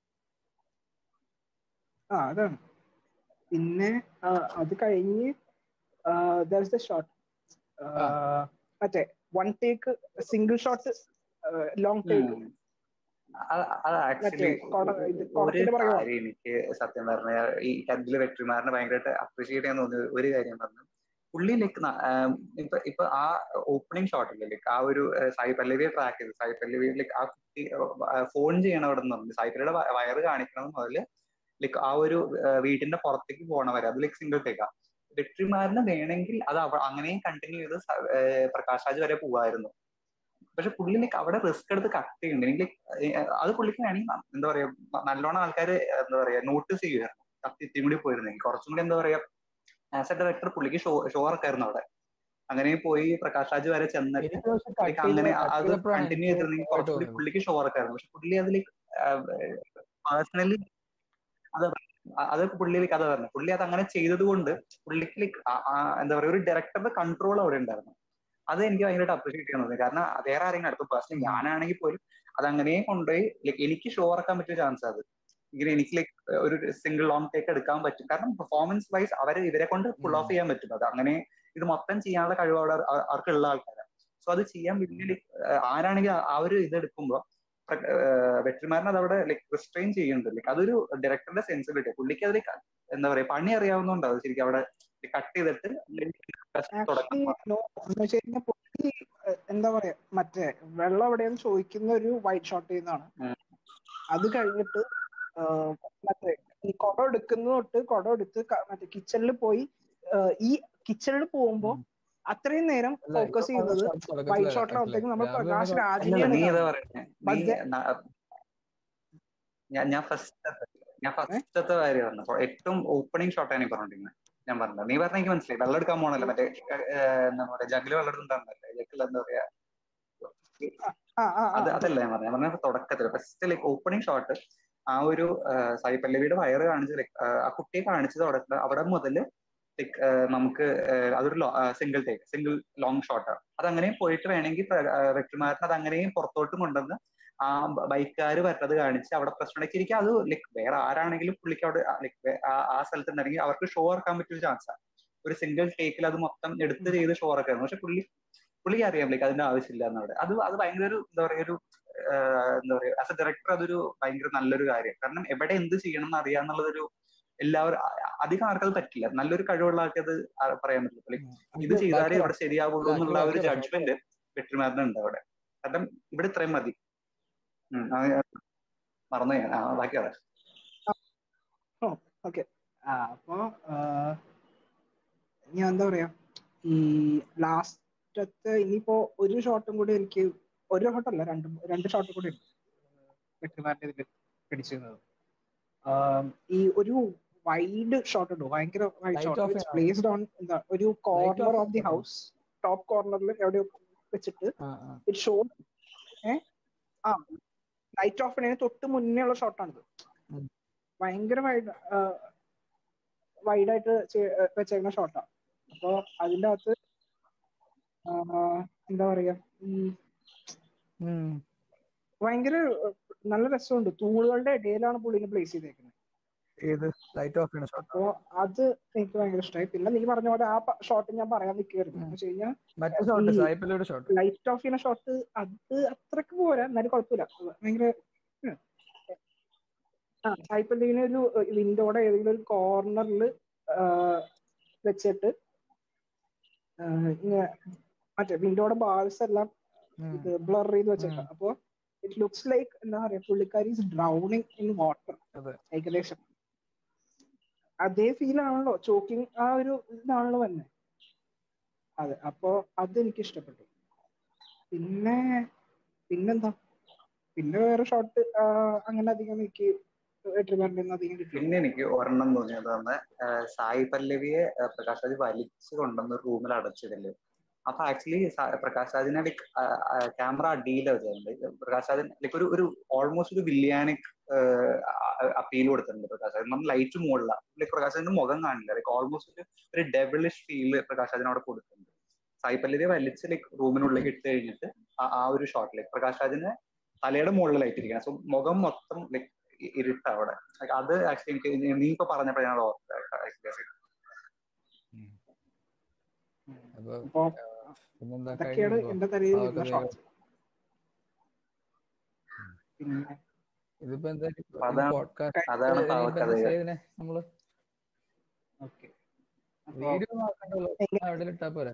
ആ അതാണ് പിന്നെ അത് കഴിഞ്ഞ് ദ ഷോട്ട് മറ്റേ one take single shot long take അത് ആക്ച്വലി ഒരു കാര്യം എനിക്ക് സത്യം പറഞ്ഞ ഈ അതില് വെട്രിമാറിനെ ഭയങ്കരമായിട്ട് അപ്രീഷിയേറ്റ് ചെയ്യാൻ തോന്നിയ ഒരു കാര്യം പറഞ്ഞു പുള്ളി ലൈക്ക് ഇപ്പൊ ഇപ്പൊ ആ ഓപ്പണിംഗ് ഷോട്ടില്ലേ ലൈക്ക് ആ ഒരു സായി പല്ലവിയെ ട്രാക്ക് ചെയ്ത് സായി പല്ലവി ലൈക്ക് ആ കുട്ടി ഫോൺ ചെയ്യണം അവിടെ നിന്ന് സായി പല്ലവിയുടെ വയറ് കാണിക്കണം മുതല് ലൈക്ക് ആ ഒരു വീടിന്റെ പുറത്തേക്ക് പോകണവരെ അത് ലൈക്ക് സിംഗിൾ ടേക്കാ വെട്രിമാറിന് വേണമെങ്കിൽ അത് അങ്ങനെയും കണ്ടിന്യൂ ചെയ്ത് പ്രകാശ് രാജ് വരെ പോവായിരുന്നു പക്ഷെ പുള്ളി ലൈക്ക് അവിടെ റിസ്ക് എടുത്ത് കട്ട് ചെയ്യുന്നുണ്ട് എനിക്ക് അത് പുള്ളിക്ക് വേണമെങ്കിൽ എന്താ പറയാ നല്ലോണം ആൾക്കാർ എന്താ പറയാ നോട്ടീസ് ചെയ്യുമായിരുന്നു കത്തി ഇത്തിരി കൂടി പോയിരുന്നെങ്കിൽ കുറച്ചും കൂടി എന്താ പറയാ ആസ് എ ഡയറക്ടർ പുള്ളിക്ക് ഷോ ഷോ ഇറക്കായിരുന്നു അവിടെ അങ്ങനെ പോയി പ്രകാശ് രാജ് വരെ ചെന്നിട്ട് അങ്ങനെ അത് കണ്ടിന്യൂ ചെയ്തിരുന്നെങ്കിൽ കുറച്ചുകൂടി പുള്ളിക്ക് ഷോ ഇറക്കായിരുന്നു പക്ഷെ പുള്ളി അതിലേക്ക് പേഴ്സണലി അത് അത് പുള്ളിയിലേക്ക് അത് പറഞ്ഞു പുള്ളി അത് അങ്ങനെ ചെയ്തത് കൊണ്ട് പുള്ളിക്ക് എന്താ പറയുക ഒരു ഡയറക്ടറുടെ കൺട്രോൾ അവിടെ ഉണ്ടായിരുന്നു അത് എനിക്ക് ഭയങ്കരമായിട്ട് അപ്രീഷിയേറ്റ് ചെയ്യാൻ തോന്നി കാരണം വേറെ ആരെങ്കിലും അടുത്ത് പേഴ്സണലി ഞാനാണെങ്കിൽ പോലും അത് അങ്ങനെ കൊണ്ടുപോയി ലൈക്ക് എനിക്ക് ഷോ ഇറക്കാൻ പറ്റിയ ചാൻസ് അത് ഇങ്ങനെ എനിക്ക് ലൈക്ക് ഒരു സിംഗിൾ ലോങ് ടേക്ക് എടുക്കാൻ പറ്റും കാരണം പെർഫോമൻസ് വൈസ് അവരെ ഇവരെ കൊണ്ട് ഫുൾ ഓഫ് ചെയ്യാൻ പറ്റും അത് അങ്ങനെ ഇത് മൊത്തം ചെയ്യാനുള്ള കഴിവ് അവിടെ അവർക്കുള്ള ആൾക്കാരാണ് സോ അത് ചെയ്യാൻ വലിയ ആരാണെങ്കിൽ ആ ഒരു ഇത് എടുക്കുമ്പോൾ വെറ്ററിമാരൻ അത് അവിടെ ലൈക്ക് റിസ്ട്രെയിൻ ചെയ്യുന്നുണ്ട് ലൈക്ക് അതൊരു ഡയറക്ടറുടെ സെൻസിബിലിറ്റി പുള്ളിക്ക് അതിൽ എന്താ പറയാ പണി അറിയാവുന്നതുകൊണ്ട് അത് ശരിക്കും അവിടെ കട്ട് ചെയ്തിട്ട് എന്താ പറയാ മറ്റേ വെള്ളം എവിടെയെന്ന് ചോദിക്കുന്ന ഒരു വൈറ്റ് ഷോട്ട് ചെയ്യുന്നതാണ് അത് കഴിഞ്ഞിട്ട് മറ്റേ ഈ കുടം എടുക്കുന്ന തൊട്ട് കുടം എടുത്ത് മറ്റേ കിച്ചണിൽ പോയി ഈ കിച്ചണിൽ പോകുമ്പോ അത്രയും നേരം ഫോക്കസ് ചെയ്യുന്നത് വൈറ്റ് ഷോട്ടിനകത്തേക്ക് നമ്മൾ പ്രകാശ് ഞാൻ ഫസ്റ്റ് ഞാൻ ഫസ്റ്റത്തെ കാര്യം പറഞ്ഞു ഏറ്റവും ഓപ്പണിംഗ് ഷോട്ടാണ് ഈ പറഞ്ഞോണ്ടിരുന്നത് ഞാൻ പറഞ്ഞത് നീ പറഞ്ഞ എനിക്ക് മനസ്സിലായി വെള്ളം എടുക്കാൻ പോണല്ലോ മറ്റേ എന്താ പറയാ ജഗ്ഗില് വെള്ളം എടുത്തിട്ടുണ്ടായിരുന്നല്ലേ ജഗ്ഗിൽ എന്താ പറയാ അത് അതല്ല ഞാൻ പറഞ്ഞത് ഞാൻ പറഞ്ഞ തുടക്കത്തിൽ ഫസ്റ്റ് ലൈക്ക് ഓപ്പണിംഗ് ഷോട്ട് ആ ഒരു സായി പല്ലവിയുടെ വയറ് കാണിച്ച് ലൈക്ക് ആ കുട്ടിയെ കാണിച്ചത് അവിടെ അവിടെ മുതൽ ലൈക്ക് നമുക്ക് അതൊരു സിംഗിൾ ടേക്ക് സിംഗിൾ ലോങ് ഷോട്ടാണ് അത് അങ്ങനെയും പോയിട്ട് വേണമെങ്കിൽ വ്യക്തിമാരൻ അത് അങ്ങനെയും പുറത്തോട്ടും കൊണ്ടുവന്ന് ആ ബൈക്കുകാർ വരുന്നത് കാണിച്ച് അവിടെ പ്രശ്നം എനിക്ക് അത് ലൈക്ക് വേറെ ആരാണെങ്കിലും പുള്ളിക്ക് അവിടെ ലൈക്ക് ആ സ്ഥലത്ത് ഉണ്ടെങ്കിൽ അവർക്ക് ഷോ ഇറക്കാൻ പറ്റിയൊരു ചാൻസാണ് ഒരു സിംഗിൾ ടേക്കിൽ അത് മൊത്തം എടുത്ത് ചെയ്ത് ഷോ ഇറക്കായിരുന്നു പക്ഷെ പുള്ളി പുള്ളിക്ക് അറിയാം ലൈക്ക് അതിന്റെ ആവശ്യമില്ല എന്നവിടെ അത് അത് ഭയങ്കര ഒരു എന്താ പറയാ ഒരു എന്താ പറയാ ആസ് എ ഡയറക്ടർ അതൊരു ഭയങ്കര നല്ലൊരു കാര്യം കാരണം എവിടെ എന്ത് ചെയ്യണം എന്ന് അറിയാന്നുള്ളതൊരു എല്ലാവരും അധികം ആർക്കത് പറ്റില്ല നല്ലൊരു കഴിവുള്ള ആൾക്ക് അത് പറയാൻ പറ്റില്ല ലൈക്ക് ഇത് ചെയ്താലേ ഇവിടെ ശരിയാവുള്ളൂ എന്നുള്ള ഒരു ജഡ്ജ്മെന്റ് വെട്ടിമാറിനുണ്ട് അവിടെ കാരണം ഇവിടെ ഇത്രയും മതി മറന്നു ഞാൻ ആ ബാക്കി പറയാം ഓക്കെ അപ്പോ ഞാൻ എന്താ പറയാ ഈ ലാസ്റ്റത്തെ ഇനിയിപ്പോ ഒരു ഷോട്ടും കൂടി എനിക്ക് ഒരു ഷോട്ടല്ല രണ്ട് രണ്ട് ഷോട്ടും കൂടി ഉണ്ട് വെട്ടിമാറിന്റെ ഇതിൽ പിടിച്ചിരുന്നത് ഈ ഒരു വൈഡ് ഷോട്ട് ഉണ്ട് ഭയങ്കര വൈഡ് ഷോട്ട് പ്ലേസ്ഡ് ഓൺ എന്താ ഒരു corner of the house top കോർണറിൽ എവിടെയോ വെച്ചിട്ട് ഇറ്റ് ഷോ ഏ ആ ലൈറ്റ് ഓഫ് ചെയ്യുന്നതിന് തൊട്ട് മുന്നേ ഉള്ള ഷോട്ടാണിത് ഭയങ്കര വൈഡ് വൈഡായിട്ട് വെച്ചേക്കുന്ന ഷോട്ടാണ് അപ്പോ അതിന്റെ അകത്ത് എന്താ പറയാ ഈ ഭയങ്കര നല്ല രസമുണ്ട് തൂണുകളുടെ ഇടയിലാണ് പുള്ളിനെ പ്ലേസ് ചെയ്തേക്കുന്നത് ഏത് ലൈറ്റ് ഓഫ് ചെയ്യുന്ന ഷോട്ട് അപ്പോ അത് എനിക്ക് ഭയങ്കര ഇഷ്ടമായി പിന്നെ നീ പറഞ്ഞ പോലെ ആ ഷോട്ട് ഞാൻ പറയാൻ നിൽക്കുകയായിരുന്നു എന്ന് വെച്ച് കഴിഞ്ഞാൽ ലൈറ്റ് ഓഫ് ചെയ്യുന്ന ഷോട്ട് അത് അത്രക്ക് പോരാ എന്നാലും കുഴപ്പമില്ല ഭയങ്കര ആ സായിപ്പല്ലിനെ ഒരു വിൻഡോടെ ഏതെങ്കിലും ഒരു കോർണറിൽ വെച്ചിട്ട് മറ്റേ വിൻഡോയുടെ ബാൾസ് എല്ലാം ഇത് ബ്ലർ ചെയ്ത് വെച്ചേക്കാം അപ്പോ ഇറ്റ് ലുക്സ് ലൈക്ക് എന്താ പറയാ പുള്ളിക്കാരി ഡ്രൗണിങ് ഇൻ വാട്ടർ ഏകദേശം അതേ ഫീൽ ആണല്ലോ ചോക്കിങ് ആ ഒരു ഇതാണല്ലോ തന്നെ അതെ അപ്പോ അത് എനിക്ക് ഇഷ്ടപ്പെട്ടു പിന്നെ പിന്നെന്താ പിന്നെ വേറെ ഷോട്ട് അങ്ങനെ അധികം എനിക്ക് ട്രിവാൻഡ്രം അധികം കിട്ടിയില്ല പിന്നെ എനിക്ക് ഒരെണ്ണം തോന്നിയതാണ് ആഹ് സായി പല്ലവിയെ ആഹ് പ്രകാശ് രാജ് വലിച്ചു കൊണ്ടുവന്ന് റൂമിൽ അടച്ചിടല് അപ്പൊ ആക്ച്വലി പ്രകാശ് രാജിനെ ലൈക്ക് ക്യാമറ അടിയില വെച്ചിട്ടുണ്ട് പ്രകാശ് രാജൻ ലൈക്ക് ഒരു ഒരു ഓൾമോസ്റ്റ് ഒരു വില്യാനിക് അപ്പീൽ കൊടുത്തിട്ടുണ്ട് പ്രകാശ് രാജൻ നമ്മൾ ലൈറ്റ് മുകളില ലൈക്ക് പ്രകാശ് രാജിന്റെ മുഖം കാണില്ല ലൈക്ക് ഓൾമോസ്റ്റ് ഒരു ഒരു ഡെവിളിഷ് ഫീല് പ്രകാശ് രാജിന് അവിടെ കൊടുത്തിട്ടുണ്ട് സായി പല്ലവിയെ വലിച്ച് ലൈക്ക് റൂമിനുള്ളിലേക്ക് ഇട്ട് കഴിഞ്ഞിട്ട് ആ- ആ ഒരു ഷോട്ട് ലൈക്ക് പ്രകാശ് രാജിന് തലയുടെ മുകളിൽ ലൈറ്റ് ഇരിക്കണം സോ മുഖം മൊത്തം ലൈക്ക് ഇരുട്ട അവിടെ Like അത് ആക്ച്വലി എനിക്ക് നീ- നീ ഇപ്പൊ പറഞ്ഞപ്പോ ഞാൻ ഓർത്തത് actually. അപ്പൊ അപ്പൊ പിന്നെന്താ അതൊക്കെയാണ് കഴിഞ്ഞോ എന്റെ തലയിൽ അതൊക്കെ വരുന്ന വേഗം ഷോർട്സ് പിന്നെ ഇതിപ്പോ എന്താ അപ്പൊ അതാണ് പോഡ്കാസ്റ്റ് അതാണ് പാവക്കഥകൾ ചെയ്തേ നമ്മള് ഓക്കെ അപ്പൊ വീഡിയോ നോക്കണ്ടല്ലോ എവിടെ ഇട്ടാ പോരെ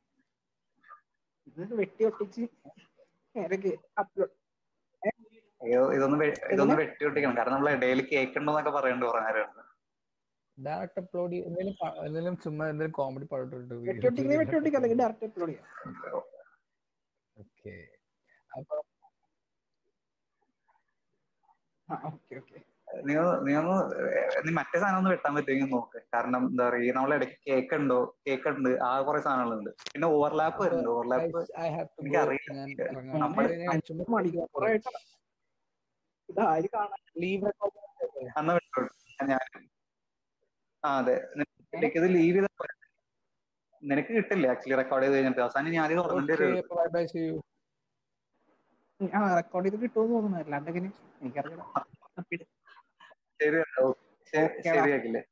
ഇത് വെട്ടി ഒട്ടിച്ച് നേരെ അപ്ലോഡ് ഇത് ഇതൊന്ന് വെ- ഇതൊന്ന് വെട്ടിയൊട്ടിക്കണം കാരണം നമ്മൾ ഇടയിൽ കേൾക്കണ്ടെന്നൊക്കെ പറയണ്ട് കുറെ നേരം ഡയറക്റ്റ് അപ്ലോഡ് എന്തെങ്കിലും പ- എന്തെങ്കിലും ചുമ്മാ എന്തെങ്കിലും കോമഡി പാടിട്ട് വെട്ടി ഒട്ടിക്കുന്ന വെട്ടി ഒട്ടിക്കുക അല്ലെങ്കിൽ ഡയറക്റ്റ് അപ്ലോഡ് ചെയ്യാം ഓക്കെ അപ്പൊ ആ ഓക്കെ ഓക്കെ നീ ഒന്ന് നീ ഒന്ന് ഏഹ് നീ മറ്റേ സാധനം ഒന്ന് വെട്ടാൻ പറ്റുമെങ്കിൽ നോക്ക് കാരണം എന്താ പറയുക ഈ നമ്മളെ ഇടയ്ക്ക് കേക്കുണ്ടോ കേക്കുണ്ട് ആ കുറെ സാധനങ്ങളുണ്ട് പിന്നെ ഓവർലാപ്പ് വരുന്നുണ്ട് ഓവർലാപ്പ് ഐ ഹാവ് ടു എനിക്ക് അറിയില്ല. ഞാൻ നമ്മള് ഇറങ്ങാം അഞ്ച് ചുമ്മാ മണിക്കൂറായിട്ടാണ് ഇത് ആര് കാണാൻ ലീവ് അന്ന് വിട്ടോളൂ ഞാൻ ആ അതെ നിനക്ക് ഇത് ലീവ് ചെയ്ത പോരെ? നിനക്ക് കിട്ടില്ല ആക്ച്വലി റെക്കോർഡ് ചെയ്ത് കഴിഞ്ഞിട്ട് അവസാനം ഞാൻ ഇത് തുറന്നിട്ട് okay bye bye see you ആ റെക്കോർഡ് ചെയ്ത് കിട്ടുമെന്ന് തോന്നുന്നു അല്ലാണ്ട് എങ്ങനെ എനിക്കറിയാം ശരി ശരി- Okay, ശരിയാക്കില്ലേ